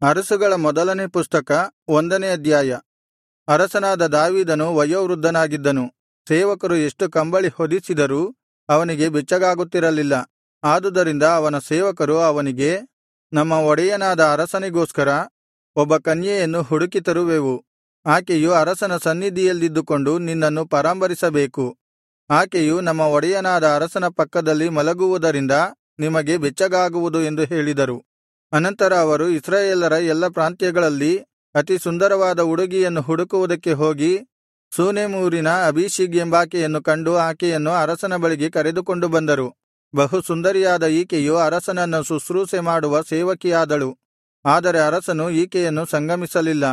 ಅರಸುಗಳ ಮೊದಲನೇ ಪುಸ್ತಕ ಒಂದನೇ ಅಧ್ಯಾಯ ಅರಸನಾದ ದಾವೀದನು ವಯೋವೃದ್ಧನಾಗಿದ್ದನು ಸೇವಕರು ಎಷ್ಟು ಕಂಬಳಿ ಹೊದಿಸಿದರೂ ಅವನಿಗೆ ಬೆಚ್ಚಗಾಗುತ್ತಿರಲಿಲ್ಲ ಆದುದರಿಂದ ಅವನ ಸೇವಕರು ಅವನಿಗೆ ನಮ್ಮ ಒಡೆಯನಾದ ಅರಸನಿಗೋಸ್ಕರ ಒಬ್ಬ ಕನ್ಯೆಯನ್ನು ಹುಡುಕಿ ತರುವೆವು ಆಕೆಯು ಅರಸನ ಸನ್ನಿಧಿಯಲ್ಲಿದ್ದುಕೊಂಡು ನಿನ್ನನ್ನು ಪರಾಂಬರಿಸಬೇಕು ಆಕೆಯು ನಮ್ಮ ಒಡೆಯನಾದ ಅರಸನ ಪಕ್ಕದಲ್ಲಿ ಮಲಗುವುದರಿಂದ ನಿಮಗೆ ಬೆಚ್ಚಗಾಗುವುದು ಎಂದು ಹೇಳಿದರು ಅನಂತರ ಅವರು ಇಸ್ರಾಯೇಲರ ಎಲ್ಲಾ ಪ್ರಾಂತ್ಯಗಳಲ್ಲಿ ಅತಿ ಸುಂದರವಾದ ಹುಡುಗಿಯನ್ನು ಹುಡುಕುವುದಕ್ಕೆ ಹೋಗಿ ಶೂನೇಮ್ ಊರಿನ ಅಬೀಷಗ್ ಎಂಬಾಕೆಯನ್ನು ಕಂಡು ಆಕೆಯನ್ನು ಅರಸನ ಬಳಿಗೆ ಕರೆದುಕೊಂಡು ಬಂದರು ಬಹು ಸುಂದರಿಯಾದ ಈಕೆಯು ಅರಸನನ್ನು ಶುಶ್ರೂಷೆ ಮಾಡುವ ಸೇವಕಿಯಾದಳು ಆದರೆ ಅರಸನು ಈಕೆಯನ್ನು ಸಂಗಮಿಸಲಿಲ್ಲ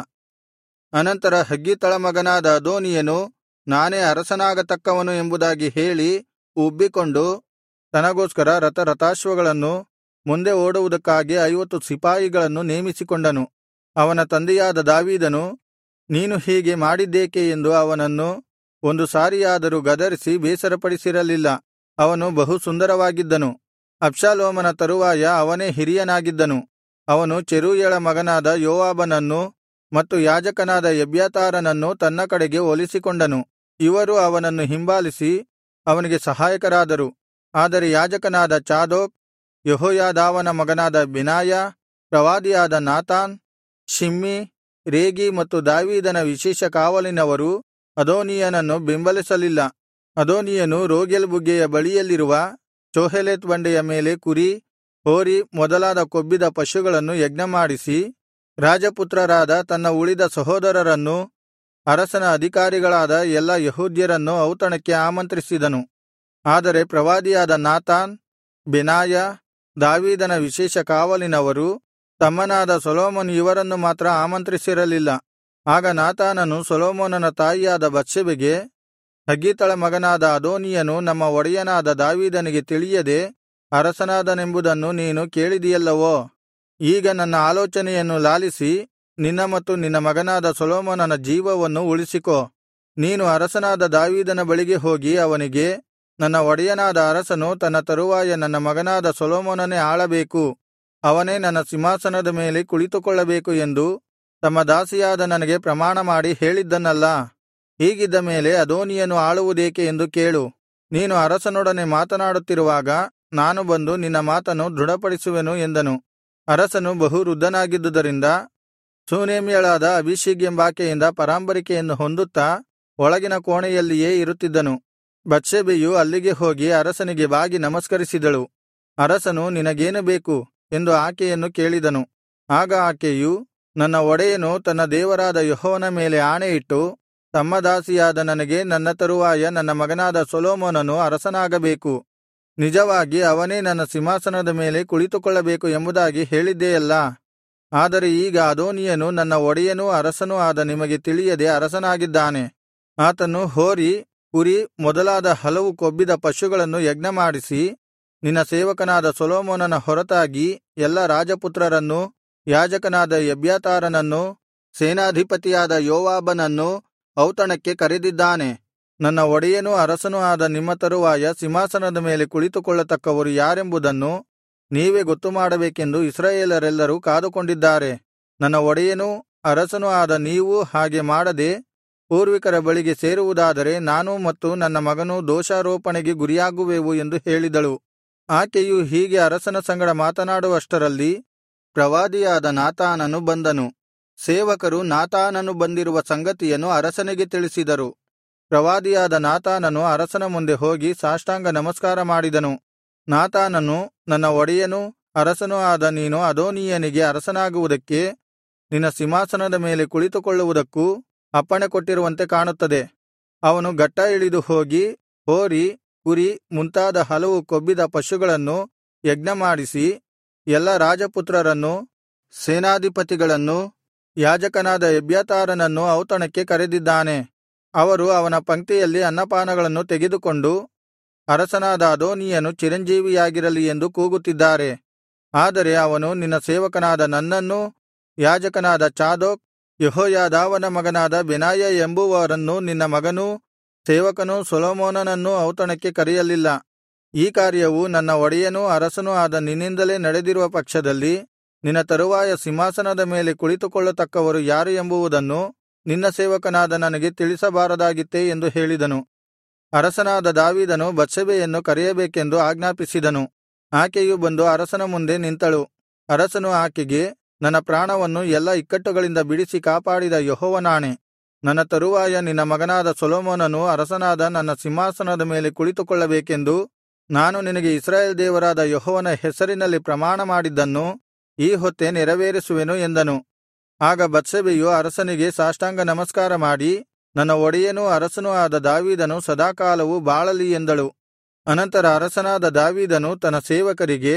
ಅನಂತರ ಹಗ್ಗೀತಳ ಮಗನಾದ ಅದೋನೀಯನು ನಾನೇ ಅರಸನಾಗತಕ್ಕವನು ಎಂಬುದಾಗಿ ಹೇಳಿ ಉಬ್ಬಿಕೊಂಡು ತನಗೋಸ್ಕರ ರಥರಥಾಶ್ವಗಳನ್ನು ಮುಂದೆ ಓಡುವುದಕ್ಕಾಗಿ ಐವತ್ತು ಸಿಪಾಯಿಗಳನ್ನು ನೇಮಿಸಿಕೊಂಡನು ಅವನ ತಂದೆಯಾದ ದಾವೀದನು ನೀನು ಹೀಗೆ ಮಾಡಿದ್ದೇಕೆ ಎಂದು ಅವನನ್ನು ಒಂದು ಸಾರಿಯಾದರೂ ಗದರಿಸಿ ಬೇಸರಪಡಿಸಿರಲಿಲ್ಲ ಅವನು ಬಹು ಸುಂದರವಾಗಿದ್ದನು ಅಬ್ಷಾಲೋಮನ ತರುವಾಯ ಅವನೇ ಹಿರಿಯನಾಗಿದ್ದನು ಅವನು ಚೆರೂಯಳ ಮಗನಾದ ಯೋವಾಬನನ್ನು ಮತ್ತು ಯಾಜಕನಾದ ಎಬ್ಯಾತಾರನನ್ನು ತನ್ನ ಕಡೆಗೆ ಒಲಿಸಿಕೊಂಡನು ಇವರು ಅವನನ್ನು ಹಿಂಬಾಲಿಸಿ ಅವನಿಗೆ ಸಹಾಯಕರಾದರು ಆದರೆ ಯಾಜಕನಾದ ಚಾದೋಕ್ ಯೆಹೋಯಾದಾವನ ಮಗನಾದ ಬೆನಾಯ ಪ್ರವಾದಿಯಾದ ನಾತಾನ್ ಶಿಮ್ಮಿ ರೇಗಿ ಮತ್ತು ದಾವೀದನ ವಿಶೇಷ ಕಾವಲಿನವರು ಅದೋನೀಯನನ್ನು ಬೆಂಬಲಿಸಲಿಲ್ಲ ಅದೋನೀಯನು ರೋಗೆಲ್ ಬುಗ್ಗೆಯ ಬಳಿಯಲ್ಲಿರುವ ಚೋಹೆಲೆತ್ ಬಂಡೆಯ ಮೇಲೆ ಕುರಿ ಹೋರಿ ಮೊದಲಾದ ಕೊಬ್ಬಿದ ಪಶುಗಳನ್ನು ಯಜ್ಞಮಾಡಿಸಿ ರಾಜಪುತ್ರರಾದ ತನ್ನ ಉಳಿದ ಸಹೋದರರನ್ನೂ ಅರಸನ ಅಧಿಕಾರಿಗಳಾದ ಎಲ್ಲಾ ಯೆಹೂದ್ಯರನ್ನು ಔತಣಕ್ಕೆ ಆಮಂತ್ರಿಸಿದನು ಆದರೆ ಪ್ರವಾದಿಯಾದ ನಾತಾನ್ ಬೆನಾಯ ದಾವೀದನ ವಿಶೇಷ ಕಾವಲಿನವರು ತಮ್ಮನಾದ ಸೊಲೊಮೋನ್ ಇವರನ್ನು ಮಾತ್ರ ಆಮಂತ್ರಿಸಿರಲಿಲ್ಲ ಆಗ ನಾತಾನನು ಸೊಲೊಮೋನನ ತಾಯಿಯಾದ ಬತ್ಷೆಬೆಗೆ ಹಗ್ಗೀತಳ ಮಗನಾದ ಅದೋನೀಯನು ನಮ್ಮ ಒಡೆಯನಾದ ದಾವೀದನಿಗೆ ತಿಳಿಯದೆ ಅರಸನಾದನೆಂಬುದನ್ನು ನೀನು ಕೇಳಿದಿಯಲ್ಲವೋ ಈಗ ನನ್ನ ಆಲೋಚನೆಯನ್ನು ಲಾಲಿಸಿ ನಿನ್ನ ಮತ್ತು ನಿನ್ನ ಮಗನಾದ ಸೊಲೊಮೋನನ ಜೀವವನ್ನು ಉಳಿಸಿಕೋ ನೀನು ಅರಸನಾದ ದಾವೀದನ ಬಳಿಗೆ ಹೋಗಿ ಅವನಿಗೆ ನನ್ನ ಒಡೆಯನಾದ ಅರಸನು ತನ್ನ ತರುವಾಯ ನನ್ನ ಮಗನಾದ ಸೊಲೊಮೋನನೇ ಆಳಬೇಕು ಅವನೇ ನನ್ನ ಸಿಂಹಾಸನದ ಮೇಲೆ ಕುಳಿತುಕೊಳ್ಳಬೇಕು ಎಂದು ತಮ್ಮ ದಾಸಿಯಾದ ನನಗೆ ಪ್ರಮಾಣಮಾಡಿ ಹೇಳಿದ್ದನಲ್ಲಾ ಹೀಗಿದ್ದ ಮೇಲೆ ಅದೋನಿಯನು ಆಳುವುದೇಕೆ ಎಂದು ಕೇಳು ನೀನು ಅರಸನೊಡನೆ ಮಾತನಾಡುತ್ತಿರುವಾಗ ನಾನು ಬಂದು ನಿನ್ನ ಮಾತನ್ನು ದೃಢಪಡಿಸುವೆನು ಎಂದನು ಅರಸನು ಬಹು ವೃದ್ಧನಾಗಿದ್ದುದರಿಂದ ಶೂನೇಮ್ಯಳಾದ ಅಭಿಷೇಗ್ ಎಂಬಾಕೆಯಿಂದ ಪರಾಂಬರಿಕೆಯನ್ನು ಹೊಂದುತ್ತಾ ಒಳಗಿನ ಕೋಣೆಯಲ್ಲಿಯೇ ಇರುತ್ತಿದ್ದನು ಬತ್ಷೆಬೆಯು ಅಲ್ಲಿಗೆ ಹೋಗಿ ಅರಸನಿಗೆ ಬಾಗಿ ನಮಸ್ಕರಿಸಿದಳು ಅರಸನು ನಿನಗೇನು ಬೇಕು ಎಂದು ಆಕೆಯನ್ನು ಕೇಳಿದನು ಆಗ ಆಕೆಯು ನನ್ನ ಒಡೆಯನು ತನ್ನ ದೇವರಾದ ಯೆಹೋವನ ಮೇಲೆ ಆಣೆಯಿಟ್ಟು ತಮ್ಮ ದಾಸಿಯಾದ ನನಗೆ ನನ್ನ ತರುವಾಯ ನನ್ನ ಮಗನಾದ ಸೊಲೊಮೋನನು ಅರಸನಾಗಬೇಕು ನಿಜವಾಗಿ ಅವನೇ ನನ್ನ ಸಿಂಹಾಸನದ ಮೇಲೆ ಕುಳಿತುಕೊಳ್ಳಬೇಕು ಎಂಬುದಾಗಿ ಹೇಳಿದ್ದೆಯಲ್ಲಾ ಆದರೆ ಈಗ ಅದೋನಿಯನು ನನ್ನ ಒಡೆಯನೂ ಅರಸನೂ ಆದ ನಿಮಗೆ ತಿಳಿಯದೆ ಅರಸನಾಗಿದ್ದಾನೆ ಆತನು ಹೋರಿ ಕುರಿ ಮೊದಲಾದ ಹಲವು ಕೊಬ್ಬಿದ ಪಶುಗಳನ್ನು ಯಜ್ಞಮಾಡಿಸಿ ನಿನ್ನ ಸೇವಕನಾದ ಸೊಲೊಮೋನನ ಹೊರತಾಗಿ ಎಲ್ಲಾ ರಾಜಪುತ್ರರನ್ನೂ ಯಾಜಕನಾದ ಎಬ್ಯಾತಾರನನ್ನೂ ಸೇನಾಧಿಪತಿಯಾದ ಯೋವಾಬನನ್ನೂ ಔತಣಕ್ಕೆ ಕರೆದಿದ್ದಾನೆ ನನ್ನ ಒಡೆಯನೂ ಅರಸನೂ ಆದ ನಿಮ್ಮ ತರುವಾಯ ಸಿಂಹಾಸನದ ಮೇಲೆ ಕುಳಿತುಕೊಳ್ಳತಕ್ಕವರು ಯಾರೆಂಬುದನ್ನು ನೀವೇ ಗೊತ್ತುಮಾಡಬೇಕೆಂದು ಇಸ್ರಾಯೇಲರೆಲ್ಲರೂ ಕಾದುಕೊಂಡಿದ್ದಾರೆ ನನ್ನ ಒಡೆಯನೂ ಅರಸನೂ ಆದ ನೀವೂ ಹಾಗೆ ಮಾಡದೆ ಪೂರ್ವಿಕರ ಬಳಿಗೆ ಸೇರುವುದಾದರೆ ನಾನೂ ಮತ್ತು ನನ್ನ ಮಗನೂ ದೋಷಾರೋಪಣೆಗೆ ಗುರಿಯಾಗುವೆವು ಎಂದು ಹೇಳಿದಳು ಆಕೆಯು ಹೀಗೆ ಅರಸನ ಸಂಗಡ ಮಾತನಾಡುವಷ್ಟರಲ್ಲಿ ಪ್ರವಾದಿಯಾದ ನಾತಾನನು ಬಂದನು ಸೇವಕರು ನಾತಾನನು ಬಂದಿರುವ ಸಂಗತಿಯನ್ನು ಅರಸನಿಗೆ ತಿಳಿಸಿದರು ಪ್ರವಾದಿಯಾದ ನಾತಾನನು ಅರಸನ ಮುಂದೆ ಹೋಗಿ ಸಾಷ್ಟಾಂಗ ನಮಸ್ಕಾರ ಮಾಡಿದನು ನಾತಾನನು ನನ್ನ ಒಡೆಯನೂ ಅರಸನೂ ಆದ ನೀನು ಅದೋನೀಯನಿಗೆ ಅರಸನಾಗುವುದಕ್ಕೆ ನಿನ್ನ ಸಿಂಹಾಸನದ ಮೇಲೆ ಕುಳಿತುಕೊಳ್ಳುವುದಕ್ಕೂ ಅಪ್ಪಣೆ ಕೊಟ್ಟಿರುವಂತೆ ಕಾಣುತ್ತದೆ ಅವನು ಗಟ್ಟ ಇಳಿದು ಹೋಗಿ ಹೋರಿ ಕುರಿ ಮುಂತಾದ ಹಲವು ಕೊಬ್ಬಿದ ಪಶುಗಳನ್ನು ಯಜ್ಞಮಾಡಿಸಿ ಎಲ್ಲಾ ರಾಜಪುತ್ರರನ್ನೂ ಸೇನಾಧಿಪತಿಗಳನ್ನೂ ಯಾಜಕನಾದ ಎಬ್ಯಾತಾರನನ್ನು ಔತಣಕ್ಕೆ ಕರೆದಿದ್ದಾನೆ ಅವರು ಅವನ ಪಂಕ್ತಿಯಲ್ಲಿ ಅನ್ನಪಾನಗಳನ್ನು ತೆಗೆದುಕೊಂಡು ಅರಸನಾದ ಅದೋನೀಯನು ಚಿರಂಜೀವಿಯಾಗಿರಲಿ ಎಂದು ಕೂಗುತ್ತಿದ್ದಾರೆ ಆದರೆ ಅವನು ನಿನ್ನ ಸೇವಕನಾದ ನನ್ನನ್ನೂ ಯಾಜಕನಾದ ಚಾದೋಕ್ ಯೆಹೋಯಾದಾವನ ಮಗನಾದ ಬೆನಾಯ ಎಂಬುವರನ್ನೂ ನಿನ್ನ ಮಗನೂ ಸೇವಕನೂ ಸೊಲೊಮೋನನನ್ನೂ ಔತಣಕ್ಕೆ ಕರೆಯಲಿಲ್ಲ ಈ ಕಾರ್ಯವು ನನ್ನ ಒಡೆಯನೂ ಅರಸನೂ ಆದ ನಿನ್ನಿಂದಲೇ ನಡೆದಿರುವ ಪಕ್ಷದಲ್ಲಿ ನಿನ್ನ ತರುವಾಯ ಸಿಂಹಾಸನದ ಮೇಲೆ ಕುಳಿತುಕೊಳ್ಳತಕ್ಕವರು ಯಾರು ಎಂಬುವುದನ್ನು ನಿನ್ನ ಸೇವಕನಾದ ನನಗೆ ತಿಳಿಸಬಾರದಾಗಿತ್ತೇ ಎಂದು ಹೇಳಿದನು ಅರಸನಾದ ದಾವೀದನು ಬತ್ಷೆಬೆಯನ್ನು ಕರೆಯಬೇಕೆಂದು ಆಜ್ಞಾಪಿಸಿದನು ಆಕೆಯು ಬಂದು ಅರಸನ ಮುಂದೆ ನಿಂತಳು ಅರಸನು ಆಕೆಗೆ ನನ್ನ ಪ್ರಾಣವನ್ನು ಎಲ್ಲಾ ಇಕ್ಕಟ್ಟುಗಳಿಂದ ಬಿಡಿಸಿ ಕಾಪಾಡಿದ ಯೆಹೋವನಾಣೆ ನನ್ನ ತರುವಾಯ ನಿನ್ನ ಮಗನಾದ ಸೊಲೊಮೋನನು ಅರಸನಾದ ನನ್ನ ಸಿಂಹಾಸನದ ಮೇಲೆ ಕುಳಿತುಕೊಳ್ಳಬೇಕೆಂದು ನಾನು ನಿನಗೆ ಇಸ್ರಾಯೇಲ್ ದೇವರಾದ ಯೆಹೋವನ ಹೆಸರಿನಲ್ಲಿ ಪ್ರಮಾಣ ಮಾಡಿದ್ದನ್ನು ಈ ಹೊತ್ತೇ ನೆರವೇರಿಸುವೆನು ಎಂದನು ಆಗ ಬತ್ಷೆಬೆಯು ಅರಸನಿಗೆ ಸಾಷ್ಟಾಂಗ ನಮಸ್ಕಾರ ಮಾಡಿ ನನ್ನ ಒಡೆಯನೂ ಅರಸನೂ ಆದ ದಾವೀದನು ಸದಾಕಾಲವು ಬಾಳಲಿ ಎಂದಳು ಅನಂತರ ಅರಸನಾದ ದಾವೀದನು ತನ್ನ ಸೇವಕರಿಗೆ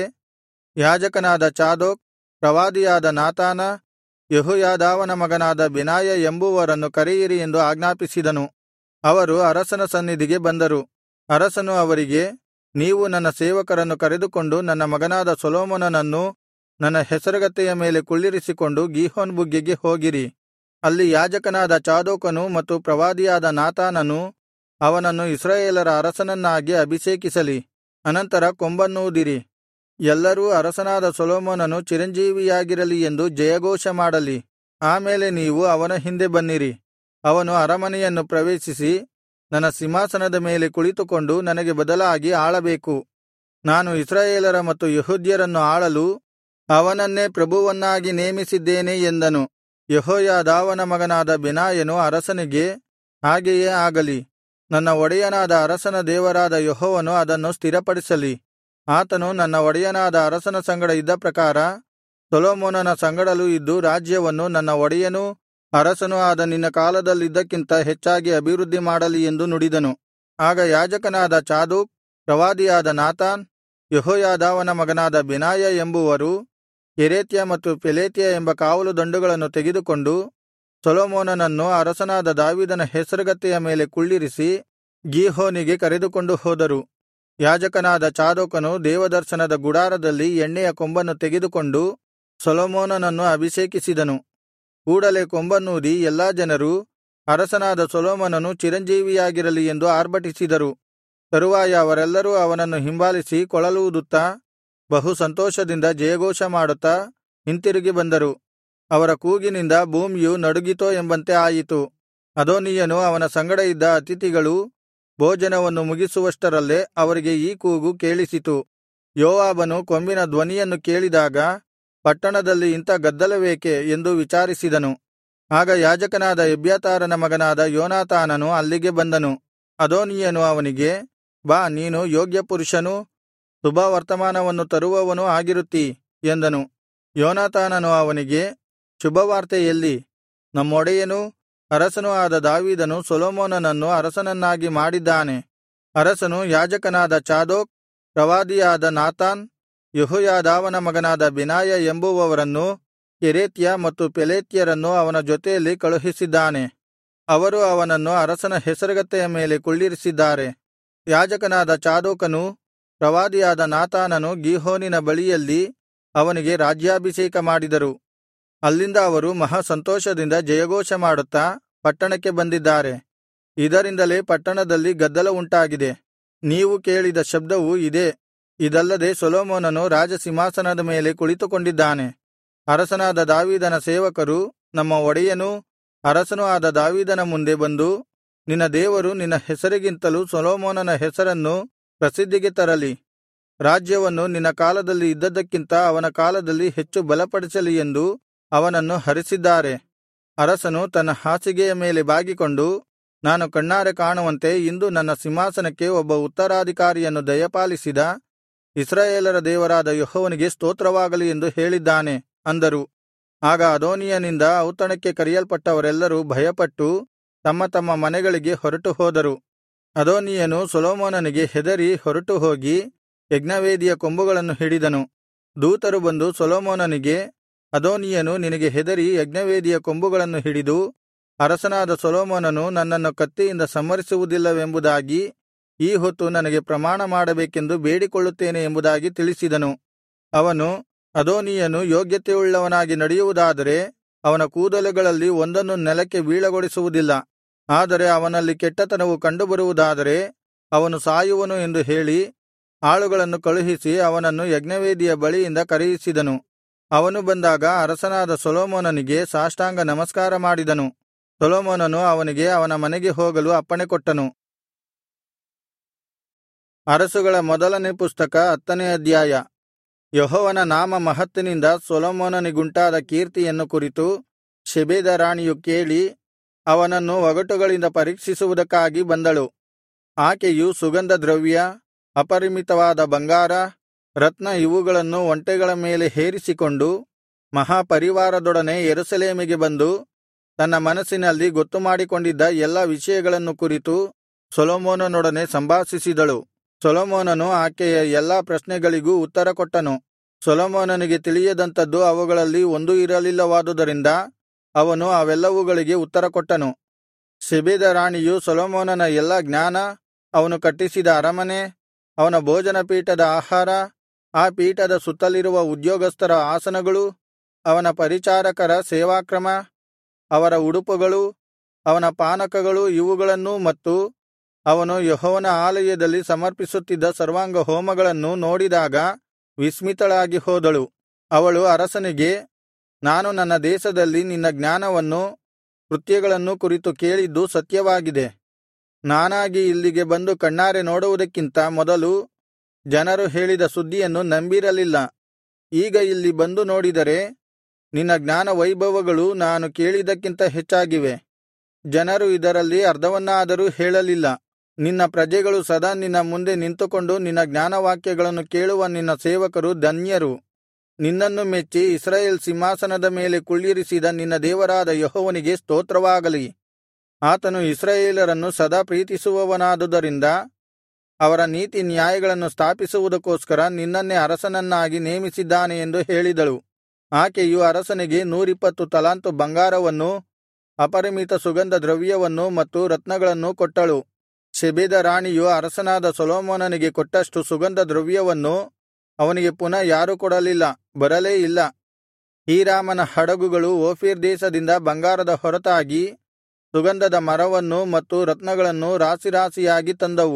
ಯಾಜಕನಾದ ಚಾದೋಕ್ ಪ್ರವಾದಿಯಾದ ನಾತಾನ ಯೆಹೋಯಾದಾವನ ಮಗನಾದ ಬೆನಾಯ ಎಂಬುವರನ್ನು ಕರೆಯಿರಿ ಎಂದು ಆಜ್ಞಾಪಿಸಿದನು ಅವರು ಅರಸನ ಸನ್ನಿಧಿಗೆ ಬಂದರು ಅರಸನು ಅವರಿಗೆ ನೀವು ನನ್ನ ಸೇವಕರನ್ನು ಕರೆದುಕೊಂಡು ನನ್ನ ಮಗನಾದ ಸೊಲೊಮೋನನನ್ನು ನನ್ನ ಹೆಸರುಗತ್ತೆಯ ಮೇಲೆ ಕುಳ್ಳಿರಿಸಿಕೊಂಡು ಗೀಹೋನ್ ಬುಗ್ಗೆಗೆ ಹೋಗಿರಿ ಅಲ್ಲಿ ಯಾಜಕನಾದ ಚಾದೋಕನು ಮತ್ತು ಪ್ರವಾದಿಯಾದ ನಾತಾನನು ಅವನನ್ನು ಇಸ್ರಾಯೇಲರ ಅರಸನನ್ನಾಗಿ ಅಭಿಷೇಕಿಸಲಿ ಅನಂತರ ಕೊಂಬನ್ನೂದಿರಿ ಎಲ್ಲರೂ ಅರಸನಾದ ಸೊಲೊಮೋನನು ಚಿರಂಜೀವಿಯಾಗಿರಲಿ ಎಂದು ಜಯಘೋಷ ಮಾಡಲಿ ಆಮೇಲೆ ನೀವು ಅವನ ಹಿಂದೆ ಬನ್ನಿರಿ ಅವನು ಅರಮನೆಯನ್ನು ಪ್ರವೇಶಿಸಿ ನನ್ನ ಸಿಂಹಾಸನದ ಮೇಲೆ ಕುಳಿತುಕೊಂಡು ನನಗೆ ಬದಲಾಗಿ ಆಳಬೇಕು ನಾನು ಇಸ್ರಾಯೇಲರ ಮತ್ತು ಯೆಹೂದ್ಯರನ್ನು ಆಳಲು ಅವನನ್ನೇ ಪ್ರಭುವನ್ನಾಗಿ ನೇಮಿಸಿದ್ದೇನೆ ಎಂದನು ಯೆಹೋಯಾದಾವನ ಮಗನಾದ ಬೆನಾಯನು ಅರಸನಿಗೆ ಹಾಗೆಯೇ ಆಗಲಿ ನನ್ನ ಒಡೆಯನಾದ ಅರಸನ ದೇವರಾದ ಯೆಹೋವನು ಅದನ್ನು ಸ್ಥಿರಪಡಿಸಲಿ ಆತನು ನನ್ನ ಒಡೆಯನಾದ ಅರಸನ ಸಂಗಡ ಇದ್ದ ಪ್ರಕಾರ ಸೊಲೊಮೋನನ ಸಂಗಡಲೂ ಇದ್ದು ರಾಜ್ಯವನ್ನು ನನ್ನ ಒಡೆಯನೂ ಅರಸನೂ ಆದ ನಿನ್ನ ಕಾಲದಲ್ಲಿದ್ದಕ್ಕಿಂತ ಹೆಚ್ಚಾಗಿ ಅಭಿವೃದ್ಧಿ ಮಾಡಲಿ ಎಂದು ನುಡಿದನು ಆಗ ಯಾಜಕನಾದ ಚಾದೂಕ್ ಪ್ರವಾದಿಯಾದ ನಾತಾನ್ ಯೆಹೋಯಾದಾವನ ಮಗನಾದ ಬೆನಾಯ ಎಂಬುವರು ಕೆರೇತ್ಯ ಮತ್ತು ಪೆಲೇತ್ಯ ಎಂಬ ಕಾವಲು ದಂಡುಗಳನ್ನು ತೆಗೆದುಕೊಂಡು ಸೊಲೊಮೋನನನ್ನು ಅರಸನಾದ ದಾವೀದನ ಹೆಸರುಗತ್ತೆಯ ಮೇಲೆ ಕುಳ್ಳಿರಿಸಿ ಗೀಹೋನಿಗೆ ಕರೆದುಕೊಂಡು ಹೋದರು ಯಾಜಕನಾದ ಚಾದೋಕನು ದೇವದರ್ಶನದ ಗುಡಾರದಲ್ಲಿ ಎಣ್ಣೆಯ ಕೊಂಬನ್ನು ತೆಗೆದುಕೊಂಡು ಸೊಲೊಮೋನನನ್ನು ಅಭಿಷೇಕಿಸಿದನು ಕೂಡಲೆ ಕೊಂಬನ್ನೂದಿ ಎಲ್ಲಾ ಜನರು ಅರಸನಾದ ಸೊಲೊಮೋನನು ಚಿರಂಜೀವಿಯಾಗಿರಲಿ ಎಂದು ಆರ್ಭಟಿಸಿದರು ತರುವಾಯ ಅವರೆಲ್ಲರೂ ಅವನನ್ನು ಹಿಂಬಾಲಿಸಿ ಕೊಳಲೂದುತ್ತಾ ಬಹು ಸಂತೋಷದಿಂದ ಜಯಘೋಷ ಮಾಡುತ್ತಾ ಹಿಂತಿರುಗಿ ಬಂದರು ಅವರ ಕೂಗಿನಿಂದ ಭೂಮಿಯು ನಡುಗಿತೋ ಎಂಬಂತೆ ಆಯಿತು ಅದೋನೀಯನು ಅವನ ಸಂಗಡ ಇದ್ದ ಅತಿಥಿಗಳೂ ಭೋಜನವನ್ನು ಮುಗಿಸುವಷ್ಟರಲ್ಲೇ ಅವರಿಗೆ ಈ ಕೂಗು ಕೇಳಿಸಿತು ಯೋವಾಬನು ಕೊಂಬಿನ ಧ್ವನಿಯನ್ನು ಕೇಳಿದಾಗ ಪಟ್ಟಣದಲ್ಲಿ ಇಂಥ ಗದ್ದಲವೇಕೆ ಎಂದು ವಿಚಾರಿಸಿದನು ಆಗ ಯಾಜಕನಾದ ಎಬ್ಯಾತಾರನ ಮಗನಾದ ಯೋನಾತಾನನು ಅಲ್ಲಿಗೆ ಬಂದನು ಅದೋನೀಯನು ಅವನಿಗೆ ಬಾ ನೀನು ಯೋಗ್ಯ ಪುರುಷನೂ ಶುಭವರ್ತಮಾನವನ್ನು ತರುವವನೂ ಆಗಿರುತ್ತೀ ಎಂದನು ಯೋನಾತಾನನು ಅವನಿಗೆ ಶುಭವಾರ್ತೆ ಎಲ್ಲಿ ನಮ್ಮೊಡೆಯನೂ ಅರಸನೂ ಆದ ದಾವೀದನು ಸೊಲೊಮೋನನನ್ನು ಅರಸನನ್ನಾಗಿ ಮಾಡಿದ್ದಾನೆ ಅರಸನು ಯಾಜಕನಾದ ಚಾದೋಕ್ ಪ್ರವಾದಿಯಾದ ನಾತಾನ್ ಯೆಹೋಯಾದಾವನ ಮಗನಾದ ಬೆನಾಯ ಎಂಬುವವರನ್ನು ಕೆರೇತ್ಯ ಮತ್ತು ಪೆಲೇತ್ಯರನ್ನು ಅವನ ಜೊತೆಯಲ್ಲಿ ಕಳುಹಿಸಿದ್ದಾನೆ ಅವರು ಅವನನ್ನು ಅರಸನ ಹೆಸರುಗತ್ತೆಯ ಮೇಲೆ ಕುಳ್ಳಿರಿಸಿದ್ದಾರೆ ಯಾಜಕನಾದ ಚಾದೋಕನೂ ಪ್ರವಾದಿಯಾದ ನಾತಾನನು ಗೀಹೋನಿನ ಬಳಿಯಲ್ಲಿ ಅವನಿಗೆ ರಾಜ್ಯಾಭಿಷೇಕ ಮಾಡಿದರು ಅಲ್ಲಿಂದ ಅವರು ಮಹಾ ಸಂತೋಷದಿಂದ ಜಯಘೋಷ ಮಾಡುತ್ತಾ ಪಟ್ಟಣಕ್ಕೆ ಬಂದಿದ್ದಾರೆ ಇದರಿಂದಲೇ ಪಟ್ಟಣದಲ್ಲಿ ಗದ್ದಲ ಉಂಟಾಗಿದೆ ನೀವು ಕೇಳಿದ ಶಬ್ದವು ಇದೇ ಇದಲ್ಲದೆ ಸೊಲೊಮೋನನು ರಾಜಸಿಂಹಾಸನದ ಮೇಲೆ ಕುಳಿತುಕೊಂಡಿದ್ದಾನೆ ಅರಸನಾದ ದಾವೀದನ ಸೇವಕರು ನಮ್ಮ ಒಡೆಯನೂ ಅರಸನೂ ಆದ ದಾವೀದನ ಮುಂದೆ ಬಂದು ನಿನ್ನ ದೇವರು ನಿನ್ನ ಹೆಸರಿಗಿಂತಲೂ ಸೊಲೊಮೋನನ ಹೆಸರನ್ನು ಪ್ರಸಿದ್ಧಿಗೆ ತರಲಿ ರಾಜ್ಯವನ್ನು ನಿನ್ನ ಕಾಲದಲ್ಲಿ ಇದ್ದದ್ದಕ್ಕಿಂತ ಅವನ ಕಾಲದಲ್ಲಿ ಹೆಚ್ಚು ಬಲಪಡಿಸಲಿ ಎಂದು ಅವನನ್ನು ಹರಿಸಿದ್ದಾರೆ ಅರಸನು ತನ್ನ ಹಾಸಿಗೆಯ ಮೇಲೆ ಬಾಗಿಕೊಂಡು ನಾನು ಕಣ್ಣಾರೆ ಕಾಣುವಂತೆ ಇಂದು ನನ್ನ ಸಿಂಹಾಸನಕ್ಕೆ ಒಬ್ಬ ಉತ್ತರಾಧಿಕಾರಿಯನ್ನು ದಯಪಾಲಿಸಿದ ಇಸ್ರಾಯೇಲರ ದೇವರಾದ ಯೆಹೋವನಿಗೆ ಸ್ತೋತ್ರವಾಗಲಿ ಎಂದು ಹೇಳಿದ್ದಾನೆ ಅಂದರು ಆಗ ಅದೋನೀಯನಿಂದ ಔತಣಕ್ಕೆ ಕರೆಯಲ್ಪಟ್ಟವರೆಲ್ಲರೂ ಭಯಪಟ್ಟು ತಮ್ಮ ತಮ್ಮ ಮನೆಗಳಿಗೆ ಹೊರಟು ಹೋದರು ಅದೋನೀಯನು ಸೊಲೊಮೋನನಿಗೆ ಹೆದರಿ ಹೊರಟು ಹೋಗಿ ಯಜ್ಞವೇದಿಯ ಕೊಂಬುಗಳನ್ನು ಹಿಡಿದನು ದೂತರು ಬಂದು ಸೊಲೊಮೋನನಿಗೆ ಅದೋನೀಯನು ನಿನಗೆ ಹೆದರಿ ಯಜ್ಞವೇದಿಯ ಕೊಂಬುಗಳನ್ನು ಹಿಡಿದು ಅರಸನಾದ ಸೊಲೊಮೋನನು ನನ್ನನ್ನು ಕತ್ತಿಯಿಂದ ಸಂಹರಿಸುವುದಿಲ್ಲವೆಂಬುದಾಗಿ ಈ ಹೊತ್ತು ನನಗೆ ಪ್ರಮಾಣ ಮಾಡಬೇಕೆಂದು ಬೇಡಿಕೊಳ್ಳುತ್ತೇನೆ ಎಂಬುದಾಗಿ ತಿಳಿಸಿದನು ಅವನು ಅದೋನೀಯನು ಯೋಗ್ಯತೆಯುಳ್ಳವನಾಗಿ ನಡೆಯುವುದಾದರೆ ಅವನ ಕೂದಲುಗಳಲ್ಲಿ ಒಂದನ್ನು ನೆಲಕ್ಕೆ ಬೀಳಗೊಡಿಸುವುದಿಲ್ಲ ಆದರೆ ಅವನಲ್ಲಿ ಕೆಟ್ಟತನವು ಕಂಡುಬರುವುದಾದರೆ ಅವನು ಸಾಯುವನು ಎಂದು ಹೇಳಿ ಆಳುಗಳನ್ನು ಕಳುಹಿಸಿ ಅವನನ್ನು ಯಜ್ಞವೇದಿಯ ಬಳಿಯಿಂದ ಕರೆಯಿಸಿದನು ಅವನು ಬಂದಾಗ ಅರಸನಾದ ಸೊಲೊಮೋನನಿಗೆ ಸಾಷ್ಟಾಂಗ ನಮಸ್ಕಾರ ಮಾಡಿದನು ಸೊಲೊಮೋನನು ಅವನಿಗೆ ಅವನ ಮನೆಗೆ ಹೋಗಲು ಅಪ್ಪಣೆಕೊಟ್ಟನು ಅರಸುಗಳ ಮೊದಲನೇ ಪುಸ್ತಕ ಹತ್ತನೇ ಅಧ್ಯಾಯ ಯೆಹೋವನ ನಾಮ ಮಹತ್ತಿನಿಂದ ಸೊಲೊಮೋನನಿಗುಂಟಾದ ಕೀರ್ತಿಯನ್ನು ಕುರಿತು ಶೆಬೆದ ರಾಣಿಯು ಕೇಳಿ ಅವನನ್ನು ಒಗಟುಗಳಿಂದ ಪರೀಕ್ಷಿಸುವುದಕ್ಕಾಗಿ ಬಂದಳು ಆಕೆಯು ಸುಗಂಧ ದ್ರವ್ಯ ಅಪರಿಮಿತವಾದ ಬಂಗಾರ ರತ್ನ ಇವುಗಳನ್ನು ಒಂಟೆಗಳ ಮೇಲೆ ಹೇರಿಸಿಕೊಂಡು ಮಹಾಪರಿವಾರದೊಡನೆ ಯೆರೂಸಲೇಮಿಗೆ ಬಂದು ತನ್ನ ಮನಸ್ಸಿನಲ್ಲಿ ಗೊತ್ತುಮಾಡಿಕೊಂಡಿದ್ದ ಎಲ್ಲಾ ವಿಷಯಗಳನ್ನು ಕುರಿತು ಸೊಲೊಮೋನನೊಡನೆ ಸಂಭಾಷಿಸಿದಳು ಸೊಲೊಮೋನನು ಆಕೆಯ ಎಲ್ಲಾ ಪ್ರಶ್ನೆಗಳಿಗೂ ಉತ್ತರಕೊಟ್ಟನು ಸೊಲೊಮೋನನಿಗೆ ತಿಳಿಯದಂಥದ್ದು ಅವುಗಳಲ್ಲಿ ಒಂದೂ ಇರಲಿಲ್ಲವಾದುದರಿಂದ ಅವನು ಅವೆಲ್ಲವುಗಳಿಗೆ ಉತ್ತರಕೊಟ್ಟನು ಶೆಬೆದ ರಾಣಿಯು ಸೊಲೊಮೋನನ ಎಲ್ಲಾ ಜ್ಞಾನ ಅವನು ಕಟ್ಟಿಸಿದ ಅರಮನೆ ಅವನ ಭೋಜನ ಪೀಠದ ಆಹಾರ ಆ ಪೀಠದ ಸುತ್ತಲಿರುವ ಉದ್ಯೋಗಸ್ಥರ ಆಸನಗಳು ಅವನ ಪರಿಚಾರಕರ ಸೇವಾಕ್ರಮ ಅವರ ಉಡುಪುಗಳು ಅವನ ಪಾನಕಗಳು ಇವುಗಳನ್ನೂ ಮತ್ತು ಅವನು ಯೆಹೋವನ ಆಲಯದಲ್ಲಿ ಸಮರ್ಪಿಸುತ್ತಿದ್ದ ಸರ್ವಾಂಗ ಹೋಮಗಳನ್ನು ನೋಡಿದಾಗ ವಿಸ್ಮಿತಳಾಗಿ ಹೋದಳು ಅವಳು ಅರಸನಿಗೆ ನಾನು ನನ್ನ ದೇಶದಲ್ಲಿ ನಿನ್ನ ಜ್ಞಾನವನ್ನು ಕೃತ್ಯಗಳನ್ನು ಕುರಿತು ಕೇಳಿದ್ದು ಸತ್ಯವಾಗಿದೆ ನಾನಾಗಿ ಇಲ್ಲಿಗೆ ಬಂದು ಕಣ್ಣಾರೆ ನೋಡುವುದಕ್ಕಿಂತ ಮೊದಲು ಜನರು ಹೇಳಿದ ಸುದ್ದಿಯನ್ನು ನಂಬಿರಲಿಲ್ಲ ಈಗ ಇಲ್ಲಿ ಬಂದು ನೋಡಿದರೆ ನಿನ್ನ ಜ್ಞಾನ ವೈಭವಗಳು ನಾನು ಕೇಳಿದ್ದಕ್ಕಿಂತ ಹೆಚ್ಚಾಗಿವೆ ಜನರು ಇದರಲ್ಲಿ ಅರ್ಧವನ್ನಾದರೂ ಹೇಳಲಿಲ್ಲ ನಿನ್ನ ಪ್ರಜೆಗಳು ಸದಾ ನಿನ್ನ ಮುಂದೆ ನಿಂತುಕೊಂಡು ನಿನ್ನ ಜ್ಞಾನವಾಕ್ಯಗಳನ್ನು ಕೇಳುವ ನಿನ್ನ ಸೇವಕರು ಧನ್ಯರು ನಿನ್ನನ್ನು ಮೆಚ್ಚಿ ಇಸ್ರಾಯೇಲ್ ಸಿಂಹಾಸನದ ಮೇಲೆ ಕುಳ್ಳಿರಿಸಿದ ನಿನ್ನ ದೇವರಾದ ಯೆಹೋವನಿಗೆ ಸ್ತೋತ್ರವಾಗಲಿ ಆತನು ಇಸ್ರಾಯೇಲರನ್ನು ಸದಾ ಪ್ರೀತಿಸುವವನಾದುದರಿಂದ ಅವರ ನೀತಿ ನ್ಯಾಯಗಳನ್ನು ಸ್ಥಾಪಿಸುವುದಕ್ಕೋಸ್ಕರ ನಿನ್ನನ್ನೇ ಅರಸನನ್ನಾಗಿ ನೇಮಿಸಿದ್ದಾನೆ ಎಂದು ಹೇಳಿದಳು ಆಕೆಯು ಅರಸನಿಗೆ ನೂರಿಪ್ಪತ್ತು ತಲಾಂತು ಬಂಗಾರವನ್ನೂ ಅಪರಿಮಿತ ಸುಗಂಧ ದ್ರವ್ಯವನ್ನೂ ಮತ್ತು ರತ್ನಗಳನ್ನೂ ಕೊಟ್ಟಳು ಶೆಬೆದ ರಾಣಿಯು ಅರಸನಾದ ಸೊಲೊಮೋನನಿಗೆ ಕೊಟ್ಟಷ್ಟು ಸುಗಂಧ ದ್ರವ್ಯವನ್ನು ಅವನಿಗೆ ಪುನಃ ಯಾರೂ ಕೊಡಲಿಲ್ಲ ಬರಲೇ ಇಲ್ಲ ಹೀರಾಮನ ಹಡಗುಗಳು ಓಫೀರ್ ದೇಶದಿಂದ ಬಂಗಾರದ ಹೊರತಾಗಿ ಸುಗಂಧದ ಮರವನ್ನೂ ಮತ್ತು ರತ್ನಗಳನ್ನೂ ರಾಶಿರಾಶಿಯಾಗಿ ತಂದವು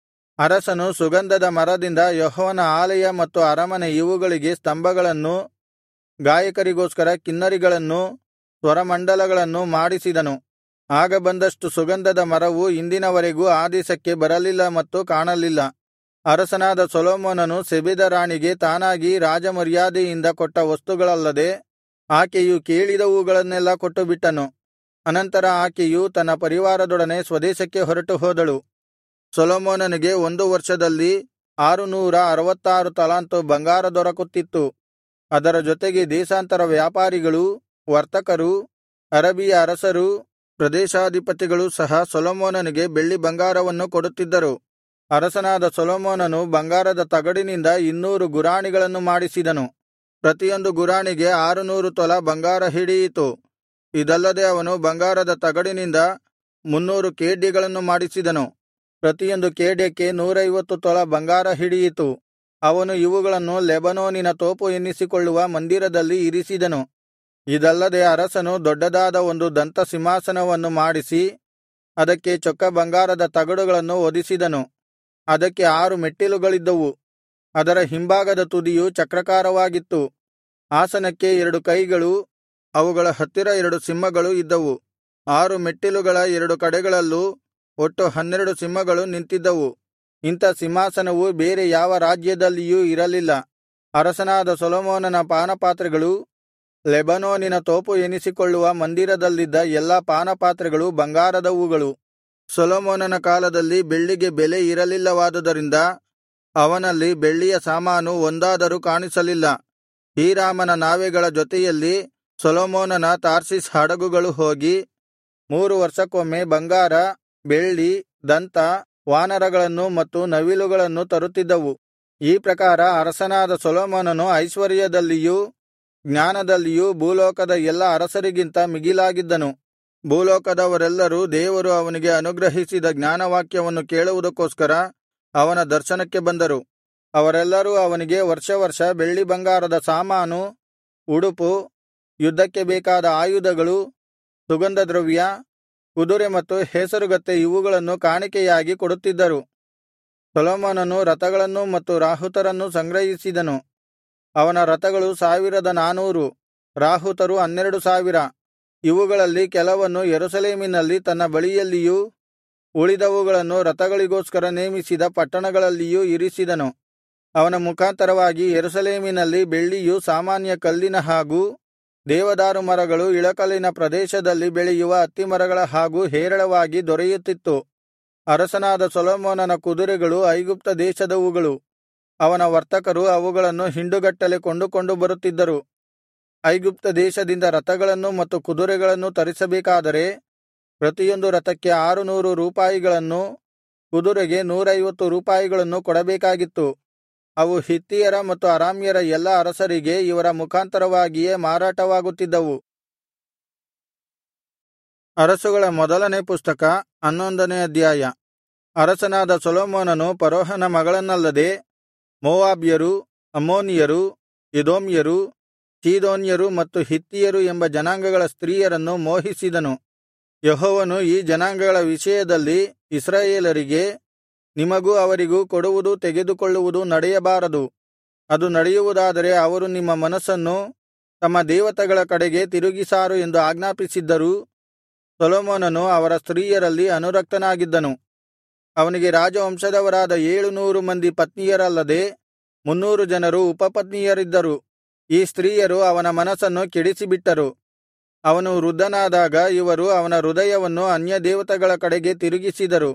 ಅರಸನು ಸುಗಂಧದ ಮರದಿಂದ ಯೆಹೋವನ ಆಲಯ ಮತ್ತು ಅರಮನೆ ಇವುಗಳಿಗೆ ಸ್ತಂಭಗಳನ್ನೂ ಗಾಯಕರಿಗೋಸ್ಕರ ಕಿನ್ನರಿಗಳನ್ನೂ ಸ್ವರಮಂಡಲಗಳನ್ನೂ ಮಾಡಿಸಿದನು ಆಗ ಬಂದಷ್ಟು ಸುಗಂಧದ ಮರವು ಇಂದಿನವರೆಗೂ ಆ ದೇಶಕ್ಕೆ ಬರಲಿಲ್ಲ ಮತ್ತು ಕಾಣಲಿಲ್ಲ ಅರಸನಾದ ಸೊಲೊಮೋನನು ಸೆಬೆದ ರಾಣಿಗೆ ತಾನಾಗಿ ರಾಜಮರ್ಯಾದೆಯಿಂದ ಕೊಟ್ಟ ವಸ್ತುಗಳಲ್ಲದೆ ಆಕೆಯು ಕೇಳಿದವುಗಳನ್ನೆಲ್ಲಾ ಕೊಟ್ಟುಬಿಟ್ಟನು ಅನಂತರ ಆಕೆಯು ತನ್ನ ಪರಿವಾರದೊಡನೆ ಸ್ವದೇಶಕ್ಕೆ ಹೊರಟು ಹೋದಳು ಸೊಲೊಮೋನನಿಗೆ ಒಂದು ವರ್ಷದಲ್ಲಿ ಆರುನೂರ ಅರವತ್ತಾರು ತಲಾಂತು ಬಂಗಾರ ದೊರಕುತ್ತಿತ್ತು ಅದರ ಜೊತೆಗೆ ದೇಶಾಂತರ ವ್ಯಾಪಾರಿಗಳೂ ವರ್ತಕರೂ ಅರಬಿಯ ಅರಸರೂ ಪ್ರದೇಶಾಧಿಪತಿಗಳೂ ಸಹ ಸೊಲೊಮೋನನಿಗೆ ಬೆಳ್ಳಿ ಬಂಗಾರವನ್ನು ಕೊಡುತ್ತಿದ್ದರು ಅರಸನಾದ ಸೊಲೊಮೋನನು ಬಂಗಾರದ ತಗಡಿನಿಂದ ಇನ್ನೂರು ಗುರಾಣಿಗಳನ್ನು ಮಾಡಿಸಿದನು ಪ್ರತಿಯೊಂದು ಗುರಾಣಿಗೆ ಆರುನೂರು ತೊಲಾ ಬಂಗಾರ ಹಿಡಿಯಿತು ಇದಲ್ಲದೆ ಅವನು ಬಂಗಾರದ ತಗಡಿನಿಂದ ಮುನ್ನೂರು ಖೇಡ್ಯಗಳನ್ನು ಮಾಡಿಸಿದನು ಪ್ರತಿಯೊಂದು ಖೇಡ್ಯಕ್ಕೆ ನೂರೈವತ್ತು ತೊಲಾ ಬಂಗಾರ ಹಿಡಿಯಿತು ಅವನು ಇವುಗಳನ್ನು ಲೆಬನೋನಿನ ತೋಪು ಎನ್ನಿಸಿಕೊಳ್ಳುವ ಮಂದಿರದಲ್ಲಿ ಇರಿಸಿದನು ಇದಲ್ಲದೆ ಅರಸನು ದೊಡ್ಡದಾದ ಒಂದು ದಂತ ಸಿಂಹಾಸನವನ್ನು ಮಾಡಿಸಿ ಅದಕ್ಕೆ ಚೊಕ್ಕ ಬಂಗಾರದ ತಗಡುಗಳನ್ನು ಹೊದಿಸಿದನು ಅದಕ್ಕೆ ಆರು ಮೆಟ್ಟಿಲುಗಳಿದ್ದವು ಅದರ ಹಿಂಭಾಗದ ತುದಿಯು ಚಕ್ರಾಕಾರವಾಗಿತ್ತು ಆಸನಕ್ಕೆ ಎರಡು ಕೈಗಳು ಅವುಗಳ ಹತ್ತಿರ ಎರಡು ಸಿಂಹಗಳು ಇದ್ದವು ಆರು ಮೆಟ್ಟಿಲುಗಳ ಎರಡು ಕಡೆಗಳಲ್ಲೂ ಒಟ್ಟು ಹನ್ನೆರಡು ಸಿಂಹಗಳು ನಿಂತಿದ್ದವು ಇಂಥ ಸಿಂಹಾಸನವು ಬೇರೆ ಯಾವ ರಾಜ್ಯದಲ್ಲಿಯೂ ಇರಲಿಲ್ಲ ಅರಸನಾದ ಸೊಲೊಮೋನನ ಪಾನಪಾತ್ರೆಗಳು ಲೆಬನೋನಿನ ತೋಪು ಎನಿಸಿಕೊಳ್ಳುವ ಮಂದಿರದಲ್ಲಿದ್ದ ಎಲ್ಲಾ ಪಾನಪಾತ್ರೆಗಳು ಬಂಗಾರದವುಗಳು ಸೊಲೊಮೋನನ ಕಾಲದಲ್ಲಿ ಬೆಳ್ಳಿಗೆ ಬೆಲೆ ಇರಲಿಲ್ಲವಾದುದರಿಂದ ಅವನಲ್ಲಿ ಬೆಳ್ಳಿಯ ಸಾಮಾನು ಒಂದಾದರೂ ಕಾಣಿಸಲಿಲ್ಲ ಹೀರಾಮನ ನಾವೆಗಳ ಜೊತೆಯಲ್ಲಿ ಸೊಲೊಮೋನನ ತಾರ್ಷೀಷ್ ಹಡಗುಗಳು ಹೋಗಿ ಮೂರು ವರ್ಷಕ್ಕೊಮ್ಮೆ ಬಂಗಾರ ಬೆಳ್ಳಿ ದಂತ ವಾನರಗಳನ್ನು ಮತ್ತು ನವಿಲುಗಳನ್ನು ತರುತ್ತಿದ್ದವು ಈ ಪ್ರಕಾರ ಅರಸನಾದ ಸೊಲೊಮೋನನು ಐಶ್ವರ್ಯದಲ್ಲಿಯೂ ಜ್ಞಾನದಲ್ಲಿಯೂ ಭೂಲೋಕದ ಎಲ್ಲಾ ಅರಸರಿಗಿಂತ ಮಿಗಿಲಾಗಿದ್ದನು ಭೂಲೋಕದವರೆಲ್ಲರೂ ದೇವರು ಅವನಿಗೆ ಅನುಗ್ರಹಿಸಿದ ಜ್ಞಾನವಾಕ್ಯವನ್ನು ಕೇಳುವುದಕ್ಕೋಸ್ಕರ ಅವನ ದರ್ಶನಕ್ಕೆ ಬಂದರು ಅವರೆಲ್ಲರೂ ಅವನಿಗೆ ವರ್ಷ ವರ್ಷ ಬೆಳ್ಳಿ ಬಂಗಾರದ ಸಾಮಾನು ಉಡುಪು ಯುದ್ಧಕ್ಕೆ ಬೇಕಾದ ಆಯುಧಗಳು ಸುಗಂಧದ್ರವ್ಯ ಕುದುರೆ ಮತ್ತು ಹೇಸರುಗತ್ತೆ ಇವುಗಳನ್ನು ಕಾಣಿಕೆಯಾಗಿ ಕೊಡುತ್ತಿದ್ದರು ಸೊಲೊಮೋನನು ರಥಗಳನ್ನೂ ಮತ್ತು ರಾಹುತರನ್ನೂ ಸಂಗ್ರಹಿಸಿದನು ಅವನ ರಥಗಳು ಸಾವಿರದ ನಾನೂರು ರಾಹುತರು ಹನ್ನೆರಡು ಸಾವಿರ ಇವುಗಳಲ್ಲಿ ಕೆಲವನ್ನು ಯೆರೂಸಲೇಮಿನಲ್ಲಿ ತನ್ನ ಬಳಿಯಲ್ಲಿಯೂ ಉಳಿದವುಗಳನ್ನು ರಥಗಳಿಗೋಸ್ಕರ ನೇಮಿಸಿದ ಪಟ್ಟಣಗಳಲ್ಲಿಯೂ ಇರಿಸಿದನು ಅವನ ಮುಖಾಂತರವಾಗಿ ಯೆರೂಸಲೇಮಿನಲ್ಲಿ ಬೆಳ್ಳಿಯು ಸಾಮಾನ್ಯ ಕಲ್ಲಿನ ಹಾಗೂ ದೇವದಾರು ಮರಗಳು ಇಳಕಲಿನ ಪ್ರದೇಶದಲ್ಲಿ ಬೆಳೆಯುವ ಅತ್ತಿಮರಗಳ ಹಾಗೂ ಹೇರಳವಾಗಿ ದೊರೆಯುತ್ತಿತ್ತು ಅರಸನಾದ ಸೊಲೊಮೋನನ ಕುದುರೆಗಳು ಐಗುಪ್ತ ದೇಶದವುಗಳು ಅವನ ವರ್ತಕರು ಅವುಗಳನ್ನು ಹಿಂಡುಗಟ್ಟಲೆ ಕೊಂಡುಕೊಂಡು ಬರುತ್ತಿದ್ದರು ಐಗುಪ್ತ ದೇಶದಿಂದ ರಥಗಳನ್ನೂ ಮತ್ತು ಕುದುರೆಗಳನ್ನೂ ತರಿಸಬೇಕಾದರೆ ಪ್ರತಿಯೊಂದು ರಥಕ್ಕೆ ಆರುನೂರು ರೂಪಾಯಿಗಳನ್ನೂ ಕುದುರೆಗೆ ನೂರೈವತ್ತು ರೂಪಾಯಿಗಳನ್ನೂ ಕೊಡಬೇಕಾಗಿತ್ತು ಅವು ಹಿತ್ತಿಯರ ಮತ್ತು ಅರಾಮ್ಯರ ಎಲ್ಲಾ ಅರಸರಿಗೆ ಇವರ ಮುಖಾಂತರವಾಗಿಯೇ ಮಾರಾಟವಾಗುತ್ತಿದ್ದವು ಅರಸುಗಳ ಮೊದಲನೇ ಪುಸ್ತಕ ಹನ್ನೊಂದನೇ ಅಧ್ಯಾಯ ಅರಸನಾದ ಸೊಲೊಮೋನನು ಫರೋಹನ ಮಗಳನ್ನಲ್ಲದೆ ಮೋವಾಬ್ಯರು ಅಮ್ಮೋನಿಯರು ಎದೋಮ್ಯರು ಚೀದೋನ್ಯರು ಮತ್ತು ಹಿತ್ತಿಯರು ಎಂಬ ಜನಾಂಗಗಳ ಸ್ತ್ರೀಯರನ್ನು ಮೋಹಿಸಿದನು ಯೆಹೋವನು ಈ ಜನಾಂಗಗಳ ವಿಷಯದಲ್ಲಿ ಇಸ್ರಾಯೇಲರಿಗೆ ನಿಮಗೂ ಅವರಿಗೂ ಕೊಡುವುದು ತೆಗೆದುಕೊಳ್ಳುವುದು ನಡೆಯಬಾರದು ಅದು ನಡೆಯುವುದಾದರೆ ಅವರು ನಿಮ್ಮ ಮನಸ್ಸನ್ನು ತಮ್ಮ ದೇವತೆಗಳ ಕಡೆಗೆ ತಿರುಗಿಸಾರು ಎಂದು ಆಜ್ಞಾಪಿಸಿದ್ದರೂ ಸೊಲೊಮೋನನು ಅವರ ಸ್ತ್ರೀಯರಲ್ಲಿ ಅನುರಕ್ತನಾಗಿದ್ದನು ಅವನಿಗೆ ರಾಜವಂಶದವರಾದ ಏಳು ನೂರು ಮಂದಿ ಪತ್ನಿಯರಲ್ಲದೆ ಮುನ್ನೂರು ಜನರು ಉಪಪತ್ನಿಯರಿದ್ದರು ಈ ಸ್ತ್ರೀಯರು ಅವನ ಮನಸ್ಸನ್ನು ಕೆಡಿಸಿಬಿಟ್ಟರು ಅವನು ವೃದ್ಧನಾದಾಗ ಇವರು ಅವನ ಹೃದಯವನ್ನು ಅನ್ಯದೇವತೆಗಳ ಕಡೆಗೆ ತಿರುಗಿಸಿದರು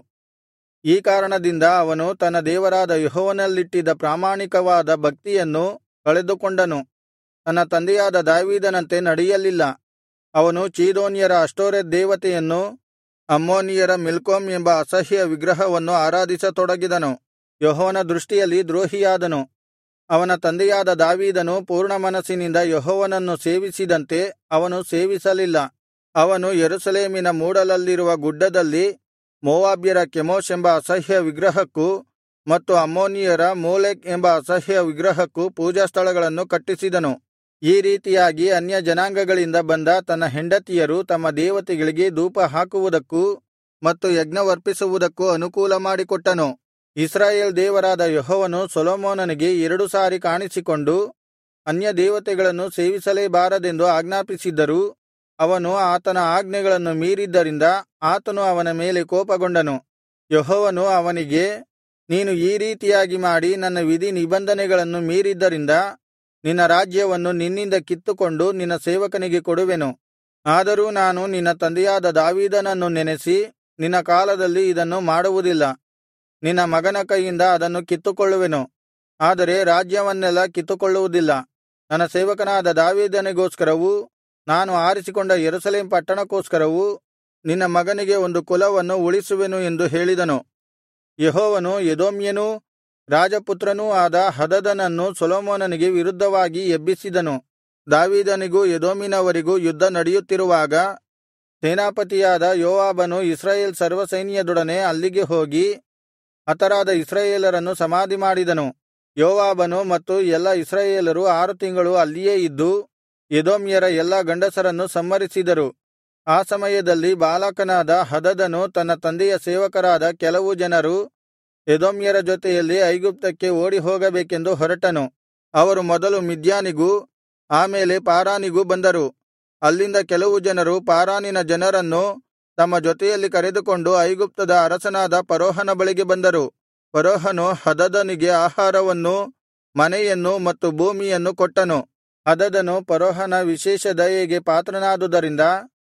ಈ ಕಾರಣದಿಂದ ಅವನು ತನ್ನ ದೇವರಾದ ಯೆಹೋವನಲ್ಲಿಟ್ಟಿದ್ದ ಪ್ರಾಮಾಣಿಕವಾದ ಭಕ್ತಿಯನ್ನು ಕಳೆದುಕೊಂಡನು ತನ್ನ ತಂದೆಯಾದ ದಾವೀದನಂತೆ ನಡೆಯಲಿಲ್ಲ ಅವನು ಚೀದೋನ್ಯರ ಅಷ್ಟೋರೆತ್ ದೇವತೆಯನ್ನು ಅಮ್ಮೋನಿಯರ ಮಿಲ್ಕೋಮ್ ಎಂಬ ಅಸಹ್ಯ ವಿಗ್ರಹವನ್ನು ಆರಾಧಿಸತೊಡಗಿದನು ಯೆಹೋವನ ದೃಷ್ಟಿಯಲ್ಲಿ ದ್ರೋಹಿಯಾದನು ಅವನ ತಂದೆಯಾದ ದಾವೀದನು ಪೂರ್ಣಮನಸ್ಸಿನಿಂದ ಯೆಹೋವನನ್ನು ಸೇವಿಸಿದಂತೆ ಅವನು ಸೇವಿಸಲಿಲ್ಲ ಅವನು ಯೆರೂಸಲೇಮಿನ ಮೂಡಲಲ್ಲಿರುವ ಗುಡ್ಡದಲ್ಲಿ ಮೋವಾಬ್ಯರ ಕೆಮೋಷ್ ಎಂಬ ಅಸಹ್ಯ ವಿಗ್ರಹಕ್ಕೂ ಮತ್ತು ಅಮ್ಮೋನಿಯರ ಮೋಲೆಕ್ ಎಂಬ ಅಸಹ್ಯ ವಿಗ್ರಹಕ್ಕೂ ಪೂಜಾಸ್ಥಳಗಳನ್ನು ಕಟ್ಟಿಸಿದನು ಈ ರೀತಿಯಾಗಿ ಅನ್ಯಜನಾಂಗಗಳಿಂದ ಬಂದ ತನ್ನ ಹೆಂಡತಿಯರು ತಮ್ಮ ದೇವತೆಗಳಿಗೆ ಧೂಪ ಹಾಕುವುದಕ್ಕೂ ಮತ್ತು ಯಜ್ಞವರ್ಪಿಸುವುದಕ್ಕೂ ಅನುಕೂಲ ಮಾಡಿಕೊಟ್ಟನು ಇಸ್ರಾಯೇಲ್ ದೇವರಾದ ಯೆಹೋವನು ಸೊಲೊಮೋನನಿಗೆ ಎರಡು ಸಾರಿ ಕಾಣಿಸಿಕೊಂಡು ಅನ್ಯದೇವತೆಗಳನ್ನು ಸೇವಿಸಲೇಬಾರದೆಂದು ಆಜ್ಞಾಪಿಸಿದ್ದರೂ ಅವನು ಆತನ ಆಜ್ಞೆಗಳನ್ನು ಮೀರಿದ್ದರಿಂದ ಆತನು ಅವನ ಮೇಲೆ ಕೋಪಗೊಂಡನು ಯೆಹೋವನು ಅವನಿಗೆ ನೀನು ಈ ರೀತಿಯಾಗಿ ಮಾಡಿ ನನ್ನ ವಿಧಿ ನಿಬಂಧನೆಗಳನ್ನು ಮೀರಿದ್ದರಿಂದ ನಿನ್ನ ರಾಜ್ಯವನ್ನು ನಿನ್ನಿಂದ ಕಿತ್ತುಕೊಂಡು ನಿನ್ನ ಸೇವಕನಿಗೆ ಕೊಡುವೆನು ಆದರೂ ನಾನು ನಿನ್ನ ತಂದೆಯಾದ ದಾವೀದನನ್ನು ನೆನೆಸಿ ನಿನ್ನ ಕಾಲದಲ್ಲಿ ಇದನ್ನು ಮಾಡುವುದಿಲ್ಲ ನಿನ್ನ ಮಗನ ಕೈಯಿಂದ ಅದನ್ನು ಕಿತ್ತುಕೊಳ್ಳುವೆನು ಆದರೆ ರಾಜ್ಯವನ್ನೆಲ್ಲಾ ಕಿತ್ತುಕೊಳ್ಳುವುದಿಲ್ಲ ನನ್ನ ಸೇವಕನಾದ ದಾವೀದನಿಗೋಸ್ಕರವೂ ನಾನು ಆರಿಸಿಕೊಂಡ ಯೆರೂಸಲೇಮ್ ಪಟ್ಟಣಕ್ಕೋಸ್ಕರವೂ ನಿನ್ನ ಮಗನಿಗೆ ಒಂದು ಕುಲವನ್ನು ಉಳಿಸುವೆನು ಎಂದು ಹೇಳಿದನು ಯೆಹೋವನು ಎದೋಮ್ಯನೂ ರಾಜಪುತ್ರನೂ ಆದ ಹದದನನ್ನು ಸೊಲೊಮೋನನಿಗೆ ವಿರುದ್ಧವಾಗಿ ಎಬ್ಬಿಸಿದನು ದಾವೀದನಿಗೂ ಎದೋಮಿನವರಿಗೂ ಯುದ್ಧ ನಡೆಯುತ್ತಿರುವಾಗ ಸೇನಾಪತಿಯಾದ ಯೋವಾಬನು ಇಸ್ರಾಯೇಲ್ ಸರ್ವಸೈನ್ಯದೊಡನೆ ಅಲ್ಲಿಗೆ ಹೋಗಿ ಹತರಾದ ಇಸ್ರಾಯೇಲರನ್ನು ಸಮಾಧಿಮಾಡಿದನು ಯೋವಾಬನು ಮತ್ತು ಎಲ್ಲಾ ಇಸ್ರಾಯೇಲರು ಆರು ತಿಂಗಳು ಅಲ್ಲಿಯೇ ಇದ್ದು ಎದೋಮ್ಯರ ಎಲ್ಲಾ ಗಂಡಸರನ್ನು ಸಂಹರಿಸಿದರು ಆ ಸಮಯದಲ್ಲಿ ಬಾಲಕನಾದ ಹದದನು ತನ್ನ ತಂದೆಯ ಸೇವಕರಾದ ಕೆಲವು ಜನರು ಎದೋಮ್ಯರ ಜೊತೆಯಲ್ಲಿ ಐಗುಪ್ತಕ್ಕೆ ಓಡಿಹೋಗಬೇಕೆಂದು ಹೊರಟನು ಅವರು ಮೊದಲು ಮಿದ್ಯಾನಿಗೂ ಆಮೇಲೆ ಪಾರಾನಿಗೂ ಬಂದರು ಅಲ್ಲಿಂದ ಕೆಲವು ಜನರು ಪಾರಾನಿನ ಜನರನ್ನು ತಮ್ಮ ಜೊತೆಯಲ್ಲಿ ಕರೆದುಕೊಂಡು ಐಗುಪ್ತದ ಅರಸನಾದ ಫರೋಹನ ಬಳಿಗೆ ಬಂದರು ಫರೋಹನು ಹದದನಿಗೆ ಆಹಾರವನ್ನೂ ಮನೆಯನ್ನೂ ಮತ್ತು ಭೂಮಿಯನ್ನು ಕೊಟ್ಟನು ಹದದನು ಫರೋಹನ ವಿಶೇಷ ದಯೆಗೆ ಪಾತ್ರನಾದುದರಿಂದ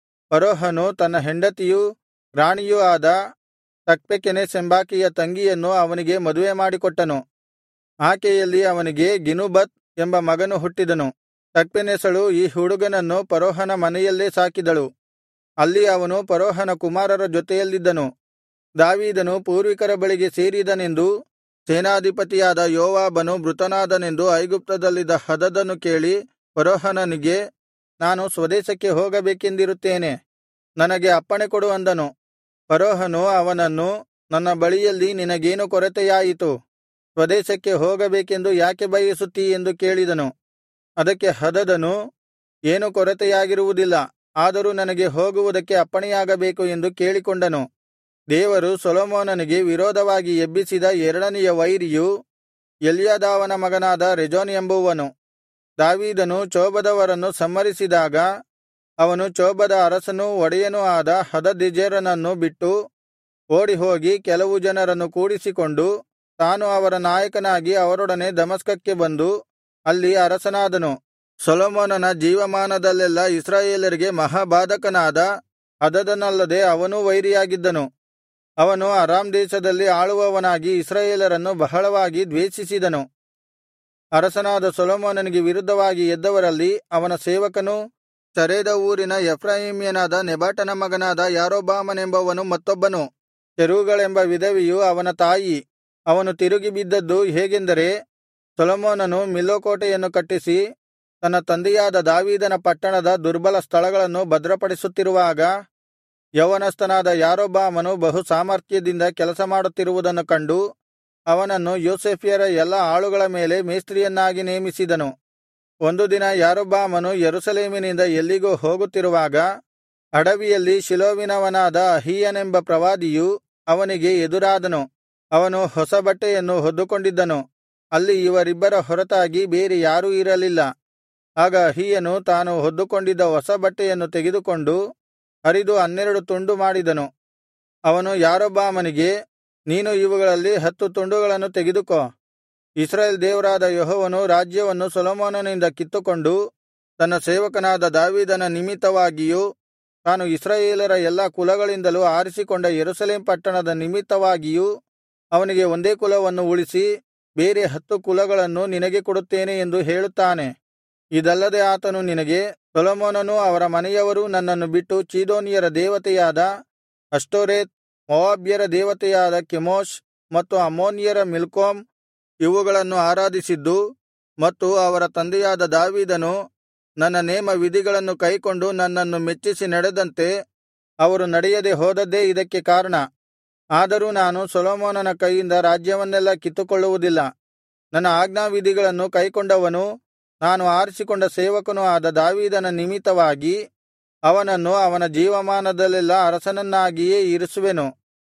ಫರೋಹನು ತನ್ನ ಹೆಂಡತಿಯೂ ರಾಣಿಯೂ ಆದ ತಕ್ಪೆಕೆನೆಸ್ ಎಂಬಾಕೆಯ ತಂಗಿಯನ್ನು ಅವನಿಗೆ ಮದುವೆ ಮಾಡಿಕೊಟ್ಟನು ಆಕೆಯಲ್ಲಿ ಅವನಿಗೆ ಗಿನುಬತ್ ಎಂಬ ಮಗನು ಹುಟ್ಟಿದನು ತಕ್ಪೆನೆಸಳು ಈ ಹುಡುಗನನ್ನು ಫರೋಹನ ಮನೆಯಲ್ಲೇ ಸಾಕಿದಳು ಅಲ್ಲಿ ಅವನು ಫರೋಹನ ಕುಮಾರರ ಜೊತೆಯಲ್ಲಿದ್ದನು ದಾವೀದನು ಪೂರ್ವಿಕರ ಬಳಿಗೆ ಸೇರಿದನೆಂದೂ ಸೇನಾಧಿಪತಿಯಾದ ಯೋವಾಬನು ಮೃತನಾದನೆಂದು ಐಗುಪ್ತದಲ್ಲಿದ್ದ ಹದದನು ಕೇಳಿ ಫರೋಹನನಿಗೆ ನಾನು ಸ್ವದೇಶಕ್ಕೆ ಹೋಗಬೇಕೆಂದಿರುತ್ತೇನೆ ನನಗೆ ಅಪ್ಪಣೆ ಕೊಡು ಅಂದನು ಫರೋಹನು ಅವನನ್ನು ನನ್ನ ಬಳಿಯಲ್ಲಿ ನಿನಗೇನು ಕೊರತೆಯಾಯಿತು ಸ್ವದೇಶಕ್ಕೆ ಹೋಗಬೇಕೆಂದು ಯಾಕೆ ಬಯಸುತ್ತೀ ಎಂದು ಕೇಳಿದನು ಅದಕ್ಕೆ ಹದದನು ಏನೂ ಕೊರತೆಯಾಗಿರುವುದಿಲ್ಲ ಆದರೂ ನನಗೆ ಹೋಗುವುದಕ್ಕೆ ಅಪ್ಪಣೆಯಾಗಬೇಕು ಎಂದು ಕೇಳಿಕೊಂಡನು ದೇವರು ಸೊಲೊಮೋನನಿಗೆ ವಿರೋಧವಾಗಿ ಎಬ್ಬಿಸಿದ ಎರಡನೆಯ ವೈರಿಯು ಎಲ್ಯಾದಾವನ ಮಗನಾದ ರೆಜೋನ್ ಎಂಬುವನು ದಾವೀದನು ಚೋಬದವರನ್ನು ಸಂಹರಿಸಿದಾಗ ಅವನು ಚೋಬದ ಅರಸನೂ ಒಡೆಯನೂ ಆದ ಹದದೆಜೆರನನ್ನು ಬಿಟ್ಟು ಓಡಿಹೋಗಿ ಕೆಲವು ಜನರನ್ನು ಕೂಡಿಸಿಕೊಂಡು ತಾನು ಅವರ ನಾಯಕನಾಗಿ ಅವರೊಡನೆ ದಮಸ್ಕಕ್ಕೆ ಬಂದು ಅಲ್ಲಿ ಅರಸನಾದನು ಸೊಲೊಮೋನನ ಜೀವಮಾನದಲ್ಲೆಲ್ಲಾ ಇಸ್ರಾಯೇಲರಿಗೆ ಮಹಾಬಾಧಕನಾದ ಹದದನಲ್ಲದೆ ಅವನೂ ವೈರಿಯಾಗಿದ್ದನು ಅವನು ಅರಾಮ್ ದೇಶದಲ್ಲಿ ಆಳುವವನಾಗಿ ಇಸ್ರಾಯೇಲರನ್ನು ಬಹಳವಾಗಿ ದ್ವೇಷಿಸಿದನು ಅರಸನಾದ ಸೊಲೊಮೋನನಿಗೆ ವಿರುದ್ಧವಾಗಿ ಎದ್ದವರಲ್ಲಿ ಅವನ ಸೇವಕನೂ ಚರೇದ ಊರಿನ ಎಫ್ರಾಯೀಮ್ಯನಾದ ನೆಬಾಟನ ಮಗನಾದ ಯಾರೊಬ್ಬಾಮನೆಂಬವನು ಮತ್ತೊಬ್ಬನು ಚೆರೂಗಳೆಂಬ ವಿಧವೆಯು ಅವನ ತಾಯಿ ಅವನು ತಿರುಗಿ ಬಿದ್ದದ್ದು ಹೇಗೆಂದರೆ ಸೊಲೊಮೋನನು ಮಿಲ್ಲೋ ಕೋಟೆಯನ್ನು ಕಟ್ಟಿಸಿ ತನ್ನ ತಂದೆಯಾದ ದಾವೀದನ ಪಟ್ಟಣದ ದುರ್ಬಲ ಸ್ಥಳಗಳನ್ನು ಭದ್ರಪಡಿಸುತ್ತಿರುವಾಗ ಯೌವನಸ್ಥನಾದ ಯಾರೊಬ್ಬಾಮನು ಬಹು ಸಾಮರ್ಥ್ಯದಿಂದ ಕೆಲಸ ಮಾಡುತ್ತಿರುವುದನ್ನು ಕಂಡು ಅವನನ್ನು ಯೋಸೇಫ್ಯರ ಎಲ್ಲಾ ಆಳುಗಳ ಮೇಲೆ ಮೇಸ್ತ್ರಿಯನ್ನಾಗಿ ನೇಮಿಸಿದನು ಒಂದು ದಿನ ಯಾರೊಬ್ಬಾಮನು ಯೆರೂಸಲೇಮಿನಿಂದ ಎಲ್ಲಿಗೋ ಹೋಗುತ್ತಿರುವಾಗ ಅಡವಿಯಲ್ಲಿ ಶಿಲೋವಿನವನಾದ ಅಹೀಯನೆಂಬ ಪ್ರವಾದಿಯು ಅವನಿಗೆ ಎದುರಾದನು ಅವನು ಹೊಸ ಬಟ್ಟೆಯನ್ನು ಹೊದ್ದುಕೊಂಡಿದ್ದನು ಅಲ್ಲಿ ಇವರಿಬ್ಬರ ಹೊರತಾಗಿ ಬೇರೆ ಯಾರೂ ಇರಲಿಲ್ಲ ಆಗ ಅಹೀಯನು ತಾನು ಹೊದ್ದುಕೊಂಡಿದ್ದ ಹೊಸ ಬಟ್ಟೆಯನ್ನು ತೆಗೆದುಕೊಂಡು ಹರಿದು ಹನ್ನೆರಡು ತುಂಡು ಮಾಡಿದನು ಅವನು ಯಾರೊಬ್ಬಾಮನಿಗೆ ನೀನು ಇವುಗಳಲ್ಲಿ ಹತ್ತು ತುಂಡುಗಳನ್ನು ತೆಗೆದುಕೋ ಇಸ್ರಾಯೇಲ್ ದೇವರಾದ ಯೆಹೋವನು ರಾಜ್ಯವನ್ನು ಸೊಲೊಮೋನನಿಂದ ಕಿತ್ತುಕೊಂಡು ತನ್ನ ಸೇವಕನಾದ ದಾವೀದನ ನಿಮಿತ್ತವಾಗಿಯೂ ತಾನು ಇಸ್ರಾಯೇಲರ ಎಲ್ಲಾ ಕುಲಗಳಿಂದಲೂ ಆರಿಸಿಕೊಂಡ ಯೆರೂಸಲೇಮ್ ಪಟ್ಟಣದ ನಿಮಿತ್ತವಾಗಿಯೂ ಅವನಿಗೆ ಒಂದೇ ಕುಲವನ್ನು ಉಳಿಸಿ ಬೇರೆ ಹತ್ತು ಕುಲಗಳನ್ನು ನಿನಗೆ ಕೊಡುತ್ತೇನೆ ಎಂದು ಹೇಳುತ್ತಾನೆ ಇದಲ್ಲದೆ ಆತನು ನಿನಗೆ ಸೊಲೊಮೋನನೂ ಅವರ ಮನೆಯವರೂ ನನ್ನನ್ನು ಬಿಟ್ಟು ಚೀದೋನಿಯರ ದೇವತೆಯಾದ ಅಷ್ಟೋರೆತ್ ಮೋವಾಬ್ಯರ ದೇವತೆಯಾದ ಕೆಮೋಷ್ ಮತ್ತು ಅಮ್ಮೋನಿಯರ ಮಿಲ್ಕೋಮ್ ಇವುಗಳನ್ನು ಆರಾಧಿಸಿದ್ದು ಮತ್ತು ಅವರ ತಂದೆಯಾದ ದಾವೀದನು ನನ್ನ ನೇಮ ವಿಧಿಗಳನ್ನು ಕೈಕೊಂಡು ನನ್ನನ್ನು ಮೆಚ್ಚಿಸಿ ನಡೆದಂತೆ ಅವರು ನಡೆಯದೆ ಹೋದದ್ದೇ ಇದಕ್ಕೆ ಕಾರಣ ಆದರೂ ನಾನು ಸೊಲೊಮೋನನ ಕೈಯಿಂದ ರಾಜ್ಯವನ್ನೆಲ್ಲಾ ಕಿತ್ತುಕೊಳ್ಳುವುದಿಲ್ಲ ನನ್ನ ಆಜ್ಞಾವಿಧಿಗಳನ್ನು ಕೈಕೊಂಡವನೂ ನಾನು ಆರಿಸಿಕೊಂಡ ಸೇವಕನೂ ಆದ ದಾವೀದನ ನಿಮಿತ್ತವಾಗಿ ಅವನನ್ನು ಅವನ ಜೀವಮಾನದಲ್ಲೆಲ್ಲಾ ಅರಸನನ್ನಾಗಿಯೇ ಇರಿಸುವೆನು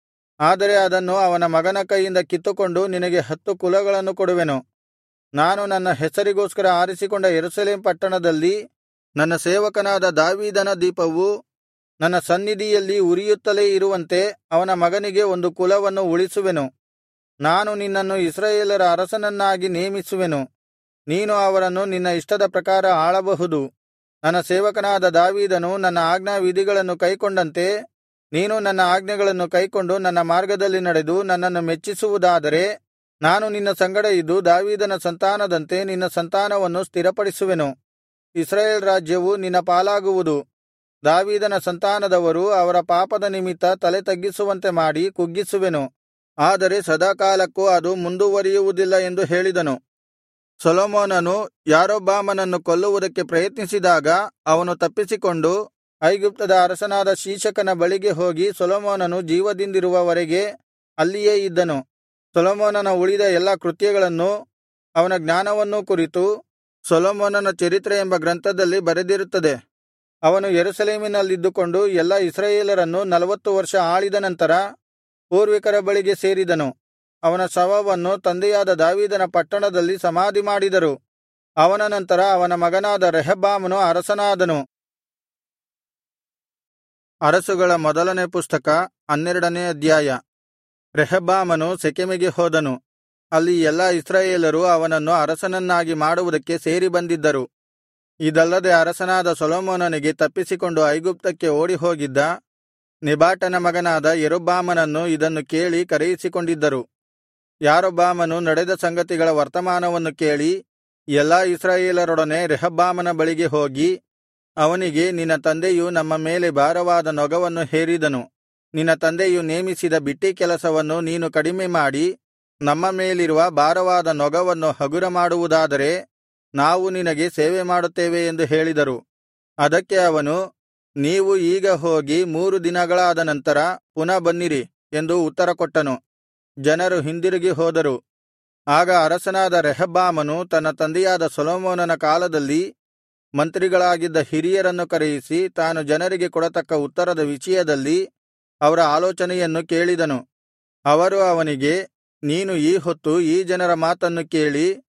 ಆದರೆ ಅದನ್ನು ಅವನ ಮಗನ ಕೈಯಿಂದ ಕಿತ್ತುಕೊಂಡು ನಿನಗೆ ಹತ್ತು ಕುಲಗಳನ್ನು ಕೊಡುವೆನು ನಾನು ನನ್ನ ಹೆಸರಿಗೋಸ್ಕರ ಆರಿಸಿಕೊಂಡ ಯೆರೂಸಲೇಮ್ ಪಟ್ಟಣದಲ್ಲಿ ನನ್ನ ಸೇವಕನಾದ ದಾವೀದನ ದೀಪವು ನನ್ನ ಸನ್ನಿಧಿಯಲ್ಲಿ ಉರಿಯುತ್ತಲೇ ಇರುವಂತೆ ಅವನ ಮಗನಿಗೆ ಒಂದು ಕುಲವನ್ನು ಉಳಿಸುವೆನು ನಾನು ನಿನ್ನನ್ನು ಇಸ್ರಾಯೇಲರ ಅರಸನನ್ನಾಗಿ ನೇಮಿಸುವೆನು ನೀನು ಅವರನ್ನು ನಿನ್ನ ಇಷ್ಟದ ಪ್ರಕಾರ ಆಳಬಹುದು ನನ್ನ ಸೇವಕನಾದ ದಾವೀದನು ನನ್ನ ಆಜ್ಞಾವಿಧಿಗಳನ್ನು ಕೈಕೊಂಡಂತೆ ನೀನು ನನ್ನ ಆಜ್ಞೆಗಳನ್ನು ಕೈಕೊಂಡು ನನ್ನ ಮಾರ್ಗದಲ್ಲಿ ನಡೆದು ನನ್ನನ್ನು ಮೆಚ್ಚಿಸುವುದಾದರೆ ನಾನು ನಿನ್ನ ಸಂಗಡ ಇದ್ದು ದಾವೀದನ ಸಂತಾನದಂತೆ ನಿನ್ನ ಸಂತಾನವನ್ನು ಸ್ಥಿರಪಡಿಸುವೆನು ಇಸ್ರಾಯೇಲ್ ರಾಜ್ಯವು ನಿನ್ನ ಪಾಲಾಗುವುದು ದಾವೀದನ ಸಂತಾನದವರು ಅವರ ಪಾಪದ ನಿಮಿತ್ತ ತಲೆ ತಗ್ಗಿಸುವಂತೆ ಮಾಡಿ ಕುಗ್ಗಿಸುವೆನು ಆದರೆ ಸದಾಕಾಲಕ್ಕೂ ಅದು ಮುಂದುವರಿಯುವುದಿಲ್ಲ ಎಂದು ಹೇಳಿದನು ಸೊಲೊಮೋನನು ಯಾರೊಬ್ಬಾಮನನ್ನು ಕೊಲ್ಲುವುದಕ್ಕೆ ಪ್ರಯತ್ನಿಸಿದಾಗ ಅವನು ತಪ್ಪಿಸಿಕೊಂಡು ಐಗುಪ್ತದ ಅರಸನಾದ ಶೀಶಕನ ಬಳಿಗೆ ಹೋಗಿ ಸೊಲೊಮೋನನು ಜೀವದಿಂದಿರುವವರೆಗೆ ಅಲ್ಲಿಯೇ ಇದ್ದನು ಸೊಲೊಮೋನನ ಉಳಿದ ಎಲ್ಲಾ ಕೃತ್ಯಗಳನ್ನೂ ಅವನ ಜ್ಞಾನವನ್ನೂ ಕುರಿತು ಸೊಲೊಮೋನನ ಚರಿತ್ರೆ ಎಂಬ ಗ್ರಂಥದಲ್ಲಿ ಬರೆದಿರುತ್ತದೆ ಅವನು ಯೆರೂಸಲೇಮಿನಲ್ಲಿದ್ದುಕೊಂಡು ಎಲ್ಲಾ ಇಸ್ರಾಯೇಲರನ್ನು ನಲವತ್ತು ವರ್ಷ ಆಳಿದ ನಂತರ ಪೂರ್ವಿಕರ ಬಳಿಗೆ ಸೇರಿದನು ಅವನ ಶವವನ್ನು ತಂದೆಯಾದ ದಾವೀದನ ಪಟ್ಟಣದಲ್ಲಿ ಸಮಾಧಿಮಾಡಿದರು ಅವನ ನಂತರ ಅವನ ಮಗನಾದ ರೆಹಬ್ಬಾಮನು ಅರಸನಾದನು ಅರಸುಗಳ ಮೊದಲನೇ ಪುಸ್ತಕ ಹನ್ನೆರಡನೇ ಅಧ್ಯಾಯ ರೆಹಬ್ಬಾಮನು ಸೆಕೆಮಿಗೆ ಹೋದನು ಅಲ್ಲಿ ಎಲ್ಲಾ ಇಸ್ರಾಯೇಲರು ಅವನನ್ನು ಅರಸನನ್ನಾಗಿ ಮಾಡುವುದಕ್ಕೆ ಸೇರಿ ಬಂದಿದ್ದರು ಇದಲ್ಲದೆ ಅರಸನಾದ ಸೊಲೊಮೋನನಿಗೆ ತಪ್ಪಿಸಿಕೊಂಡು ಐಗುಪ್ತಕ್ಕೆ ಓಡಿಹೋಗಿದ್ದ ನೆಬಾಟನ ಮಗನಾದ ಯೆರೊಬ್ಬಾಮನನ್ನು ಇದನ್ನು ಕೇಳಿ ಕರೆಯಿಸಿಕೊಂಡಿದ್ದರು ಯಾರೊಬ್ಬಾಮನು ನಡೆದ ಸಂಗತಿಗಳ ವರ್ತಮಾನವನ್ನು ಕೇಳಿ ಎಲ್ಲಾ ಇಸ್ರಾಯೇಲರೊಡನೆ ರೆಹಬ್ಬಾಮನ ಬಳಿಗೆ ಹೋಗಿ ಅವನಿಗೆ ನಿನ್ನ ತಂದೆಯು ನಮ್ಮ ಮೇಲೆ ಭಾರವಾದ ನೊಗವನ್ನು ಹೇರಿದನು ನಿನ್ನ ತಂದೆಯು ನೇಮಿಸಿದ ಬಿಟ್ಟಿ ಕೆಲಸವನ್ನು ನೀನು ಕಡಿಮೆ ಮಾಡಿ ನಮ್ಮ ಮೇಲಿರುವ ಭಾರವಾದ ನೊಗವನ್ನು ಹಗುರ ಮಾಡುವುದಾದರೆ ನಾವು ನಿನಗೆ ಸೇವೆ ಮಾಡುತ್ತೇವೆ ಎಂದು ಹೇಳಿದರು ಅದಕ್ಕೆ ಅವನು ನೀವು ಈಗ ಹೋಗಿ ಮೂರು ದಿನಗಳಾದ ನಂತರ ಪುನಃ ಬನ್ನಿರಿ ಎಂದು ಉತ್ತರಕೊಟ್ಟನು ಜನರು ಹಿಂದಿರುಗಿ ಹೋದರು ಆಗ ಅರಸನಾದ ರೆಹಬ್ಬಾಮನು ತನ್ನ ತಂದೆಯಾದ ಸೊಲೊಮೋನನ ಕಾಲದಲ್ಲಿ ಮಂತ್ರಿಗಳಾಗಿದ್ದ ಹಿರಿಯರನ್ನು ಕರೆಯಿಸಿ ತಾನು ಜನರಿಗೆ ಕೊಡತಕ್ಕ ಉತ್ತರದ ವಿಷಯದಲ್ಲಿ ಅವರ ಆಲೋಚನೆಯನ್ನು ಕೇಳಿದನು ಅವರು ಅವನಿಗೆ ನೀನು ಈ ಹೊತ್ತು ಈ ಜನರ ಮಾತನ್ನು ಕೇಳಿ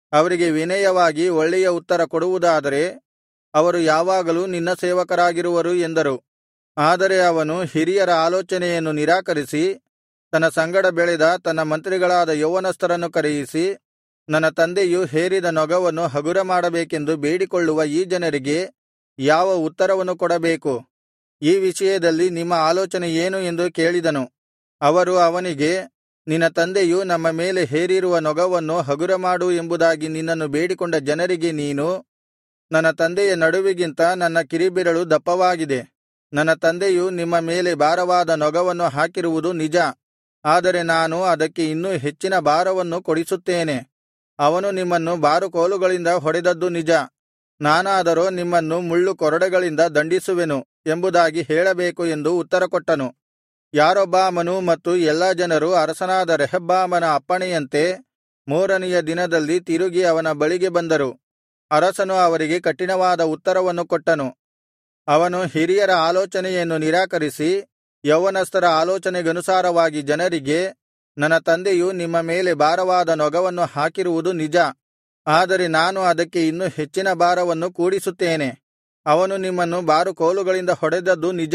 ಅವರಿಗೆ ವಿನಯವಾಗಿ ಒಳ್ಳೆಯ ಉತ್ತರ ಕೊಡುವುದಾದರೆ ಅವರು ಯಾವಾಗಲೂ ನಿನ್ನ ಸೇವಕರಾಗಿರುವರು ಎಂದರು ಆದರೆ ಅವನು ಹಿರಿಯರ ಆಲೋಚನೆಯನ್ನು ನಿರಾಕರಿಸಿ ತನ್ನ ಸಂಗಡ ಬೆಳೆದ ತನ್ನ ಮಂತ್ರಿಗಳಾದ ಯೌವನಸ್ಥರನ್ನು ಕರೆಯಿಸಿ ನನ್ನ ತಂದೆಯು ಹೇರಿದ ನೊಗವನ್ನು ಹಗುರ ಮಾಡಬೇಕೆಂದು ಬೇಡಿಕೊಳ್ಳುವ ಈ ಜನರಿಗೆ ಯಾವ ಉತ್ತರವನ್ನು ಕೊಡಬೇಕು ಈ ವಿಷಯದಲ್ಲಿ ನಿಮ್ಮ ಆಲೋಚನೆ ಏನು ಎಂದು ಕೇಳಿದನು ಅವರು ಅವನಿಗೆ ನಿನ್ನ ತಂದೆಯು ನಮ್ಮ ಮೇಲೆ ಹೇರಿರುವ ನೊಗವನ್ನು ಹಗುರಮಾಡು ಎಂಬುದಾಗಿ ನಿನ್ನನ್ನು ಬೇಡಿಕೊಂಡ ಜನರಿಗೆ ನೀನು ನನ್ನ ತಂದೆಯ ನಡುವಿಗಿಂತ ನನ್ನ ಕಿರಿಬೆರಳು ದಪ್ಪವಾಗಿದೆ ನನ್ನ ತಂದೆಯು ನಿಮ್ಮ ಮೇಲೆ ಭಾರವಾದ ನೊಗವನ್ನು ಹಾಕಿರುವುದು ನಿಜ ಆದರೆ ನಾನು ಅದಕ್ಕೆ ಇನ್ನೂ ಹೆಚ್ಚಿನ ಭಾರವನ್ನು ಕೊಡಿಸುತ್ತೇನೆ ಅವನು ನಿಮ್ಮನ್ನು ಬಾರುಕೋಲುಗಳಿಂದ ಹೊಡೆದದ್ದು ನಿಜ ನಾನಾದರೋ ನಿಮ್ಮನ್ನು ಮುಳ್ಳು ಕೊರಡೆಗಳಿಂದ ದಂಡಿಸುವೆನು ಎಂಬುದಾಗಿ ಹೇಳಬೇಕು ಎಂದು ಉತ್ತರಕೊಟ್ಟನು ಯಾರೊಬ್ಬಾಮನೂ ಮತ್ತು ಎಲ್ಲಾ ಜನರು ಅರಸನಾದ ರೆಹಬ್ಬಾಮನ ಅಪ್ಪಣೆಯಂತೆ ಮೂರನೆಯ ದಿನದಲ್ಲಿ ತಿರುಗಿ ಅವನ ಬಳಿಗೆ ಬಂದರು ಅರಸನು ಅವರಿಗೆ ಕಠಿಣವಾದ ಉತ್ತರವನ್ನು ಕೊಟ್ಟನು ಅವನು ಹಿರಿಯರ ಆಲೋಚನೆಯನ್ನು ನಿರಾಕರಿಸಿ ಯೌವನಸ್ಥರ ಆಲೋಚನೆಗನುಸಾರವಾಗಿ ಜನರಿಗೆ ನನ್ನ ತಂದೆಯು ನಿಮ್ಮ ಮೇಲೆ ಭಾರವಾದ ನೊಗವನ್ನು ಹಾಕಿರುವುದು ನಿಜ ಆದರೆ ನಾನು ಅದಕ್ಕೆ ಇನ್ನೂ ಹೆಚ್ಚಿನ ಭಾರವನ್ನು ಕೂಡಿಸುತ್ತೇನೆ ಅವನು ನಿಮ್ಮನ್ನು ಬಾರುಕೋಲುಗಳಿಂದ ಹೊಡೆದದ್ದು ನಿಜ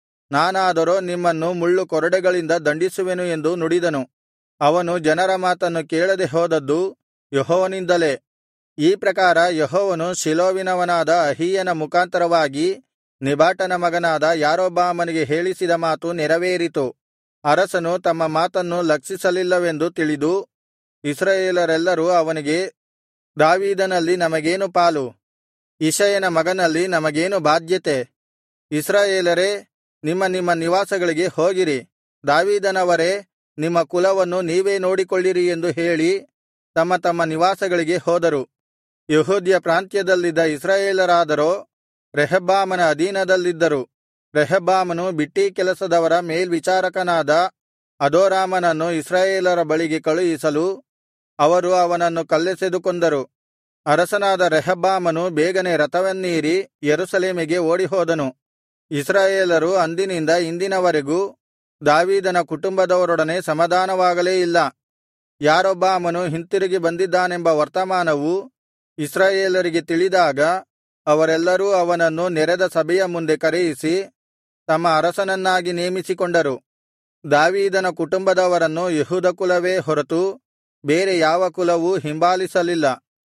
ನಾನಾದರೋ ನಿಮ್ಮನ್ನು ಮುಳ್ಳು ಕೊರಡೆಗಳಿಂದ ದಂಡಿಸುವೆನು ಎಂದು ನುಡಿದನು ಅವನು ಜನರ ಮಾತನ್ನು ಕೇಳದೆ ಹೋದದ್ದು ಯೆಹೋವನಿಂದಲೇ ಈ ಪ್ರಕಾರ ಯೆಹೋವನು ಶಿಲೋವಿನವನಾದ ಅಹೀಯನ ಮುಖಾಂತರವಾಗಿ ನೆಬಾಟನ ಮಗನಾದ ಯಾರೊಬ್ಬಾಮನಿಗೆ ಹೇಳಿಸಿದ ಮಾತು ನೆರವೇರಿತು ಅರಸನು ತಮ್ಮ ಮಾತನ್ನು ಲಕ್ಷಿಸಲಿಲ್ಲವೆಂದು ತಿಳಿದು ಇಸ್ರಾಯೇಲರೆಲ್ಲರೂ ಅವನಿಗೆ ದಾವೀದನಲ್ಲಿ ನಮಗೇನು ಪಾಲು ಇಷಯನ ಮಗನಲ್ಲಿ ನಮಗೇನು ಬಾಧ್ಯತೆ ಇಸ್ರಾಯೇಲರೇ ನಿಮ್ಮ ನಿಮ್ಮ ನಿವಾಸಗಳಿಗೆ ಹೋಗಿರಿ ದಾವೀದನವರೇ ನಿಮ್ಮ ಕುಲವನ್ನು ನೀವೇ ನೋಡಿಕೊಳ್ಳಿರಿ ಎಂದು ಹೇಳಿ ತಮ್ಮ ತಮ್ಮ ನಿವಾಸಗಳಿಗೆ ಹೋದರು ಯೆಹೂದ್ಯ ಪ್ರಾಂತ್ಯದಲ್ಲಿದ್ದ ಇಸ್ರಾಯೇಲರಾದರೋ ರೆಹಬ್ಬಾಮನ ಅಧೀನದಲ್ಲಿದ್ದರು ರೆಹಬ್ಬಾಮನು ಬಿಟ್ಟೀ ಕೆಲಸದವರ ಮೇಲ್ವಿಚಾರಕನಾದ ಅದೋರಾಮನನ್ನು ಇಸ್ರಾಯೇಲರ ಬಳಿಗೆ ಕಳುಹಿಸಲು ಅವರು ಅವನನ್ನು ಕಲ್ಲೆಸೆದು ಕೊಂದರು ಅರಸನಾದ ರೆಹಬ್ಬಾಮನು ಬೇಗನೆ ರಥವನ್ನೇರಿ ಯೆರೂಸಲೇಮಿಗೆ ಓಡಿಹೋದನು ಇಸ್ರಾಯೇಲರು ಅಂದಿನಿಂದ ಇಂದಿನವರೆಗೂ ದಾವೀದನ ಕುಟುಂಬದವರೊಡನೆ ಸಮಾಧಾನವಾಗಲೇ ಇಲ್ಲ ಯಾರೊಬ್ಬಾಮನು ಹಿಂತಿರುಗಿ ಬಂದಿದ್ದಾನೆಂಬ ವರ್ತಮಾನವು ಇಸ್ರಾಯೇಲರಿಗೆ ತಿಳಿದಾಗ ಅವರೆಲ್ಲರೂ ಅವನನ್ನು ನೆರೆದ ಸಭೆಯ ಮುಂದೆ ಕರೆಯಿಸಿ ತಮ್ಮ ಅರಸನನ್ನಾಗಿ ನೇಮಿಸಿಕೊಂಡರು ದಾವೀದನ ಕುಟುಂಬದವರನ್ನು ಯೆಹೂದ ಕುಲವೇ ಹೊರತು ಬೇರೆ ಯಾವ ಕುಲವೂ ಹಿಂಬಾಲಿಸಲಿಲ್ಲ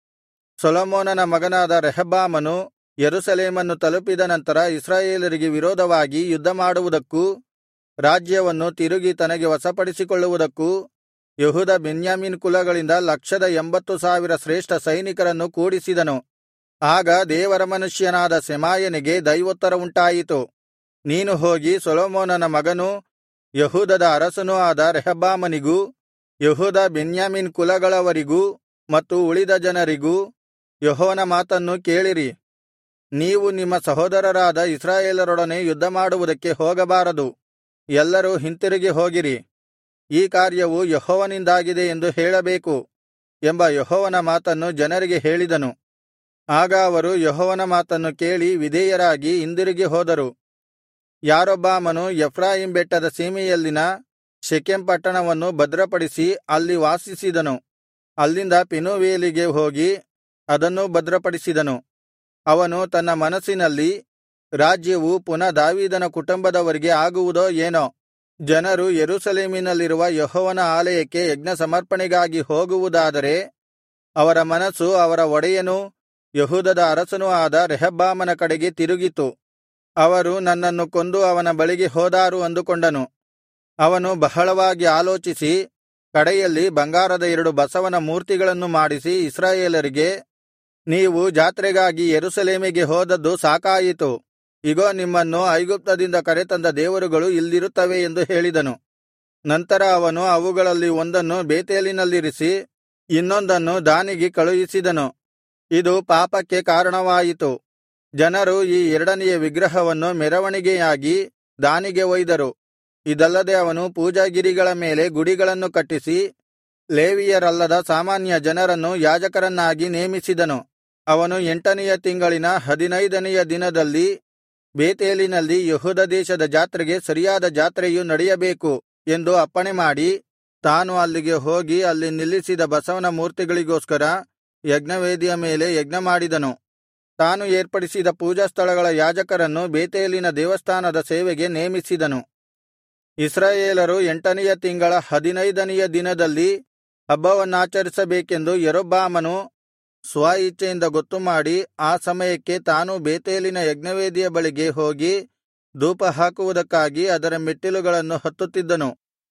ಸೊಲೊಮೋನನ ಮಗನಾದ ರೆಹಬ್ಬಾಮನು ಯೆರೂಸಲೇಮನ್ನು ತಲುಪಿದ ನಂತರ ಇಸ್ರಾಯೇಲರಿಗೆ ವಿರೋಧವಾಗಿ ಯುದ್ಧಮಾಡುವುದಕ್ಕೂ ರಾಜ್ಯವನ್ನು ತಿರುಗಿ ತನಗೆ ವಶಪಡಿಸಿಕೊಳ್ಳುವುದಕ್ಕೂ ಯೆಹೂದ ಬೆನ್ಯಾಮೀನ್ ಕುಲಗಳಿಂದ ಲಕ್ಷದ ಎಂಬತ್ತು ಸಾವಿರ ಶ್ರೇಷ್ಠ ಸೈನಿಕರನ್ನು ಕೂಡಿಸಿದನು ಆಗ ದೇವರ ಮನುಷ್ಯನಾದ ಸೆಮಾಯನಿಗೆ ದೈವೋತ್ತರವುಂಟಾಯಿತು ನೀನು ಹೋಗಿ ಸೊಲೊಮೋನನ ಮಗನೂ ಯಹೂದದ ಅರಸನೂ ಆದ ರೆಹಬ್ಬಾಮನಿಗೂ ಯಹೂದ ಬೆನ್ಯಾಮೀನ್ ಕುಲಗಳವರಿಗೂ ಮತ್ತು ಉಳಿದ ಜನರಿಗೂ ಯೆಹೋವನ ಮಾತನ್ನು ಕೇಳಿರಿ ನೀವು ನಿಮ್ಮ ಸಹೋದರರಾದ ಇಸ್ರಾಯೇಲರೊಡನೆ ಯುದ್ಧಮಾಡುವುದಕ್ಕೆ ಹೋಗಬಾರದು ಎಲ್ಲರೂ ಹಿಂತಿರುಗಿ ಹೋಗಿರಿ ಈ ಕಾರ್ಯವು ಯೆಹೋವನಿಂದಾಗಿದೆ ಎಂದು ಹೇಳಬೇಕು ಎಂಬ ಯೆಹೋವನ ಮಾತನ್ನು ಜನರಿಗೆ ಹೇಳಿದನು ಆಗ ಅವರು ಯೆಹೋವನ ಮಾತನ್ನು ಕೇಳಿ ವಿಧೇಯರಾಗಿ ಹಿಂದಿರುಗಿ ಹೋದರು ಯಾರೊಬ್ಬಾಮನು ಎಫ್ರಾಯಿಂ ಬೆಟ್ಟದ ಸೀಮೆಯಲ್ಲಿನ ಶೆಕೆಂ ಪಟ್ಟಣವನ್ನು ಭದ್ರಪಡಿಸಿ ಅಲ್ಲಿ ವಾಸಿಸಿದನು ಅಲ್ಲಿಂದ ಪೆನೂವೇಲಿಗೆ ಹೋಗಿ ಅದನ್ನೂ ಭದ್ರಪಡಿಸಿದನು ಅವನು ತನ್ನ ಮನಸ್ಸಿನಲ್ಲಿ ರಾಜ್ಯವು ಪುನಃ ದಾವೀದನ ಕುಟುಂಬದವರಿಗೆ ಆಗುವುದೋ ಏನೋ ಜನರು ಯೆರೂಸಲೇಮಿನಲ್ಲಿರುವ ಯೆಹೋವನ ಆಲಯಕ್ಕೆ ಯಜ್ಞ ಸಮರ್ಪಣೆಗಾಗಿ ಹೋಗುವುದಾದರೆ ಅವರ ಮನಸ್ಸು ಅವರ ಒಡೆಯನೂ ಯಹೂದದ ಅರಸನೂ ಆದ ರೆಹಬ್ಬಾಮನ ಕಡೆಗೆ ತಿರುಗಿತು ಅವರು ನನ್ನನ್ನು ಕೊಂದು ಅವನ ಬಳಿಗೆ ಹೋದಾರು ಅಂದುಕೊಂಡನು ಅವನು ಬಹಳವಾಗಿ ಆಲೋಚಿಸಿ ಕಡೆಯಲ್ಲಿ ಬಂಗಾರದ ಎರಡು ಬಸವನ ಮೂರ್ತಿಗಳನ್ನು ಮಾಡಿಸಿ ಇಸ್ರಾಯೇಲರಿಗೆ ನೀವು ಜಾತ್ರೆಗಾಗಿ ಯೆರೂಸಲೇಮಿಗೆ ಹೋದದ್ದು ಸಾಕಾಯಿತು ಇಗೋ ನಿಮ್ಮನ್ನು ಐಗುಪ್ತದಿಂದ ಕರೆತಂದ ದೇವರುಗಳು ಇಲ್ಲಿರುತ್ತವೆ ಎಂದು ಹೇಳಿದನು ನಂತರ ಅವನು ಅವುಗಳಲ್ಲಿ ಒಂದನ್ನು ಬೇತೇಲಿನಲ್ಲಿರಿಸಿ ಇನ್ನೊಂದನ್ನು ದಾನಿಗೆ ಕಳುಹಿಸಿದನು ಇದು ಪಾಪಕ್ಕೆ ಕಾರಣವಾಯಿತು ಜನರು ಈ ಎರಡನೆಯ ವಿಗ್ರಹವನ್ನು ಮೆರವಣಿಗೆಯಾಗಿ ದಾನಿಗೆ ಒಯ್ದರು ಇದಲ್ಲದೆ ಅವನು ಪೂಜಾಗಿರಿಗಳ ಮೇಲೆ ಗುಡಿಗಳನ್ನು ಕಟ್ಟಿಸಿ ಲೇವಿಯರಲ್ಲದ ಸಾಮಾನ್ಯ ಜನರನ್ನು ಯಾಜಕರನ್ನಾಗಿ ನೇಮಿಸಿದನು ಅವನು ಎಂಟನೆಯ ತಿಂಗಳಿನ ಹದಿನೈದನೆಯ ದಿನದಲ್ಲಿ ಬೇತೇಲಿನಲ್ಲಿ ಯೆಹೂದ ದೇಶದ ಜಾತ್ರೆಗೆ ಸರಿಯಾದ ಜಾತ್ರೆಯು ನಡೆಯಬೇಕು ಎಂದು ಅಪ್ಪಣೆಮಾಡಿ ತಾನು ಅಲ್ಲಿಗೆ ಹೋಗಿ ಅಲ್ಲಿ ನಿಲ್ಲಿಸಿದ ಬಸವನ ಮೂರ್ತಿಗಳಿಗೋಸ್ಕರ ಯಜ್ಞವೇದಿಯ ಮೇಲೆ ಯಜ್ಞಮಾಡಿದನು ತಾನು ಏರ್ಪಡಿಸಿದ ಪೂಜಾಸ್ಥಳಗಳ ಯಾಜಕರನ್ನು ಬೇತೇಲಿನ ದೇವಸ್ಥಾನದ ಸೇವೆಗೆ ನೇಮಿಸಿದನು ಇಸ್ರಾಯೇಲರು ಎಂಟನೆಯ ತಿಂಗಳ ಹದಿನೈದನೆಯ ದಿನದಲ್ಲಿ ಹಬ್ಬವನ್ನಾಚರಿಸಬೇಕೆಂದು ಯಾರೊಬ್ಬಾಮನು ಸ್ವ ಇಚ್ಛೆಯಿಂದ ಗೊತ್ತುಮಾಡಿ ಆ ಸಮಯಕ್ಕೆ ತಾನು ಬೇತೇಲಿನ ಯಜ್ಞವೇದಿಯ ಬಳಿಗೆ ಹೋಗಿ ಧೂಪಹಾಕುವುದಕ್ಕಾಗಿ ಅದರ ಮೆಟ್ಟಿಲುಗಳನ್ನು ಹತ್ತುತ್ತಿದ್ದನು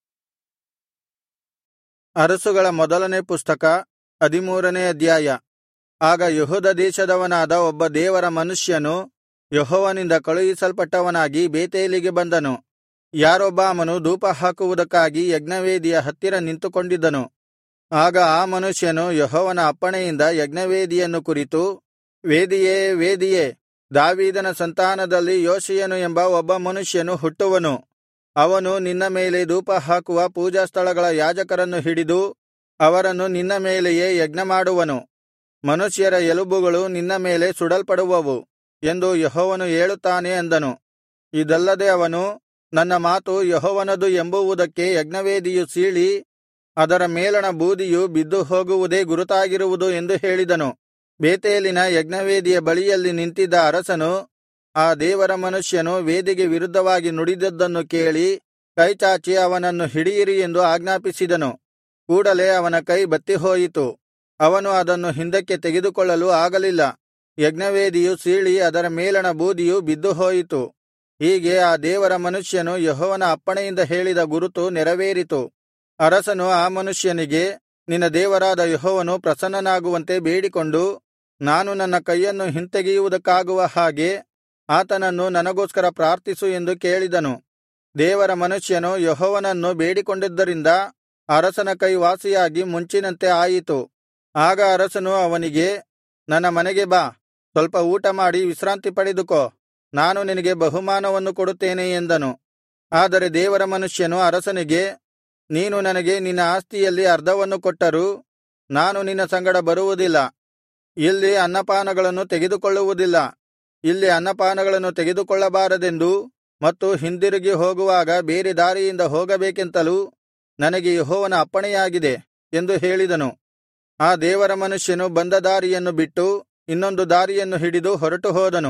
ಅರಸುಗಳ ಮೊದಲನೇ ಪುಸ್ತಕ ಹದಿಮೂರನೇ ಅಧ್ಯಾಯ ಆಗ ಯೆಹೂದ ದೇಶದವನಾದ ಒಬ್ಬ ದೇವರ ಮನುಷ್ಯನು ಯೆಹೋವನಿಂದ ಕಳುಹಿಸಲ್ಪಟ್ಟವನಾಗಿ ಬೇತೇಲಿಗೆ ಬಂದನು ಯಾರೊಬ್ಬಾಮನು ಧೂಪಹಾಕುವುದಕ್ಕಾಗಿ ಯಜ್ಞವೇದಿಯ ಹತ್ತಿರ ನಿಂತುಕೊಂಡಿದ್ದನು ಆಗ ಆ ಮನುಷ್ಯನು ಯೆಹೋವನ ಅಪ್ಪಣೆಯಿಂದ ಯಜ್ಞವೇದಿಯನ್ನು ಕುರಿತು ವೇದಿಯೇ ವೇದಿಯೇ ದಾವೀದನ ಸಂತಾನದಲ್ಲಿ ಯೋಷೀಯನು ಎಂಬ ಒಬ್ಬ ಮನುಷ್ಯನು ಹುಟ್ಟುವನು ಅವನು ನಿನ್ನ ಮೇಲೆ ಧೂಪಹಾಕುವ ಪೂಜಾಸ್ಥಳಗಳ ಯಾಜಕರನ್ನು ಹಿಡಿದು ಅವರನ್ನು ನಿನ್ನ ಮೇಲೆಯೇ ಯಜ್ಞಮಾಡುವನು ಮನುಷ್ಯರ ಎಲುಬುಗಳು ನಿನ್ನ ಮೇಲೆ ಸುಡಲ್ಪಡುವವು ಎಂದು ಯೆಹೋವನು ಹೇಳುತ್ತಾನೆ ಅಂದನು ಇದಲ್ಲದೆ ಅವನು ನನ್ನ ಮಾತು ಯೆಹೋವನದು ಎಂಬುವುದಕ್ಕೆ ಯಜ್ಞವೇದಿಯು ಸೀಳಿ ಅದರ ಮೇಲಣ ಬೂದಿಯು ಬಿದ್ದು ಹೋಗುವುದೇ ಗುರುತಾಗಿರುವುದು ಎಂದು ಹೇಳಿದನು ಬೇತೇಲಿನ ಯಜ್ಞವೇದಿಯ ಬಳಿಯಲ್ಲಿ ನಿಂತಿದ್ದ ಅರಸನು ಆ ದೇವರ ಮನುಷ್ಯನು ವೇದಿಗೆ ವಿರುದ್ಧವಾಗಿ ನುಡಿದದ್ದನ್ನು ಕೇಳಿ ಕೈಚಾಚಿ ಅವನನ್ನು ಹಿಡಿಯಿರಿ ಎಂದು ಆಜ್ಞಾಪಿಸಿದನು ಕೂಡಲೆ ಅವನ ಕೈ ಬತ್ತಿಹೋಯಿತು ಅವನು ಅದನ್ನು ಹಿಂದಕ್ಕೆ ತೆಗೆದುಕೊಳ್ಳಲು ಆಗಲಿಲ್ಲ ಯಜ್ಞವೇದಿಯು ಸೀಳಿ ಅದರ ಮೇಲಣ ಬೂದಿಯು ಬಿದ್ದುಹೋಯಿತು ಹೀಗೆ ಆ ದೇವರ ಮನುಷ್ಯನು ಯೆಹೋವನ ಅಪ್ಪಣೆಯಿಂದ ಹೇಳಿದ ಗುರುತು ನೆರವೇರಿತು ಅರಸನು ಆ ಮನುಷ್ಯನಿಗೆ ನಿನ್ನ ದೇವರಾದ ಯೆಹೋವನು ಪ್ರಸನ್ನನಾಗುವಂತೆ ಬೇಡಿಕೊಂಡು ನಾನು ನನ್ನ ಕೈಯನ್ನು ಹಿಂತೆಗೆಯುವುದಕ್ಕಾಗುವ ಹಾಗೆ ಆತನನ್ನು ನನಗೋಸ್ಕರ ಪ್ರಾರ್ಥಿಸು ಎಂದು ಕೇಳಿದನು ದೇವರ ಮನುಷ್ಯನು ಯೆಹೋವನನ್ನು ಬೇಡಿಕೊಂಡಿದ್ದರಿಂದ ಅರಸನ ಕೈ ವಾಸಿಯಾಗಿ ಮುಂಚಿನಂತೆ ಆಯಿತು ಆಗ ಅರಸನು ಅವನಿಗೆ ನನ್ನ ಮನೆಗೆ ಬಾ ಸ್ವಲ್ಪ ಊಟಮಾಡಿ ವಿಶ್ರಾಂತಿ ಪಡೆದುಕೋ ನಾನು ನಿನಗೆ ಬಹುಮಾನವನ್ನು ಕೊಡುತ್ತೇನೆ ಎಂದನು ಆದರೆ ದೇವರ ಮನುಷ್ಯನು ಅರಸನಿಗೆ ನೀನು ನನಗೆ ನಿನ್ನ ಆಸ್ತಿಯಲ್ಲಿ ಅರ್ಧವನ್ನು ಕೊಟ್ಟರೂ ನಾನು ನಿನ್ನ ಸಂಗಡ ಬರುವುದಿಲ್ಲ ಇಲ್ಲಿ ಅನ್ನಪಾನಗಳನ್ನು ತೆಗೆದುಕೊಳ್ಳುವುದಿಲ್ಲ ಇಲ್ಲಿ ಅನ್ನಪಾನಗಳನ್ನು ತೆಗೆದುಕೊಳ್ಳಬಾರದೆಂದೂ ಮತ್ತು ಹಿಂದಿರುಗಿ ಹೋಗುವಾಗ ಬೇರೆ ದಾರಿಯಿಂದ ಹೋಗಬೇಕೆಂತಲೂ ನನಗೆ ಯೆಹೋವನ ಅಪ್ಪಣೆಯಾಗಿದೆ ಎಂದು ಹೇಳಿದನು ಆ ದೇವರ ಮನುಷ್ಯನು ಬಂದ ದಾರಿಯನ್ನು ಬಿಟ್ಟು ಇನ್ನೊಂದು ದಾರಿಯನ್ನು ಹಿಡಿದು ಹೊರಟು ಹೋದನು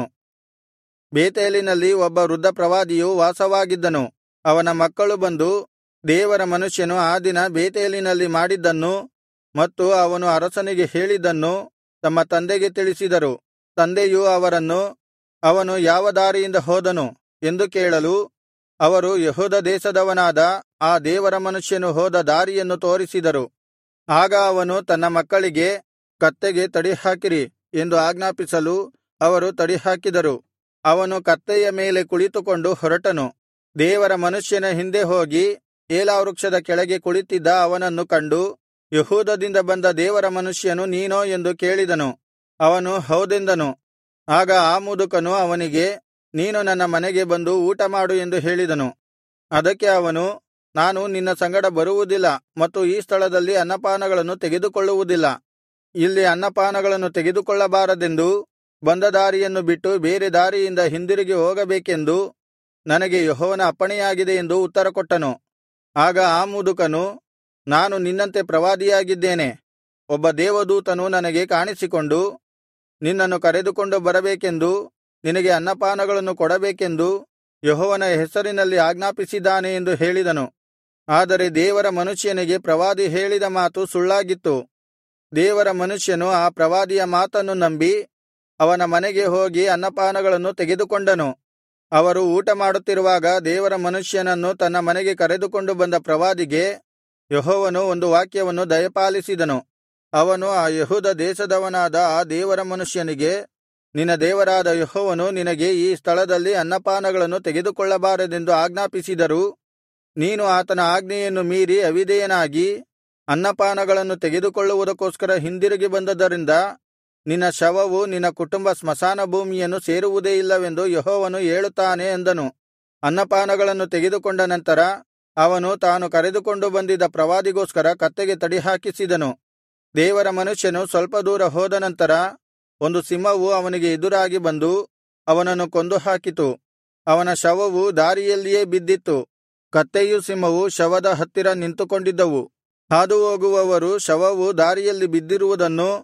ಬೇತೇಲಿನಲ್ಲಿ ಒಬ್ಬ ವೃದ್ಧ ಪ್ರವಾದಿಯು ವಾಸವಾಗಿದ್ದನು ಅವನ ಮಕ್ಕಳು ಬಂದು ದೇವರ ಮನುಷ್ಯನು ಆ ದಿನ ಬೇತೇಲಿನಲ್ಲಿ ಮಾಡಿದ್ದನ್ನೂ ಮತ್ತು ಅವನು ಅರಸನಿಗೆ ಹೇಳಿದ್ದನ್ನು ತಮ್ಮ ತಂದೆಗೆ ತಿಳಿಸಿದರು ತಂದೆಯು ಅವರನ್ನು ಅವನು ಯಾವ ದಾರಿಯಿಂದ ಹೋದನು ಎಂದು ಕೇಳಲು ಅವರು ಯೆಹೂದ ದೇಶದವನಾದ ಆ ದೇವರ ಮನುಷ್ಯನು ಹೋದ ದಾರಿಯನ್ನು ತೋರಿಸಿದರು ಆಗ ಅವನು ತನ್ನ ಮಕ್ಕಳಿಗೆ ಕತ್ತೆಗೆ ತಡಿಹಾಕಿರಿ ಎಂದು ಆಜ್ಞಾಪಿಸಲು ಅವರು ತಡಿಹಾಕಿದರು ಅವನು ಕತ್ತೆಯ ಮೇಲೆ ಕುಳಿತುಕೊಂಡು ಹೊರಟನು ದೇವರ ಮನುಷ್ಯನ ಹಿಂದೆ ಹೋಗಿ ಏಲಾ ವೃಕ್ಷದ ಕೆಳಗೆ ಕುಳಿತಿದ್ದ ಅವನನ್ನು ಕಂಡು ಯೆಹೂದದಿಂದ ಬಂದ ದೇವರ ಮನುಷ್ಯನು ನೀನೋ ಎಂದು ಕೇಳಿದನು ಅವನು ಹೌದೆಂದನು ಆಗ ಆ ಮುದುಕನು ಅವನಿಗೆ ನೀನು ನನ್ನ ಮನೆಗೆ ಬಂದು ಊಟಮಾಡು ಎಂದು ಹೇಳಿದನು ಅದಕ್ಕೆ ಅವನು ನಾನು ನಿನ್ನ ಸಂಗಡ ಬರುವುದಿಲ್ಲ ಮತ್ತು ಈ ಸ್ಥಳದಲ್ಲಿ ಅನ್ನಪಾನಗಳನ್ನು ತೆಗೆದುಕೊಳ್ಳುವುದಿಲ್ಲ ಇಲ್ಲಿ ಅನ್ನಪಾನಗಳನ್ನು ತೆಗೆದುಕೊಳ್ಳಬಾರದೆಂದೂ ಬಂದ ದಾರಿಯನ್ನು ಬಿಟ್ಟು ಬೇರೆ ದಾರಿಯಿಂದ ಹಿಂದಿರುಗಿ ಹೋಗಬೇಕೆಂದು ನನಗೆ ಯೆಹೋವನ ಅಪ್ಪಣೆಯಾಗಿದೆ ಎಂದು ಉತ್ತರಕೊಟ್ಟನು ಆಗ ಆ ಮುದುಕನು ನಾನು ನಿನ್ನಂತೆ ಪ್ರವಾದಿಯಾಗಿದ್ದೇನೆ ಒಬ್ಬ ದೇವದೂತನು ನನಗೆ ಕಾಣಿಸಿಕೊಂಡು ನಿನ್ನನ್ನು ಕರೆದುಕೊಂಡು ಬರಬೇಕೆಂದೂ ನಿನಗೆ ಅನ್ನಪಾನಗಳನ್ನು ಕೊಡಬೇಕೆಂದು ಯೆಹೋವನ ಹೆಸರಿನಲ್ಲಿ ಆಜ್ಞಾಪಿಸಿದ್ದಾನೆ ಎಂದು ಹೇಳಿದನು ಆದರೆ ದೇವರ ಮನುಷ್ಯನಿಗೆ ಪ್ರವಾದಿ ಹೇಳಿದ ಮಾತು ಸುಳ್ಳಾಗಿತ್ತು ದೇವರ ಮನುಷ್ಯನು ಆ ಪ್ರವಾದಿಯ ಮಾತನ್ನು ನಂಬಿ ಅವನ ಮನೆಗೆ ಹೋಗಿ ಅನ್ನಪಾನಗಳನ್ನು ತೆಗೆದುಕೊಂಡನು ಅವರು ಊಟಮಾಡುತ್ತಿರುವಾಗ ದೇವರ ಮನುಷ್ಯನನ್ನು ತನ್ನ ಮನೆಗೆ ಕರೆದುಕೊಂಡು ಬಂದ ಪ್ರವಾದಿಗೆ ಯೆಹೋವನು ಒಂದು ವಾಕ್ಯವನ್ನು ದಯಪಾಲಿಸಿದನು ಅವನು ಆ ಯೆಹೂದ ದೇಶದವನಾದ ಆ ದೇವರ ಮನುಷ್ಯನಿಗೆ ನಿನ್ನ ದೇವರಾದ ಯೆಹೋವನು ನಿನಗೆ ಈ ಸ್ಥಳದಲ್ಲಿ ಅನ್ನಪಾನಗಳನ್ನು ತೆಗೆದುಕೊಳ್ಳಬಾರದೆಂದು ಆಜ್ಞಾಪಿಸಿದರೂ ನೀನು ಆತನ ಆಜ್ಞೆಯನ್ನು ಮೀರಿ ಅವಿಧೇಯನಾಗಿ ಅನ್ನಪಾನಗಳನ್ನು ತೆಗೆದುಕೊಳ್ಳುವುದಕ್ಕೋಸ್ಕರ ಹಿಂದಿರುಗಿ ಬಂದದರಿಂದ ನಿನ್ನ ಶವವು ನಿನ್ನ ಕುಟುಂಬ ಸ್ಮಶಾನ ಭೂಮಿಯನ್ನು ಸೇರುವುದೇ ಇಲ್ಲವೆಂದು ಯೆಹೋವನು ಹೇಳುತ್ತಾನೆ ಅಂದನು ಅನ್ನಪಾನಗಳನ್ನು ತೆಗೆದುಕೊಂಡ ನಂತರ ಅವನು ತಾನು ಕರೆದುಕೊಂಡು ಬಂದಿದ್ದ ಪ್ರವಾದಿಗೋಸ್ಕರ ಕತ್ತೆಗೆ ತಡಿಹಾಕಿಸಿದನು ದೇವರ ಮನುಷ್ಯನು ಸ್ವಲ್ಪ ದೂರ ಹೋದ ನಂತರ ಒಂದು ಸಿಂಹವು ಅವನಿಗೆ ಎದುರಾಗಿ ಬಂದು ಅವನನ್ನು ಕೊಂದು ಹಾಕಿತು ಅವನ ಶವವು ದಾರಿಯಲ್ಲಿಯೇ ಬಿದ್ದಿತ್ತು ಕತ್ತೆಯೂ ಸಿಂಹವು ಶವದ ಹತ್ತಿರ ನಿಂತುಕೊಂಡಿದ್ದವು ಹಾದುಹೋಗುವವರು ಶವವು ದಾರಿಯಲ್ಲಿ ಬಿದ್ದಿರುವುದನ್ನು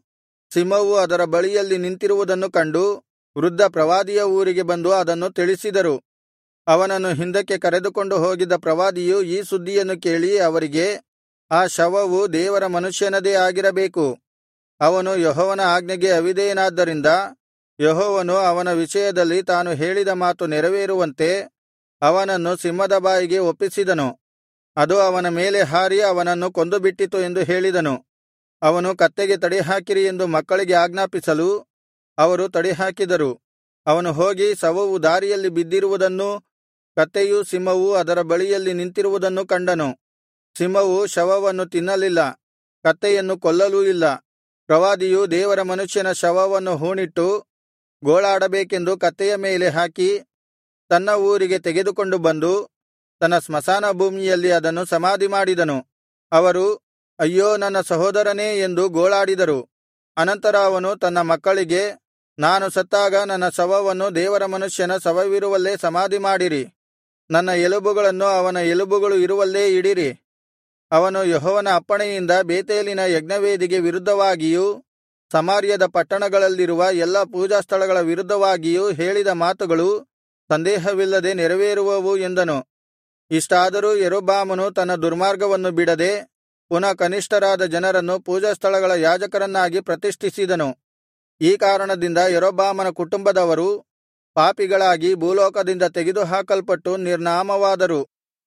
ಸಿಂಹವು ಅದರ ಬಳಿಯಲ್ಲಿ ನಿಂತಿರುವುದನ್ನು ಕಂಡು ವೃದ್ಧ ಪ್ರವಾದಿಯ ಊರಿಗೆ ಬಂದು ಅದನ್ನು ತಿಳಿಸಿದರು ಅವನನ್ನು ಹಿಂದಕ್ಕೆ ಕರೆದುಕೊಂಡು ಹೋಗಿದ್ದ ಪ್ರವಾದಿಯು ಈ ಸುದ್ದಿಯನ್ನು ಕೇಳಿ ಅವರಿಗೆ ಆ ಶವವು ದೇವರ ಮನುಷ್ಯನದೇ ಆಗಿರಬೇಕು ಅವನು ಯೆಹೋವನ ಆಜ್ಞೆಗೆ ಅವಿಧೇಯನಾದ್ದರಿಂದ ಯೆಹೋವನು ಅವನ ವಿಷಯದಲ್ಲಿ ತಾನು ಹೇಳಿದ ಮಾತು ನೆರವೇರುವಂತೆ ಅವನನ್ನು ಸಿಂಹದ ಬಾಯಿಗೆ ಒಪ್ಪಿಸಿದನು ಅದು ಅವನ ಮೇಲೆ ಹಾರಿ ಅವನನ್ನು ಕೊಂದುಬಿಟ್ಟಿತು ಎಂದು ಹೇಳಿದನು ಅವನು ಕತ್ತೆಗೆ ತಡಿಹಾಕಿರಿ ಎಂದು ಮಕ್ಕಳಿಗೆ ಆಜ್ಞಾಪಿಸಲು ಅವರು ತಡಿಹಾಕಿದರು ಅವನು ಹೋಗಿ ಶವವು ದಾರಿಯಲ್ಲಿ ಬಿದ್ದಿರುವುದನ್ನೂ ಕತ್ತೆಯೂ ಸಿಂಹವೂ ಅದರ ಬಳಿಯಲ್ಲಿ ನಿಂತಿರುವುದನ್ನೂ ಕಂಡನು ಸಿಂಹವು ಶವವನ್ನು ತಿನ್ನಲಿಲ್ಲ ಕತ್ತೆಯನ್ನು ಕೊಲ್ಲಲೂ ಇಲ್ಲ ಪ್ರವಾದಿಯು ದೇವರ ಮನುಷ್ಯನ ಶವವನ್ನು ಹೂಣಿಟ್ಟು ಗೋಳಾಡಬೇಕೆಂದು ಕತ್ತೆಯ ಮೇಲೆ ಹಾಕಿ ತನ್ನ ಊರಿಗೆ ತೆಗೆದುಕೊಂಡು ಬಂದು ತನ್ನ ಸ್ಮಶಾನ ಭೂಮಿಯಲ್ಲಿ ಅದನ್ನು ಸಮಾಧಿಮಾಡಿದನು ಅವರು ಅಯ್ಯೋ ನನ್ನ ಸಹೋದರನೇ ಎಂದು ಗೋಳಾಡಿದರು ಅನಂತರ ಅವನು ತನ್ನ ಮಕ್ಕಳಿಗೆ ನಾನು ಸತ್ತಾಗ ನನ್ನ ಶವವನ್ನು ದೇವರ ಮನುಷ್ಯನ ಶವವಿರುವಲ್ಲೇ ಸಮಾಧಿಮಾಡಿರಿ ನನ್ನ ಎಲುಬುಗಳನ್ನು ಅವನ ಎಲುಬುಗಳು ಇರುವಲ್ಲೇ ಇಡಿರಿ ಅವನು ಯೆಹೋವನ ಅಪ್ಪಣೆಯಿಂದ ಬೇತೇಲಿನ ಯಜ್ಞವೇದಿಗೆ ವಿರುದ್ಧವಾಗಿಯೂ ಸಮಾರ್ಯದ ಪಟ್ಟಣಗಳಲ್ಲಿರುವ ಎಲ್ಲಾ ಪೂಜಾಸ್ಥಳಗಳ ವಿರುದ್ಧವಾಗಿಯೂ ಹೇಳಿದ ಮಾತುಗಳು ಸಂದೇಹವಿಲ್ಲದೆ ನೆರವೇರುವವು ಎಂದನು ಇಷ್ಟಾದರೂ ಯಾರೊಬ್ಬಾಮನು ತನ್ನ ದುರ್ಮಾರ್ಗವನ್ನು ಬಿಡದೆ ಪುನಃ ಕನಿಷ್ಠರಾದ ಜನರನ್ನು ಪೂಜಾಸ್ಥಳಗಳ ಯಾಜಕರನ್ನಾಗಿ ಪ್ರತಿಷ್ಠಿಸಿದನು ಈ ಕಾರಣದಿಂದ ಯಾರೊಬ್ಬಾಮನ ಕುಟುಂಬದವರು ಪಾಪಿಗಳಾಗಿ ಭೂಲೋಕದಿಂದ ತೆಗೆದುಹಾಕಲ್ಪಟ್ಟು ನಿರ್ನಾಮವಾದರು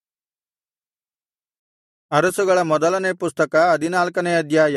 ಅರಸುಗಳ ಮೊದಲನೇ ಪುಸ್ತಕ ಹದಿನಾಲ್ಕನೇ ಅಧ್ಯಾಯ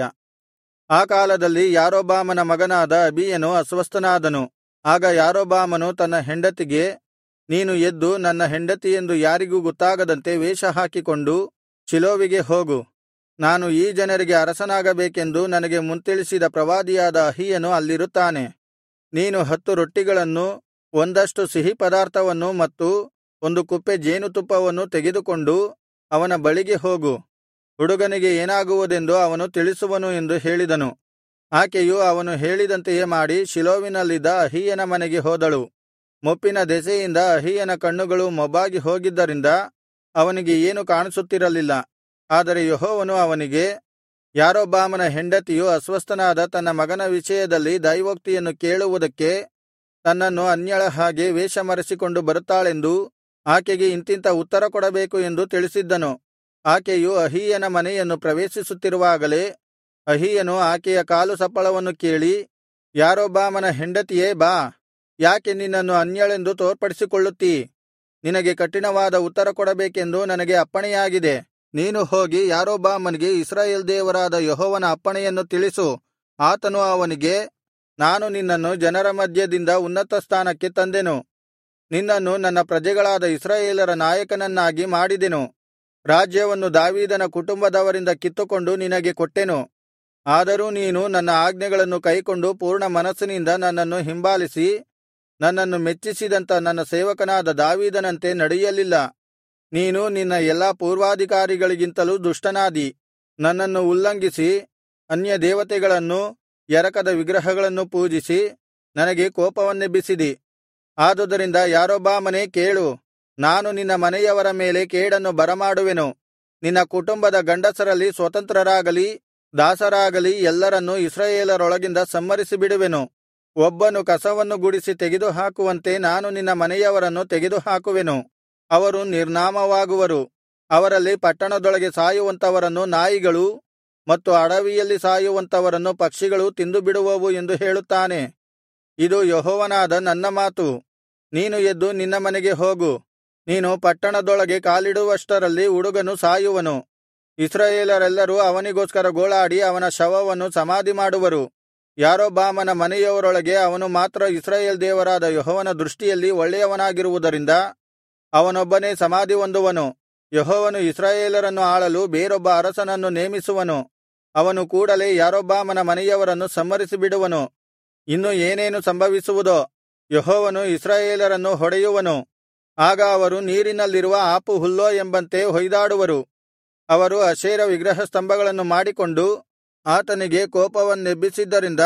ಆ ಕಾಲದಲ್ಲಿ ಯಾರೊಬ್ಬಾಮನ ಮಗನಾದ ಅಬೀಯನು ಅಸ್ವಸ್ಥನಾದನು ಆಗ ಯಾರೊಬ್ಬಾಮನು ತನ್ನ ಹೆಂಡತಿಗೆ ನೀನು ಎದ್ದು ನನ್ನ ಹೆಂಡತಿಯೆಂದು ಯಾರಿಗೂ ಗೊತ್ತಾಗದಂತೆ ವೇಷ ಹಾಕಿಕೊಂಡು ಶಿಲೋವಿಗೆ ಹೋಗು ನಾನು ಈ ಜನರಿಗೆ ಅರಸನಾಗಬೇಕೆಂದು ನನಗೆ ಮುಂತಿಳಿಸಿದ ಪ್ರವಾದಿಯಾದ ಅಹೀಯನು ಅಲ್ಲಿರುತ್ತಾನೆ ನೀನು ಹತ್ತು ರೊಟ್ಟಿಗಳನ್ನು ಒಂದಷ್ಟು ಸಿಹಿ ಪದಾರ್ಥವನ್ನು ಮತ್ತು ಒಂದು ಕುಪ್ಪೆ ಜೇನುತುಪ್ಪವನ್ನು ತೆಗೆದುಕೊಂಡು ಅವನ ಬಳಿಗೆ ಹೋಗು ಹುಡುಗನಿಗೆ ಏನಾಗುವುದೆಂದು ಅವನು ತಿಳಿಸುವನು ಎಂದು ಹೇಳಿದನು ಆಕೆಯು ಅವನು ಹೇಳಿದಂತೆಯೇ ಮಾಡಿ ಶಿಲೋವಿನಲ್ಲಿದ್ದ ಅಹೀಯನ ಮನೆಗೆ ಹೋದಳು ಮುಪ್ಪಿನ ದೆಸೆಯಿಂದ ಅಹೀಯನ ಕಣ್ಣುಗಳು ಮೊಬ್ಬಾಗಿ ಹೋಗಿದ್ದರಿಂದ ಅವನಿಗೆ ಏನು ಕಾಣಿಸುತ್ತಿರಲಿಲ್ಲ ಆದರೆ ಯೆಹೋವನು ಅವನಿಗೆ ಯಾರೊಬ್ಬಾಮನ ಹೆಂಡತಿಯು ಅಸ್ವಸ್ಥನಾದ ತನ್ನ ಮಗನ ವಿಷಯದಲ್ಲಿ ದೈವೋಕ್ತಿಯನ್ನು ಕೇಳುವುದಕ್ಕೆ ತನ್ನನ್ನು ಅನ್ಯಳ ಹಾಗೆ ವೇಷಮರೆಸಿಕೊಂಡು ಬರುತ್ತಾಳೆಂದೂ ಆಕೆಗೆ ಇಂತಿಂಥ ಉತ್ತರ ಕೊಡಬೇಕು ಎಂದು ತಿಳಿಸಿದ್ದನು ಆಕೆಯು ಅಹೀಯನ ಮನೆಯನ್ನು ಪ್ರವೇಶಿಸುತ್ತಿರುವಾಗಲೇ ಅಹೀಯನು ಆಕೆಯ ಕಾಲು ಸಪ್ಪಳವನ್ನು ಕೇಳಿ ಯಾರೊಬ್ಬಾಮನ ಹೆಂಡತಿಯೇ ಬಾ ಯಾಕೆ ನಿನ್ನನ್ನು ಅನ್ಯಳೆಂದು ತೋರ್ಪಡಿಸಿಕೊಳ್ಳುತ್ತೀ ನಿನಗೆ ಕಠಿಣವಾದ ಉತ್ತರ ಕೊಡಬೇಕೆಂದು ನನಗೆ ಅಪ್ಪಣೆಯಾಗಿದೆ ನೀನು ಹೋಗಿ ಯಾರೊಬ್ಬಾಮನಿಗೆ ಇಸ್ರಾಯೇಲ್ ದೇವರಾದ ಯೆಹೋವನ ಅಪ್ಪಣೆಯನ್ನು ತಿಳಿಸು ಆತನು ಅವನಿಗೆ ನಾನು ನಿನ್ನನ್ನು ಜನರ ಮಧ್ಯದಿಂದ ಉನ್ನತ ಸ್ಥಾನಕ್ಕೆ ತಂದೆನು ನಿನ್ನನ್ನು ನನ್ನ ಪ್ರಜೆಗಳಾದ ಇಸ್ರಾಯೇಲರ ನಾಯಕನನ್ನಾಗಿ ಮಾಡಿದೆನು ರಾಜ್ಯವನ್ನು ದಾವೀದನ ಕುಟುಂಬದವರಿಂದ ಕಿತ್ತುಕೊಂಡು ನಿನಗೆ ಕೊಟ್ಟೆನು ಆದರೂ ನೀನು ನನ್ನ ಆಜ್ಞೆಗಳನ್ನು ಕೈಕೊಂಡು ಪೂರ್ಣ ಮನಸ್ಸಿನಿಂದ ನನ್ನನ್ನು ಹಿಂಬಾಲಿಸಿ ನನ್ನನ್ನು ಮೆಚ್ಚಿಸಿದಂಥ ನನ್ನ ಸೇವಕನಾದ ದಾವೀದನಂತೆ ನಡೆಯಲಿಲ್ಲ ನೀನು ನಿನ್ನ ಎಲ್ಲಾ ಪೂರ್ವಾಧಿಕಾರಿಗಳಿಗಿಂತಲೂ ದುಷ್ಟನಾದಿ ನನ್ನನ್ನು ಉಲ್ಲಂಘಿಸಿ ಅನ್ಯ ದೇವತೆಗಳನ್ನೂ ಎರಕದ ವಿಗ್ರಹಗಳನ್ನು ಪೂಜಿಸಿ ನನಗೆ ಕೋಪವನ್ನೆಬ್ಬಿಸಿದಿ ಆದುದರಿಂದ ಯಾರೊಬ್ಬಾಮನೇ ಕೇಳು ನಾನು ನಿನ್ನ ಮನೆಯವರ ಮೇಲೆ ಕೇಡನ್ನು ಬರಮಾಡುವೆನು ನಿನ್ನ ಕುಟುಂಬದ ಗಂಡಸರಲ್ಲಿ ಸ್ವತಂತ್ರರಾಗಲಿ ದಾಸರಾಗಲಿ ಎಲ್ಲರನ್ನೂ ಇಸ್ರಾಯೇಲರೊಳಗಿಂದ ಸಂಹರಿಸಿಬಿಡುವೆನು ಒಬ್ಬನು ಕಸವನ್ನು ಗುಡಿಸಿ ತೆಗೆದುಹಾಕುವಂತೆ ನಾನು ನಿನ್ನ ಮನೆಯವರನ್ನು ತೆಗೆದುಹಾಕುವೆನು ಅವರು ನಿರ್ನಾಮವಾಗುವರು ಅವರಲ್ಲಿ ಪಟ್ಟಣದೊಳಗೆ ಸಾಯುವಂತವರನ್ನು ನಾಯಿಗಳು ಮತ್ತು ಅಡವಿಯಲ್ಲಿ ಸಾಯುವಂತವರನ್ನು ಪಕ್ಷಿಗಳು ತಿಂದುಬಿಡುವವು ಎಂದು ಹೇಳುತ್ತಾನೆ ಇದು ಯೆಹೋವನಾದ ನನ್ನ ಮಾತು ನೀನು ಎದ್ದು ನಿನ್ನ ಮನೆಗೆ ಹೋಗು ನೀನು ಪಟ್ಟಣದೊಳಗೆ ಕಾಲಿಡುವಷ್ಟರಲ್ಲಿ ಹುಡುಗನು ಸಾಯುವನು ಇಸ್ರಾಯೇಲರೆಲ್ಲರೂ ಅವನಿಗೋಸ್ಕರ ಗೋಳಾಡಿ ಅವನ ಶವವನ್ನು ಸಮಾಧಿಮಾಡುವರು ಯಾರೊಬ್ಬಾಮನ ಮನೆಯವರೊಳಗೆ ಅವನು ಮಾತ್ರ ಇಸ್ರಾಯೇಲ್ ದೇವರಾದ ಯೆಹೋವನ ದೃಷ್ಟಿಯಲ್ಲಿ ಒಳ್ಳೆಯವನಾಗಿರುವುದರಿಂದ ಅವನೊಬ್ಬನೇ ಸಮಾಧಿ ಹೊಂದುವನು ಯೆಹೋವನು ಇಸ್ರಾಯೇಲರನ್ನು ಆಳಲು ಬೇರೊಬ್ಬ ಅರಸನನ್ನು ನೇಮಿಸುವನು ಅವನು ಕೂಡಲೆ ಯಾರೊಬ್ಬಾಮನ ಮನೆಯವರನ್ನು ಸಂಹರಿಸಿಬಿಡುವನು ಇನ್ನು ಏನೇನು ಸಂಭವಿಸುವುದೋ ಯೆಹೋವನು ಇಸ್ರಾಯೇಲರನ್ನು ಹೊಡೆಯುವನು ಆಗ ಅವರು ನೀರಿನಲ್ಲಿರುವ ಆಪು ಹುಲ್ಲೋ ಎಂಬಂತೆ ಹೊಯ್ದಾಡುವರು ಅವರು ಅಶೇರ ವಿಗ್ರಹ ಸ್ತಂಭಗಳನ್ನು ಮಾಡಿಕೊಂಡು ಆತನಿಗೆ ಕೋಪವನ್ನೆಬ್ಬಿಸಿದ್ದರಿಂದ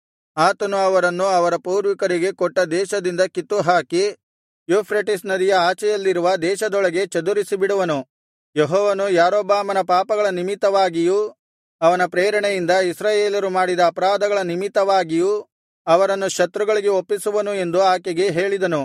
ಆತನು ಅವರನ್ನು ಅವರ ಪೂರ್ವಿಕರಿಗೆ ಕೊಟ್ಟ ದೇಶದಿಂದ ಕಿತ್ತುಹಾಕಿ ಯೂಫ್ರೆಟಿಸ್ ನದಿಯ ಆಚೆಯಲ್ಲಿರುವ ದೇಶದೊಳಗೆ ಚದುರಿಸಿಬಿಡುವನು ಯೆಹೋವನು ಯಾರೊಬ್ಬಾಮನ ಪಾಪಗಳ ನಿಮಿತ್ತವಾಗಿಯೂ ಅವನ ಪ್ರೇರಣೆಯಿಂದ ಇಸ್ರಾಯೇಲರು ಮಾಡಿದ ಅಪರಾಧಗಳ ನಿಮಿತ್ತವಾಗಿಯೂ ಅವರನ್ನು ಶತ್ರುಗಳಿಗೆ ಒಪ್ಪಿಸುವನು ಎಂದು ಆಕೆಗೆ ಹೇಳಿದನು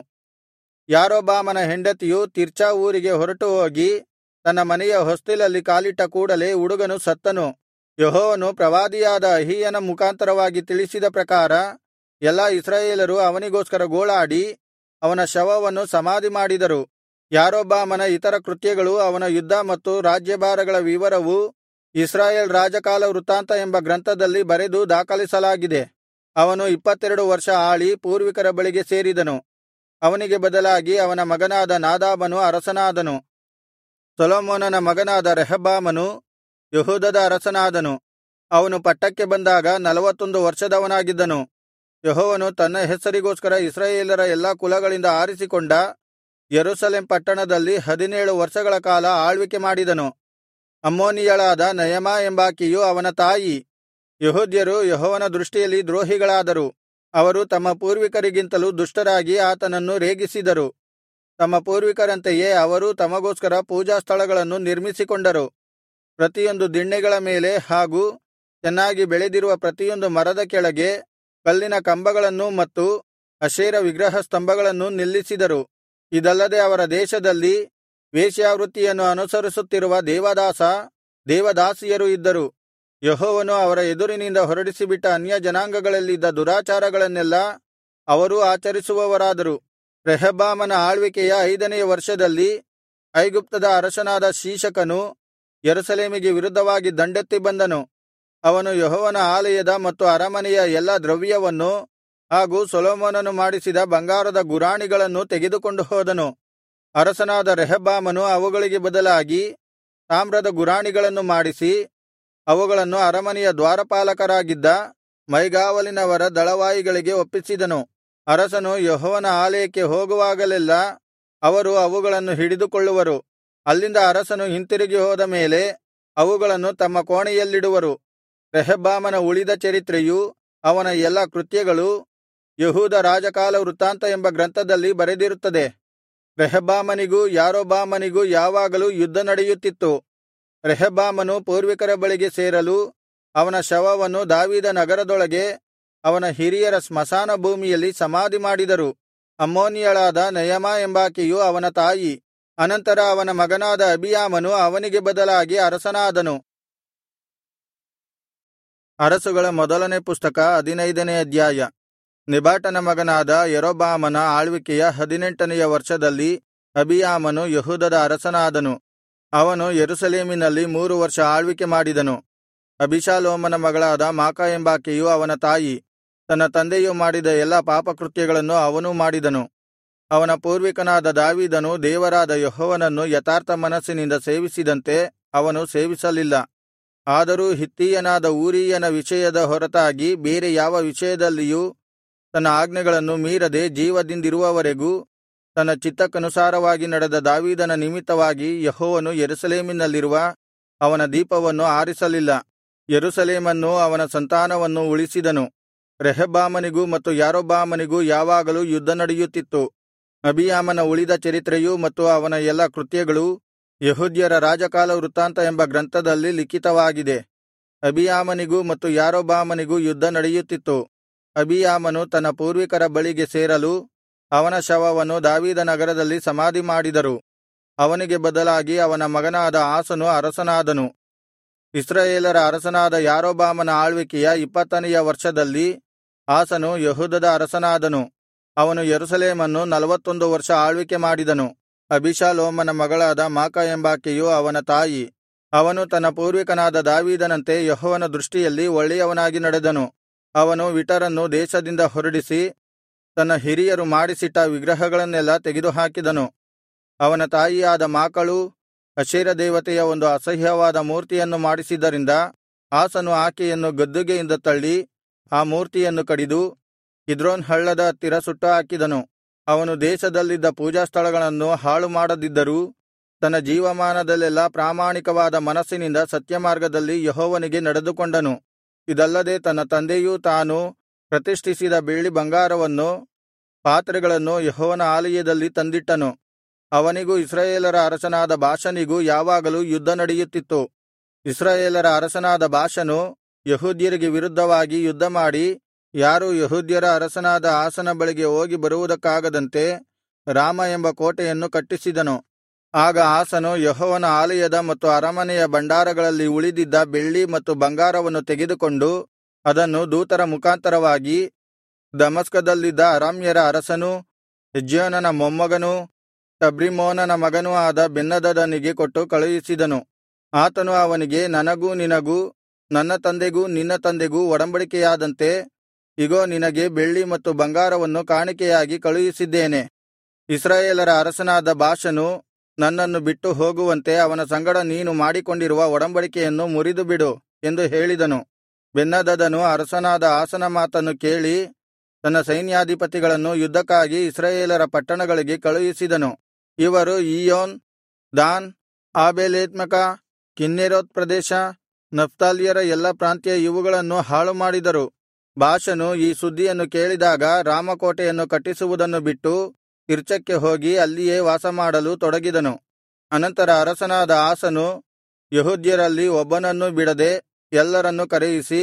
ಯಾರೊಬ್ಬಾಮನ ಹೆಂಡತಿಯು ತಿರ್ಚಾ ಊರಿಗೆ ಹೊರಟು ಹೋಗಿ ತನ್ನ ಮನೆಯ ಹೊಸ್ತಿಲಲ್ಲಿ ಕಾಲಿಟ್ಟ ಕೂಡಲೆ ಹುಡುಗನು ಸತ್ತನು ಯೆಹೋವನು ಪ್ರವಾದಿಯಾದ ಅಹೀಯನ ಮುಖಾಂತರವಾಗಿ ತಿಳಿಸಿದ ಪ್ರಕಾರ ಎಲ್ಲಾ ಇಸ್ರಾಯೇಲರು ಅವನಿಗೋಸ್ಕರ ಗೋಳಾಡಿ ಅವನ ಶವವನ್ನು ಸಮಾಧಿ ಮಾಡಿದರು ಯಾರೊಬ್ಬಾಮನ ಇತರ ಕೃತ್ಯಗಳು ಅವನ ಯುದ್ಧ ಮತ್ತು ರಾಜ್ಯಭಾರಗಳ ವಿವರವು ಇಸ್ರಾಯೇಲ್ ರಾಜಕಾಲ ವೃತ್ತಾಂತ ಎಂಬ ಗ್ರಂಥದಲ್ಲಿ ಬರೆದು ದಾಖಲಿಸಲಾಗಿದೆ ಅವನು ಇಪ್ಪತ್ತೆರಡು ವರ್ಷ ಆಳಿ ಪೂರ್ವಿಕರ ಬಳಿಗೆ ಸೇರಿದನು ಅವನಿಗೆ ಬದಲಾಗಿ ಅವನ ಮಗನಾದ ನಾದಾಬನು ಅರಸನಾದನು ಸೊಲೊಮೋನನ ಮಗನಾದ ರೆಹಬ್ಬಾಮನು ಯೆಹೂದದ ಅರಸನಾದನು ಅವನು ಪಟ್ಟಕ್ಕೆ ಬಂದಾಗ ನಲವತ್ತೊಂದು ವರ್ಷದವನಾಗಿದ್ದನು ಯೆಹೋವನು ತನ್ನ ಹೆಸರಿಗೋಸ್ಕರ ಇಸ್ರಾಯೇಲರ ಎಲ್ಲಾ ಕುಲಗಳಿಂದ ಆರಿಸಿಕೊಂಡ ಯೆರೂಸಲೇಮ್ ಪಟ್ಟಣದಲ್ಲಿ ಹದಿನೇಳು ವರ್ಷಗಳ ಕಾಲ ಆಳ್ವಿಕೆ ಮಾಡಿದನು ಅಮ್ಮೋನಿಯಳಾದ ನಯಮ ಎಂಬಾಕೆಯು ಅವನ ತಾಯಿ ಯೆಹೂದ್ಯರು ಯೆಹೋವನ ದೃಷ್ಟಿಯಲ್ಲಿ ದ್ರೋಹಿಗಳಾದರು ಅವರು ತಮ್ಮ ಪೂರ್ವಿಕರಿಗಿಂತಲೂ ದುಷ್ಟರಾಗಿ ಆತನನ್ನು ರೇಗಿಸಿದರು ತಮ್ಮ ಪೂರ್ವಿಕರಂತೆಯೇ ಅವರೂ ತಮಗೋಸ್ಕರ ಪೂಜಾಸ್ಥಳಗಳನ್ನು ನಿರ್ಮಿಸಿಕೊಂಡರು ಪ್ರತಿಯೊಂದು ದಿಣ್ಣೆಗಳ ಮೇಲೆ ಹಾಗೂ ಚೆನ್ನಾಗಿ ಬೆಳೆದಿರುವ ಪ್ರತಿಯೊಂದು ಮರದ ಕೆಳಗೆ ಕಲ್ಲಿನ ಕಂಬಗಳನ್ನೂ ಮತ್ತು ಅಶೇರ ವಿಗ್ರಹ ಸ್ತಂಭಗಳನ್ನೂ ನಿಲ್ಲಿಸಿದರು ಇದಲ್ಲದೆ ಅವರ ದೇಶದಲ್ಲಿ ವೇಶ್ಯಾವೃತ್ತಿಯನ್ನು ಅನುಸರಿಸುತ್ತಿರುವ ದೇವದಾಸ ದೇವದಾಸಿಯರು ಇದ್ದರು ಯೆಹೋವನು ಅವರ ಎದುರಿನಿಂದ ಹೊರಡಿಸಿಬಿಟ್ಟ ಅನ್ಯಜನಾಂಗಗಳಲ್ಲಿದ್ದ ದುರಾಚಾರಗಳನ್ನೆಲ್ಲಾ ಅವರೂ ಆಚರಿಸುವವರಾದರು ರೆಹಬ್ಬಾಮನ ಆಳ್ವಿಕೆಯ ಐದನೆಯ ವರ್ಷದಲ್ಲಿ ಐಗುಪ್ತದ ಅರಸನಾದ ಶೀಶಕನು ಯೆರೂಸಲೇಮಿಗೆ ವಿರುದ್ಧವಾಗಿ ದಂಡೆತ್ತಿ ಬಂದನು ಅವನು ಯೆಹೋವನ ಆಲಯದ ಮತ್ತು ಅರಮನೆಯ ಎಲ್ಲಾ ದ್ರವ್ಯವನ್ನು ಹಾಗೂ ಸೊಲೊಮೋನನು ಮಾಡಿಸಿದ ಬಂಗಾರದ ಗುರಾಣಿಗಳನ್ನು ತೆಗೆದುಕೊಂಡು ಹೋದನು ಅರಸನಾದ ರೆಹಬ್ಬಾಮನು ಅವುಗಳಿಗೆ ಬದಲಾಗಿ ತಾಮ್ರದ ಗುರಾಣಿಗಳನ್ನು ಮಾಡಿಸಿ ಅವುಗಳನ್ನು ಅರಮನೆಯ ದ್ವಾರಪಾಲಕರಾಗಿದ್ದ ಮೈಗಾವಲಿನವರ ದಳವಾಯಿಗಳಿಗೆ ಒಪ್ಪಿಸಿದನು ಅರಸನು ಯೆಹೋವನ ಆಲಯಕ್ಕೆ ಹೋಗುವಾಗಲೆಲ್ಲಾ ಅವರು ಅವುಗಳನ್ನು ಹಿಡಿದುಕೊಳ್ಳುವರು ಅಲ್ಲಿಂದ ಅರಸನು ಹಿಂತಿರುಗಿ ಹೋದ ಮೇಲೆ ಅವುಗಳನ್ನು ತಮ್ಮ ಕೋಣೆಯಲ್ಲಿಡುವರು ರೆಹಬ್ಬಾಮನ ಉಳಿದ ಚರಿತ್ರೆಯೂ ಅವನ ಎಲ್ಲಾ ಕೃತ್ಯಗಳೂ ಯೆಹೂದ ರಾಜಕಾಲ ವೃತ್ತಾಂತ ಎಂಬ ಗ್ರಂಥದಲ್ಲಿ ಬರೆದಿರುತ್ತದೆ ರೆಹಬ್ಬಾಮನಿಗೂ ಯಾರೊಬ್ಬಾಮನಿಗೂ ಯಾವಾಗಲೂ ಯುದ್ಧ ನಡೆಯುತ್ತಿತ್ತು ರೆಹಬ್ಬಾಮನು ಪೂರ್ವಿಕರ ಬಳಿಗೆ ಸೇರಲು ಅವನ ಶವವನ್ನು ದಾವೀದ ನಗರದೊಳಗೆ ಅವನ ಹಿರಿಯರ ಸ್ಮಶಾನ ಭೂಮಿಯಲ್ಲಿ ಸಮಾಧಿ ಮಾಡಿದರು ಅಮ್ಮೋನಿಯಳಾದ ನಯಮ ಎಂಬಾಕೆಯು ಅವನ ತಾಯಿ ಅನಂತರ ಅವನ ಮಗನಾದ ಅಬಿಯಾಮನು ಅವನಿಗೆ ಬದಲಾಗಿ ಅರಸನಾದನು ಅರಸುಗಳ ಮೊದಲನೇ ಪುಸ್ತಕ ಹದಿನೈದನೇ ಅಧ್ಯಾಯ ನೆಬಾಟನ ಮಗನಾದ ಯರೊಬ್ಬಾಮನ ಆಳ್ವಿಕೆಯ ಹದಿನೆಂಟನೆಯ ವರ್ಷದಲ್ಲಿ ಅಬಿಯಾಮನು ಯೆಹೂದದ ಅರಸನಾದನು ಅವನು ಯೆರೂಸಲೇಮಿನಲ್ಲಿ ಮೂರು ವರ್ಷ ಆಳ್ವಿಕೆ ಮಾಡಿದನು ಅಬಿಷಾಲೋಮನ ಮಗಳಾದ ಮಾಕ ಎಂಬಾಕೆಯು ಅವನ ತಾಯಿ ತನ್ನ ತಂದೆಯು ಮಾಡಿದ ಎಲ್ಲಾ ಪಾಪಕೃತ್ಯಗಳನ್ನು ಅವನೂ ಮಾಡಿದನು ಅವನ ಪೂರ್ವಿಕನಾದ ದಾವೀದನು ದೇವರಾದ ಯೆಹೋವನನ್ನು ಯಥಾರ್ಥ ಮನಸ್ಸಿನಿಂದ ಸೇವಿಸಿದಂತೆ ಅವನು ಸೇವಿಸಲಿಲ್ಲ ಆದರೂ ಹಿತ್ತಿಯನಾದ ಊರೀಯನ ವಿಷಯದ ಹೊರತಾಗಿ ಬೇರೆ ಯಾವ ವಿಷಯದಲ್ಲಿಯೂ ತನ್ನ ಆಜ್ಞೆಗಳನ್ನು ಮೀರದೆ ಜೀವದಿಂದಿರುವವರೆಗೂ ತನ್ನ ಚಿತ್ತಕ್ಕನುಸಾರವಾಗಿ ನಡೆದ ದಾವೀದನ ನಿಮಿತ್ತವಾಗಿ ಯೆಹೋವನು ಯೆರೂಸಲೇಮಿನಲ್ಲಿರುವ ಅವನ ದೀಪವನ್ನು ಆರಿಸಲಿಲ್ಲ ಯೆರೂಸಲೇಮನ್ನೂ ಅವನ ಸಂತಾನವನ್ನೂ ಉಳಿಸಿದನು ರೆಹಬ್ಬಾಮನಿಗೂ ಮತ್ತು ಯಾರೊಬ್ಬಾಮನಿಗೂ ಯಾವಾಗಲೂ ಯುದ್ಧ ನಡೆಯುತ್ತಿತ್ತು ಅಬಿಯಾಮನ ಉಳಿದ ಚರಿತ್ರೆಯೂ ಮತ್ತು ಅವನ ಎಲ್ಲಾ ಕೃತ್ಯಗಳೂ ಯೆಹೂದ್ಯರ ರಾಜಕಾಲ ವೃತ್ತಾಂತ ಎಂಬ ಗ್ರಂಥದಲ್ಲಿ ಲಿಖಿತವಾಗಿದೆ ಅಬಿಯಾಮನಿಗೂ ಮತ್ತು ಯಾರೊಬ್ಬಾಮನಿಗೂ ಯುದ್ಧ ನಡೆಯುತ್ತಿತ್ತು ಅಬಿಯಾಮನು ತನ್ನ ಪೂರ್ವಿಕರ ಬಳಿಗೆ ಸೇರಲು ಅವನ ಶವವನ್ನು ದಾವೀದ ನಗರದಲ್ಲಿ ಸಮಾಧಿ ಮಾಡಿದರು ಅವನಿಗೆ ಬದಲಾಗಿ ಅವನ ಮಗನಾದ ಆಸನು ಅರಸನಾದನು ಇಸ್ರಾಯೇಲರ ಅರಸನಾದ ಯಾರೊಬ್ಬಾಮನ ಆಳ್ವಿಕೆಯ ಇಪ್ಪತ್ತನೆಯ ವರ್ಷದಲ್ಲಿ ಆಸನು ಯೆಹೂದದ ಅರಸನಾದನು ಅವನು ಯೆರೂಸಲೇಮನ್ನು ನಲವತ್ತೊಂದು ವರ್ಷ ಆಳ್ವಿಕೆ ಮಾಡಿದನು ಅಬಿಷಾಲೋಮನ ಮಗಳಾದ ಮಾಕ ಎಂಬಾಕೆಯು ಅವನ ತಾಯಿ ಅವನು ತನ್ನ ಪೂರ್ವಿಕನಾದ ದಾವೀದನಂತೆ ಯೆಹೋವನ ದೃಷ್ಟಿಯಲ್ಲಿ ಒಳ್ಳೆಯವನಾಗಿ ನಡೆದನು ಅವನು ವಿಟರನ್ನು ದೇಶದಿಂದ ಹೊರಡಿಸಿ ತನ್ನ ಹಿರಿಯರು ಮಾಡಿಸಿಟ್ಟ ವಿಗ್ರಹಗಳನ್ನೆಲ್ಲಾ ತೆಗೆದುಹಾಕಿದನು ಅವನ ತಾಯಿಯಾದ ಮಾಕಳೂ ಅಶೇರ ದೇವತೆಯ ಒಂದು ಅಸಹ್ಯವಾದ ಮೂರ್ತಿಯನ್ನು ಮಾಡಿಸಿದ್ದರಿಂದ ಆಸನು ಆಕೆಯನ್ನು ಗದ್ದುಗೆಯಿಂದ ತಳ್ಳಿ ಆ ಮೂರ್ತಿಯನ್ನು ಕಡಿದು ಕಿದ್ರೋನ್ ಹಳ್ಳದ ಹತ್ತಿರ ಸುಟ್ಟುಹಾಕಿದನು ಅವನು ದೇಶದಲ್ಲಿದ್ದ ಪೂಜಾಸ್ಥಳಗಳನ್ನು ಹಾಳುಮಾಡದಿದ್ದರೂ ತನ್ನ ಜೀವಮಾನದಲ್ಲೆಲ್ಲಾ ಪ್ರಾಮಾಣಿಕವಾದ ಮನಸ್ಸಿನಿಂದ ಸತ್ಯಮಾರ್ಗದಲ್ಲಿ ಯೆಹೋವನಿಗೆ ನಡೆದುಕೊಂಡನು ಇದಲ್ಲದೆ ತನ್ನ ತಂದೆಯೂ ತಾನು ಪ್ರತಿಷ್ಠಿಸಿದ ಬೆಳ್ಳಿ ಬಂಗಾರವನ್ನು ಪಾತ್ರೆಗಳನ್ನು ಯೆಹೋವನ ಆಲಯದಲ್ಲಿ ತಂದಿಟ್ಟನು ಅವನಿಗೂ ಇಸ್ರಾಯೇಲರ ಅರಸನಾದ ಬಾಷನಿಗೂ ಯಾವಾಗಲೂ ಯುದ್ಧ ನಡೆಯುತ್ತಿತ್ತು ಇಸ್ರಾಯೇಲರ ಅರಸನಾದ ಬಾಷನು ಯಹೂದ್ಯರಿಗೆ ವಿರುದ್ಧವಾಗಿ ಯುದ್ಧಮಾಡಿ ಯಾರೂ ಯಹೂದ್ಯರ ಅರಸನಾದ ಆಸನ ಬಳಿಗೆ ಹೋಗಿ ಬರುವುದಕ್ಕಾಗದಂತೆ ರಾಮ ಎಂಬ ಕೋಟೆಯನ್ನು ಕಟ್ಟಿಸಿದನು ಆಗ ಆಸನು ಯೆಹೋವನ ಆಲಯದ ಮತ್ತು ಅರಮನೆಯ ಭಂಡಾರಗಳಲ್ಲಿ ಉಳಿದಿದ್ದ ಬೆಳ್ಳಿ ಮತ್ತು ಬಂಗಾರವನ್ನು ತೆಗೆದುಕೊಂಡು ಅದನ್ನು ದೂತರ ಮುಖಾಂತರವಾಗಿ ದಮಸ್ಕದಲ್ಲಿದ್ದ ಅರಾಮ್ಯರ ಅರಸನೂ ಹೆಜ್ಯೋನನ ಮೊಮ್ಮಗನೂ ಟಬ್ರಿಮ್ಮೋನನ ಮಗನೂ ಆದ ಬೆನ್ನದದನಿಗೆ ಕೊಟ್ಟು ಕಳುಹಿಸಿದನು ಆತನು ಅವನಿಗೆ ನನಗೂ ನಿನಗೂ ನನ್ನ ತಂದೆಗೂ ನಿನ್ನ ತಂದೆಗೂ ಒಡಂಬಡಿಕೆಯಾದಂತೆ ಇಗೋ ನಿನಗೆ ಬೆಳ್ಳಿ ಮತ್ತು ಬಂಗಾರವನ್ನು ಕಾಣಿಕೆಯಾಗಿ ಕಳುಹಿಸಿದ್ದೇನೆ ಇಸ್ರಾಯೇಲರ ಅರಸನಾದ ಬಾಷನು ನನ್ನನ್ನು ಬಿಟ್ಟು ಹೋಗುವಂತೆ ಅವನ ಸಂಗಡ ನೀನು ಮಾಡಿಕೊಂಡಿರುವ ಒಡಂಬಡಿಕೆಯನ್ನು ಮುರಿದುಬಿಡು ಎಂದು ಹೇಳಿದನು ಬೆನ್ನದದನು ಅರಸನಾದ ಆಸನ ಮಾತನ್ನು ಕೇಳಿ ತನ್ನ ಸೈನ್ಯಾಧಿಪತಿಗಳನ್ನು ಯುದ್ಧಕ್ಕಾಗಿ ಇಸ್ರಾಯೇಲರ ಪಟ್ಟಣಗಳಿಗೆ ಕಳುಹಿಸಿದನು ಇವರು ಈಯೋನ್ ದಾನ್ ಆಬೇಲೇತ್ಮಕ ಕಿನ್ನೆರೋತ್ ಪ್ರದೇಶ ನಫ್ತಾಲ್ಯರ ಎಲ್ಲಾ ಪ್ರಾಂತ್ಯ ಇವುಗಳನ್ನು ಹಾಳುಮಾಡಿದರು ಬಾಷನು ಈ ಸುದ್ದಿಯನ್ನು ಕೇಳಿದಾಗ ರಾಮಕೋಟೆಯನ್ನು ಕಟ್ಟಿಸುವುದನ್ನು ಬಿಟ್ಟು ತಿರ್ಚಕ್ಕೆ ಹೋಗಿ ಅಲ್ಲಿಯೇ ವಾಸಮಾಡಲು ತೊಡಗಿದನು ಅನಂತರ ಅರಸನಾದ ಆಸನು ಯಹೂದ್ಯರಲ್ಲಿ ಒಬ್ಬನನ್ನೂ ಬಿಡದೆ ಎಲ್ಲರನ್ನೂ ಕರೆಯಿಸಿ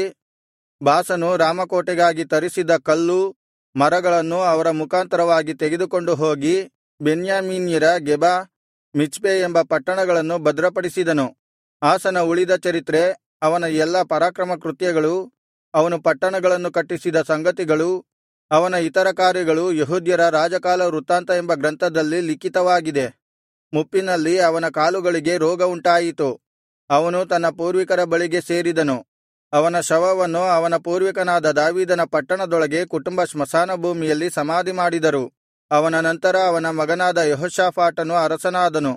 ಬಾಸನು ರಾಮಕೋಟೆಗಾಗಿ ತರಿಸಿದ್ದ ಕಲ್ಲು ಮರಗಳನ್ನು ಅವರ ಮುಖಾಂತರವಾಗಿ ತೆಗೆದುಕೊಂಡು ಹೋಗಿ ಬೆನ್ಯಾಮೀನ್ಯರ ಗೆಬ ಮಿಚ್ಪೆ ಎಂಬ ಪಟ್ಟಣಗಳನ್ನು ಭದ್ರಪಡಿಸಿದನು ಆಸನ ಉಳಿದ ಚರಿತ್ರೆ ಅವನ ಎಲ್ಲಾ ಪರಾಕ್ರಮ ಕೃತ್ಯಗಳು ಅವನು ಪಟ್ಟಣಗಳನ್ನು ಕಟ್ಟಿಸಿದ ಸಂಗತಿಗಳು ಅವನ ಇತರ ಕಾರ್ಯಗಳು ಯಹೂದ್ಯರ ರಾಜಕಾಲ ವೃತ್ತಾಂತ ಎಂಬ ಗ್ರಂಥದಲ್ಲಿ ಲಿಖಿತವಾಗಿದೆ ಮುಪ್ಪಿನಲ್ಲಿ ಅವನ ಕಾಲುಗಳಿಗೆ ರೋಗ ಉಂಟಾಯಿತು ಅವನು ತನ್ನ ಪೂರ್ವಿಕರ ಬಳಿಗೆ ಸೇರಿದನು ಅವನ ಶವವನ್ನು ಅವನ ಪೂರ್ವಿಕನಾದ ದಾವೀದನ ಪಟ್ಟಣದೊಳಗೆ ಕುಟುಂಬ ಸ್ಮಶಾನ ಭೂಮಿಯಲ್ಲಿ ಸಮಾಧಿ ಮಾಡಿದರು ಅವನ ನಂತರ ಅವನ ಮಗನಾದ ಯೆಹೋಷಾಫಾಟನು ಅರಸನಾದನು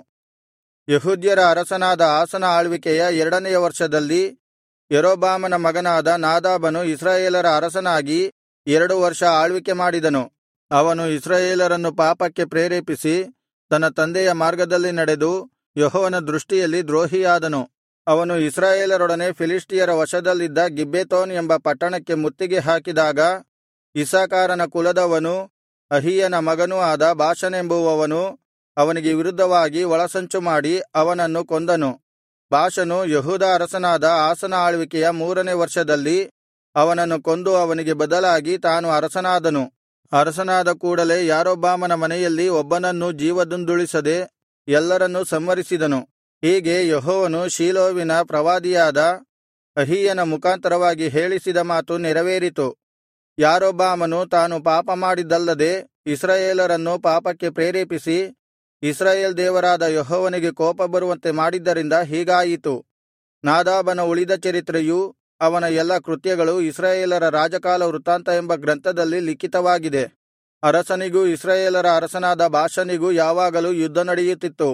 ಯಹೂದ್ಯರ ಅರಸನಾದ ಆಸನ ಆಳ್ವಿಕೆಯ ಎರಡನೆಯ ವರ್ಷದಲ್ಲಿ ಯಾರೊಬ್ಬಾಮನ ಮಗನಾದ ನಾದಾಬನು ಇಸ್ರಾಯೇಲರ ಅರಸನಾಗಿ ಎರಡು ವರ್ಷ ಆಳ್ವಿಕೆ ಮಾಡಿದನು ಅವನು ಇಸ್ರಾಯೇಲರನ್ನು ಪಾಪಕ್ಕೆ ಪ್ರೇರೇಪಿಸಿ ತನ್ನ ತಂದೆಯ ಮಾರ್ಗದಲ್ಲಿ ನಡೆದು ಯೆಹೋವನ ದೃಷ್ಟಿಯಲ್ಲಿ ದ್ರೋಹಿಯಾದನು ಅವನು ಇಸ್ರಾಯೇಲರೊಡನೆ ಫಿಲಿಷ್ಟಿಯರ ವಶದಲ್ಲಿದ್ದ ಗಿಬ್ಬೆತೋನ್ ಎಂಬ ಪಟ್ಟಣಕ್ಕೆ ಮುತ್ತಿಗೆ ಹಾಕಿದಾಗ ಇಸ್ಸಾಕಾರನ ಕುಲದವನೂ ಅಹೀಯನ ಮಗನೂ ಆದ ಬಾಷನೆಂಬುವವನು ಅವನಿಗೆ ವಿರುದ್ಧವಾಗಿ ಒಳಸಂಚು ಮಾಡಿ ಅವನನ್ನು ಕೊಂದನು ಬಾಷನು ಯಹೂದ ಅರಸನಾದ ಆಸನ ಆಳ್ವಿಕೆಯ ಮೂರನೇ ವರ್ಷದಲ್ಲಿ ಅವನನ್ನು ಕೊಂದು ಅವನಿಗೆ ಬದಲಾಗಿ ತಾನು ಅರಸನಾದನು ಅರಸನಾದ ಕೂಡಲೆ ಯಾರೊಬ್ಬಾಮನ ಮನೆಯಲ್ಲಿ ಒಬ್ಬನನ್ನೂ ಜೀವದುಂದುಳಿಸದೆ ಎಲ್ಲರನ್ನೂ ಸಂಹರಿಸಿದನು ಹೀಗೆ ಯೆಹೋವನು ಶೀಲೋವಿನ ಪ್ರವಾದಿಯಾದ ಅಹೀಯನ ಮುಖಾಂತರವಾಗಿ ಹೇಳಿಸಿದ ಮಾತು ನೆರವೇರಿತು ಯಾರೊಬ್ಬಾಮನು ತಾನು ಪಾಪ ಮಾಡಿದ್ದಲ್ಲದೆ ಇಸ್ರಾಯೇಲರನ್ನು ಪಾಪಕ್ಕೆ ಪ್ರೇರೇಪಿಸಿ ಇಸ್ರಾಯೇಲ್ ದೇವರಾದ ಯೆಹೋವನಿಗೆ ಕೋಪ ಬರುವಂತೆ ಮಾಡಿದ್ದರಿಂದ ಹೀಗಾಯಿತು ನಾದಾಬನ ಉಳಿದ ಚರಿತ್ರೆಯೂ ಅವನ ಎಲ್ಲಾ ಕೃತ್ಯಗಳು ಇಸ್ರಾಯೇಲರ ರಾಜಕಾಲ ವೃತ್ತಾಂತ ಎಂಬ ಗ್ರಂಥದಲ್ಲಿ ಲಿಖಿತವಾಗಿದೆ ಅರಸನಿಗೂ ಇಸ್ರಾಯೇಲರ ಅರಸನಾದ ಬಾಷನಿಗೂ ಯಾವಾಗಲೂ ಯುದ್ಧ ನಡೆಯುತ್ತಿತ್ತು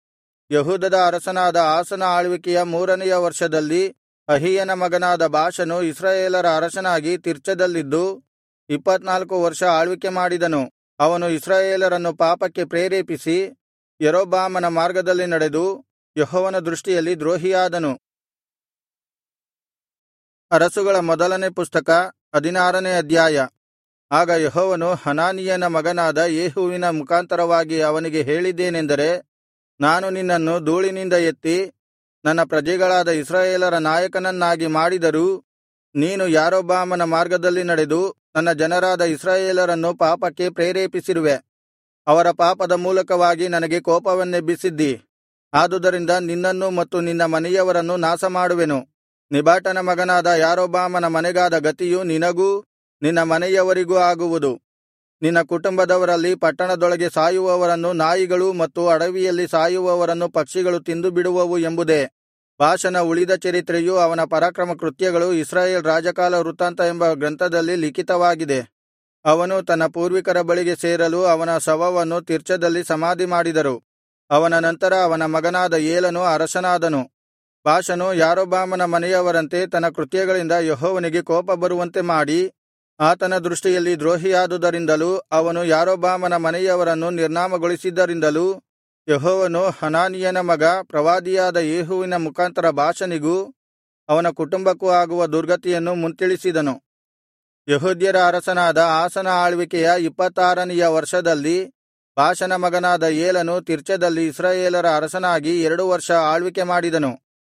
ಯಹೂದದ ಅರಸನಾದ ಆಸನ ಆಳ್ವಿಕೆಯ ಮೂರನೆಯ ವರ್ಷದಲ್ಲಿ ಅಹೀಯನ ಮಗನಾದ ಬಾಷನು ಇಸ್ರಾಯೇಲರ ಅರಸನಾಗಿ ತಿರ್ಚದಲ್ಲಿದ್ದು ಇಪ್ಪತ್ನಾಲ್ಕು ವರ್ಷ ಆಳ್ವಿಕೆ ಮಾಡಿದನು ಅವನು ಇಸ್ರಾಯೇಲರನ್ನು ಪಾಪಕ್ಕೆ ಪ್ರೇರೇಪಿಸಿ ಯಾರೊಬ್ಬಾಮನ ಮಾರ್ಗದಲ್ಲಿ ನಡೆದು ಯೆಹೋವನ ದೃಷ್ಟಿಯಲ್ಲಿ ದ್ರೋಹಿಯಾದನು ಅರಸುಗಳ ಮೊದಲನೇ ಪುಸ್ತಕ ಹದಿನಾರನೇ ಅಧ್ಯಾಯ ಆಗ ಯೆಹೋವನು ಹನಾನೀಯನ ಮಗನಾದ ಯೇಹುವಿನ ಮುಖಾಂತರವಾಗಿ ಅವನಿಗೆ ಹೇಳಿದ್ದೇನೆಂದರೆ ನಾನು ನಿನ್ನನ್ನು ಧೂಳಿನಿಂದ ಎತ್ತಿ ನನ್ನ ಪ್ರಜೆಗಳಾದ ಇಸ್ರಾಯೇಲರ ನಾಯಕನನ್ನಾಗಿ ಮಾಡಿದರೂ ನೀನು ಯಾರೊಬ್ಬಾಮನ ಮಾರ್ಗದಲ್ಲಿ ನಡೆದು ನನ್ನ ಜನರಾದ ಇಸ್ರಾಯೇಲರನ್ನು ಪಾಪಕ್ಕೆ ಪ್ರೇರೇಪಿಸಿರುವೆ ಅವರ ಪಾಪದ ಮೂಲಕವಾಗಿ ನನಗೆ ಕೋಪವನ್ನೆಬ್ಬಿಸಿದ್ದಿ ಆದುದರಿಂದ ನಿನ್ನನ್ನೂ ಮತ್ತು ನಿನ್ನ ಮನೆಯವರನ್ನು ನಾಶಮಾಡುವೆನು ನೆಬಾಟನ ಮಗನಾದ ಯಾರೊಬ್ಬಾಮನ ಮನೆಗಾದ ಗತಿಯು ನಿನಗೂ ನಿನ್ನ ಮನೆಯವರಿಗೂ ಆಗುವುದು ನಿನ್ನ ಕುಟುಂಬದವರಲ್ಲಿ ಪಟ್ಟಣದೊಳಗೆ ಸಾಯುವವರನ್ನು ನಾಯಿಗಳು ಮತ್ತು ಅಡವಿಯಲ್ಲಿ ಸಾಯುವವರನ್ನು ಪಕ್ಷಿಗಳು ತಿಂದು ಬಿಡುವವು ಎಂಬುದೇ ಬಾಷನ ಉಳಿದ ಚರಿತ್ರೆಯೂ ಅವನ ಪರಾಕ್ರಮ ಕೃತ್ಯಗಳು ಇಸ್ರಾಯೇಲ್ ರಾಜಕಾಲ ವೃತ್ತಾಂತ ಎಂಬ ಗ್ರಂಥದಲ್ಲಿ ಲಿಖಿತವಾಗಿದೆ ಅವನು ತನ್ನ ಪೂರ್ವಿಕರ ಬಳಿಗೆ ಸೇರಲು ಅವನ ಶವವನ್ನು ತಿರ್ಚದಲ್ಲಿ ಸಮಾಧಿ ಮಾಡಿದರು ಅವನ ನಂತರ ಅವನ ಮಗನಾದ ಏಲನು ಅರಸನಾದನು ಬಾಷನು ಯಾರೊಬ್ಬಾಮನ ಮನೆಯವರಂತೆ ತನ್ನ ಕೃತ್ಯಗಳಿಂದ ಯೆಹೋವನಿಗೆ ಕೋಪ ಬರುವಂತೆ ಮಾಡಿ ಆತನ ದೃಷ್ಟಿಯಲ್ಲಿ ದ್ರೋಹಿಯಾದುದರಿಂದಲೂ ಅವನು ಯಾರೊಬ್ಬಾಮನ ಮನೆಯವರನ್ನು ನಿರ್ನಾಮಗೊಳಿಸಿದ್ದರಿಂದಲೂ ಯೆಹೋವನು ಹನಾನೀಯನ ಮಗ ಪ್ರವಾದಿಯಾದ ಯೇಹುವಿನ ಮುಖಾಂತರ ಬಾಷನಿಗೂ ಅವನ ಕುಟುಂಬಕ್ಕೂ ಆಗುವ ದುರ್ಗತಿಯನ್ನು ಮುಂತಿಳಿಸಿದನು ಯಹೂದ್ಯರ ಅರಸನಾದ ಆಸನ ಆಳ್ವಿಕೆಯ ಇಪ್ಪತ್ತಾರನೆಯ ವರ್ಷದಲ್ಲಿ ಬಾಷನ ಮಗನಾದ ಏಲನು ತಿರ್ಚದಲ್ಲಿ ಇಸ್ರಾಯೇಲರ ಅರಸನಾಗಿ ಎರಡು ವರ್ಷ ಆಳ್ವಿಕೆ ಮಾಡಿದನು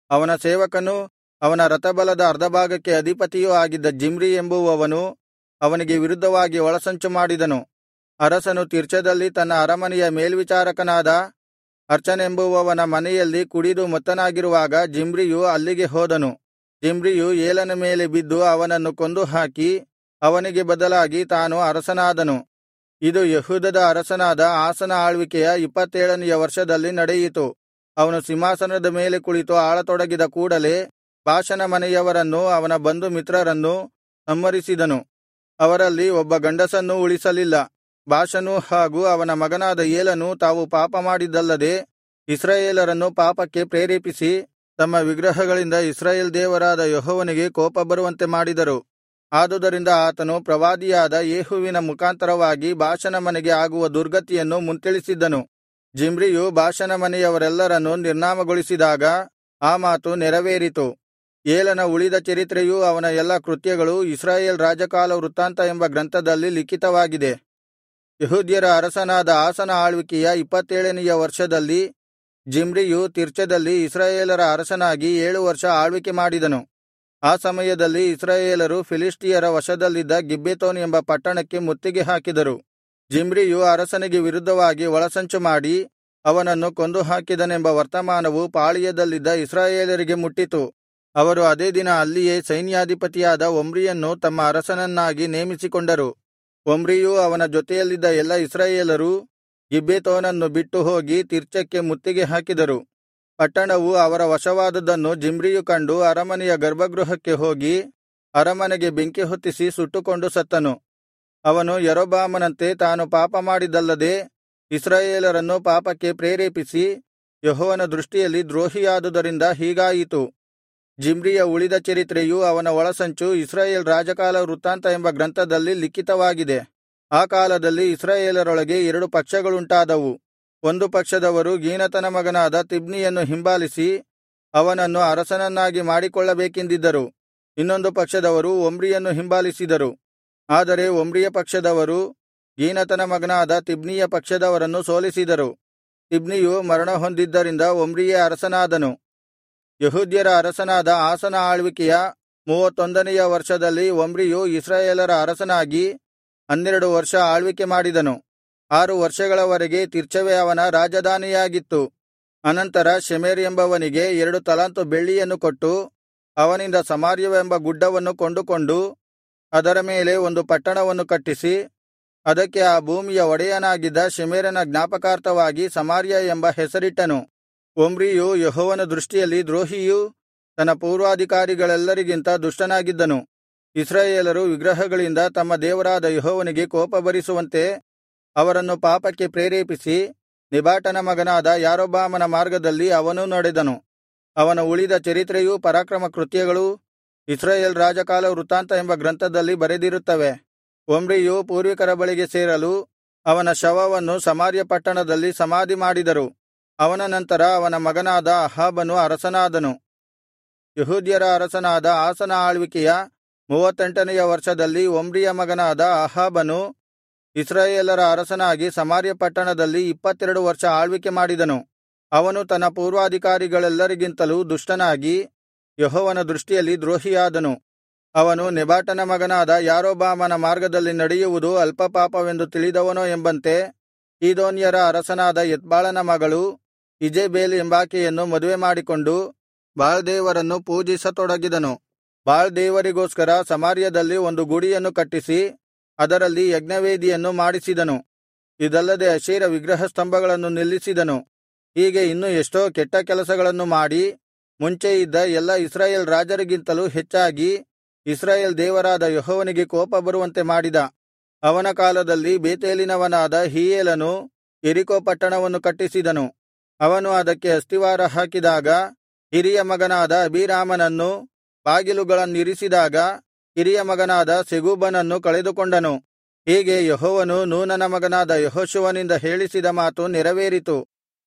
ಅವನ ಸೇವಕನೂ ಅವನ ರಥಬಲದ ಅರ್ಧಭಾಗಕ್ಕೆ ಅಧಿಪತಿಯೂ ಆಗಿದ್ದ ಜಿಮ್ರಿ ಎಂಬುವವನು ಅವನಿಗೆ ವಿರುದ್ಧವಾಗಿ ಒಳಸಂಚು ಮಾಡಿದನು ಅರಸನು ತಿರ್ಚದಲ್ಲಿ ತನ್ನ ಅರಮನೆಯ ಮೇಲ್ವಿಚಾರಕನಾದ ಅರ್ಚನೆಂಬುವವನ ಮನೆಯಲ್ಲಿ ಕುಡಿದು ಮತ್ತನಾಗಿರುವಾಗ ಜಿಮ್ರಿಯು ಅಲ್ಲಿಗೆ ಹೋದನು ಜಿಮ್ರಿಯು ಏಲನ ಮೇಲೆ ಬಿದ್ದು ಅವನನ್ನು ಕೊಂದು ಹಾಕಿ ಅವನಿಗೆ ಬದಲಾಗಿ ತಾನು ಅರಸನಾದನು ಇದು ಯೆಹೂದದ ಅರಸನಾದ ಆಸನ ಆಳ್ವಿಕೆಯ ಇಪ್ಪತ್ತೇಳನೆಯ ವರ್ಷದಲ್ಲಿ ನಡೆಯಿತು ಅವನು ಸಿಂಹಾಸನದ ಮೇಲೆ ಕುಳಿತು ಆಳತೊಡಗಿದ ಕೂಡಲೆ ಬಾಷನ ಮನೆಯವರನ್ನೂ ಅವನ ಬಂಧು ಮಿತ್ರರನ್ನೂ ಸಂಹರಿಸಿದನು ಅವರಲ್ಲಿ ಒಬ್ಬ ಗಂಡಸನ್ನೂ ಉಳಿಸಲಿಲ್ಲ ಬಾಷನೂ ಹಾಗೂ ಅವನ ಮಗನಾದ ಏಲನೂ ತಾವು ಪಾಪ ಮಾಡಿದ್ದಲ್ಲದೆ ಇಸ್ರಾಯೇಲರನ್ನು ಪಾಪಕ್ಕೆ ಪ್ರೇರೇಪಿಸಿ ತಮ್ಮ ವಿಗ್ರಹಗಳಿಂದ ಇಸ್ರಾಯೇಲ್ ದೇವರಾದ ಯೆಹೋವನಿಗೆ ಕೋಪ ಬರುವಂತೆ ಮಾಡಿದರು ಆದುದರಿಂದ ಆತನು ಪ್ರವಾದಿಯಾದ ಯೇಹುವಿನ ಮುಖಾಂತರವಾಗಿ ಬಾಷನ ಮನೆಗೆ ಆಗುವ ದುರ್ಗತಿಯನ್ನು ಮುಂತಿಳಿಸಿದ್ದನು ಜಿಮ್ರಿಯು ಬಾಷನ ಮನೆಯವರೆಲ್ಲರನ್ನು ನಿರ್ನಾಮಗೊಳಿಸಿದಾಗ ಆ ಮಾತು ನೆರವೇರಿತು ಏಲನ ಉಳಿದ ಚರಿತ್ರೆಯೂ ಅವನ ಎಲ್ಲಾ ಕೃತ್ಯಗಳು ಇಸ್ರಾಯೇಲ್ ರಾಜಕಾಲ ವೃತ್ತಾಂತ ಎಂಬ ಗ್ರಂಥದಲ್ಲಿ ಲಿಖಿತವಾಗಿದೆ ಯೆಹೂದ್ಯರ ಅರಸನಾದ ಆಸನ ಆಳ್ವಿಕೆಯ ಇಪ್ಪತ್ತೇಳನೆಯ ವರ್ಷದಲ್ಲಿ ಜಿಮ್ರಿಯು ತಿರ್ಚದಲ್ಲಿ ಇಸ್ರಾಯೇಲರ ಅರಸನಾಗಿ ಏಳು ವರ್ಷ ಆಳ್ವಿಕೆ ಮಾಡಿದನು ಆ ಸಮಯದಲ್ಲಿ ಇಸ್ರಾಯೇಲರು ಫಿಲಿಷ್ಟಿಯರ ವಶದಲ್ಲಿದ್ದ ಗಿಬ್ಬೆತೋನ್ ಎಂಬ ಪಟ್ಟಣಕ್ಕೆ ಮುತ್ತಿಗೆ ಹಾಕಿದರು ಜಿಮ್ರಿಯು ಅರಸನಿಗೆ ವಿರುದ್ಧವಾಗಿ ಒಳಸಂಚು ಮಾಡಿ ಅವನನ್ನು ಕೊಂದು ಹಾಕಿದನೆಂಬ ವರ್ತಮಾನವು ಪಾಳೆಯದಲ್ಲಿದ್ದ ಇಸ್ರಾಯೇಲರಿಗೆ ಮುಟ್ಟಿತು ಅವರು ಅದೇ ದಿನ ಅಲ್ಲಿಯೇ ಸೈನ್ಯಾಧಿಪತಿಯಾದ ಒಮ್ರಿಯನ್ನು ತಮ್ಮ ಅರಸನನ್ನಾಗಿ ನೇಮಿಸಿಕೊಂಡರು ಒಮ್ರಿಯೂ ಅವನ ಜೊತೆಯಲ್ಲಿದ್ದ ಎಲ್ಲಾ ಇಸ್ರಾಯೇಲರೂ ಗಿಬ್ಬೆತೋನನ್ನು ಬಿಟ್ಟು ಹೋಗಿ ತಿರ್ಚಕ್ಕೆ ಮುತ್ತಿಗೆ ಹಾಕಿದರು ಪಟ್ಟಣವು ಅವರ ವಶವಾದುದನ್ನು ಜಿಮ್ರಿಯು ಕಂಡು ಅರಮನೆಯ ಗರ್ಭಗೃಹಕ್ಕೆ ಹೋಗಿ ಅರಮನೆಗೆ ಬೆಂಕಿ ಹೊತ್ತಿಸಿ ಸುಟ್ಟುಕೊಂಡು ಸತ್ತನು ಅವನು ಯಾರೊಬ್ಬಾಮನಂತೆ ತಾನು ಪಾಪ ಮಾಡಿದ್ದಲ್ಲದೆ ಇಸ್ರಾಯೇಲರನ್ನು ಪಾಪಕ್ಕೆ ಪ್ರೇರೇಪಿಸಿ ಯೆಹೋವನ ದೃಷ್ಟಿಯಲ್ಲಿ ದ್ರೋಹಿಯಾದುದರಿಂದ ಹೀಗಾಯಿತು ಜಿಮ್ರಿಯ ಉಳಿದ ಚರಿತ್ರೆಯೂ ಅವನ ಒಳಸಂಚು ಇಸ್ರಾಯೇಲ್ ರಾಜಕಾಲ ವೃತ್ತಾಂತ ಎಂಬ ಗ್ರಂಥದಲ್ಲಿ ಲಿಖಿತವಾಗಿದೆ ಆ ಕಾಲದಲ್ಲಿ ಇಸ್ರಾಯೇಲರೊಳಗೆ ಎರಡು ಪಕ್ಷಗಳುಂಟಾದವು ಒಂದು ಪಕ್ಷದವರು ಗೀನತನ ಮಗನಾದ ತಿಬ್ನಿಯನ್ನು ಹಿಂಬಾಲಿಸಿ ಅವನನ್ನು ಅರಸನನ್ನಾಗಿ ಮಾಡಿಕೊಳ್ಳಬೇಕೆಂದಿದ್ದರು ಇನ್ನೊಂದು ಪಕ್ಷದವರು ಒಮ್ರಿಯನ್ನು ಹಿಂಬಾಲಿಸಿದರು ಆದರೆ ಒಮ್ರಿಯ ಪಕ್ಷದವರು ಗೀನತನ ಮಗನಾದ ತಿಬ್ನಿಯ ಪಕ್ಷದವರನ್ನು ಸೋಲಿಸಿದರು ತಿಬ್ನಿಯು ಮರಣಹೊಂದಿದ್ದರಿಂದ ಒಮ್ರಿಯೇ ಅರಸನಾದನು ಯೆಹೂದ್ಯರ ಅರಸನಾದ ಆಸನ ಆಳ್ವಿಕೆಯ ಮೂವತ್ತೊಂದನೆಯ ವರ್ಷದಲ್ಲಿ ಒಮ್ರಿಯು ಇಸ್ರಾಯೇಲರ ಅರಸನಾಗಿ ಹನ್ನೆರಡು ವರ್ಷ ಆಳ್ವಿಕೆ ಮಾಡಿದನು ಆರು ವರ್ಷಗಳವರೆಗೆ ತಿರ್ಚವೇ ಅವನ ರಾಜಧಾನಿಯಾಗಿತ್ತು ಅನಂತರ ಶೆಮೆರ್ ಎಂಬವನಿಗೆ ಎರಡು ತಲಾಂತು ಬೆಳ್ಳಿಯನ್ನು ಕೊಟ್ಟು ಅವನಿಂದ ಸಮಾರ್ಯವೆಂಬ ಗುಡ್ಡವನ್ನು ಕೊಂಡುಕೊಂಡು ಅದರ ಮೇಲೆ ಒಂದು ಪಟ್ಟಣವನ್ನು ಕಟ್ಟಿಸಿ ಅದಕ್ಕೆ ಆ ಭೂಮಿಯ ಒಡೆಯನಾಗಿದ್ದ ಶೆಮೆರನ ಜ್ಞಾಪಕಾರ್ಥವಾಗಿ ಸಮಾರ್ಯ ಎಂಬ ಹೆಸರಿಟ್ಟನು ಒಮ್ರಿಯು ಯೆಹೋವನ ದೃಷ್ಟಿಯಲ್ಲಿ ದ್ರೋಹಿಯೂ ತನ್ನ ಪೂರ್ವಾಧಿಕಾರಿಗಳೆಲ್ಲರಿಗಿಂತ ದುಷ್ಟನಾಗಿದ್ದನು ಇಸ್ರಾಯೇಲರು ವಿಗ್ರಹಗಳಿಂದ ತಮ್ಮ ದೇವರಾದ ಯೆಹೋವನಿಗೆ ಕೋಪಭರಿಸುವಂತೆ ಅವರನ್ನು ಪಾಪಕ್ಕೆ ಪ್ರೇರೇಪಿಸಿ ನೆಬಾಟನ ಮಗನಾದ ಯಾರೊಬ್ಬಾಮನ ಮಾರ್ಗದಲ್ಲಿ ಅವನೂ ನಡೆದನು ಅವನ ಉಳಿದ ಚರಿತ್ರೆಯೂ ಪರಾಕ್ರಮ ಕೃತ್ಯಗಳೂ ಇಸ್ರಾಯೇಲ್ ರಾಜಕಾಲ ವೃತ್ತಾಂತ ಎಂಬ ಗ್ರಂಥದಲ್ಲಿ ಬರೆದಿರುತ್ತವೆ ಒಮ್ರಿಯು ಪೂರ್ವಿಕರ ಬಳಿಗೆ ಸೇರಲು ಅವನ ಶವವನ್ನು ಸಮಾರ್ಯ ಪಟ್ಟಣದಲ್ಲಿ ಸಮಾಧಿ ಮಾಡಿದರು ಅವನ ನಂತರ ಅವನ ಮಗನಾದ ಅಹಾಬನು ಅರಸನಾದನು ಯೆಹೂದ್ಯರ ಅರಸನಾದ ಆಸನ ಆಳ್ವಿಕೆಯ ಮೂವತ್ತೆಂಟನೆಯ ವರ್ಷದಲ್ಲಿ ಒಮ್ರಿಯ ಮಗನಾದ ಅಹಾಬನು ಇಸ್ರಾಯೇಲರ ಅರಸನಾಗಿ ಸಮಾರ್ಯ ಪಟ್ಟಣದಲ್ಲಿ ಇಪ್ಪತ್ತೆರಡು ವರ್ಷ ಆಳ್ವಿಕೆ ಮಾಡಿದನು ಅವನು ತನ್ನ ಪೂರ್ವಾಧಿಕಾರಿಗಳೆಲ್ಲರಿಗಿಂತಲೂ ದುಷ್ಟನಾಗಿ ಯೆಹೋವನ ದೃಷ್ಟಿಯಲ್ಲಿ ದ್ರೋಹಿಯಾದನು ಅವನು ನೆಬಾಟನ ಮಗನಾದ ಯಾರೊಬ್ಬಾಮನ ಮಾರ್ಗದಲ್ಲಿ ನಡೆಯುವುದು ಅಲ್ಪ ಪಾಪವೆಂದು ತಿಳಿದವನೋ ಎಂಬಂತೆ ಚೀದೋನ್ಯರ ಅರಸನಾದ ಎತ್ಬಾಳನ ಮಗಳು ಇಜೆಬೇಲ್ ಎಂಬಾಕೆಯನ್ನು ಮದುವೆ ಮಾಡಿಕೊಂಡು ಬಾಳ್ ದೇವರನ್ನು ಪೂಜಿಸತೊಡಗಿದನು ಬಾಳ್ ದೇವರಿಗೋಸ್ಕರ ಸಮಾರ್ಯದಲ್ಲಿ ಒಂದು ಗುಡಿಯನ್ನು ಕಟ್ಟಿಸಿ ಅದರಲ್ಲಿ ಯಜ್ಞವೇದಿಯನ್ನು ಮಾಡಿಸಿದನು ಇದಲ್ಲದೆ ಅಶೇರ ವಿಗ್ರಹ ಸ್ತಂಭಗಳನ್ನು ನಿಲ್ಲಿಸಿದನು ಹೀಗೆ ಇನ್ನೂ ಎಷ್ಟೋ ಕೆಟ್ಟ ಕೆಲಸಗಳನ್ನು ಮಾಡಿ ಮುಂಚೆ ಇದ್ದ ಎಲ್ಲಾ ಇಸ್ರಾಯೇಲ್ ರಾಜರಿಗಿಂತಲೂ ಹೆಚ್ಚಾಗಿ ಇಸ್ರಾಯೇಲ್ ದೇವರಾದ ಯೆಹೋವನಿಗೆ ಕೋಪ ಬರುವಂತೆ ಮಾಡಿದ ಅವನ ಕಾಲದಲ್ಲಿ ಬೇತೇಲಿನವನಾದ ಹೀಯೇಲನು ಯೆರಿಕೋ ಪಟ್ಟಣವನ್ನು ಕಟ್ಟಿಸಿದನು ಅವನು ಅದಕ್ಕೆ ಅಸ್ತಿವಾರ ಹಾಕಿದಾಗ ಹಿರಿಯ ಮಗನಾದ ಅಬೀರಾಮನನ್ನು ಬಾಗಿಲುಗಳನ್ನಿರಿಸಿದಾಗ ಕಿರಿಯ ಮಗನಾದ ಸೆಗೂಬನನ್ನು ಕಳೆದುಕೊಂಡನು ಹೀಗೆ ಯೆಹೋವನು ನೂನನ ಮಗನಾದ ಯೆಹೋಶುವನಿಂದ ಹೇಳಿಸಿದ ಮಾತು ನೆರವೇರಿತು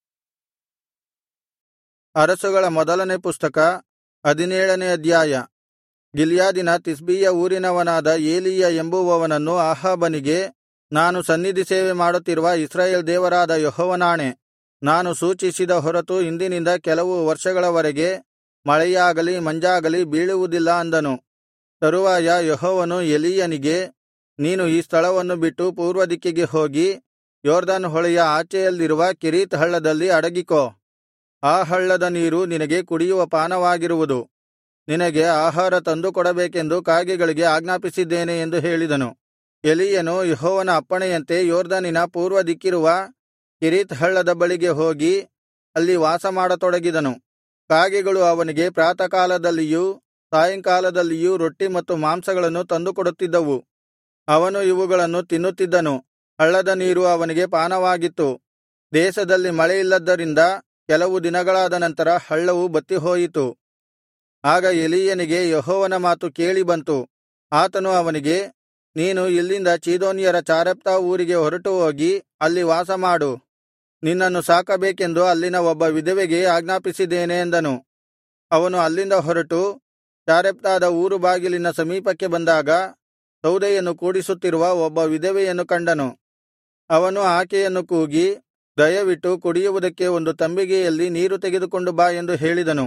ಅರಸುಗಳ ಮೊದಲನೇ ಪುಸ್ತಕ ಹದಿನೇಳನೇ ಅಧ್ಯಾಯ ಗಿಲ್ಯಾದಿನ ತಿಸ್ಬೀಯ ಊರಿನವನಾದ ಏಲೀಯ ಎಂಬುವವನನ್ನು ಆಹಾಬನಿಗೆ ನಾನು ಸನ್ನಿಧಿ ಸೇವೆ ಮಾಡುತ್ತಿರುವ ಇಸ್ರಾಯೇಲ್ ದೇವರಾದ ಯೆಹೋವನಾಣೆ ನಾನು ಸೂಚಿಸಿದ ಹೊರತು ಇಂದಿನಿಂದ ಕೆಲವು ವರ್ಷಗಳವರೆಗೆ ಮಳೆಯಾಗಲಿ ಮಂಜಾಗಲಿ ಬೀಳುವುದಿಲ್ಲ ಅಂದನು ತರುವಾಯ ಯೆಹೋವನು ಎಲೀಯನಿಗೆ ನೀನು ಈ ಸ್ಥಳವನ್ನು ಬಿಟ್ಟು ಪೂರ್ವದಿಕ್ಕಿಗೆ ಹೋಗಿ ಯೊರ್ದನ್ ಹೊಳೆಯ ಆಚೆಯಲ್ಲಿರುವ ಕೆರೀತ್ ಹಳ್ಳದಲ್ಲಿ ಅಡಗಿಕೋ ಆ ಹಳ್ಳದ ನೀರು ನಿನಗೆ ಕುಡಿಯುವ ಪಾನವಾಗಿರುವುದು ನಿನಗೆ ಆಹಾರ ತಂದುಕೊಡಬೇಕೆಂದು ಕಾಗೆಗಳಿಗೆ ಆಜ್ಞಾಪಿಸಿದ್ದೇನೆ ಎಂದು ಹೇಳಿದನು ಎಲೀಯನು ಯೆಹೋವನ ಅಪ್ಪಣೆಯಂತೆ ಯೊರ್ದನಿನ ಪೂರ್ವದಿಕ್ಕಿರುವ ಕೆರೀತ್ ಹಳ್ಳದ ಬಳಿಗೆ ಹೋಗಿ ಅಲ್ಲಿ ವಾಸಮಾಡತೊಡಗಿದನು ಕಾಗೆಗಳು ಅವನಿಗೆ ಪ್ರಾತಃಕಾಲದಲ್ಲಿಯೂ ಸಾಯಂಕಾಲದಲ್ಲಿಯೂ ರೊಟ್ಟಿ ಮತ್ತು ಮಾಂಸಗಳನ್ನು ತಂದುಕೊಡುತ್ತಿದ್ದವು ಅವನು ಇವುಗಳನ್ನು ತಿನ್ನುತ್ತಿದ್ದನು ಹಳ್ಳದ ನೀರು ಅವನಿಗೆ ಪಾನವಾಗಿತ್ತು ದೇಶದಲ್ಲಿ ಮಳೆಯಿಲ್ಲದ್ದರಿಂದ ಕೆಲವು ದಿನಗಳಾದ ನಂತರ ಹಳ್ಳವು ಬತ್ತಿಹೋಯಿತು ಆಗ ಎಲೀಯನಿಗೆ ಯೆಹೋವನ ಮಾತು ಕೇಳಿ ಬಂತು ಆತನು ಅವನಿಗೆ ನೀನು ಇಲ್ಲಿಂದ ಚೀದೋನ್ಯರ ಚಾರೆಪ್ತಾ ಊರಿಗೆ ಹೊರಟು ಹೋಗಿ ಅಲ್ಲಿ ವಾಸಮಾಡು ನಿನ್ನನ್ನು ಸಾಕಬೇಕೆಂದು ಅಲ್ಲಿನ ಒಬ್ಬ ವಿಧವೆಗೆ ಆಜ್ಞಾಪಿಸಿದ್ದೇನೆ ಎಂದನು ಅವನು ಅಲ್ಲಿಂದ ಹೊರಟು ಚಾರೆಪ್ತಾದ ಊರು ಬಾಗಿಲಿನ ಸಮೀಪಕ್ಕೆ ಬಂದಾಗ ಸೌದೆಯನ್ನು ಕೂಡಿಸುತ್ತಿರುವ ಒಬ್ಬ ವಿಧವೆಯನ್ನು ಕಂಡನು ಅವನು ಆಕೆಯನ್ನು ಕೂಗಿ ದಯವಿಟ್ಟು ಕುಡಿಯುವುದಕ್ಕೆ ಒಂದು ತಂಬಿಗೆಯಲ್ಲಿ ನೀರು ತೆಗೆದುಕೊಂಡು ಬಾ ಎಂದು ಹೇಳಿದನು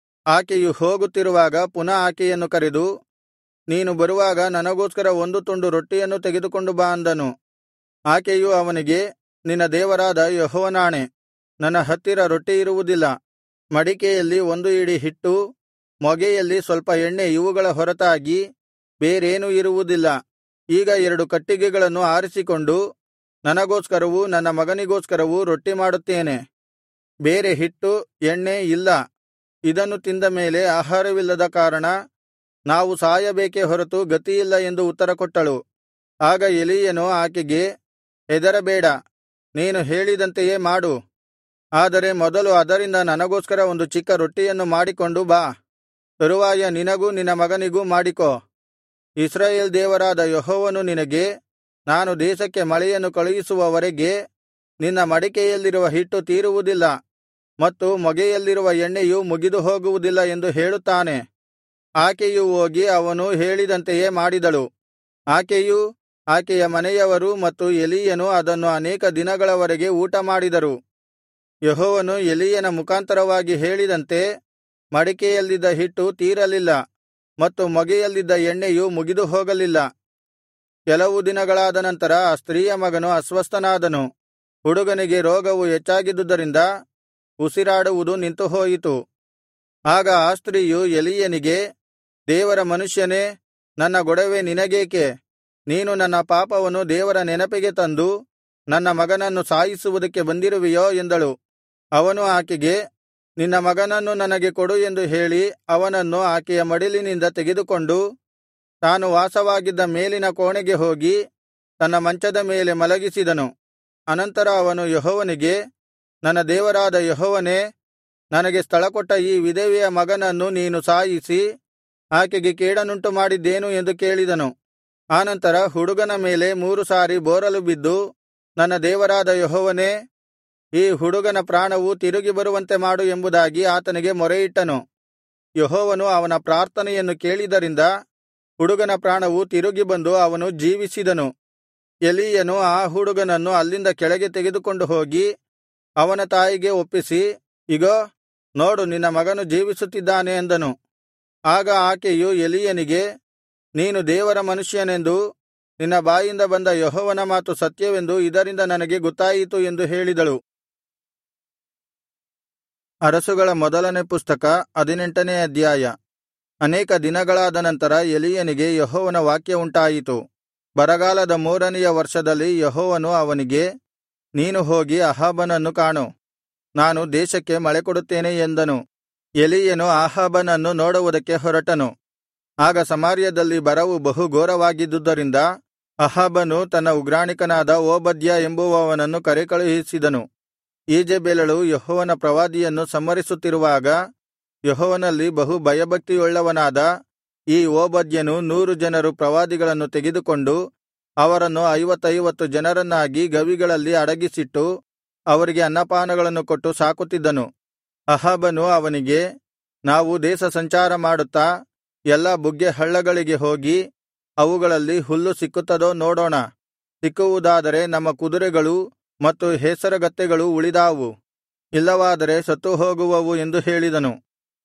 ಆಕೆಯು ಹೋಗುತ್ತಿರುವಾಗ ಪುನಃ ಆಕೆಯನ್ನು ಕರೆದು ನೀನು ಬರುವಾಗ ನನಗೋಸ್ಕರ ಒಂದು ತುಂಡು ರೊಟ್ಟಿಯನ್ನು ತೆಗೆದುಕೊಂಡು ಬಾ ಅಂದನು ಆಕೆಯು ಅವನಿಗೆ ನಿನ್ನ ದೇವರಾದ ಯೆಹೋವನಾಣೆ ನನ್ನ ಹತ್ತಿರ ರೊಟ್ಟಿ ಇರುವುದಿಲ್ಲ ಮಡಿಕೆಯಲ್ಲಿ ಒಂದು ಇಡಿ ಹಿಟ್ಟು ಮೊಗೆಯಲ್ಲಿ ಸ್ವಲ್ಪ ಎಣ್ಣೆ ಇವುಗಳ ಹೊರತಾಗಿ ಬೇರೇನೂ ಇರುವುದಿಲ್ಲ ಈಗ ಎರಡು ಕಟ್ಟಿಗೆಗಳನ್ನು ಆರಿಸಿಕೊಂಡು ನನಗೋಸ್ಕರವೂ ನನ್ನ ಮಗನಿಗೋಸ್ಕರವೂ ರೊಟ್ಟಿ ಮಾಡುತ್ತೇನೆ ಬೇರೆ ಹಿಟ್ಟು ಎಣ್ಣೆ ಇಲ್ಲ ಇದನ್ನು ತಿಂದ ಮೇಲೆ ಆಹಾರವಿಲ್ಲದ ಕಾರಣ ನಾವು ಸಾಯಬೇಕೇ ಹೊರತು ಗತಿಯಿಲ್ಲ ಎಂದು ಉತ್ತರಕೊಟ್ಟಳು ಆಗ ಎಲೀಯನು ಆಕೆಗೆ ಹೆದರಬೇಡ ನೀನು ಹೇಳಿದಂತೆಯೇ ಮಾಡು ಆದರೆ ಮೊದಲು ಅದರಿಂದ ನನಗೋಸ್ಕರ ಒಂದು ಚಿಕ್ಕ ರೊಟ್ಟಿಯನ್ನು ಮಾಡಿಕೊಂಡು ಬಾ ತರುವಾಯ ನಿನಗೂ ನಿನ್ನ ಮಗನಿಗೂ ಮಾಡಿಕೋ ಇಸ್ರಾಯೇಲ್ ದೇವರಾದ ಯೆಹೋವನು ನಿನಗೆ ನಾನು ದೇಶಕ್ಕೆ ಮಳೆಯನ್ನು ಕಳುಹಿಸುವವರೆಗೆ ನಿನ್ನ ಮಡಿಕೆಯಲ್ಲಿರುವ ಹಿಟ್ಟು ತೀರುವುದಿಲ್ಲ ಮತ್ತು ಮೊಗೆಯಲ್ಲಿರುವ ಎಣ್ಣೆಯು ಮುಗಿದು ಹೋಗುವುದಿಲ್ಲ ಎಂದು ಹೇಳುತ್ತಾನೆ ಆಕೆಯು ಹೋಗಿ ಅವನು ಹೇಳಿದಂತೆಯೇ ಮಾಡಿದಳು ಆಕೆಯೂ ಆಕೆಯ ಮನೆಯವರೂ ಮತ್ತು ಎಲೀಯನು ಅದನ್ನು ಅನೇಕ ದಿನಗಳವರೆಗೆ ಊಟಮಾಡಿದರು ಯೆಹೋವನು ಎಲೀಯನ ಮುಖಾಂತರವಾಗಿ ಹೇಳಿದಂತೆ ಮಡಿಕೆಯಲ್ಲಿದ್ದ ಹಿಟ್ಟು ತೀರಲಿಲ್ಲ ಮತ್ತು ಮೊಗೆಯಲ್ಲಿದ್ದ ಎಣ್ಣೆಯು ಮುಗಿದು ಹೋಗಲಿಲ್ಲ ಕೆಲವು ದಿನಗಳಾದ ನಂತರ ಆ ಸ್ತ್ರೀಯ ಮಗನು ಅಸ್ವಸ್ಥನಾದನು ಹುಡುಗನಿಗೆ ರೋಗವು ಹೆಚ್ಚಾಗಿದ್ದುದರಿಂದ ಉಸಿರಾಡುವುದು ನಿಂತುಹೋಯಿತು ಆಗ ಆ ಸ್ತ್ರೀಯು ಎಲೀಯನಿಗೆ ದೇವರ ಮನುಷ್ಯನೇ ನನ್ನ ಗೊಡವೆ ನಿನಗೇಕೆ ನೀನು ನನ್ನ ಪಾಪವನ್ನು ದೇವರ ನೆನಪಿಗೆ ತಂದು ನನ್ನ ಮಗನನ್ನು ಸಾಯಿಸುವುದಕ್ಕೆ ಬಂದಿರುವೆಯೋ ಎಂದಳು ಅವನು ಆಕೆಗೆ ನಿನ್ನ ಮಗನನ್ನು ನನಗೆ ಕೊಡು ಎಂದು ಹೇಳಿ ಅವನನ್ನು ಆಕೆಯ ಮಡಿಲಿನಿಂದ ತೆಗೆದುಕೊಂಡು ತಾನು ವಾಸವಾಗಿದ್ದ ಮೇಲಿನ ಕೋಣೆಗೆ ಹೋಗಿ ತನ್ನ ಮಂಚದ ಮೇಲೆ ಮಲಗಿಸಿದನು ಅನಂತರ ಅವನು ಯೆಹೋವನಿಗೆ ನನ್ನ ದೇವರಾದ ಯೆಹೋವನೇ ನನಗೆ ಸ್ಥಳಕೊಟ್ಟ ಈ ವಿಧವೆಯ ಮಗನನ್ನು ನೀನು ಸಾಯಿಸಿ ಆಕೆಗೆ ಕೇಡನುಂಟು ಮಾಡಿದ್ದೇನು ಎಂದು ಕೇಳಿದನು ಆನಂತರ ಹುಡುಗನ ಮೇಲೆ ಮೂರು ಸಾರಿ ಬೋರಲು ಬಿದ್ದು ನನ್ನ ದೇವರಾದ ಯೆಹೋವನೇ ಈ ಹುಡುಗನ ಪ್ರಾಣವು ತಿರುಗಿ ಬರುವಂತೆ ಮಾಡು ಎಂಬುದಾಗಿ ಆತನಿಗೆ ಮೊರೆಯಿಟ್ಟನು ಯೆಹೋವನು ಅವನ ಪ್ರಾರ್ಥನೆಯನ್ನು ಕೇಳಿದರಿಂದ ಹುಡುಗನ ಪ್ರಾಣವು ತಿರುಗಿ ಬಂದು ಅವನು ಜೀವಿಸಿದನು ಎಲೀಯನು ಆ ಹುಡುಗನನ್ನು ಅಲ್ಲಿಂದ ಕೆಳಗೆ ತೆಗೆದುಕೊಂಡು ಹೋಗಿ ಅವನ ತಾಯಿಗೆ ಒಪ್ಪಿಸಿ ಇಗೋ ನೋಡು ನಿನ್ನ ಮಗನು ಜೀವಿಸುತ್ತಿದ್ದಾನೆ ಅಂದನು ಆಗ ಆಕೆಯು ಎಲೀಯನಿಗೆ ನೀನು ದೇವರ ಮನುಷ್ಯನೆಂದು ನಿನ್ನ ಬಾಯಿಂದ ಬಂದ ಯೆಹೋವನ ಮಾತು ಸತ್ಯವೆಂದು ಇದರಿಂದ ನನಗೆ ಗೊತ್ತಾಯಿತು ಎಂದು ಹೇಳಿದಳು ಅರಸುಗಳ ಮೊದಲನೇ ಪುಸ್ತಕ ಹದಿನೆಂಟನೇ ಅಧ್ಯಾಯ ಅನೇಕ ದಿನಗಳಾದ ನಂತರ ಎಲೀಯನಿಗೆ ಯೆಹೋವನ ವಾಕ್ಯವುಂಟಾಯಿತು ಬರಗಾಲದ ಮೂರನೆಯ ವರ್ಷದಲ್ಲಿ ಯೆಹೋವನು ಅವನಿಗೆ ನೀನು ಹೋಗಿ ಅಹಾಬನನ್ನು ಕಾಣು ನಾನು ದೇಶಕ್ಕೆ ಮಳೆಕೊಡುತ್ತೇನೆ ಎಂದನು ಎಲೀಯನು ಅಹಾಬನನ್ನು ನೋಡುವುದಕ್ಕೆ ಹೊರಟನು ಆಗ ಸಮಾರ್ಯದಲ್ಲಿ ಬರವು ಬಹು ಘೋರವಾಗಿದ್ದುದರಿಂದ ಅಹಾಬನು ತನ್ನ ಉಗ್ರಾಣಿಕನಾದ ಓಬದ್ಯ ಎಂಬುವವನನ್ನು ಕರೆಕಳುಹಿಸಿದನು ಈಜೆಬೆಲಳು ಯೆಹೋವನ ಪ್ರವಾದಿಯನ್ನು ಸಂಹರಿಸುತ್ತಿರುವಾಗ ಯೆಹೋವನಲ್ಲಿ ಬಹು ಭಯಭಕ್ತಿಯುಳ್ಳವನಾದ ಈ ಓಬದ್ಯನು ನೂರು ಜನರು ಪ್ರವಾದಿಗಳನ್ನು ತೆಗೆದುಕೊಂಡು ಅವರನ್ನು ಐವತ್ತೈವತ್ತು ಜನರನ್ನಾಗಿ ಗವಿಗಳಲ್ಲಿ ಅಡಗಿಸಿಟ್ಟು ಅವರಿಗೆ ಅನ್ನಪಾನಗಳನ್ನು ಕೊಟ್ಟು ಸಾಕುತ್ತಿದ್ದನು ಅಹಾಬನು ಅವನಿಗೆ ನಾವು ದೇಶ ಸಂಚಾರ ಮಾಡುತ್ತಾ ಎಲ್ಲಾ ಬುಗ್ಗೆ ಹಳ್ಳಗಳಿಗೆ ಹೋಗಿ ಅವುಗಳಲ್ಲಿ ಹುಲ್ಲು ಸಿಕ್ಕುತ್ತದೋ ನೋಡೋಣ ಸಿಕ್ಕುವುದಾದರೆ ನಮ್ಮ ಕುದುರೆಗಳು ಮತ್ತು ಹೇಸರಗತ್ತೆಗಳು ಉಳಿದಾವು ಇಲ್ಲವಾದರೆ ಸತ್ತುಹೋಗುವವು ಎಂದು ಹೇಳಿದನು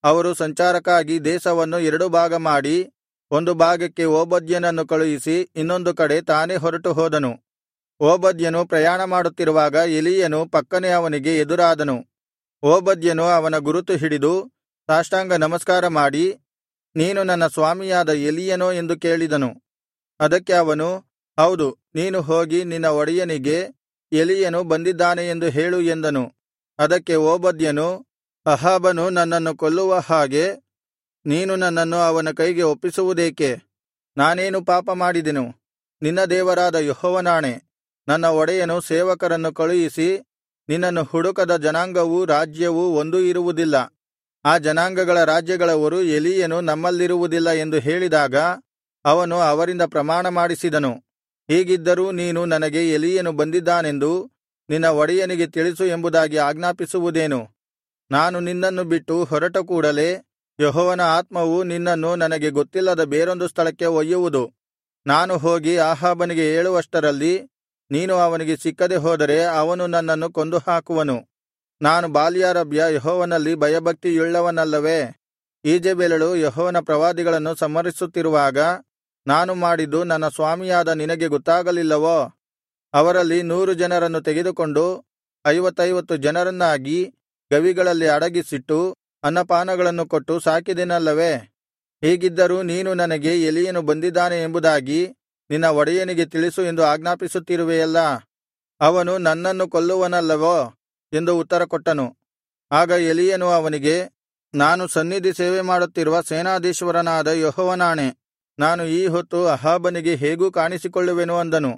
ಅವರು ಸಂಚಾರಕ್ಕಾಗಿ ದೇಶವನ್ನು ಎರಡು ಭಾಗ ಮಾಡಿ ಒಂದು ಭಾಗಕ್ಕೆ ಓಬದ್ಯನನ್ನು ಕಳುಹಿಸಿ ಇನ್ನೊಂದು ಕಡೆ ತಾನೇ ಹೊರಟು ಹೋದನು ಓಬದ್ಯನು ಪ್ರಯಾಣ ಮಾಡುತ್ತಿರುವಾಗ ಎಲೀಯನು ಪಕ್ಕನೆ ಅವನಿಗೆ ಎದುರಾದನು ಓಬದ್ಯನು ಅವನ ಗುರುತು ಹಿಡಿದು ಸಾಷ್ಟಾಂಗ ನಮಸ್ಕಾರ ಮಾಡಿ ನೀನು ನನ್ನ ಸ್ವಾಮಿಯಾದ ಎಲೀಯನೋ ಎಂದು ಕೇಳಿದನು ಅದಕ್ಕೆ ಅವನು ಹೌದು ನೀನು ಹೋಗಿ ನಿನ್ನ ಒಡೆಯನಿಗೆ ಎಲೀಯನು ಬಂದಿದ್ದಾನೆ ಎಂದು ಹೇಳು ಎಂದನು ಅದಕ್ಕೆ ಓಬದ್ಯನು ಅಹಾಬನು ನನ್ನನ್ನು ಕೊಲ್ಲುವ ಹಾಗೆ ನೀನು ನನ್ನನ್ನು ಅವನ ಕೈಗೆ ಒಪ್ಪಿಸುವುದೇಕೆ ನಾನೇನು ಪಾಪ ಮಾಡಿದೆನು ನಿನ್ನ ದೇವರಾದ ಯೆಹೋವನಾಣೆ ನನ್ನ ಒಡೆಯನು ಸೇವಕರನ್ನು ಕಳುಹಿಸಿ ನಿನ್ನನ್ನು ಹುಡುಕದ ಜನಾಂಗವೂ ರಾಜ್ಯವೂ ಒಂದೂ ಇರುವುದಿಲ್ಲ ಆ ಜನಾಂಗಗಳ ರಾಜ್ಯಗಳವರು ಎಲೀಯನು ನಮ್ಮಲ್ಲಿರುವುದಿಲ್ಲ ಎಂದು ಹೇಳಿದಾಗ ಅವನು ಅವರಿಂದ ಪ್ರಮಾಣ ಮಾಡಿಸಿದನು ಹೀಗಿದ್ದರೂ ನೀನು ನನಗೆ ಎಲೀಯನು ಬಂದಿದ್ದಾನೆಂದು ನಿನ್ನ ಒಡೆಯನಿಗೆ ತಿಳಿಸು ಎಂಬುದಾಗಿ ಆಜ್ಞಾಪಿಸುವುದೇನು ನಾನು ನಿನ್ನನ್ನು ಬಿಟ್ಟು ಹೊರಟ ಕೂಡಲೆ ಯೆಹೋವನ ಆತ್ಮವು ನಿನ್ನನ್ನು ನನಗೆ ಗೊತ್ತಿಲ್ಲದ ಬೇರೊಂದು ಸ್ಥಳಕ್ಕೆ ಒಯ್ಯುವುದು ನಾನು ಹೋಗಿ ಆಹಾಬನಿಗೆ ಹೇಳುವಷ್ಟರಲ್ಲಿ ನೀನು ಅವನಿಗೆ ಸಿಕ್ಕದೆ ಹೋದರೆ ಅವನು ನನ್ನನ್ನು ಕೊಂದು ಹಾಕುವನು ನಾನು ಬಾಲ್ಯಾರಭ್ಯ ಯೆಹೋವನಲ್ಲಿ ಭಯಭಕ್ತಿಯುಳ್ಳವನಲ್ಲವೇ ಈಜೆಬೆಲಳು ಯೆಹೋವನ ಪ್ರವಾದಿಗಳನ್ನು ಸಂಹರಿಸುತ್ತಿರುವಾಗ ನಾನು ಮಾಡಿದ್ದು ನನ್ನ ಸ್ವಾಮಿಯಾದ ನಿನಗೆ ಗೊತ್ತಾಗಲಿಲ್ಲವೋ ಅವರಲ್ಲಿ ನೂರು ಜನರನ್ನು ತೆಗೆದುಕೊಂಡು ಐವತ್ತೈವತ್ತು ಜನರನ್ನಾಗಿ ಗವಿಗಳಲ್ಲಿ ಅಡಗಿಸಿಟ್ಟು ಅನ್ನಪಾನಗಳನ್ನು ಕೊಟ್ಟು ಸಾಕಿದೆನಲ್ಲವೇ ಹೀಗಿದ್ದರೂ ನೀನು ನನಗೆ ಎಲೀಯನು ಬಂದಿದ್ದಾನೆ ಎಂಬುದಾಗಿ ನಿನ್ನ ಒಡೆಯನಿಗೆ ತಿಳಿಸು ಎಂದು ಆಜ್ಞಾಪಿಸುತ್ತಿರುವೆಯಲ್ಲಾ ಅವನು ನನ್ನನ್ನು ಕೊಲ್ಲುವನಲ್ಲವೋ ಎಂದು ಉತ್ತರಕೊಟ್ಟನು ಆಗ ಎಲೀಯನು ಅವನಿಗೆ ನಾನು ಸನ್ನಿಧಿ ಸೇವೆ ಮಾಡುತ್ತಿರುವ ಸೇನಾಧೀಶ್ವರನಾದ ಯೆಹೋವನಾಣೆ ನಾನು ಈ ಹೊತ್ತು ಅಹಾಬನಿಗೆ ಹೇಗೂ ಕಾಣಿಸಿಕೊಳ್ಳುವೆನು ಅಂದನು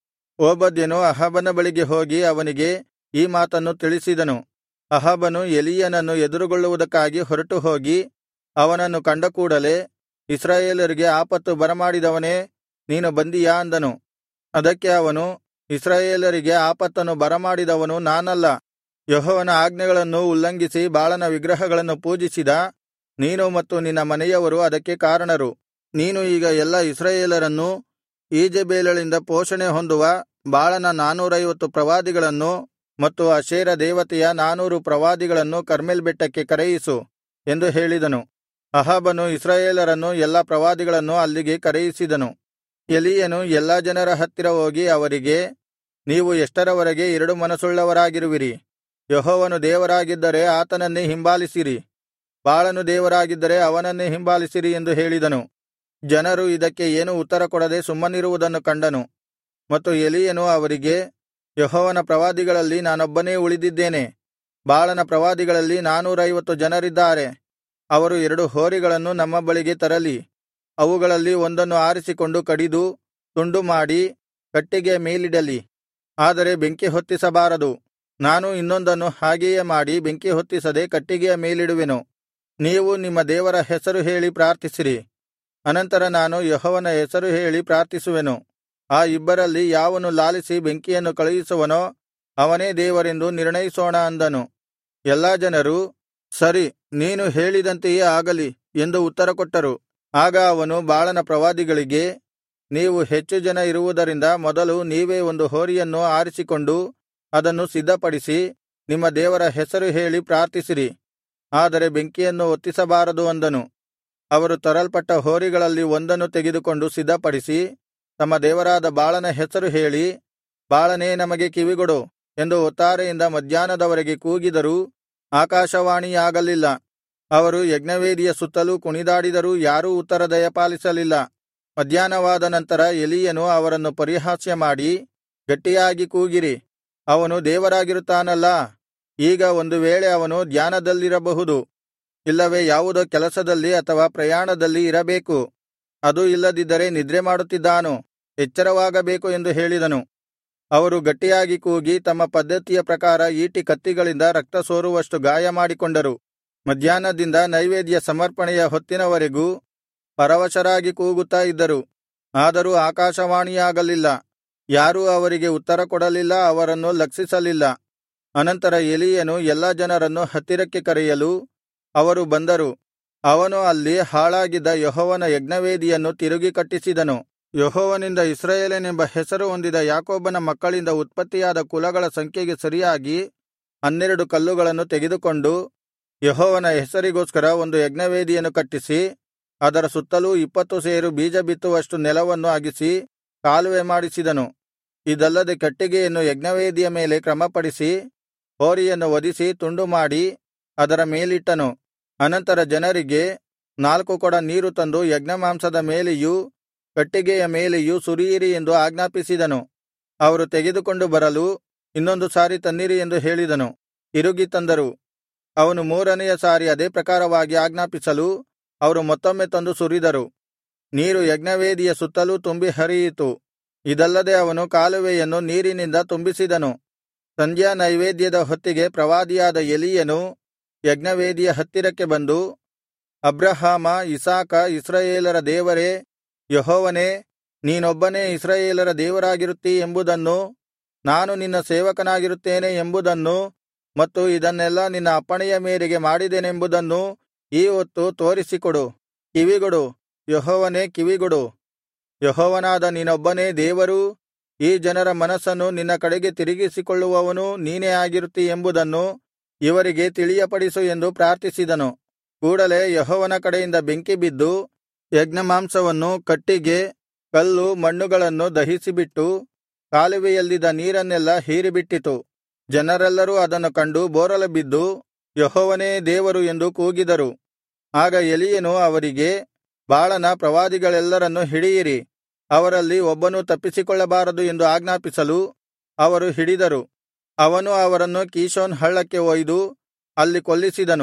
ಓಬದ್ಯನು ಅಹಾಬನ ಬಳಿಗೆ ಹೋಗಿ ಅವನಿಗೆ ಈ ಮಾತನ್ನು ತಿಳಿಸಿದನು ಅಹಾಬನು ಎಲೀಯನನ್ನು ಎದುರುಗೊಳ್ಳುವುದಕ್ಕಾಗಿ ಹೊರಟು ಹೋಗಿ ಅವನನ್ನು ಕಂಡ ಕೂಡಲೆ ಇಸ್ರಾಯೇಲರಿಗೆ ಆಪತ್ತು ಬರಮಾಡಿದವನೇ ನೀನು ಬಂದಿಯಾ ಅಂದನು ಅದಕ್ಕೆ ಅವನು ಇಸ್ರಾಯೇಲರಿಗೆ ಆಪತ್ತನ್ನು ಬರಮಾಡಿದವನು ನಾನಲ್ಲ ಯೆಹೋವನ ಆಜ್ಞೆಗಳನ್ನು ಉಲ್ಲಂಘಿಸಿ ಬಾಳನ ವಿಗ್ರಹಗಳನ್ನು ಪೂಜಿಸಿದ ನೀನು ಮತ್ತು ನಿನ್ನ ಮನೆಯವರು ಅದಕ್ಕೆ ಕಾರಣರು ನೀನು ಈಗ ಎಲ್ಲಾ ಇಸ್ರಾಯೇಲರನ್ನೂ ಈಜೆಬೇಲಳಿಂದ ಪೋಷಣೆ ಹೊಂದುವ ಬಾಳನ ನಾನೂರೈವತ್ತು ಪ್ರವಾದಿಗಳನ್ನು ಮತ್ತು ಅಶೇರ ದೇವತೆಯ ನಾನೂರು ಪ್ರವಾದಿಗಳನ್ನು ಕರ್ಮೆಲ್ ಬೆಟ್ಟಕ್ಕೆ ಕರೆಯಿಸು ಎಂದು ಹೇಳಿದನು ಅಹಾಬನು ಇಸ್ರಾಯೇಲರನ್ನು ಎಲ್ಲಾ ಪ್ರವಾದಿಗಳನ್ನು ಅಲ್ಲಿಗೆ ಕರೆಯಿಸಿದನು ಎಲೀಯನು ಎಲ್ಲಾ ಜನರ ಹತ್ತಿರ ಹೋಗಿ ಅವರಿಗೆ ನೀವು ಎಷ್ಟರವರೆಗೆ ಎರಡು ಮನಸ್ಸುಳ್ಳವರಾಗಿರುವಿರಿ ಯೆಹೋವನು ದೇವರಾಗಿದ್ದರೆ ಆತನನ್ನೇ ಹಿಂಬಾಲಿಸಿರಿ ಬಾಳನು ದೇವರಾಗಿದ್ದರೆ ಅವನನ್ನೇ ಹಿಂಬಾಲಿಸಿರಿ ಎಂದು ಹೇಳಿದನು ಜನರು ಇದಕ್ಕೆ ಏನೂ ಉತ್ತರಕೊಡದೆ ಸುಮ್ಮನಿರುವುದನ್ನು ಕಂಡನು ಮತ್ತು ಎಲೀಯನು ಅವರಿಗೆ ಯೆಹೋವನ ಪ್ರವಾದಿಗಳಲ್ಲಿ ನಾನೊಬ್ಬನೇ ಉಳಿದಿದ್ದೇನೆ ಬಾಳನ ಪ್ರವಾದಿಗಳಲ್ಲಿ ನಾನೂರೈವತ್ತು ಜನರಿದ್ದಾರೆ ಅವರು ಎರಡು ಹೋರಿಗಳನ್ನು ನಮ್ಮ ಬಳಿಗೆ ತರಲಿ ಅವುಗಳಲ್ಲಿ ಒಂದನ್ನು ಆರಿಸಿಕೊಂಡು ಕಡಿದು ತುಂಡು ಮಾಡಿ ಕಟ್ಟಿಗೆಯ ಮೇಲಿಡಲಿ ಆದರೆ ಬೆಂಕಿ ಹೊತ್ತಿಸಬಾರದು ನಾನು ಇನ್ನೊಂದನ್ನು ಹಾಗೆಯೇ ಮಾಡಿ ಬೆಂಕಿ ಹೊತ್ತಿಸದೆ ಕಟ್ಟಿಗೆಯ ಮೇಲಿಡುವೆನು ನೀವು ನಿಮ್ಮ ದೇವರ ಹೆಸರು ಹೇಳಿ ಪ್ರಾರ್ಥಿಸಿರಿ ಅನಂತರ ನಾನು ಯೆಹೋವನ ಹೆಸರು ಹೇಳಿ ಪ್ರಾರ್ಥಿಸುವೆನು ಆ ಇಬ್ಬರಲ್ಲಿ ಯಾವನು ಲಾಲಿಸಿ ಬೆಂಕಿಯನ್ನು ಕಳುಹಿಸುವನೋ ಅವನೇ ದೇವರೆಂದು ನಿರ್ಣಯಿಸೋಣ ಅಂದನು ಎಲ್ಲಾ ಜನರು ಸರಿ ನೀನು ಹೇಳಿದಂತೆಯೇ ಆಗಲಿ ಎಂದು ಉತ್ತರಕೊಟ್ಟರು ಆಗ ಅವನು ಬಾಳನ ಪ್ರವಾದಿಗಳಿಗೆ ನೀವು ಹೆಚ್ಚು ಜನ ಇರುವುದರಿಂದ ಮೊದಲು ನೀವೇ ಒಂದು ಹೋರಿಯನ್ನು ಆರಿಸಿಕೊಂಡು ಅದನ್ನು ಸಿದ್ಧಪಡಿಸಿ ನಿಮ್ಮ ದೇವರ ಹೆಸರು ಹೇಳಿ ಪ್ರಾರ್ಥಿಸಿರಿ ಆದರೆ ಬೆಂಕಿಯನ್ನು ಹೊತ್ತಿಸಬಾರದು ಅಂದನು ಅವರು ತರಲ್ಪಟ್ಟ ಹೋರಿಗಳಲ್ಲಿ ಒಂದನ್ನು ತೆಗೆದುಕೊಂಡು ಸಿದ್ಧಪಡಿಸಿ ತಮ್ಮ ದೇವರಾದ ಬಾಳನ ಹೆಸರು ಹೇಳಿ ಬಾಳನೇ ನಮಗೆ ಕಿವಿಗೊಡು ಎಂದು ಒತ್ತಾರೆಯಿಂದ ಮಧ್ಯಾಹ್ನದವರೆಗೆ ಕೂಗಿದರೂ ಆಕಾಶವಾಣಿಯಾಗಲಿಲ್ಲ ಅವರು ಯಜ್ಞವೇದಿಯ ಸುತ್ತಲೂ ಕುಣಿದಾಡಿದರೂ ಯಾರೂ ಉತ್ತರ ದಯಪಾಲಿಸಲಿಲ್ಲ ಮಧ್ಯಾಹ್ನವಾದ ನಂತರ ಎಲೀಯನು ಅವರನ್ನು ಪರಿಹಾಸ್ಯ ಮಾಡಿ ಗಟ್ಟಿಯಾಗಿ ಕೂಗಿರಿ ಅವನು ದೇವರಾಗಿರುತ್ತಾನಲ್ಲಾ ಈಗ ಒಂದು ವೇಳೆ ಅವನು ಧ್ಯಾನದಲ್ಲಿರಬಹುದು ಇಲ್ಲವೇ ಯಾವುದೋ ಕೆಲಸದಲ್ಲಿ ಅಥವಾ ಪ್ರಯಾಣದಲ್ಲಿ ಇರಬೇಕು ಅದೂ ಇಲ್ಲದಿದ್ದರೆ ನಿದ್ರೆ ಮಾಡುತ್ತಿದ್ದಾನು ಎಚ್ಚರವಾಗಬೇಕು ಎಂದು ಹೇಳಿದನು ಅವರು ಗಟ್ಟಿಯಾಗಿ ಕೂಗಿ ತಮ್ಮ ಪದ್ಧತಿಯ ಪ್ರಕಾರ ಈಟಿ ಕತ್ತಿಗಳಿಂದ ರಕ್ತ ಸೋರುವಷ್ಟು ಗಾಯ ಮಾಡಿಕೊಂಡರು ಮಧ್ಯಾಹ್ನದಿಂದ ನೈವೇದ್ಯ ಸಮರ್ಪಣೆಯ ಹೊತ್ತಿನವರೆಗೂ ಪರವಶರಾಗಿ ಕೂಗುತ್ತಾ ಇದ್ದರು ಆದರೂ ಆಕಾಶವಾಣಿಯಾಗಲಿಲ್ಲ ಯಾರೂ ಅವರಿಗೆ ಉತ್ತರ ಕೊಡಲಿಲ್ಲ ಅವರನ್ನು ಲಕ್ಷಿಸಲಿಲ್ಲ ಅನಂತರ ಎಲೀಯನು ಎಲ್ಲಾ ಜನರನ್ನು ಹತ್ತಿರಕ್ಕೆ ಕರೆಯಲು ಅವರು ಬಂದರು ಅವನು ಅಲ್ಲಿ ಹಾಳಾಗಿದ್ದ ಯೆಹೋವನ ಯಜ್ಞವೇದಿಯನ್ನು ತಿರುಗಿ ಕಟ್ಟಿಸಿದನು ಯೆಹೋವನಿಂದ ಇಸ್ರಾಯೇಲನೆಂಬ ಹೆಸರು ಹೊಂದಿದ ಯಾಕೋಬನ ಮಕ್ಕಳಿಂದ ಉತ್ಪತ್ತಿಯಾದ ಕುಲಗಳ ಸಂಖ್ಯೆಗೆ ಸರಿಯಾಗಿ ಹನ್ನೆರಡು ಕಲ್ಲುಗಳನ್ನು ತೆಗೆದುಕೊಂಡು ಯೆಹೋವನ ಹೆಸರಿಗೋಸ್ಕರ ಒಂದು ಯಜ್ಞವೇದಿಯನ್ನು ಕಟ್ಟಿಸಿ ಅದರ ಸುತ್ತಲೂ ಇಪ್ಪತ್ತು ಸೇರು ಬೀಜ ಬಿತ್ತುವಷ್ಟು ನೆಲವನ್ನು ಅಗಿಸಿ ಕಾಲುವೆ ಮಾಡಿಸಿದನು ಇದಲ್ಲದೆ ಕಟ್ಟಿಗೆಯನ್ನು ಯಜ್ಞವೇದಿಯ ಮೇಲೆ ಕ್ರಮಪಡಿಸಿ ಹೋರಿಯನ್ನು ವಧಿಸಿ ತುಂಡುಮಾಡಿ ಅದರ ಮೇಲಿಟ್ಟನು ಅನಂತರ ಜನರಿಗೆ ನಾಲ್ಕು ಕೊಡ ನೀರು ತಂದು ಯಜ್ಞಮಾಂಸದ ಮೇಲೆಯೂ ಕಟ್ಟಿಗೆಯ ಮೇಲೆಯೂ ಸುರಿಯಿರಿ ಎಂದು ಆಜ್ಞಾಪಿಸಿದನು ಅವರು ತೆಗೆದುಕೊಂಡು ಬರಲು ಇನ್ನೊಂದು ಸಾರಿ ತನ್ನಿರಿ ಎಂದು ಹೇಳಿದನು ತಿರುಗಿ ತಂದರು ಅವನು ಮೂರನೆಯ ಸಾರಿ ಅದೇ ಪ್ರಕಾರವಾಗಿ ಆಜ್ಞಾಪಿಸಲು ಅವರು ಮತ್ತೊಮ್ಮೆ ತಂದು ಸುರಿದರು ನೀರು ಯಜ್ಞವೇದಿಯ ಸುತ್ತಲೂ ತುಂಬಿ ಹರಿಯಿತು ಇದಲ್ಲದೆ ಅವನು ಕಾಲುವೆಯನ್ನು ನೀರಿನಿಂದ ತುಂಬಿಸಿದನು ಸಂಧ್ಯಾ ನೈವೇದ್ಯದ ಹೊತ್ತಿಗೆ ಪ್ರವಾದಿಯಾದ ಎಲೀಯನು ಯಜ್ಞವೇದಿಯ ಹತ್ತಿರಕ್ಕೆ ಬಂದು ಅಬ್ರಹಾಮ ಇಸಾಕ ಇಸ್ರಾಯೇಲರ ದೇವರೇ ಯೆಹೋವನೇ ನೀನೊಬ್ಬನೇ ಇಸ್ರಾಯೇಲರ ದೇವರಾಗಿರುತ್ತೀ ಎಂಬುದನ್ನೂ ನಾನು ನಿನ್ನ ಸೇವಕನಾಗಿರುತ್ತೇನೆ ಎಂಬುದನ್ನೂ ಮತ್ತು ಇದನ್ನೆಲ್ಲಾ ನಿನ್ನ ಅಪ್ಪಣೆಯ ಮೇರೆಗೆ ಮಾಡಿದೆನೆಂಬುದನ್ನೂ ಈ ಹೊತ್ತು ತೋರಿಸಿಕೊಡು ಕಿವಿಗೊಡು ಯೆಹೋವನೇ ಕಿವಿಗೊಡು ಯೆಹೋವನಾದ ನೀನೊಬ್ಬನೇ ದೇವರೂ ಈ ಜನರ ಮನಸ್ಸನ್ನು ನಿನ್ನ ಕಡೆಗೆ ತಿರುಗಿಸಿಕೊಳ್ಳುವವನೂ ನೀನೇ ಆಗಿರುತ್ತೀ ಎಂಬುದನ್ನು ಇವರಿಗೆ ತಿಳಿಯಪಡಿಸು ಎಂದು ಪ್ರಾರ್ಥಿಸಿದನು ಕೂಡಲೆ ಯೆಹೋವನ ಕಡೆಯಿಂದ ಬೆಂಕಿ ಬಿದ್ದು ಯಜ್ಞಮಾಂಸವನ್ನು ಕಟ್ಟಿಗೆ ಕಲ್ಲು ಮಣ್ಣುಗಳನ್ನು ದಹಿಸಿಬಿಟ್ಟು ಕಾಲುವೆಯಲ್ಲಿದ್ದ ನೀರನ್ನೆಲ್ಲಾ ಹೀರಿಬಿಟ್ಟಿತು ಜನರೆಲ್ಲರೂ ಅದನ್ನು ಕಂಡು ಬೋರಲುಬಿದ್ದು ಯೆಹೋವನೇ ದೇವರು ಎಂದು ಕೂಗಿದರು ಆಗ ಎಲೀಯನು ಅವರಿಗೆ ಬಾಳನ ಪ್ರವಾದಿಗಳೆಲ್ಲರನ್ನು ಹಿಡಿಯಿರಿ ಅವರಲ್ಲಿ ಒಬ್ಬನೂ ತಪ್ಪಿಸಿಕೊಳ್ಳಬಾರದು ಎಂದು ಆಜ್ಞಾಪಿಸಲು ಅವರು ಹಿಡಿದರು ಅವನು ಅವರನ್ನು ಕೀಷೋನ್ ಹಳ್ಳಕ್ಕೆ ಒಯ್ದು ಅಲ್ಲಿ ಕೊಲ್ಲಿಸಿದನು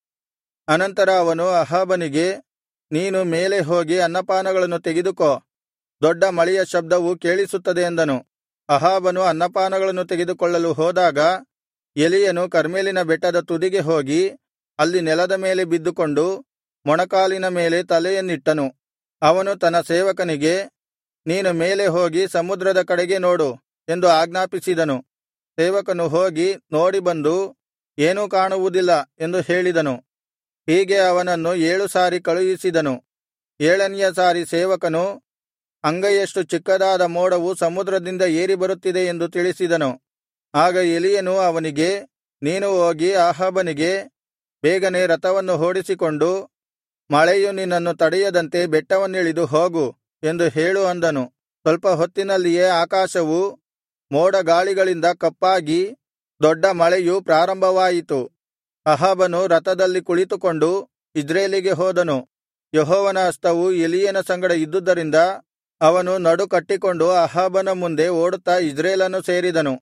ಅನಂತರ ಅವನು ಅಹಾಬನಿಗೆ ನೀನು ಮೇಲೆ ಹೋಗಿ ಅನ್ನಪಾನಗಳನ್ನು ತೆಗೆದುಕೋ ದೊಡ್ಡ ಮಳೆಯ ಶಬ್ದವು ಕೇಳಿಸುತ್ತದೆ ಎಂದನು ಅಹಾಬನು ಅನ್ನಪಾನಗಳನ್ನು ತೆಗೆದುಕೊಳ್ಳಲು ಹೋದಾಗ ಎಲೀಯನು ಕರ್ಮೇಲಿನ ಬೆಟ್ಟದ ತುದಿಗೆ ಹೋಗಿ ಅಲ್ಲಿ ನೆಲದ ಮೇಲೆ ಬಿದ್ದುಕೊಂಡು ಮೊಣಕಾಲಿನ ಮೇಲೆ ತಲೆಯನ್ನಿಟ್ಟನು ಅವನು ತನ್ನ ಸೇವಕನಿಗೆ ನೀನು ಮೇಲೆ ಹೋಗಿ ಸಮುದ್ರದ ಕಡೆಗೆ ನೋಡು ಎಂದು ಆಜ್ಞಾಪಿಸಿದನು ಸೇವಕನು ಹೋಗಿ ನೋಡಿ ಬಂದು ಏನೂ ಕಾಣುವುದಿಲ್ಲ ಎಂದು ಹೇಳಿದನು ಹೀಗೆ ಅವನನ್ನು ಏಳು ಸಾರಿ ಕಳುಹಿಸಿದನು ಏಳನೆಯ ಸಾರಿ ಸೇವಕನು ಅಂಗೈಯಷ್ಟು ಚಿಕ್ಕದಾದ ಮೋಡವು ಸಮುದ್ರದಿಂದ ಏರಿ ಬರುತ್ತಿದೆ ಎಂದು ತಿಳಿಸಿದನು ಆಗ ಎಲಿಯನು ಅವನಿಗೆ ನೀನು ಹೋಗಿ ಆಹಾಬನಿಗೆ ಬೇಗನೆ ರಥವನ್ನು ಓಡಿಸಿಕೊಂಡು ಮಳೆಯು ನಿನ್ನನ್ನು ತಡೆಯದಂತೆ ಬೆಟ್ಟವನ್ನಿಳಿದು ಹೋಗು ಎಂದು ಹೇಳು ಅಂದನು ಸ್ವಲ್ಪ ಹೊತ್ತಿನಲ್ಲಿಯೇ ಆಕಾಶವು ಮೋಡ ಗಾಳಿಗಳಿಂದ ಕಪ್ಪಾಗಿ ದೊಡ್ಡ ಮಳೆಯು ಪ್ರಾರಂಭವಾಯಿತು ಅಹಾಬನು ರಥದಲ್ಲಿ ಕುಳಿತುಕೊಂಡು ಇಜ್ರೇಲಿಗೆ ಹೋದನು ಯೆಹೋವನ ಹಸ್ತವು ಎಲೀಯನ ಸಂಗಡ ಇದ್ದುದರಿಂದ ಅವನು ನಡು ಕಟ್ಟಿಕೊಂಡು ಅಹಾಬನ ಮುಂದೆ ಓಡುತ್ತಾ ಇಜ್ರೇಲನ್ನು ಸೇರಿದನು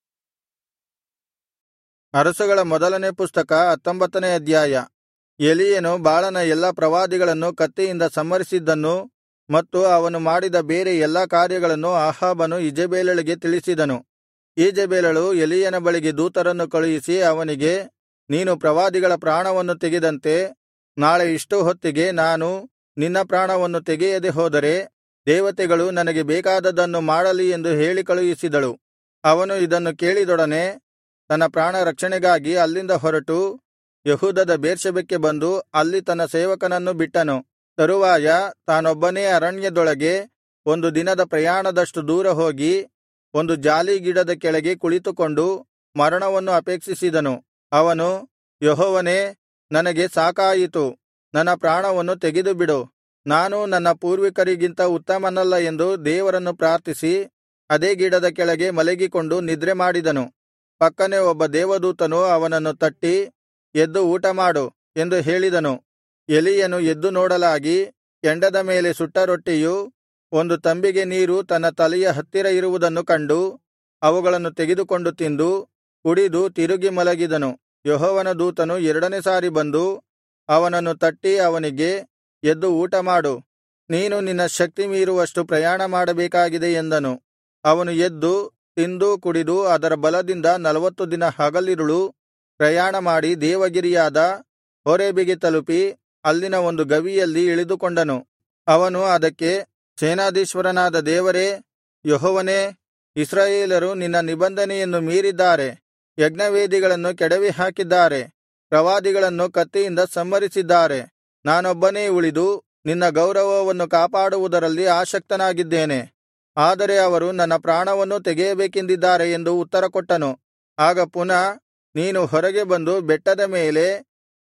ಅರಸುಗಳ ಮೊದಲನೇ ಪುಸ್ತಕ ಹತ್ತೊಂಬತ್ತನೇ ಅಧ್ಯಾಯ ಎಲೀಯನು ಬಾಳನ ಎಲ್ಲಾ ಪ್ರವಾದಿಗಳನ್ನು ಕತ್ತಿಯಿಂದ ಸಂಹರಿಸಿದ್ದನ್ನೂ ಮತ್ತು ಅವನು ಮಾಡಿದ ಬೇರೆ ಎಲ್ಲಾ ಕಾರ್ಯಗಳನ್ನು ಅಹಾಬನು ಇಜೆಬೇಲಳಿಗೆ ತಿಳಿಸಿದನು ಈಜೆಬೇಲಳು ಎಲೀಯನ ಬಳಿಗೆ ದೂತರನ್ನು ಕಳುಹಿಸಿ ಅವನಿಗೆ ನೀನು ಪ್ರವಾದಿಗಳ ಪ್ರಾಣವನ್ನು ತೆಗೆದಂತೆ ನಾಳೆ ಇಷ್ಟು ಹೊತ್ತಿಗೆ ನಾನು ನಿನ್ನ ಪ್ರಾಣವನ್ನು ತೆಗೆಯದೆ ಹೋದರೆ ದೇವತೆಗಳು ನನಗೆ ಬೇಕಾದದ್ದನ್ನು ಮಾಡಲಿ ಎಂದು ಹೇಳಿ ಕಳುಹಿಸಿದಳು ಅವನು ಇದನ್ನು ಕೇಳಿದೊಡನೆ ತನ್ನ ಪ್ರಾಣ ರಕ್ಷಣೆಗಾಗಿ ಅಲ್ಲಿಂದ ಹೊರಟು ಯೆಹೂದದ ಬೇರ್ಷೆಬಕ್ಕೆ ಬಂದು ಅಲ್ಲಿ ತನ್ನ ಸೇವಕನನ್ನು ಬಿಟ್ಟನು ತರುವಾಯ ತಾನೊಬ್ಬನೇ ಅರಣ್ಯದೊಳಗೆ ಒಂದು ದಿನದ ಪ್ರಯಾಣದಷ್ಟು ದೂರ ಹೋಗಿ ಒಂದು ಜಾಲಿಗಿಡದ ಕೆಳಗೆ ಕುಳಿತುಕೊಂಡು ಮರಣವನ್ನು ಅಪೇಕ್ಷಿಸಿದನು ಅವನು ಯೆಹೋವನೇ ನನಗೆ ಸಾಕಾಯಿತು ನನ್ನ ಪ್ರಾಣವನ್ನು ತೆಗೆದುಬಿಡು ನಾನು ನನ್ನ ಪೂರ್ವಿಕರಿಗಿಂತ ಉತ್ತಮನಲ್ಲ ಎಂದು ದೇವರನ್ನು ಪ್ರಾರ್ಥಿಸಿ ಅದೇ ಗಿಡದ ಕೆಳಗೆ ಮಲಗಿಕೊಂಡು ನಿದ್ರೆ ಮಾಡಿದನು ಪಕ್ಕನೆ ಒಬ್ಬ ದೇವದೂತನು ಅವನನ್ನು ತಟ್ಟಿ ಎದ್ದು ಊಟಮಾಡು ಎಂದು ಹೇಳಿದನು ಎಲೀಯನು ಎದ್ದು ನೋಡಲಾಗಿ ಕೆಂಡದ ಮೇಲೆ ಸುಟ್ಟ ರೊಟ್ಟಿಯು ಒಂದು ತಂಬಿಗೆ ನೀರು ತನ್ನ ತಲೆಯ ಹತ್ತಿರ ಇರುವುದನ್ನು ಕಂಡು ಅವುಗಳನ್ನು ತೆಗೆದುಕೊಂಡು ತಿಂದು ಕುಡಿದು ತಿರುಗಿ ಮಲಗಿದನು ಯೆಹೋವನ ದೂತನು ಎರಡನೆ ಸಾರಿ ಬಂದು ಅವನನ್ನು ತಟ್ಟಿ ಅವನಿಗೆ ಎದ್ದು ಊಟಮಾಡು ನೀನು ನಿನ್ನ ಶಕ್ತಿ ಮೀರುವಷ್ಟು ಪ್ರಯಾಣ ಮಾಡಬೇಕಾಗಿದೆ ಎಂದನು ಅವನು ಎದ್ದು ತಿಂದು ಕುಡಿದು ಅದರ ಬಲದಿಂದ ನಲವತ್ತು ದಿನ ಹಗಲಿರುಳು ಪ್ರಯಾಣ ಮಾಡಿ ದೇವಗಿರಿಯಾದ ಹೋರೇಬಿಗೆ ತಲುಪಿ ಅಲ್ಲಿನ ಒಂದು ಗವಿಯಲ್ಲಿ ಇಳಿದುಕೊಂಡನು ಅವನು ಅದಕ್ಕೆ ಸೇನಾಧೀಶ್ವರನಾದ ದೇವರೇ ಯೆಹೋವನೇ ಇಸ್ರಾಯೇಲರು ನಿನ್ನ ನಿಬಂಧನೆಯನ್ನು ಮೀರಿದ್ದಾರೆ ಯಜ್ಞವೇದಿಗಳನ್ನು ಕೆಡವಿಹಾಕಿದ್ದಾರೆ ಪ್ರವಾದಿಗಳನ್ನು ಕತ್ತಿಯಿಂದ ಸಂಹರಿಸಿದ್ದಾರೆ ನಾನೊಬ್ಬನೇ ಉಳಿದು ನಿನ್ನ ಗೌರವವನ್ನು ಕಾಪಾಡುವುದರಲ್ಲಿ ಆಸಕ್ತನಾಗಿದ್ದೇನೆ ಆದರೆ ಅವರು ನನ್ನ ಪ್ರಾಣವನ್ನೂ ತೆಗೆಯಬೇಕೆಂದಿದ್ದಾರೆ ಎಂದು ಉತ್ತರಕೊಟ್ಟನು ಆಗ ಪುನಃ ನೀನು ಹೊರಗೆ ಬಂದು ಬೆಟ್ಟದ ಮೇಲೆ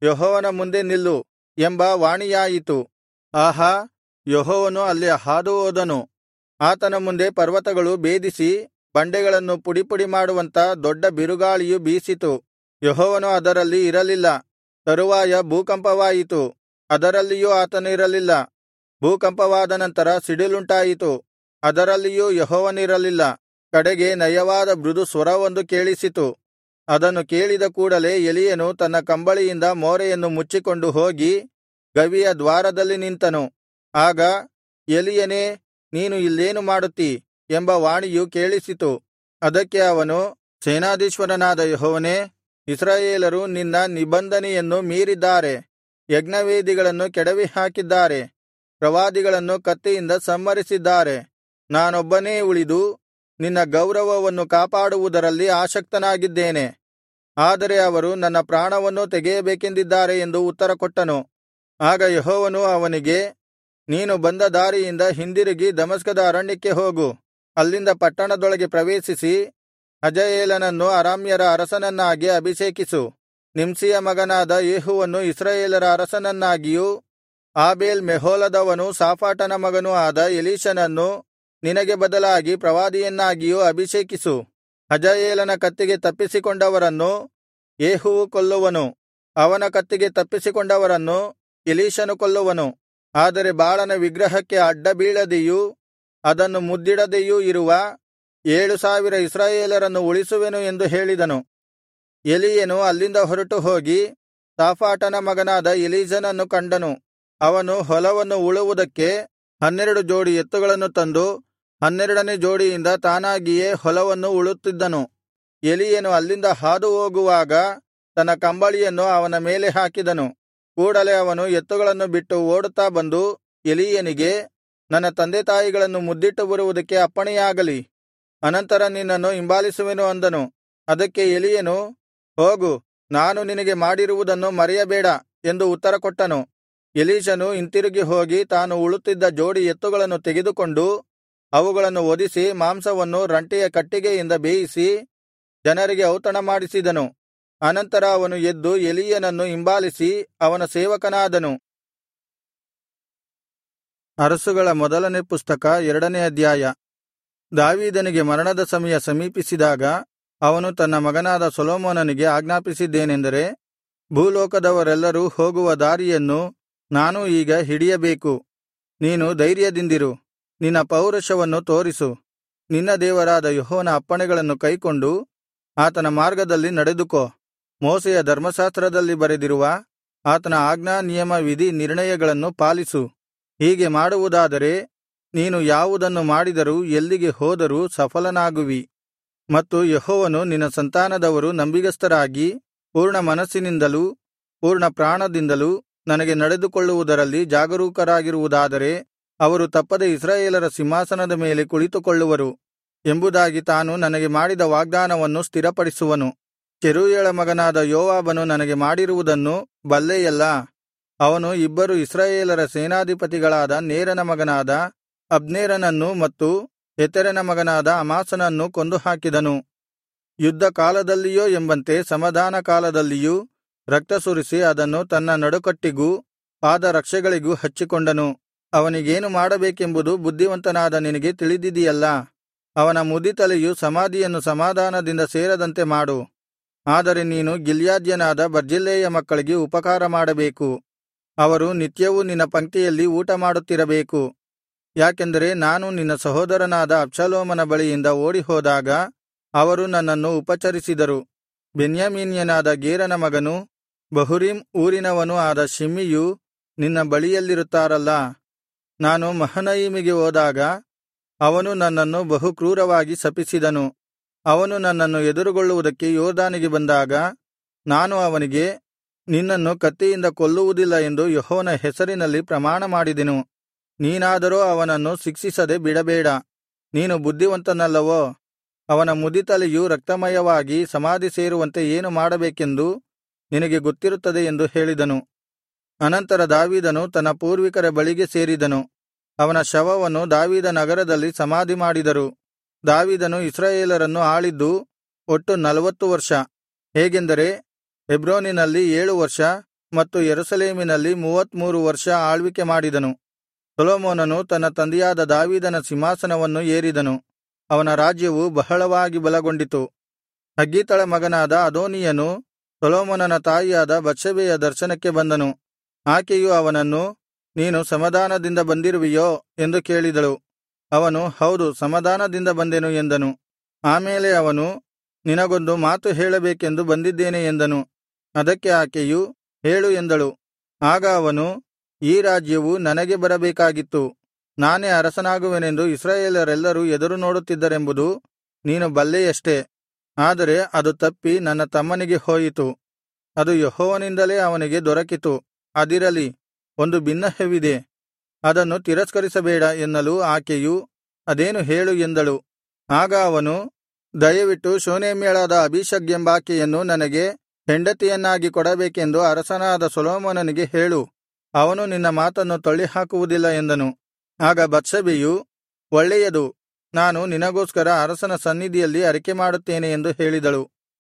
ಯೆಹೋವನ ಮುಂದೆ ನಿಲ್ಲು ಎಂಬ ವಾಣಿಯಾಯಿತು ಆಹಾ ಯೆಹೋವನು ಅಲ್ಲಿ ಹಾದುಹೋದನು ಆತನ ಮುಂದೆ ಪರ್ವತಗಳು ಭೇದಿಸಿ ಬಂಡೆಗಳನ್ನು ಪುಡಿಪುಡಿ ಮಾಡುವಂಥ ದೊಡ್ಡ ಬಿರುಗಾಳಿಯು ಬೀಸಿತು ಯೆಹೋವನು ಅದರಲ್ಲಿ ಇರಲಿಲ್ಲ ತರುವಾಯ ಭೂಕಂಪವಾಯಿತು ಅದರಲ್ಲಿಯೂ ಆತನಿರಲಿಲ್ಲ ಭೂಕಂಪವಾದ ನಂತರ ಸಿಡಿಲುಂಟಾಯಿತು ಅದರಲ್ಲಿಯೂ ಯೆಹೋವನಿರಲಿಲ್ಲ ಕಡೆಗೆ ನಯವಾದ ಮೃದು ಸ್ವರವೊಂದು ಕೇಳಿಸಿತು ಅದನ್ನು ಕೇಳಿದ ಕೂಡಲೆ ಎಲಿಯನು ತನ್ನ ಕಂಬಳಿಯಿಂದ ಮೋರೆಯನ್ನು ಮುಚ್ಚಿಕೊಂಡು ಹೋಗಿ ಗವಿಯ ದ್ವಾರದಲ್ಲಿ ನಿಂತನು ಆಗ ಎಲಿಯನೇ ನೀನು ಇಲ್ಲೇನು ಮಾಡುತ್ತೀ ಎಂಬ ವಾಣಿಯು ಕೇಳಿಸಿತು ಅದಕ್ಕೆ ಅವನು ಸೇನಾಧೀಶ್ವರನಾದ ಯೆಹೋವನೇ ಇಸ್ರಾಯೇಲರು ನಿನ್ನ ನಿಬಂಧನೆಯನ್ನು ಮೀರಿದ್ದಾರೆ ಯಜ್ಞವೇದಿಗಳನ್ನು ಕೆಡವಿಹಾಕಿದ್ದಾರೆ ಪ್ರವಾದಿಗಳನ್ನು ಕತ್ತಿಯಿಂದ ಸಂಹರಿಸಿದ್ದಾರೆ ನಾನೊಬ್ಬನೇ ಉಳಿದು ನಿನ್ನ ಗೌರವವನ್ನು ಕಾಪಾಡುವುದರಲ್ಲಿ ಆಸಕ್ತನಾಗಿದ್ದೇನೆ ಆದರೆ ಅವರು ನನ್ನ ಪ್ರಾಣವನ್ನೂ ತೆಗೆಯಬೇಕೆಂದಿದ್ದಾರೆ ಎಂದು ಉತ್ತರಕೊಟ್ಟನು ಆಗ ಯೆಹೋವನು ಅವನಿಗೆ ನೀನು ಬಂದ ದಾರಿಯಿಂದ ಹಿಂದಿರುಗಿ ದಮಸ್ಕದ ಅರಣ್ಯಕ್ಕೆ ಹೋಗು ಅಲ್ಲಿಂದ ಪಟ್ಟಣದೊಳಗೆ ಪ್ರವೇಶಿಸಿ ಹಜಾಯೇಲನನ್ನು ಅರಾಮ್ಯರ ಅರಸನನ್ನಾಗಿ ಅಭಿಷೇಕಿಸು ನಿಮ್ಸಿಯ ಮಗನಾದ ಯೇಹುವನ್ನು ಇಸ್ರಾಯೇಲರ ಅರಸನನ್ನಾಗಿಯೂ ಆಬೇಲ್ ಮೆಹೋಲದವನೂ ಸಾಫಾಟನ ಮಗನೂ ಆದ ಎಲೀಷನನ್ನು ನಿನಗೆ ಬದಲಾಗಿ ಪ್ರವಾದಿಯನ್ನಾಗಿಯೂ ಅಭಿಷೇಕಿಸು ಹಜಾಯೇಲನ ಕತ್ತಿಗೆ ತಪ್ಪಿಸಿಕೊಂಡವರನ್ನು ಯೇಹುವು ಕೊಲ್ಲುವನು ಅವನ ಕತ್ತಿಗೆ ತಪ್ಪಿಸಿಕೊಂಡವರನ್ನು ಎಲೀಷನು ಕೊಲ್ಲುವನು ಆದರೆ ಬಾಳನ ವಿಗ್ರಹಕ್ಕೆ ಅಡ್ಡ ಬೀಳದೆಯೂ ಅದನ್ನು ಮುದ್ದಿಡದೆಯೂ ಇರುವ ಏಳು ಸಾವಿರ ಇಸ್ರಾಯೇಲರನ್ನು ಉಳಿಸುವೆನು ಎಂದು ಹೇಳಿದನು ಎಲೀಯನು ಅಲ್ಲಿಂದ ಹೊರಟು ಹೋಗಿ ಸಾಫಾಟನ ಮಗನಾದ ಎಲೀಷನನ್ನು ಕಂಡನು ಅವನು ಹೊಲವನ್ನು ಉಳುವುದಕ್ಕೆ ಹನ್ನೆರಡು ಜೋಡಿ ಎತ್ತುಗಳನ್ನು ತಂದು ಹನ್ನೆರಡನೆ ಜೋಡಿಯಿಂದ ತಾನಾಗಿಯೇ ಹೊಲವನ್ನು ಉಳುತ್ತಿದ್ದನು ಎಲೀಯನು ಅಲ್ಲಿಂದ ಹಾದು ಹೋಗುವಾಗ ತನ್ನ ಕಂಬಳಿಯನ್ನು ಅವನ ಮೇಲೆ ಹಾಕಿದನು ಕೂಡಲೆ ಅವನು ಎತ್ತುಗಳನ್ನು ಬಿಟ್ಟು ಓಡುತ್ತಾ ಬಂದು ಎಲೀಯನಿಗೆ ನನ್ನ ತಂದೆತಾಯಿಗಳನ್ನು ಮುದ್ದಿಟ್ಟು ಬರುವುದಕ್ಕೆ ಅಪ್ಪಣೆಯಾಗಲಿ ಅನಂತರ ನಿನ್ನನ್ನು ಹಿಂಬಾಲಿಸುವೆನು ಅಂದನು ಅದಕ್ಕೆ ಎಲೀಯನು ಹೋಗು ನಾನು ನಿನಗೆ ಮಾಡಿರುವುದನ್ನು ಮರೆಯಬೇಡ ಎಂದು ಉತ್ತರಕೊಟ್ಟನು ಎಲೀಷನು ಹಿಂತಿರುಗಿ ಹೋಗಿ ತಾನು ಉಳುತ್ತಿದ್ದ ಜೋಡಿ ಎತ್ತುಗಳನ್ನು ತೆಗೆದುಕೊಂಡು ಅವುಗಳನ್ನು ವಧಿಸಿ ಮಾಂಸವನ್ನು ರಂಟೆಯ ಕಟ್ಟಿಗೆಯಿಂದ ಬೇಯಿಸಿ ಜನರಿಗೆ ಔತಣ ಮಾಡಿಸಿದನು ಅನಂತರ ಅವನು ಎದ್ದು ಎಲೀಯನನ್ನು ಹಿಂಬಾಲಿಸಿ ಅವನ ಸೇವಕನಾದನು ಅರಸುಗಳ ಮೊದಲನೇ ಪುಸ್ತಕ ಎರಡನೇ ಅಧ್ಯಾಯ ದಾವೀದನಿಗೆ ಮರಣದ ಸಮಯ ಸಮೀಪಿಸಿದಾಗ ಅವನು ತನ್ನ ಮಗನಾದ ಸೊಲೊಮೋನನಿಗೆ ಆಜ್ಞಾಪಿಸಿದ್ದೇನೆಂದರೆ ಭೂಲೋಕದವರೆಲ್ಲರೂ ಹೋಗುವ ದಾರಿಯನ್ನು ನಾನೂ ಈಗ ಹಿಡಿಯಬೇಕು ನೀನು ಧೈರ್ಯದಿಂದಿರು ನಿನ್ನ ಪೌರುಷವನ್ನು ತೋರಿಸು ನಿನ್ನ ದೇವರಾದ ಯೆಹೋವನ ಅಪ್ಪಣೆಗಳನ್ನು ಕೈಕೊಂಡು ಆತನ ಮಾರ್ಗದಲ್ಲಿ ನಡೆದುಕೋ ಮೋಶೆಯ ಧರ್ಮಶಾಸ್ತ್ರದಲ್ಲಿ ಬರೆದಿರುವ ಆತನ ಆಜ್ಞಾ ನಿಯಮ ವಿಧಿ ನಿರ್ಣಯಗಳನ್ನು ಪಾಲಿಸು ಹೀಗೆ ಮಾಡುವುದಾದರೆ ನೀನು ಯಾವುದನ್ನು ಮಾಡಿದರೂ ಎಲ್ಲಿಗೆ ಹೋದರೂ ಸಫಲನಾಗುವಿ ಮತ್ತು ಯೆಹೋವನು ನಿನ್ನ ಸಂತಾನದವರು ನಂಬಿಗಸ್ತರಾಗಿ ಪೂರ್ಣ ಮನಸ್ಸಿನಿಂದಲೂ ಪೂರ್ಣ ಪ್ರಾಣದಿಂದಲೂ ನನಗೆ ನಡೆದುಕೊಳ್ಳುವುದರಲ್ಲಿ ಜಾಗರೂಕರಾಗಿರುವುದಾದರೆ ಅವರು ತಪ್ಪದೆ ಇಸ್ರಾಯೇಲರ ಸಿಂಹಾಸನದ ಮೇಲೆ ಕುಳಿತುಕೊಳ್ಳುವರು ಎಂಬುದಾಗಿ ತಾನು ನನಗೆ ಮಾಡಿದ ವಾಗ್ದಾನವನ್ನು ಸ್ಥಿರಪಡಿಸುವನು ಚೆರೂಯಳ ಮಗನಾದ ಯೋವಾಬನು ನನಗೆ ಮಾಡಿರುವುದನ್ನು ಬಲ್ಲೆಯಲ್ಲಾ ಅವನು ಇಬ್ಬರು ಇಸ್ರಾಯೇಲರ ಸೇನಾಧಿಪತಿಗಳಾದ ನೇರನ ಮಗನಾದ ಅಬ್ನೇರನನ್ನೂ ಮತ್ತು ಎತೆರನ ಮಗನಾದ ಅಮಾಸನನ್ನೂ ಕೊಂದು ಹಾಕಿದನು ಯುದ್ಧ ಕಾಲದಲ್ಲಿಯೋ ಎಂಬಂತೆ ಸಮಾಧಾನ ಕಾಲದಲ್ಲಿಯೂ ರಕ್ತ ಸುರಿಸಿ ಅದನ್ನು ತನ್ನ ನಡುಕಟ್ಟಿಗೂ ಪಾದರಕ್ಷೆಗಳಿಗೂ ಹಚ್ಚಿಕೊಂಡನು ಅವನಿಗೇನು ಮಾಡಬೇಕೆಂಬುದು ಬುದ್ಧಿವಂತನಾದ ನಿನಗೆ ತಿಳಿದಿದೆಯಲ್ಲಾ ಅವನ ಮುದಿತಲೆಯು ಸಮಾಧಿಯನ್ನು ಸಮಾಧಾನದಿಂದ ಸೇರದಂತೆ ಮಾಡು ಆದರೆ ನೀನು ಗಿಲ್ಯಾದ್ಯನಾದ ಬರ್ಜಿಲ್ಲೆಯ ಮಕ್ಕಳಿಗೆ ಉಪಕಾರ ಮಾಡಬೇಕು ಅವರು ನಿತ್ಯವೂ ನಿನ್ನ ಪಂಕ್ತಿಯಲ್ಲಿ ಊಟಮಾಡುತ್ತಿರಬೇಕು ಯಾಕೆಂದರೆ ನಾನು ನಿನ್ನ ಸಹೋದರನಾದ ಅಬ್ಷಾಲೋಮನ ಬಳಿಯಿಂದ ಓಡಿಹೋದಾಗ ಅವರು ನನ್ನನ್ನು ಉಪಚರಿಸಿದರು ಬೆನ್ಯಾಮೀನ್ಯನಾದ ಗೇರನ ಮಗನೂ ಬಹುರೀಮ್ ಊರಿನವನೂ ಆದ ಶಿಮ್ಮಿಯು ನಿನ್ನ ಬಳಿಯಲ್ಲಿರುತ್ತಾರಲ್ಲಾ ನಾನು ಮಹನಯಿಮಿಗೆ ಹೋದಾಗ ಅವನು ನನ್ನನ್ನು ಬಹು ಕ್ರೂರವಾಗಿ ಶಪಿಸಿದನು ಅವನು ನನ್ನನ್ನು ಎದುರುಗೊಳ್ಳುವುದಕ್ಕೆ ಯೋರ್ದಾನಿಗೆ ಬಂದಾಗ ನಾನು ಅವನಿಗೆ ನಿನ್ನನ್ನು ಕತ್ತಿಯಿಂದ ಕೊಲ್ಲುವುದಿಲ್ಲ ಎಂದು ಯೆಹೋವನ ಹೆಸರಿನಲ್ಲಿ ಪ್ರಮಾಣ ಮಾಡಿದೆನು ನೀನಾದರೋ ಅವನನ್ನು ಶಿಕ್ಷಿಸದೆ ಬಿಡಬೇಡ ನೀನು ಬುದ್ಧಿವಂತನಲ್ಲವೋ ಅವನ ಮುದಿತಲೆಯು ರಕ್ತಮಯವಾಗಿ ಸಮಾಧಿ ಸೇರುವಂತೆ ಏನು ಮಾಡಬೇಕೆಂದು ನಿನಗೆ ಗೊತ್ತಿರುತ್ತದೆ ಎಂದು ಹೇಳಿದನು ಅನಂತರ ದಾವೀದನು ತನ್ನ ಪೂರ್ವಿಕರ ಬಳಿಗೆ ಸೇರಿದನು ಅವನ ಶವವನ್ನು ದಾವೀದ ನಗರದಲ್ಲಿ ಸಮಾಧಿ ಮಾಡಿದರು ದಾವೀದನು ಇಸ್ರಾಯೇಲರನ್ನು ಆಳಿದ್ದು ಒಟ್ಟು ನಲ್ವತ್ತು ವರ್ಷ ಹೇಗೆಂದರೆ ಹೆಬ್ರೋನಿನಲ್ಲಿ ಏಳು ವರ್ಷ ಮತ್ತು ಯೆರೂಸಲೇಮಿನಲ್ಲಿ ಮೂವತ್ತಮೂರು ವರ್ಷ ಆಳ್ವಿಕೆ ಮಾಡಿದನು ಸೊಲೊಮೋನನು ತನ್ನ ತಂದೆಯಾದ ದಾವೀದನ ಸಿಂಹಾಸನವನ್ನು ಏರಿದನು ಅವನ ರಾಜ್ಯವು ಬಹಳವಾಗಿ ಬಲಗೊಂಡಿತು ಹಗ್ಗೀತಳ ಮಗನಾದ ಅದೋನೀಯನು ಸೊಲೊಮೋನನ ತಾಯಿಯಾದ ಬತ್ಷೆಬೆಯ ದರ್ಶನಕ್ಕೆ ಬಂದನು ಆಕೆಯು ಅವನನ್ನು ನೀನು ಸಮಾಧಾನದಿಂದ ಬಂದಿರುವೆಯೋ ಎಂದು ಕೇಳಿದಳು ಅವನು ಹೌದು ಸಮಾಧಾನದಿಂದ ಬಂದೆನು ಎಂದನು ಆಮೇಲೆ ಅವನು ನಿನಗೊಂದು ಮಾತು ಹೇಳಬೇಕೆಂದು ಬಂದಿದ್ದೇನೆ ಎಂದನು ಅದಕ್ಕೆ ಆಕೆಯು ಹೇಳು ಎಂದಳು ಆಗ ಅವನು ಈ ರಾಜ್ಯವು ನನಗೆ ಬರಬೇಕಾಗಿತ್ತು ನಾನೇ ಅರಸನಾಗುವೆನೆಂದು ಇಸ್ರಾಯೇಲರೆಲ್ಲರೂ ಎದುರು ನೋಡುತ್ತಿದ್ದರೆಂಬುದು ನೀನು ಬಲ್ಲೆಯಷ್ಟೆ ಆದರೆ ಅದು ತಪ್ಪಿ ನನ್ನ ತಮ್ಮನಿಗೆ ಹೋಯಿತು ಅದು ಯೆಹೋವನಿಂದಲೇ ಅವನಿಗೆ ದೊರಕಿತು ಅದಿರಲಿ ಒಂದು ಬಿನ್ನಹವಿದೆ ಅದನ್ನು ತಿರಸ್ಕರಿಸಬೇಡ ಎನ್ನಲು ಆಕೆಯು ಅದೇನು ಹೇಳು ಎಂದಳು ಆಗ ಅವನು ದಯವಿಟ್ಟು ಶೂನೇಮ್ಯಳಾದ ಅಬೀಷಗ್ ಎಂಬಾಕೆಯನ್ನು ನನಗೆ ಹೆಂಡತಿಯನ್ನಾಗಿ ಕೊಡಬೇಕೆಂದು ಅರಸನಾದ ಸೊಲೊಮೋನನಿಗೆ ಹೇಳು ಅವನು ನಿನ್ನ ಮಾತನ್ನು ತಳ್ಳಿಹಾಕುವುದಿಲ್ಲ ಎಂದನು ಆಗ ಬತ್ಷೆಬೆಯು ಒಳ್ಳೆಯದು ನಾನು ನಿನಗೋಸ್ಕರ ಅರಸನ ಸನ್ನಿಧಿಯಲ್ಲಿ ಅರಿಕೆಮಾಡುತ್ತೇನೆ ಎಂದು ಹೇಳಿದಳು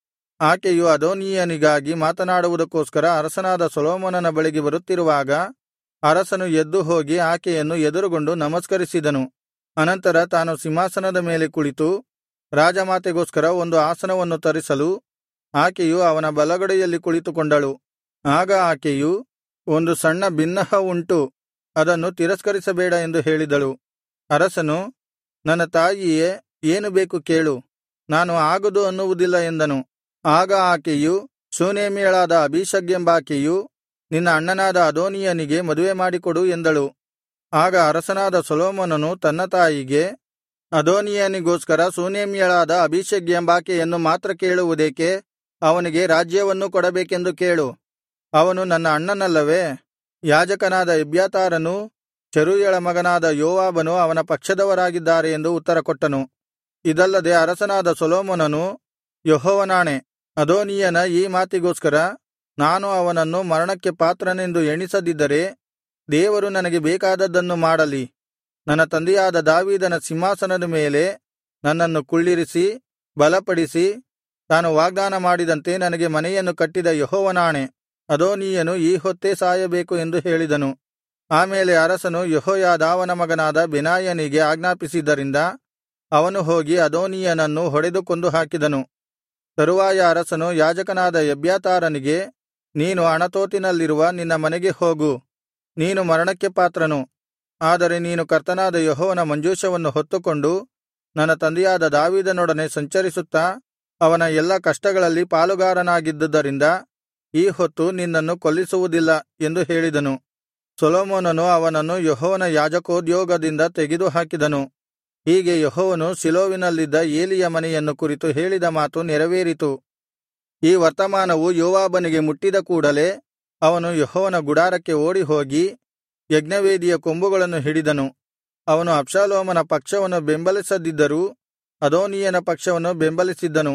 ಆಕೆಯು ಅದೋನೀಯನಿಗಾಗಿ ಮಾತನಾಡುವುದಕ್ಕೋಸ್ಕರ ಅರಸನಾದ ಸೊಲೊಮೋನನ ಬಳಿಗೆ ಬರುತ್ತಿರುವಾಗ ಅರಸನು ಎದ್ದು ಹೋಗಿ ಆಕೆಯನ್ನು ಎದುರುಗೊಂಡು ನಮಸ್ಕರಿಸಿದನು ಅನಂತರ ತಾನು ಸಿಂಹಾಸನದ ಮೇಲೆ ಕುಳಿತು ರಾಜಮಾತೆಗೋಸ್ಕರ ಒಂದು ಆಸನವನ್ನು ತರಿಸಲು ಆಕೆಯು ಅವನ ಬಲಗಡೆಯಲ್ಲಿ ಕುಳಿತುಕೊಂಡಳು ಆಗ ಆಕೆಯು ಒಂದು ಸಣ್ಣ ಬಿನ್ನಹ ಉಂಟು ಅದನ್ನು ತಿರಸ್ಕರಿಸಬೇಡ ಎಂದು ಹೇಳಿದಳು ಅರಸನು ನನ್ನ ತಾಯಿಯೇ ಏನು ಬೇಕು ಕೇಳು ನಾನು ಆಗದು ಅನ್ನುವುದಿಲ್ಲ ಎಂದನು ಆಗ ಆಕೆಯು ಶೂನೇಮ್ಯಳಾದ ಅಬೀಷಗ್ ಎಂಬಾಕೆಯು ನಿನ್ನ ಅಣ್ಣನಾದ ಅದೋನೀಯನಿಗೆ ಮದುವೆ ಮಾಡಿಕೊಡು ಎಂದಳು ಆಗ ಅರಸನಾದ ಸೊಲೊಮೋನನು ತನ್ನ ತಾಯಿಗೆ ಅದೋನೀಯನಿಗೋಸ್ಕರ ಶೂನೇಮ್ಯಳಾದ ಅಬೀಷಗ್ ಎಂಬಾಕೆಯನ್ನು ಮಾತ್ರ ಕೇಳುವುದೇಕೆ ಅವನಿಗೆ ರಾಜ್ಯವನ್ನೂ ಕೊಡಬೇಕೆಂದು ಕೇಳು ಅವನು ನನ್ನ ಅಣ್ಣನಲ್ಲವೇ ಯಾಜಕನಾದ ಎಬ್ಯಾತಾರನೂ ಚೆರೂಯಳ ಮಗನಾದ ಯೋವಾಬನು ಅವನ ಪಕ್ಷದವರಾಗಿದ್ದಾರೆ ಎಂದು ಉತ್ತರಕೊಟ್ಟನು ಇದಲ್ಲದೆ ಅರಸನಾದ ಸೊಲೊಮೋನನು ಯೆಹೋವನಾಣೆ ಅದೋನೀಯನ ಈ ಮಾತಿಗೋಸ್ಕರ ನಾನು ಅವನನ್ನು ಮರಣಕ್ಕೆ ಪಾತ್ರನೆಂದು ಎಣಿಸದಿದ್ದರೆ ದೇವರು ನನಗೆ ಬೇಕಾದದ್ದನ್ನು ಮಾಡಲಿ ನನ್ನ ತಂದೆಯಾದ ದಾವೀದನ ಸಿಂಹಾಸನದ ಮೇಲೆ ನನ್ನನ್ನು ಕುಳ್ಳಿರಿಸಿ ಬಲಪಡಿಸಿ ತಾನು ವಾಗ್ದಾನ ಮಾಡಿದಂತೆ ನನಗೆ ಮನೆಯನ್ನು ಕಟ್ಟಿದ ಯೆಹೋವನಾಣೆ ಅದೋನೀಯನು ಈ ಹೊತ್ತೇ ಸಾಯಬೇಕು ಎಂದು ಹೇಳಿದನು ಆಮೇಲೆ ಅರಸನು ಯೆಹೋಯಾದಾವನ ಮಗನಾದ ಬೆನಾಯನಿಗೆ ಆಜ್ಞಾಪಿಸಿದ್ದರಿಂದ ಅವನು ಹೋಗಿ ಅದೋನೀಯನನ್ನು ಹೊಡೆದು ಕೊಂದು ಹಾಕಿದನು ತರುವಾಯ ಅರಸನು ಯಾಜಕನಾದ ಎಬ್ಯಾತಾರನಿಗೆ ನೀನು ಅಣತೋತಿನಲ್ಲಿರುವ ನಿನ್ನ ಮನೆಗೆ ಹೋಗು ನೀನು ಮರಣಕ್ಕೆ ಪಾತ್ರನು ಆದರೆ ನೀನು ಕರ್ತನಾದ ಯೆಹೋವನ ಮಂಜೂಷವನ್ನು ಹೊತ್ತುಕೊಂಡು ನನ್ನ ತಂದೆಯಾದ ದಾವೀದನೊಡನೆ ಸಂಚರಿಸುತ್ತಾ ಅವನ ಎಲ್ಲಾ ಕಷ್ಟಗಳಲ್ಲಿ ಪಾಲುಗಾರನಾಗಿದ್ದುದರಿಂದ ಈ ಹೊತ್ತು ನಿನ್ನನ್ನು ಕೊಲ್ಲಿಸುವುದಿಲ್ಲ ಎಂದು ಹೇಳಿದನು ಸೊಲೊಮೋನನು ಅವನನ್ನು ಯೆಹೋವನ ಯಾಜಕೋದ್ಯೋಗದಿಂದ ತೆಗೆದುಹಾಕಿದನು ಹೀಗೆ ಯೆಹೋವನು ಶಿಲೋವಿನಲ್ಲಿದ್ದ ಏಲಿಯ ಮನೆಯನ್ನು ಕುರಿತು ಹೇಳಿದ ಮಾತು ನೆರವೇರಿತು ಈ ವರ್ತಮಾನವು ಯೋವಾಬನಿಗೆ ಮುಟ್ಟಿದ ಕೂಡಲೆ ಅವನು ಯೆಹೋವನ ಗುಡಾರಕ್ಕೆ ಓಡಿಹೋಗಿ ಯಜ್ಞವೇದಿಯ ಕೊಂಬುಗಳನ್ನು ಹಿಡಿದನು ಅವನು ಅಬ್ಷಾಲೋಮನ ಪಕ್ಷವನ್ನು ಬೆಂಬಲಿಸದಿದ್ದರೂ ಅದೋನೀಯನ ಪಕ್ಷವನ್ನು ಬೆಂಬಲಿಸಿದ್ದನು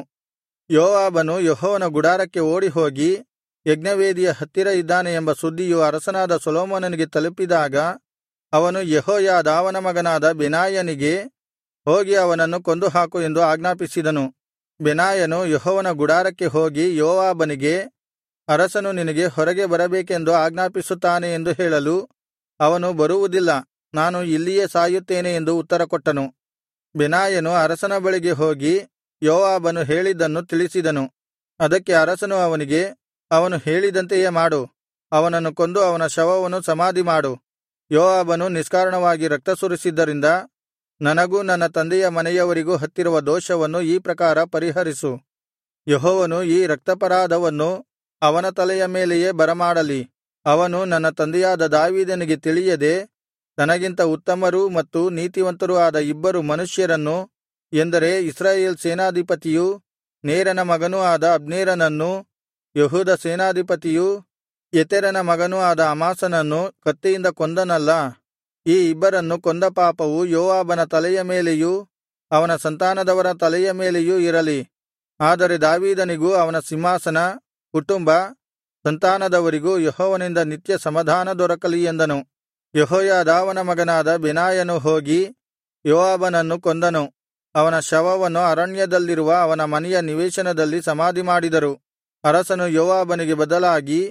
ಯೋವಾಬನು ಯೆಹೋವನ ಗುಡಾರಕ್ಕೆ ಓಡಿಹೋಗಿ ಯಜ್ಞವೇದಿಯ ಹತ್ತಿರ ಇದ್ದಾನೆ ಎಂಬ ಸುದ್ದಿಯು ಅರಸನಾದ ಸೊಲೊಮೋನನಿಗೆ ತಲುಪಿದಾಗ ಅವನು ಯೆಹೋಯಾದಾವನ ಮಗನಾದ ಬೆನಾಯನಿಗೆ ಹೋಗಿ ಅವನನ್ನು ಕೊಂದುಹಾಕು ಎಂದು ಆಜ್ಞಾಪಿಸಿದನು ಬೆನಾಯನು ಯೆಹೋವನ ಗುಡಾರಕ್ಕೆ ಹೋಗಿ ಯೋವಾಬನಿಗೆ ಅರಸನು ನಿನಗೆ ಹೊರಗೆ ಬರಬೇಕೆಂದು ಆಜ್ಞಾಪಿಸುತ್ತಾನೆ ಎಂದು ಹೇಳಲು ಅವನು ಬರುವುದಿಲ್ಲ ನಾನು ಇಲ್ಲಿಯೇ ಸಾಯುತ್ತೇನೆ ಎಂದು ಉತ್ತರಕೊಟ್ಟನು ಬೆನಾಯನು ಅರಸನ ಬಳಿಗೆ ಹೋಗಿ ಯೋವಾಬನು ಹೇಳಿದ್ದನ್ನು ತಿಳಿಸಿದನು ಅದಕ್ಕೆ ಅರಸನು ಅವನಿಗೆ ಅವನು ಹೇಳಿದಂತೆಯೇ ಮಾಡು ಅವನನ್ನು ಕೊಂದು ಅವನ ಶವವನ್ನು ಸಮಾಧಿಮಾಡು ಯೋವಾಬನು ನಿಷ್ಕಾರಣವಾಗಿ ರಕ್ತ ಸುರಿಸಿದ್ದರಿಂದ ನನಗೂ ನನ್ನ ತಂದೆಯ ಮನೆಯವರಿಗೂ ಹತ್ತಿರುವ ದೋಷವನ್ನು ಈ ಪ್ರಕಾರ ಪರಿಹರಿಸು ಯೆಹೋವನು ಈ ರಕ್ತಾಪರಾಧವನ್ನು ಅವನ ತಲೆಯ ಮೇಲೆಯೇ ಬರಮಾಡಲಿ ಅವನು ನನ್ನ ತಂದೆಯಾದ ದಾವೀದನಿಗೆ ತಿಳಿಯದೆ ತನಗಿಂತ ಉತ್ತಮರೂ ಮತ್ತು ನೀತಿವಂತರೂ ಆದ ಇಬ್ಬರು ಮನುಷ್ಯರನ್ನು ಎಂದರೆ ಇಸ್ರಾಯೇಲ್ ಸೇನಾಧಿಪತಿಯೂ ನೇರನ ಮಗನೂ ಆದ ಅಬ್ನೇರನನ್ನೂ ಯೆಹೂದ ಸೇನಾಧಿಪತಿಯೂ ಯೆತೆರನ ಮಗನೂ ಆದ ಅಮಾಸನನ್ನು ಕತ್ತಿಯಿಂದ ಕೊಂದನಲ್ಲ ಈ ಇಬ್ಬರನ್ನು ಕೊಂದ ಪಾಪವು ಯೋವಾಬನ ತಲೆಯ ಮೇಲೆಯೂ ಅವನ ಸಂತಾನದವರ ತಲೆಯ ಮೇಲೆಯೂ ಇರಲಿ ಆದರೆ ದಾವೀದನಿಗೂ ಅವನ ಸಿಂಹಾಸನ ಕುಟುಂಬ ಸಂತಾನದವರಿಗೂ ಯೆಹೋವನಿಂದ ನಿತ್ಯ ಸಮಾಧಾನ ದೊರಕಲಿ ಎಂದನು ಯೆಹೋಯಾದಾವನ ಮಗನಾದ ಬೆನಾಯನು ಹೋಗಿ ಯೋವಾಬನನ್ನು ಕೊಂದನು ಅವನ ಶವವನ್ನು ಅರಣ್ಯದಲ್ಲಿರುವ ಅವನ ಮನೆಯ ನಿವೇಶನದಲ್ಲಿ ಸಮಾಧಿಮಾಡಿದರು ಅರಸನು ಯೋವಾಬನಿಗೆ ಬದಲಾಗಿ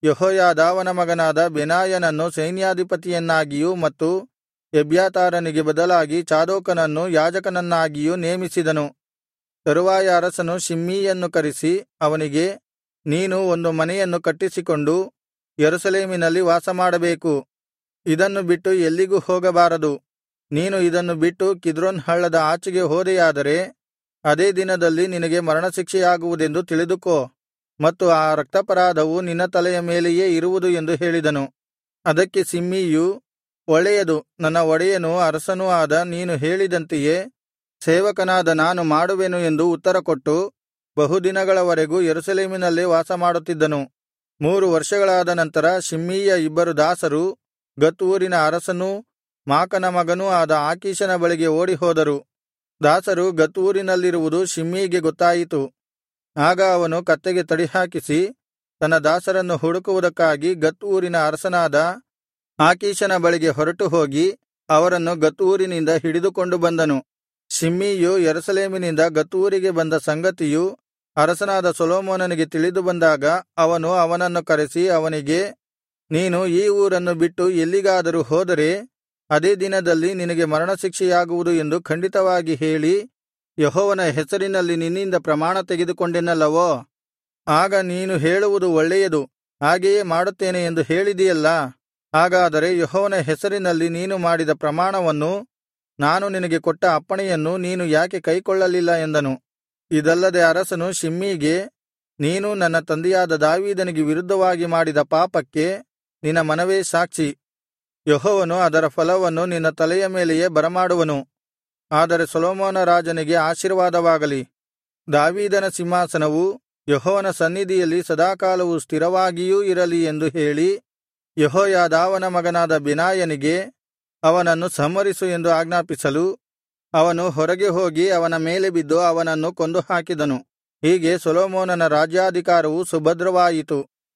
ಯೆಹೋಯಾದಾವನ ಮಗನಾದ ಬೆನಾಯನನ್ನು ಸೈನ್ಯಾಧಿಪತಿಯನ್ನಾಗಿಯೂ ಮತ್ತು ಎಬ್ಯಾತಾರನಿಗೆ ಬದಲಾಗಿ ಚಾದೋಕನನ್ನು ಯಾಜಕನನ್ನಾಗಿಯೂ ನೇಮಿಸಿದನು ತರುವಾಯ ಅರಸನು ಶಿಮ್ಮೀಯನ್ನು ಕರೆಸಿ ಅವನಿಗೆ ನೀನು ಒಂದು ಮನೆಯನ್ನು ಕಟ್ಟಿಸಿಕೊಂಡು ಯೆರೂಸಲೇಮಿನಲ್ಲಿ ವಾಸಮಾಡಬೇಕು ಇದನ್ನು ಬಿಟ್ಟು ಎಲ್ಲಿಗೂ ಹೋಗಬಾರದು ನೀನು ಇದನ್ನು ಬಿಟ್ಟು ಕಿದ್ರೋನ್ ಹಳ್ಳದ ಆಚೆಗೆ ಹೋದೆಯಾದರೆ ಅದೇ ದಿನದಲ್ಲಿ ನಿನಗೆ ಮರಣಶಿಕ್ಷೆಯಾಗುವುದೆಂದು ತಿಳಿದುಕೋ ಮತ್ತು ಆ ರಕ್ತಾಪರಾಧವು ನಿನ್ನ ತಲೆಯ ಮೇಲೆಯೇ ಇರುವುದು ಎಂದು ಹೇಳಿದನು ಅದಕ್ಕೆ ಶಿಮ್ಮೀಯು ಒಳ್ಳೆಯದು ನನ್ನ ಒಡೆಯನೂ ಅರಸನೂ ಆದ ನೀನು ಹೇಳಿದಂತೆಯೇ ಸೇವಕನಾದ ನಾನು ಮಾಡುವೆನು ಎಂದು ಉತ್ತರಕೊಟ್ಟು ಬಹುದಿನಗಳವರೆಗೂ ಯೆರೂಸಲೇಮಿನಲ್ಲೇ ವಾಸಮಾಡುತ್ತಿದ್ದನು ಮೂರು ವರ್ಷಗಳಾದ ನಂತರ ಶಿಮ್ಮೀಯ ಇಬ್ಬರು ದಾಸರು ಗತ್ ಊರಿನ ಅರಸನೂ ಮಾಕನ ಮಗನೂ ಆದ ಆಕೀಷನ ಬಳಿಗೆ ಓಡಿಹೋದರು ದಾಸರು ಗತ್ ಊರಿನಲ್ಲಿರುವುದು ಶಿಮ್ಮೀಗೆ ಗೊತ್ತಾಯಿತು ಆಗ ಅವನು ಕತ್ತೆಗೆ ತಡಿಹಾಕಿಸಿ ತನ್ನ ದಾಸರನ್ನು ಹುಡುಕುವುದಕ್ಕಾಗಿ ಗತ್ ಊರಿನ ಅರಸನಾದ ಆಕೀಷನ ಬಳಿಗೆ ಹೊರಟು ಹೋಗಿ ಅವರನ್ನು ಗತ್ ಊರಿನಿಂದ ಹಿಡಿದುಕೊಂಡು ಬಂದನು ಶಿಮ್ಮೀಯು ಯೆರೂಸಲೇಮಿನಿಂದ ಗತ್ ಊರಿಗೆ ಬಂದ ಸಂಗತಿಯು ಅರಸನಾದ ಸೊಲೊಮೋನನಿಗೆ ತಿಳಿದು ಬಂದಾಗ ಅವನು ಅವನನ್ನು ಕರೆಸಿ ಅವನಿಗೆ ನೀನು ಈ ಊರನ್ನು ಬಿಟ್ಟು ಎಲ್ಲಿಗಾದರೂ ಹೋದರೆ ಅದೇ ದಿನದಲ್ಲಿ ನಿನಗೆ ಮರಣಶಿಕ್ಷೆಯಾಗುವುದು ಎಂದು ಖಂಡಿತವಾಗಿ ಹೇಳಿ ಯೆಹೋವನ ಹೆಸರಿನಲ್ಲಿ ನಿನ್ನಿಂದ ಪ್ರಮಾಣ ತೆಗೆದುಕೊಂಡೆನಲ್ಲವೋ ಆಗ ನೀನು ಹೇಳುವುದು ಒಳ್ಳೆಯದು ಹಾಗೆಯೇ ಮಾಡುತ್ತೇನೆ ಎಂದು ಹೇಳಿದಿಯಲ್ಲಾ ಹಾಗಾದರೆ ಯೆಹೋವನ ಹೆಸರಿನಲ್ಲಿ ನೀನು ಮಾಡಿದ ಪ್ರಮಾಣವನ್ನು ನಾನು ನಿನಗೆ ಕೊಟ್ಟ ಅಪ್ಪಣೆಯನ್ನು ನೀನು ಯಾಕೆ ಕೈಕೊಳ್ಳಲಿಲ್ಲ ಎಂದನು ಇದಲ್ಲದೆ ಅರಸನು ಶಿಮ್ಮೀಗೆ ನೀನು ನನ್ನ ತಂದೆಯಾದ ದಾವೀದನಿಗೆ ವಿರುದ್ಧವಾಗಿ ಮಾಡಿದ ಪಾಪಕ್ಕೆ ನಿನ್ನ ಮನವೇ ಸಾಕ್ಷಿ ಯೆಹೋವನು ಅದರ ಫಲವನ್ನು ನಿನ್ನ ತಲೆಯ ಮೇಲೆಯೇ ಬರಮಾಡುವನು ಆದರೆ ಸೊಲೊಮೋನ ರಾಜನಿಗೆ ಆಶೀರ್ವಾದವಾಗಲಿ ದಾವೀದನ ಸಿಂಹಾಸನವು ಯೆಹೋವನ ಸನ್ನಿಧಿಯಲ್ಲಿ ಸದಾಕಾಲವು ಸ್ಥಿರವಾಗಿಯೂ ಇರಲಿ ಎಂದು ಹೇಳಿ ಯೆಹೋಯಾದಾವನ ಮಗನಾದ ಬೆನಾಯನಿಗೆ ಅವನನ್ನು ಸಂಹರಿಸು ಎಂದು ಆಜ್ಞಾಪಿಸಲು ಅವನು ಹೊರಗೆ ಹೋಗಿ ಅವನ ಮೇಲೆ ಬಿದ್ದು ಅವನನ್ನು ಕೊಂದು ಹಾಕಿದನು ಹೀಗೆ ಸೊಲೊಮೋನನ ರಾಜ್ಯಾಧಿಕಾರವು ಸುಭದ್ರವಾಯಿತು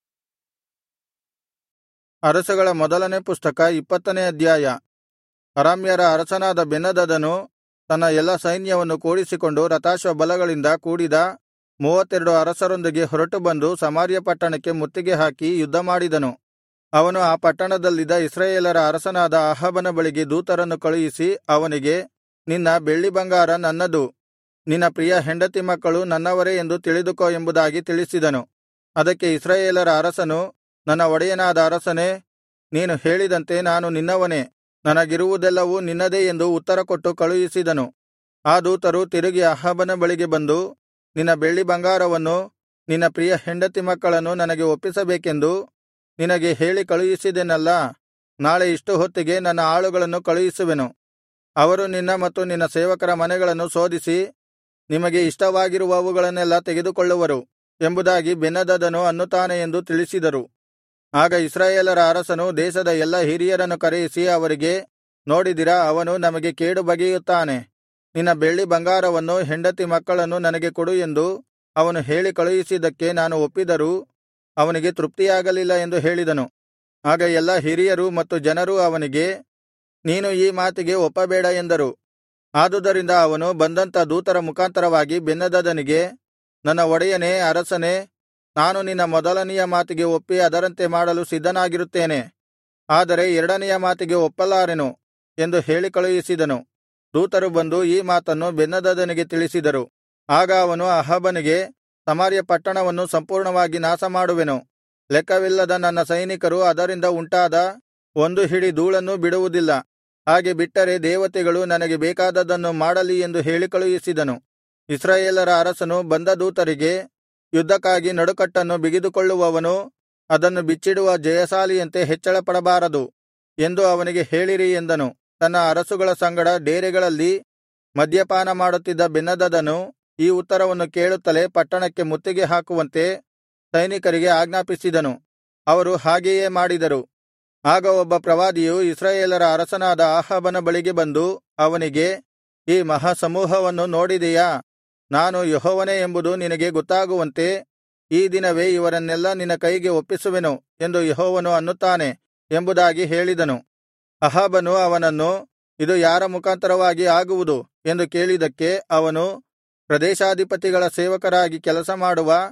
ಅರಸುಗಳ ಮೊದಲನೇ ಪುಸ್ತಕ ಇಪ್ಪತ್ತನೇ ಅಧ್ಯಾಯ ಅರಾಮ್ಯರ ಅರಸನಾದ ಬೆನ್ನದದನು ತನ್ನ ಎಲ್ಲಾ ಸೈನ್ಯವನ್ನು ಕೂಡಿಸಿಕೊಂಡು ರಥಾಶ್ವಬಲಗಳಿಂದ ಕೂಡಿದ ಮೂವತ್ತೆರಡು ಅರಸರೊಂದಿಗೆ ಹೊರಟು ಬಂದು ಸಮಾರ್ಯ ಪಟ್ಟಣಕ್ಕೆ ಮುತ್ತಿಗೆ ಹಾಕಿ ಯುದ್ಧಮಾಡಿದನು ಅವನು ಆ ಪಟ್ಟಣದಲ್ಲಿದ್ದ ಇಸ್ರಾಯೇಲರ ಅರಸನಾದ ಅಹಾಬನ ಬಳಿಗೆ ದೂತರನ್ನು ಕಳುಹಿಸಿ ಅವನಿಗೆ ನಿನ್ನ ಬೆಳ್ಳಿಬಂಗಾರ ನನ್ನದು ನಿನ್ನ ಪ್ರಿಯ ಹೆಂಡತಿ ಮಕ್ಕಳು ನನ್ನವರೇ ಎಂದು ತಿಳಿದುಕೋ ಎಂಬುದಾಗಿ ತಿಳಿಸಿದನು ಅದಕ್ಕೆ ಇಸ್ರಾಯೇಲರ ಅರಸನು ನನ್ನ ಒಡೆಯನಾದ ಅರಸನೇ ನೀನು ಹೇಳಿದಂತೆ ನಾನು ನಿನ್ನವನೇ ನನಗಿರುವುದೆಲ್ಲವೂ ನಿನ್ನದೇ ಎಂದು ಉತ್ತರಕೊಟ್ಟು ಕಳುಹಿಸಿದನು ಆ ದೂತರು ತಿರುಗಿ ಅಹಾಬನ ಬಳಿಗೆ ಬಂದು ನಿನ್ನ ಬೆಳ್ಳಿ ಬಂಗಾರವನ್ನು ನಿನ್ನ ಪ್ರಿಯ ಹೆಂಡತಿ ಮಕ್ಕಳನ್ನು ನನಗೆ ಒಪ್ಪಿಸಬೇಕೆಂದು ನಿನಗೆ ಹೇಳಿ ಕಳುಹಿಸಿದೆನಲ್ಲಾ ನಾಳೆ ಇಷ್ಟು ಹೊತ್ತಿಗೆ ನನ್ನ ಆಳುಗಳನ್ನು ಕಳುಹಿಸುವೆನು ಅವರು ನಿನ್ನ ಮತ್ತು ನಿನ್ನ ಸೇವಕರ ಮನೆಗಳನ್ನು ಶೋಧಿಸಿ ನಿಮಗೆ ಇಷ್ಟವಾಗಿರುವವುಗಳನ್ನೆಲ್ಲಾ ತೆಗೆದುಕೊಳ್ಳುವರು ಎಂಬುದಾಗಿ ಬೆನ್ನದದನು ಅನ್ನುತ್ತಾನೆ ಎಂದು ತಿಳಿಸಿದರು ಆಗ ಇಸ್ರಾಯೇಲರ ಅರಸನು ದೇಶದ ಎಲ್ಲಾ ಹಿರಿಯರನ್ನು ಕರೆಯಿಸಿ ಅವರಿಗೆ ನೋಡಿದಿರಾ ಅವನು ನಮಗೆ ಕೇಡು ಬಗೆಯುತ್ತಾನೆ ನಿನ್ನ ಬೆಳ್ಳಿ ಬಂಗಾರವನ್ನು ಹೆಂಡತಿ ಮಕ್ಕಳನ್ನು ನನಗೆ ಕೊಡು ಎಂದು ಅವನು ಹೇಳಿ ಕಳುಹಿಸಿದ್ದಕ್ಕೆ ನಾನು ಒಪ್ಪಿದರೂ ಅವನಿಗೆ ತೃಪ್ತಿಯಾಗಲಿಲ್ಲ ಎಂದು ಹೇಳಿದನು ಆಗ ಎಲ್ಲಾ ಹಿರಿಯರು ಮತ್ತು ಜನರೂ ಅವನಿಗೆ ನೀನು ಈ ಮಾತಿಗೆ ಒಪ್ಪಬೇಡ ಎಂದರು ಆದುದರಿಂದ ಅವನು ಬಂದಂಥ ದೂತರ ಮುಖಾಂತರವಾಗಿ ಬೆನ್ನದದನಿಗೆ ನನ್ನ ಒಡೆಯನೇ ಅರಸನೇ ನಾನು ನಿನ್ನ ಮೊದಲನೆಯ ಮಾತಿಗೆ ಒಪ್ಪಿ ಅದರಂತೆ ಮಾಡಲು ಸಿದ್ಧನಾಗಿರುತ್ತೇನೆ ಆದರೆ ಎರಡನೆಯ ಮಾತಿಗೆ ಒಪ್ಪಲಾರೆನು ಎಂದು ಹೇಳಿ ಕಳುಹಿಸಿದನು ದೂತರು ಬಂದು ಈ ಮಾತನ್ನು ಬೆನ್ನದದನಿಗೆ ತಿಳಿಸಿದರು ಆಗ ಅವನು ಅಹಾಬನಿಗೆ ಸಮಾರ್ಯ ಪಟ್ಟಣವನ್ನು ಸಂಪೂರ್ಣವಾಗಿ ನಾಶಮಾಡುವೆನು ಲೆಕ್ಕವಿಲ್ಲದ ನನ್ನ ಸೈನಿಕರು ಅದರಿಂದ ಉಂಟಾದ ಒಂದು ಹಿಡಿ ಧೂಳನ್ನೂ ಬಿಡುವುದಿಲ್ಲ ಹಾಗೆ ಬಿಟ್ಟರೆ ದೇವತೆಗಳು ನನಗೆ ಬೇಕಾದದ್ದನ್ನು ಮಾಡಲಿ ಎಂದು ಹೇಳಿ ಕಳುಹಿಸಿದನು ಇಸ್ರಾಯೇಲರ ಅರಸನು ಬಂದ ದೂತರಿಗೆ ಯುದ್ಧಕ್ಕಾಗಿ ನಡುಕಟ್ಟನ್ನು ಬಿಗಿದುಕೊಳ್ಳುವವನು ಅದನ್ನು ಬಿಚ್ಚಿಡುವ ಜಯಶಾಲಿಯಂತೆ ಹೆಚ್ಚಳಪಡಬಾರದು ಎಂದು ಅವನಿಗೆ ಹೇಳಿರಿ ಎಂದನು ತನ್ನ ಅರಸುಗಳ ಸಂಗಡ ಡೇರೆಗಳಲ್ಲಿ ಮದ್ಯಪಾನ ಮಾಡುತ್ತಿದ್ದ ಬೆನ್ನದದನು ಈ ಉತ್ತರವನ್ನು ಕೇಳುತ್ತಲೇ ಪಟ್ಟಣಕ್ಕೆ ಮುತ್ತಿಗೆ ಹಾಕುವಂತೆ ಸೈನಿಕರಿಗೆ ಆಜ್ಞಾಪಿಸಿದನು ಅವರು ಹಾಗೆಯೇ ಮಾಡಿದರು ಆಗ ಒಬ್ಬ ಪ್ರವಾದಿಯು ಇಸ್ರಾಯೇಲರ ಅರಸನಾದ ಆಹಾಬನ ಬಳಿಗೆ ಬಂದು ಅವನಿಗೆ ಈ ಮಹಾಸಮೂಹವನ್ನು ನೋಡಿದೆಯಾ ನಾನು ಯೆಹೋವನೇ ಎಂಬುದು ನಿನಗೆ ಗೊತ್ತಾಗುವಂತೆ ಈ ದಿನವೇ ಇವರನ್ನೆಲ್ಲಾ ನಿನ್ನ ಕೈಗೆ ಒಪ್ಪಿಸುವೆನು ಎಂದು ಯೆಹೋವನು ಅನ್ನುತ್ತಾನೆ ಎಂಬುದಾಗಿ ಹೇಳಿದನು ಅಹಾಬನು ಅವನನ್ನು ಇದು ಯಾರ ಮುಖಾಂತರವಾಗಿ ಆಗುವುದು ಎಂದು ಕೇಳಿದ್ದಕ್ಕೆ ಅವನು ಪ್ರದೇಶಾಧಿಪತಿಗಳ ಸೇವಕರಾಗಿ ಕೆಲಸ ಮಾಡುವ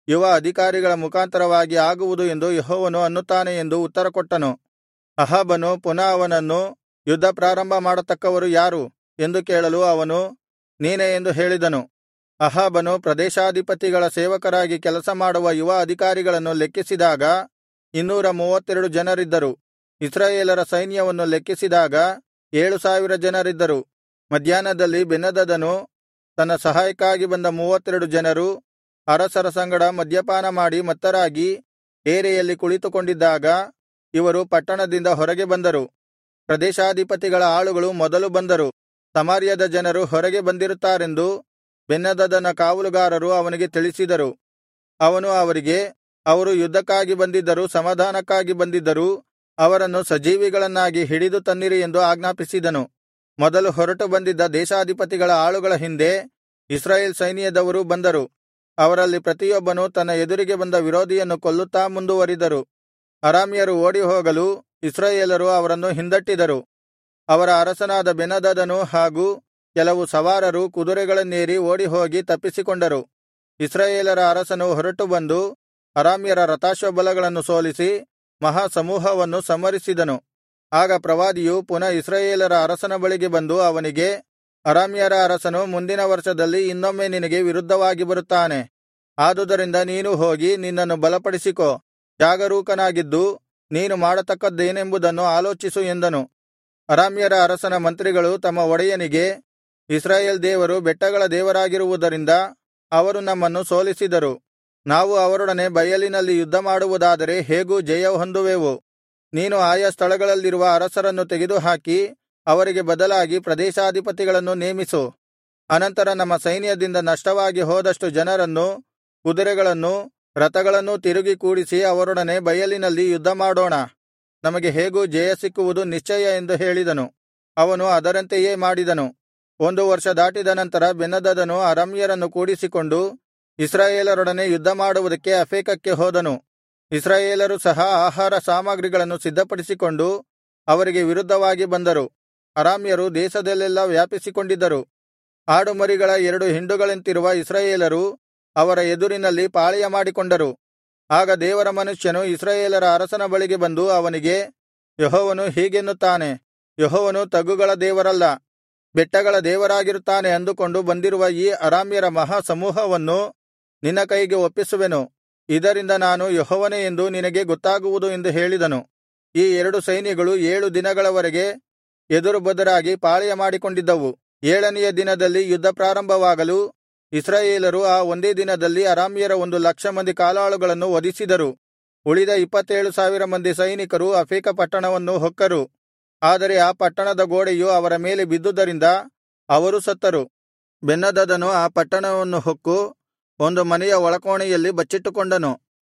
ಯುವ ಅಧಿಕಾರಿಗಳ ಮುಖಾಂತರವಾಗಿ ಆಗುವುದು ಎಂದು ಯೆಹೋವನು ಅನ್ನುತ್ತಾನೆ ಎಂದು ಉತ್ತರಕೊಟ್ಟನು ಅಹಾಬನು ಪುನಃ ಅವನನ್ನು ಯುದ್ಧ ಪ್ರಾರಂಭ ಮಾಡತಕ್ಕವರು ಯಾರು ಎಂದು ಕೇಳಲು ಅವನು ನೀನೇ ಎಂದು ಹೇಳಿದನು ಅಹಾಬನು ಪ್ರದೇಶಾಧಿಪತಿಗಳ ಸೇವಕರಾಗಿ ಕೆಲಸ ಮಾಡುವ ಯುವ ಅಧಿಕಾರಿಗಳನ್ನು ಲೆಕ್ಕಿಸಿದಾಗ ಇನ್ನೂರ ಮೂವತ್ತೆರಡು ಜನರಿದ್ದರು ಇಸ್ರಾಯೇಲರ ಸೈನ್ಯವನ್ನು ಲೆಕ್ಕಿಸಿದಾಗ ಏಳು ಸಾವಿರ ಜನರಿದ್ದರು ಮಧ್ಯಾಹ್ನದಲ್ಲಿ ಬೆನ್ನದದನು ತನ್ನ ಸಹಾಯಕ್ಕಾಗಿ ಬಂದ ಮೂವತ್ತೆರಡು ಜನರು ಅರಸರ ಸಂಗಡ ಮದ್ಯಪಾನ ಮಾಡಿ ಮತ್ತರಾಗಿ ಡೇರೆಯಲ್ಲಿ ಕುಳಿತುಕೊಂಡಿದ್ದಾಗ ಇವರು ಪಟ್ಟಣದಿಂದ ಹೊರಗೆ ಬಂದರು ಪ್ರದೇಶಾಧಿಪತಿಗಳ ಆಳುಗಳು ಮೊದಲು ಬಂದರು ಸಮಾರ್ಯದ ಜನರು ಹೊರಗೆ ಬಂದಿರುತ್ತಾರೆಂದು ಬೆನ್ನದದನ ಕಾವಲುಗಾರರು ಅವನಿಗೆ ತಿಳಿಸಿದರು ಅವನು ಅವರಿಗೆ ಅವರು ಯುದ್ಧಕ್ಕಾಗಿ ಬಂದಿದ್ದರೂ ಸಮಾಧಾನಕ್ಕಾಗಿ ಬಂದಿದ್ದರೂ ಅವರನ್ನು ಸಜೀವಿಗಳನ್ನಾಗಿ ಹಿಡಿದು ತನ್ನಿರಿ ಎಂದು ಆಜ್ಞಾಪಿಸಿದನು ಮೊದಲು ಹೊರಟು ಬಂದಿದ್ದ ದೇಶಾಧಿಪತಿಗಳ ಆಳುಗಳ ಹಿಂದೆ ಇಸ್ರಾಯೇಲ್ ಸೈನ್ಯದವರು ಬಂದರು ಅವರಲ್ಲಿ ಪ್ರತಿಯೊಬ್ಬನು ತನ್ನ ಎದುರಿಗೆ ಬಂದ ವಿರೋಧಿಯನ್ನು ಕೊಲ್ಲುತ್ತಾ ಮುಂದುವರಿದರು ಅರಾಮ್ಯರು ಓಡಿಹೋಗಲು ಇಸ್ರಾಯೇಲರು ಅವರನ್ನು ಹಿಂದಟ್ಟಿದರು ಅವರ ಅರಸನಾದ ಬೆನದದನು ಹಾಗೂ ಕೆಲವು ಸವಾರರು ಕುದುರೆಗಳನ್ನೇರಿ ಓಡಿಹೋಗಿ ತಪ್ಪಿಸಿಕೊಂಡರು ಇಸ್ರಾಯೇಲರ ಅರಸನು ಹೊರಟು ಬಂದು ಅರಾಮ್ಯರ ರಥಾಶ್ವಬಲಗಳನ್ನು ಸೋಲಿಸಿ ಮಹಾಸಮೂಹವನ್ನು ಸಂಹರಿಸಿದನು ಆಗ ಪ್ರವಾದಿಯು ಪುನಃ ಇಸ್ರಾಯೇಲರ ಅರಸನ ಬಳಿಗೆ ಬಂದು ಅವನಿಗೆ ಅರಾಮ್ಯರ ಅರಸನು ಮುಂದಿನ ವರ್ಷದಲ್ಲಿ ಇನ್ನೊಮ್ಮೆ ನಿನಗೆ ವಿರುದ್ಧವಾಗಿ ಬರುತ್ತಾನೆ ಆದುದರಿಂದ ನೀನು ಹೋಗಿ ನಿನ್ನನ್ನು ಬಲಪಡಿಸಿಕೋ ಜಾಗರೂಕನಾಗಿದ್ದು ನೀನು ಮಾಡತಕ್ಕದ್ದೇನೆಂಬುದನ್ನು ಆಲೋಚಿಸು ಎಂದನು ಅರಾಮ್ಯರ ಅರಸನ ಮಂತ್ರಿಗಳು ತಮ್ಮ ಒಡೆಯನಿಗೆ ಇಸ್ರಾಯೇಲ್ ದೇವರು ಬೆಟ್ಟಗಳ ದೇವರಾಗಿರುವುದರಿಂದ ಅವರು ನಮ್ಮನ್ನು ಸೋಲಿಸಿದರು ನಾವು ಅವರೊಡನೆ ಬಯಲಿನಲ್ಲಿ ಯುದ್ಧಮಾಡುವುದಾದರೆ ಹೇಗೂ ಜಯ ಹೊಂದುವೆವು ನೀನು ಆಯಾ ಸ್ಥಳಗಳಲ್ಲಿರುವ ಅರಸರನ್ನು ತೆಗೆದುಹಾಕಿ ಅವರಿಗೆ ಬದಲಾಗಿ ಪ್ರದೇಶಾಧಿಪತಿಗಳನ್ನು ನೇಮಿಸು ಅನಂತರ ನಮ್ಮ ಸೈನ್ಯದಿಂದ ನಷ್ಟವಾಗಿ ಹೋದಷ್ಟು ಜನರನ್ನು ಕುದುರೆಗಳನ್ನೂ ರಥಗಳನ್ನೂ ತಿರುಗಿ ಕೂಡಿಸಿ ಅವರೊಡನೆ ಬಯಲಿನಲ್ಲಿ ಯುದ್ಧಮಾಡೋಣ ನಮಗೆ ಹೇಗೂ ಜಯ ಸಿಕ್ಕುವುದು ನಿಶ್ಚಯ ಎಂದು ಹೇಳಿದನು ಅವನು ಅದರಂತೆಯೇ ಮಾಡಿದನು ಒಂದು ವರ್ಷ ದಾಟಿದ ನಂತರ ಬೆನ್ನದದನು ಅರಾಮ್ಯರನ್ನು ಕೂಡಿಸಿಕೊಂಡು ಇಸ್ರಾಯೇಲರೊಡನೆ ಯುದ್ಧಮಾಡುವುದಕ್ಕೆ ಅಫೇಕಕ್ಕೆ ಹೋದನು ಇಸ್ರಾಯೇಲರು ಸಹ ಆಹಾರ ಸಾಮಗ್ರಿಗಳನ್ನು ಸಿದ್ಧಪಡಿಸಿಕೊಂಡು ಅವರಿಗೆ ವಿರುದ್ಧವಾಗಿ ಬಂದರು ಅರಾಮ್ಯರು ದೇಶದಲ್ಲೆಲ್ಲಾ ವ್ಯಾಪಿಸಿಕೊಂಡಿದ್ದರು ಆಡುಮರಿಗಳ ಎರಡು ಹಿಂಡುಗಳಂತಿರುವ ಇಸ್ರಾಯೇಲರು ಅವರ ಎದುರಿನಲ್ಲಿ ಪಾಳೆಯ ಮಾಡಿಕೊಂಡರು ಆಗ ದೇವರ ಮನುಷ್ಯನು ಇಸ್ರಾಯೇಲರ ಅರಸನ ಬಳಿಗೆ ಬಂದು ಅವನಿಗೆ ಯೆಹೋವನು ಹೀಗೆನ್ನುತ್ತಾನೆ ಯೆಹೋವನು ತಗ್ಗುಗಳ ದೇವರಲ್ಲ ಬೆಟ್ಟಗಳ ದೇವರಾಗಿರುತ್ತಾನೆ ಅಂದುಕೊಂಡು ಬಂದಿರುವ ಈ ಅರಾಮ್ಯರ ಮಹಾ ಸಮೂಹವನ್ನು ನಿನ್ನ ಕೈಗೆ ಒಪ್ಪಿಸುವೆನು ಇದರಿಂದ ನಾನು ಯೆಹೋವನೇ ಎಂದು ನಿನಗೆ ಗೊತ್ತಾಗುವುದು ಎಂದು ಹೇಳಿದನು ಈ ಎರಡು ಸೈನ್ಯಗಳು ಏಳು ದಿನಗಳವರೆಗೆ ಎದುರು ಬದುರಾಗಿ ಪಾಳೆಯ ಮಾಡಿಕೊಂಡಿದ್ದವು ಏಳನೆಯ ದಿನದಲ್ಲಿ ಯುದ್ಧ ಪ್ರಾರಂಭವಾಗಲು ಇಸ್ರಾಯೇಲರು ಆ ಒಂದೇ ದಿನದಲ್ಲಿ ಅರಾಮ್ಯರ ಒಂದು ಲಕ್ಷ ಮಂದಿ ಕಾಲಾಳುಗಳನ್ನು ವಧಿಸಿದರು ಉಳಿದ ಇಪ್ಪತ್ತೇಳು ಸಾವಿರ ಮಂದಿ ಸೈನಿಕರು ಅಫೇಕ ಪಟ್ಟಣವನ್ನು ಹೊಕ್ಕರು ಆದರೆ ಆ ಪಟ್ಟಣದ ಗೋಡೆಯು ಅವರ ಮೇಲೆ ಬಿದ್ದುದರಿಂದ ಅವರು ಸತ್ತರು ಬೆನ್ನದದನು ಆ ಪಟ್ಟಣವನ್ನು ಹೊಕ್ಕು ಒಂದು ಮನೆಯ ಒಳಕೋಣೆಯಲ್ಲಿ ಬಚ್ಚಿಟ್ಟುಕೊಂಡನು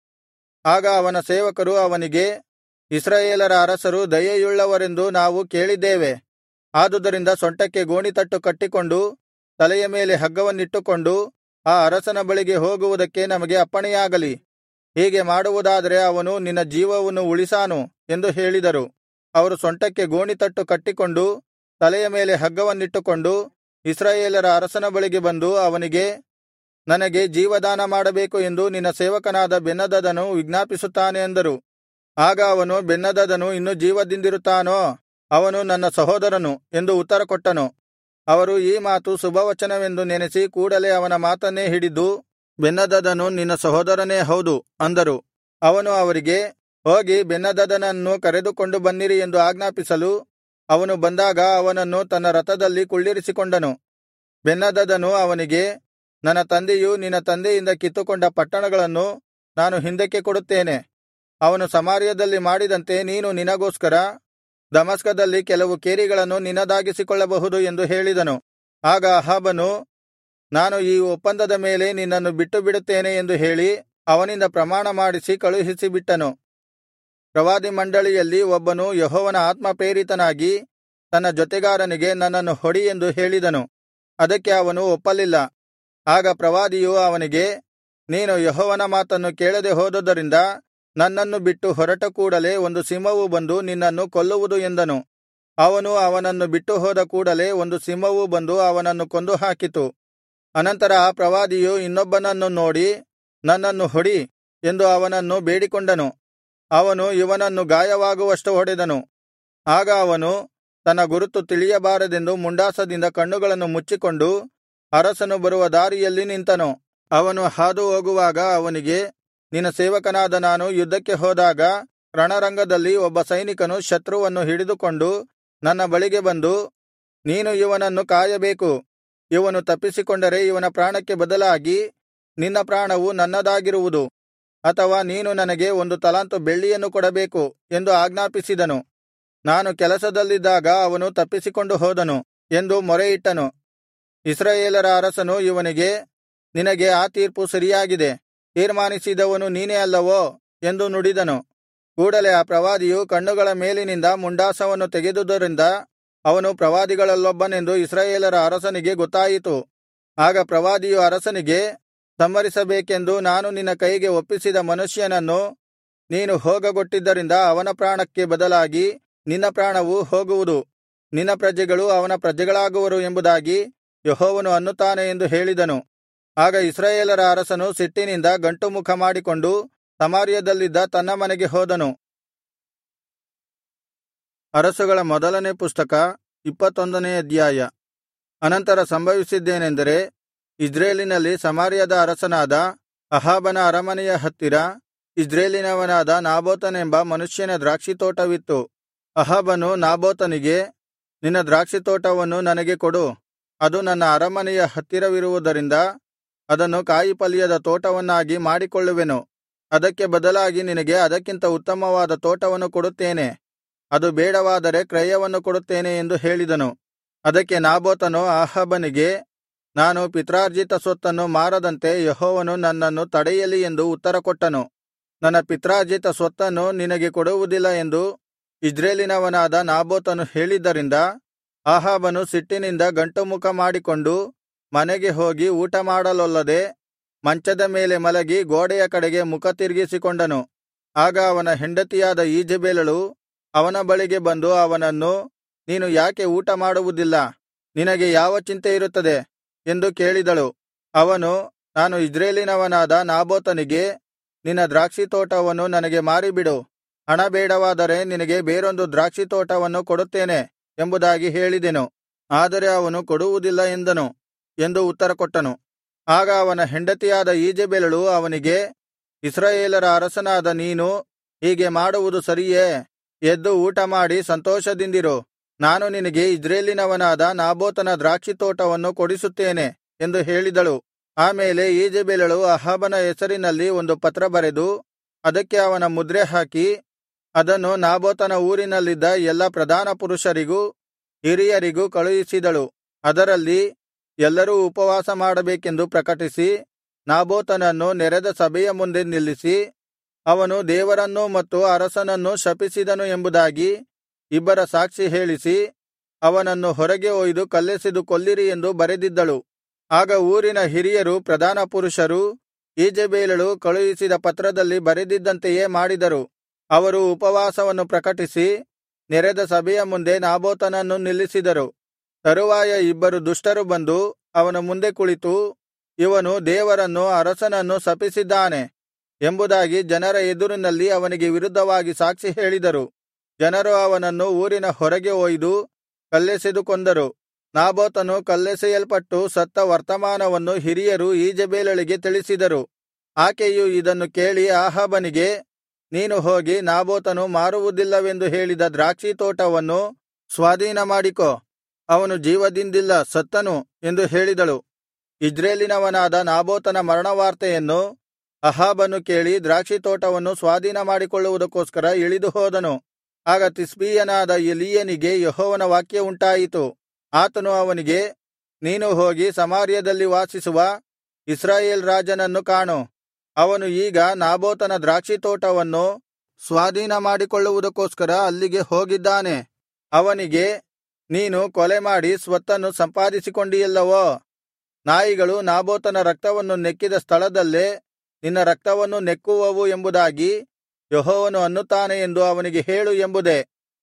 ಆಗ ಅವನ ಸೇವಕರು ಅವನಿಗೆ ಇಸ್ರಾಯೇಲರ ಅರಸರು ದಯೆಯುಳ್ಳವರೆಂದು ನಾವು ಕೇಳಿದ್ದೇವೆ ಆದುದರಿಂದ ಸೊಂಟಕ್ಕೆ ಗೋಣಿತಟ್ಟು ಕಟ್ಟಿಕೊಂಡು ತಲೆಯ ಮೇಲೆ ಹಗ್ಗವನ್ನಿಟ್ಟುಕೊಂಡು ಆ ಅರಸನ ಬಳಿಗೆ ಹೋಗುವುದಕ್ಕೆ ನಮಗೆ ಅಪ್ಪಣೆಯಾಗಲಿ ಹೀಗೆ ಮಾಡುವುದಾದರೆ ಅವನು ನಿನ್ನ ಜೀವವನ್ನು ಉಳಿಸಾನು ಎಂದು ಹೇಳಿದರು ಅವರು ಸೊಂಟಕ್ಕೆ ಗೋಣಿತಟ್ಟು ಕಟ್ಟಿಕೊಂಡು ತಲೆಯ ಮೇಲೆ ಹಗ್ಗವನ್ನಿಟ್ಟುಕೊಂಡು ಇಸ್ರಾಯೇಲರ ಅರಸನ ಬಳಿಗೆ ಬಂದು ಅವನಿಗೆ ನನಗೆ ಜೀವದಾನ ಮಾಡಬೇಕು ಎಂದು ನಿನ್ನ ಸೇವಕನಾದ ಬೆನ್ನದದನು ವಿಜ್ಞಾಪಿಸುತ್ತಾನೆ ಅಂದರು ಆಗ ಅವನು ಬೆನ್ನದದನು ಇನ್ನೂ ಜೀವದಿಂದಿರುತ್ತಾನೋ ಅವನು ನನ್ನ ಸಹೋದರನು ಎಂದು ಉತ್ತರಕೊಟ್ಟನು ಅವರು ಈ ಮಾತು ಶುಭವಚನವೆಂದು ನೆನೆಸಿ ಕೂಡಲೆ ಅವನ ಮಾತನ್ನೇ ಹಿಡಿದು ಬೆನ್ನದದನು ನಿನ್ನ ಸಹೋದರನೇ ಹೌದು ಅಂದರು ಅವನು ಅವರಿಗೆ ಹೋಗಿ ಬೆನ್ನದದನನ್ನು ಕರೆದುಕೊಂಡು ಬನ್ನಿರಿ ಎಂದು ಆಜ್ಞಾಪಿಸಲು ಅವನು ಬಂದಾಗ ಅವನನ್ನು ತನ್ನ ರಥದಲ್ಲಿ ಕುಳ್ಳಿರಿಸಿಕೊಂಡನು ಬೆನ್ನದದನು ಅವನಿಗೆ ನನ್ನ ತಂದೆಯು ನಿನ್ನ ತಂದೆಯಿಂದ ಕಿತ್ತುಕೊಂಡ ಪಟ್ಟಣಗಳನ್ನು ನಾನು ಹಿಂದಕ್ಕೆ ಕೊಡುತ್ತೇನೆ ಅವನು ಸಮಾರ್ಯದಲ್ಲಿ ಮಾಡಿದಂತೆ ನೀನು ನಿನಗೋಸ್ಕರ ದಮಸ್ಕದಲ್ಲಿ ಕೆಲವು ಕೇರಿಗಳನ್ನು ನಿನ್ನದಾಗಿಸಿಕೊಳ್ಳಬಹುದು ಎಂದು ಹೇಳಿದನು ಆಗ ಅಹಾಬನು ನಾನು ಈ ಒಪ್ಪಂದದ ಮೇಲೆ ನಿನ್ನನ್ನು ಬಿಟ್ಟು ಬಿಡುತ್ತೇನೆ ಎಂದು ಹೇಳಿ ಅವನಿಂದ ಪ್ರಮಾಣ ಮಾಡಿಸಿ ಕಳುಹಿಸಿಬಿಟ್ಟನು ಪ್ರವಾದಿ ಮಂಡಳಿಯಲ್ಲಿ ಒಬ್ಬನು ಯೆಹೋವನ ಆತ್ಮಪ್ರೇರಿತನಾಗಿ ತನ್ನ ಜೊತೆಗಾರನಿಗೆ ನನ್ನನ್ನು ಹೊಡಿ ಎಂದು ಹೇಳಿದನು ಅದಕ್ಕೆ ಅವನು ಒಪ್ಪಲಿಲ್ಲ ಆಗ ಪ್ರವಾದಿಯು ಅವನಿಗೆ ನೀನು ಯೆಹೋವನ ಮಾತನ್ನು ಕೇಳದೆ ಹೋದುದರಿಂದ ನನ್ನನ್ನು ಬಿಟ್ಟು ಹೊರಟ ಕೂಡಲೆ ಒಂದು ಸಿಂಹವು ಬಂದು ನಿನ್ನನ್ನು ಕೊಲ್ಲುವುದು ಎಂದನು ಅವನು ಅವನನ್ನು ಬಿಟ್ಟು ಹೋದ ಕೂಡಲೆ ಒಂದು ಸಿಂಹವು ಬಂದು ಅವನನ್ನು ಕೊಂದು ಹಾಕಿತು ಅನಂತರ ಆ ಪ್ರವಾದಿಯು ಇನ್ನೊಬ್ಬನನ್ನು ನೋಡಿ ನನ್ನನ್ನು ಹೊಡಿ ಎಂದು ಅವನನ್ನು ಬೇಡಿಕೊಂಡನು ಅವನು ಇವನನ್ನು ಗಾಯವಾಗುವಷ್ಟು ಹೊಡೆದನು ಆಗ ಅವನು ತನ್ನ ಗುರುತು ತಿಳಿಯಬಾರದೆಂದು ಮುಂಡಾಸದಿಂದ ಕಣ್ಣುಗಳನ್ನು ಮುಚ್ಚಿಕೊಂಡು ಅರಸನು ಬರುವ ದಾರಿಯಲ್ಲಿ ನಿಂತನು ಅವನು ಹಾದು ಹೋಗುವಾಗ ಅವನಿಗೆ ನಿನ್ನ ಸೇವಕನಾದ ನಾನು ಯುದ್ಧಕ್ಕೆ ಹೋದಾಗ ರಣರಂಗದಲ್ಲಿ ಒಬ್ಬ ಸೈನಿಕನು ಶತ್ರುವನ್ನು ಹಿಡಿದುಕೊಂಡು ನನ್ನ ಬಳಿಗೆ ಬಂದು ನೀನು ಇವನನ್ನು ಕಾಯಬೇಕು ಇವನು ತಪ್ಪಿಸಿಕೊಂಡರೆ ಇವನ ಪ್ರಾಣಕ್ಕೆ ಬದಲಾಗಿ ನಿನ್ನ ಪ್ರಾಣವು ನನ್ನದಾಗಿರುವುದು ಅಥವಾ ನೀನು ನನಗೆ ಒಂದು ತಲಾಂತು ಬೆಳ್ಳಿಯನ್ನು ಕೊಡಬೇಕು ಎಂದು ಆಜ್ಞಾಪಿಸಿದನು ನಾನು ಕೆಲಸದಲ್ಲಿದ್ದಾಗ ಅವನು ತಪ್ಪಿಸಿಕೊಂಡು ಹೋದನು ಎಂದು ಮೊರೆಯಿಟ್ಟನು ಇಸ್ರಾಯೇಲರ ಅರಸನು ಇವನಿಗೆ ನಿನಗೆ ಆ ತೀರ್ಪು ಸರಿಯಾಗಿದೆ ತೀರ್ಮಾನಿಸಿದವನು ನೀನೇ ಅಲ್ಲವೋ ಎಂದು ನುಡಿದನು ಕೂಡಲೆ ಆ ಪ್ರವಾದಿಯು ಕಣ್ಣುಗಳ ಮೇಲಿನಿಂದ ಮುಂಡಾಸವನ್ನು ತೆಗೆದುದರಿಂದ ಅವನು ಪ್ರವಾದಿಗಳಲ್ಲೊಬ್ಬನೆಂದು ಇಸ್ರಾಯೇಲರ ಅರಸನಿಗೆ ಗೊತ್ತಾಯಿತು ಆಗ ಪ್ರವಾದಿಯು ಅರಸನಿಗೆ ಸಂಹರಿಸಬೇಕೆಂದು ನಾನು ನಿನ್ನ ಕೈಗೆ ಒಪ್ಪಿಸಿದ ಮನುಷ್ಯನನ್ನು ನೀನು ಹೋಗಗೊಟ್ಟಿದ್ದರಿಂದ ಅವನ ಪ್ರಾಣಕ್ಕೆ ಬದಲಾಗಿ ನಿನ್ನ ಪ್ರಾಣವು ಹೋಗುವುದು ನಿನ್ನ ಪ್ರಜೆಗಳು ಅವನ ಪ್ರಜೆಗಳಾಗುವರು ಎಂಬುದಾಗಿ ಯೆಹೋವನು ಅನ್ನುತ್ತಾನೆ ಎಂದು ಹೇಳಿದನು ಆಗ ಇಸ್ರಾಯೇಲರ ಅರಸನು ಸಿಟ್ಟಿನಿಂದ ಗಂಟುಮುಖ ಮಾಡಿಕೊಂಡು ಸಮಾರ್ಯದಲ್ಲಿದ್ದ ತನ್ನ ಮನೆಗೆ ಹೋದನು ಅರಸುಗಳ ಮೊದಲನೇ ಪುಸ್ತಕ ಇಪ್ಪತ್ತೊಂದನೇ ಅಧ್ಯಾಯ ಅನಂತರ ಸಂಭವಿಸಿದ್ದೇನೆಂದರೆ ಇಜ್ರೇಲಿನಲ್ಲಿ ಸಮಾರ್ಯದ ಅರಸನಾದ ಅಹಾಬನ ಅರಮನೆಯ ಹತ್ತಿರ ಇಜ್ರೇಲಿನವನಾದ ನಾಬೋತನೆಂಬ ಮನುಷ್ಯನ ದ್ರಾಕ್ಷಿತೋಟವಿತ್ತು ಅಹಾಬನು ನಾಬೋತನಿಗೆ ನಿನ್ನ ದ್ರಾಕ್ಷಿತೋಟವನ್ನು ನನಗೆ ಕೊಡು ಅದು ನನ್ನ ಅರಮನೆಯ ಹತ್ತಿರವಿರುವುದರಿಂದ ಅದನ್ನು ಕಾಯಿಪಲ್ಯದ ತೋಟವನ್ನಾಗಿ ಮಾಡಿಕೊಳ್ಳುವೆನು ಅದಕ್ಕೆ ಬದಲಾಗಿ ನಿನಗೆ ಅದಕ್ಕಿಂತ ಉತ್ತಮವಾದ ತೋಟವನ್ನು ಕೊಡುತ್ತೇನೆ ಅದು ಬೇಡವಾದರೆ ಕ್ರಯವನ್ನು ಕೊಡುತ್ತೇನೆ ಎಂದು ಹೇಳಿದನು ಅದಕ್ಕೆ ನಾಬೋತನು ಅಹಾಬನಿಗೆ ನಾನು ಪಿತ್ರಾರ್ಜಿತ ಸೊತ್ತನ್ನು ಮಾರದಂತೆ ಯೆಹೋವನು ನನ್ನನ್ನು ತಡೆಯಲಿ ಎಂದು ಉತ್ತರಕೊಟ್ಟನು ನನ್ನ ಪಿತ್ರಾರ್ಜಿತ ಸ್ವತ್ತನ್ನು ನಿನಗೆ ಕೊಡುವುದಿಲ್ಲ ಎಂದು ಇಜ್ರೇಲಿನವನಾದ ನಾಬೋತನು ಹೇಳಿದ್ದರಿಂದ ಆಹಾಬನು ಸಿಟ್ಟಿನಿಂದ ಗಂಟುಮುಖ ಮಾಡಿಕೊಂಡು ಮನೆಗೆ ಹೋಗಿ ಊಟಮಾಡಲೊಲ್ಲದೆ ಮಂಚದ ಮೇಲೆ ಮಲಗಿ ಗೋಡೆಯ ಕಡೆಗೆ ಮುಖ ತಿರುಗಿಸಿಕೊಂಡನು ಆಗ ಅವನ ಹೆಂಡತಿಯಾದ ಈಜೆಬೆಲಳು ಅವನ ಬಳಿಗೆ ಬಂದು ಅವನನ್ನು ನೀನು ಯಾಕೆ ಊಟ ಮಾಡುವುದಿಲ್ಲ ನಿನಗೆ ಯಾವ ಚಿಂತೆ ಇರುತ್ತದೆ ಎಂದು ಕೇಳಿದಳು ಅವನು ನಾನು ಇಜ್ರೇಲಿನವನಾದ ನಾಬೋತನಿಗೆ ನಿನ್ನ ದ್ರಾಕ್ಷಿತೋಟವನ್ನು ನನಗೆ ಮಾರಿಬಿಡು ಹಣ ಬೇಡವಾದರೆ ನಿನಗೆ ಬೇರೊಂದು ದ್ರಾಕ್ಷಿತೋಟವನ್ನು ಕೊಡುತ್ತೇನೆ ಎಂಬುದಾಗಿ ಹೇಳಿದೆನು ಆದರೆ ಅವನು ಕೊಡುವುದಿಲ್ಲ ಎಂದನು ಎಂದು ಉತ್ತರಕೊಟ್ಟನು ಆಗ ಅವನ ಹೆಂಡತಿಯಾದ ಈಜೆಬೆಲಳು ಅವನಿಗೆ ಇಸ್ರಾಯೇಲರ ಅರಸನಾದ ನೀನು ಹೀಗೆ ಮಾಡುವುದು ಸರಿಯೇ ಎದ್ದು ಊಟಮಾಡಿ ಸಂತೋಷದಿಂದಿರು ನಾನು ನಿನಗೆ ಇಜ್ರೇಲಿನವನಾದ ನಾಬೋತನ ದ್ರಾಕ್ಷಿತೋಟವನ್ನು ಕೊಡಿಸುತ್ತೇನೆ ಎಂದು ಹೇಳಿದಳು ಆಮೇಲೆ ಈಜೆಬೆಲಳು ಅಹಾಬನ ಹೆಸರಿನಲ್ಲಿ ಒಂದು ಪತ್ರ ಬರೆದು ಅದಕ್ಕೆ ಅವನ ಮುದ್ರೆ ಹಾಕಿ ಅದನ್ನು ನಾಬೋತನ ಊರಿನಲ್ಲಿದ್ದ ಎಲ್ಲಾ ಪ್ರಧಾನ ಪುರುಷರಿಗೂ ಹಿರಿಯರಿಗೂ ಕಳುಹಿಸಿದಳು ಅದರಲ್ಲಿ ಎಲ್ಲರೂ ಉಪವಾಸ ಮಾಡಬೇಕೆಂದು ಪ್ರಕಟಿಸಿ ನಾಬೋತನನ್ನು ನೆರೆದ ಸಭೆಯ ಮುಂದೆ ನಿಲ್ಲಿಸಿ ಅವನು ದೇವರನ್ನೂ ಮತ್ತು ಅರಸನನ್ನೂ ಶಪಿಸಿದನು ಎಂಬುದಾಗಿ ಇಬ್ಬರ ಸಾಕ್ಷಿ ಹೇಳಿಸಿ ಅವನನ್ನು ಹೊರಗೆ ಒಯ್ದು ಕಲ್ಲೆಸೆದು ಕೊಲ್ಲಿರಿ ಎಂದು ಬರೆದಿದ್ದಳು ಆಗ ಊರಿನ ಹಿರಿಯರು ಪ್ರಧಾನ ಪುರುಷರು ಈಜೆಬೇಲಳು ಕಳುಹಿಸಿದ ಪತ್ರದಲ್ಲಿ ಬರೆದಿದ್ದಂತೆಯೇ ಮಾಡಿದರು ಅವರು ಉಪವಾಸವನ್ನು ಪ್ರಕಟಿಸಿ ನೆರೆದ ಸಭೆಯ ಮುಂದೆ ನಾಬೋತನನ್ನು ನಿಲ್ಲಿಸಿದರು ತರುವಾಯ ಇಬ್ಬರು ದುಷ್ಟರು ಬಂದು ಅವನ ಮುಂದೆ ಕುಳಿತು ಇವನು ದೇವರನ್ನು ಅರಸನನ್ನು ಶಪಿಸಿದ್ದಾನೆ ಎಂಬುದಾಗಿ ಜನರ ಎದುರಿನಲ್ಲಿ ಅವನಿಗೆ ವಿರುದ್ಧವಾಗಿ ಸಾಕ್ಷಿ ಹೇಳಿದರು ಜನರು ಅವನನ್ನು ಊರಿನ ಹೊರಗೆ ಒಯ್ದು ಕಲ್ಲೆಸೆದು ಕೊಂದರು ನಾಬೋತನು ಕಲ್ಲೆಸೆಯಲ್ಪಟ್ಟು ಸತ್ತ ವರ್ತಮಾನವನ್ನು ಹಿರಿಯರು ಈಜೆಬೇಲಳಿಗೆ ತಿಳಿಸಿದರು ಆಕೆಯು ಇದನ್ನು ಕೇಳಿ ಆಹಾಬನಿಗೆ ನೀನು ಹೋಗಿ ನಾಬೋತನು ಮಾರುವುದಿಲ್ಲವೆಂದು ಹೇಳಿದ ದ್ರಾಕ್ಷಿತೋಟವನ್ನು ಸ್ವಾಧೀನಮಾಡಿಕೋ ಅವನು ಜೀವದಿಂದಿಲ್ಲ ಸತ್ತನು ಎಂದು ಹೇಳಿದಳು ಇಜ್ರೇಲಿನವನಾದ ನಾಬೋತನ ಮರಣವಾರ್ತೆಯನ್ನು ಅಹಾಬನು ಕೇಳಿ ದ್ರಾಕ್ಷಿತೋಟವನ್ನು ಸ್ವಾಧೀನಮಾಡಿಕೊಳ್ಳುವುದಕ್ಕೋಸ್ಕರ ಇಳಿದು ಹೋದನು ಆಗ ತಿಷ್ಬೀಯನಾದ ಎಲೀಯನಿಗೆ ಯೆಹೋವನ ವಾಕ್ಯವುಂಟಾಯಿತು ಆತನು ಅವನಿಗೆ ನೀನು ಹೋಗಿ ಸಮಾರ್ಯದಲ್ಲಿ ವಾಸಿಸುವ ಇಸ್ರಾಯೇಲ್ ರಾಜನನ್ನು ಕಾಣು ಅವನು ಈಗ ನಾಬೋತನ ದ್ರಾಕ್ಷಿತೋಟವನ್ನು ಸ್ವಾಧೀನಮಾಡಿಕೊಳ್ಳುವುದಕ್ಕೋಸ್ಕರ ಅಲ್ಲಿಗೆ ಹೋಗಿದ್ದಾನೆ ಅವನಿಗೆ ನೀನು ಕೊಲೆಮಾಡಿ ಸ್ವತ್ತನ್ನು ಸಂಪಾದಿಸಿಕೊಂಡಿಯಲ್ಲವೋ ನಾಯಿಗಳು ನಾಬೋತನ ರಕ್ತವನ್ನು ನೆಕ್ಕಿದ ಸ್ಥಳದಲ್ಲೇ ನಿನ್ನ ರಕ್ತವನ್ನು ನೆಕ್ಕುವವು ಎಂಬುದಾಗಿ ಯೆಹೋವನು ಅನ್ನುತ್ತಾನೆ ಎಂದು ಅವನಿಗೆ ಹೇಳು ಎಂಬುದೇ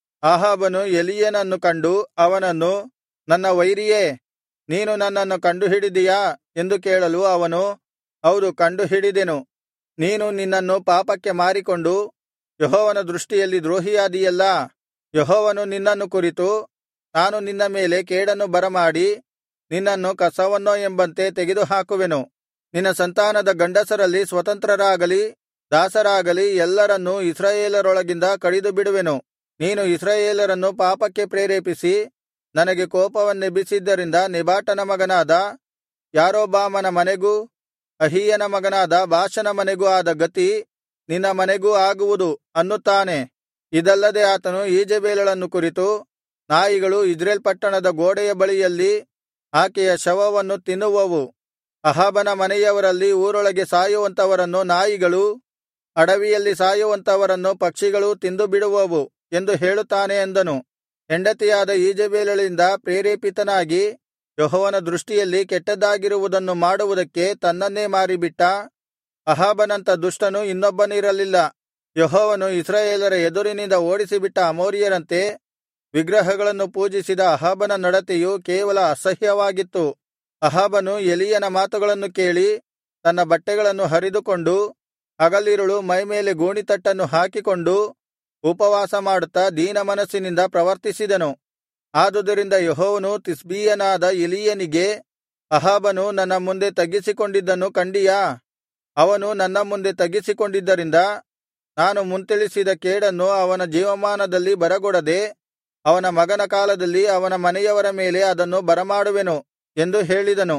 ಆಹಾಬನು ಎಲೀಯನನ್ನು ಕಂಡು ಅವನನ್ನು ನನ್ನ ವೈರಿಯೇ ನೀನು ನನ್ನನ್ನು ಕಂಡುಹಿಡಿದಿಯಾ ಎಂದು ಕೇಳಲು ಅವನು ಹೌದು ಕಂಡುಹಿಡಿದೆನು ನೀನು ನಿನ್ನನ್ನು ಪಾಪಕ್ಕೆ ಮಾರಿಕೊಂಡು ಯೆಹೋವನ ದೃಷ್ಟಿಯಲ್ಲಿ ದ್ರೋಹಿಯಾದಿಯಲ್ಲಾ ಯೆಹೋವನು ನಿನ್ನನ್ನು ಕುರಿತು ನಾನು ನಿನ್ನ ಮೇಲೆ ಕೇಡನ್ನು ಬರಮಾಡಿ ನಿನ್ನನ್ನು ಕಸವನ್ನೋ ಎಂಬಂತೆ ತೆಗೆದುಹಾಕುವೆನು ನಿನ್ನ ಸಂತಾನದ ಗಂಡಸರಲ್ಲಿ ಸ್ವತಂತ್ರರಾಗಲಿ ದಾಸರಾಗಲಿ ಎಲ್ಲರನ್ನೂ ಇಸ್ರಾಯೇಲರೊಳಗಿಂದ ಕಡಿದುಬಿಡುವೆನು ನೀನು ಇಸ್ರಾಯೇಲರನ್ನು ಪಾಪಕ್ಕೆ ಪ್ರೇರೇಪಿಸಿ ನನಗೆ ಕೋಪವನ್ನೆಬ್ಬಿಸಿದ್ದರಿಂದ ನೆಬಾಟನ ಮಗನಾದ ಯಾರೊಬ್ಬಾಮನ ಮನೆಗೂ ಅಹೀಯನ ಮಗನಾದ ಬಾಷನ ಮನೆಗೂ ಆದ ಗತಿ ನಿನ್ನ ಮನೆಗೂ ಆಗುವುದು ಅನ್ನುತ್ತಾನೆ ಇದಲ್ಲದೆ ಆತನು ಈಜೆಬೇಲಳನ್ನು ಕುರಿತು ನಾಯಿಗಳು ಇಜ್ರೇಲ್ ಪಟ್ಟಣದ ಗೋಡೆಯ ಬಳಿಯಲ್ಲಿ ಆಕೆಯ ಶವವನ್ನು ತಿನ್ನುವವು ಅಹಾಬನ ಮನೆಯವರಲ್ಲಿ ಊರೊಳಗೆ ಸಾಯುವಂತವರನ್ನು ನಾಯಿಗಳೂ ಅಡವಿಯಲ್ಲಿ ಸಾಯುವಂತವರನ್ನು ಪಕ್ಷಿಗಳೂ ತಿಂದುಬಿಡುವವು ಎಂದು ಹೇಳುತ್ತಾನೆ ಅಂದನು ಹೆಂಡತಿಯಾದ ಈಜೆಬೇಲಳಿಂದ ಪ್ರೇರೇಪಿತನಾಗಿ ಯೆಹೋವನ ದೃಷ್ಟಿಯಲ್ಲಿ ಕೆಟ್ಟದ್ದಾಗಿರುವುದನ್ನು ಮಾಡುವುದಕ್ಕೆ ತನ್ನನ್ನೇ ಮಾರಿಬಿಟ್ಟ ಅಹಾಬನಂಥ ದುಷ್ಟನು ಇನ್ನೊಬ್ಬನಿರಲಿಲ್ಲ ಯೆಹೋವನು ಇಸ್ರಾಯೇಲರ ಎದುರಿನಿಂದ ಓಡಿಸಿಬಿಟ್ಟ ಅಮೋರಿಯರಂತೆ ವಿಗ್ರಹಗಳನ್ನು ಪೂಜಿಸಿದ ಅಹಾಬನ ನಡತೆಯು ಕೇವಲ ಅಸಹ್ಯವಾಗಿತ್ತು ಅಹಾಬನು ಎಲೀಯನ ಮಾತುಗಳನ್ನು ಕೇಳಿ ತನ್ನ ಬಟ್ಟೆಗಳನ್ನು ಹರಿದುಕೊಂಡು ಹಗಲಿರುಳು ಮೈಮೇಲೆ ಗೋಣಿತಟ್ಟನ್ನು ಹಾಕಿಕೊಂಡು ಉಪವಾಸ ಮಾಡುತ್ತಾ ದೀನಮನಸ್ಸಿನಿಂದ ಪ್ರವರ್ತಿಸಿದನು ಆದುದರಿಂದ ಯೆಹೋವನು ತಿಷ್ಬೀಯನಾದ ಎಲೀಯನಿಗೆ ಅಹಾಬನು ನನ್ನ ಮುಂದೆ ತಗ್ಗಿಸಿಕೊಂಡಿದ್ದನ್ನು ಕಂಡಿಯಾ ಅವನು ನನ್ನ ಮುಂದೆ ತಗ್ಗಿಸಿಕೊಂಡಿದ್ದರಿಂದ ನಾನು ಮುಂತಿಳಿಸಿದ ಕೇಡನ್ನು ಅವನ ಜೀವಮಾನದಲ್ಲಿ ಬರಗೊಡದೆ ಅವನ ಮಗನ ಕಾಲದಲ್ಲಿ ಅವನ ಮನೆಯವರ ಮೇಲೆ ಅದನ್ನು ಬರಮಾಡುವೆನು ಎಂದು ಹೇಳಿದನು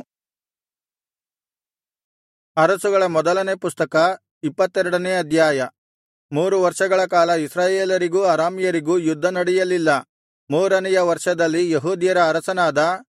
ಅರಸುಗಳ ಮೊದಲನೇ ಪುಸ್ತಕ ಇಪ್ಪತ್ತೆರಡನೇ ಅಧ್ಯಾಯ ಮೂರು ವರ್ಷಗಳ ಕಾಲ ಇಸ್ರಾಯೇಲರಿಗೂ ಅರಾಮ್ಯರಿಗೂ ಯುದ್ಧ ನಡೆಯಲಿಲ್ಲ ಮೂರನೆಯ ವರ್ಷದಲ್ಲಿ ಯಹೂದ್ಯರ ಅರಸನಾದ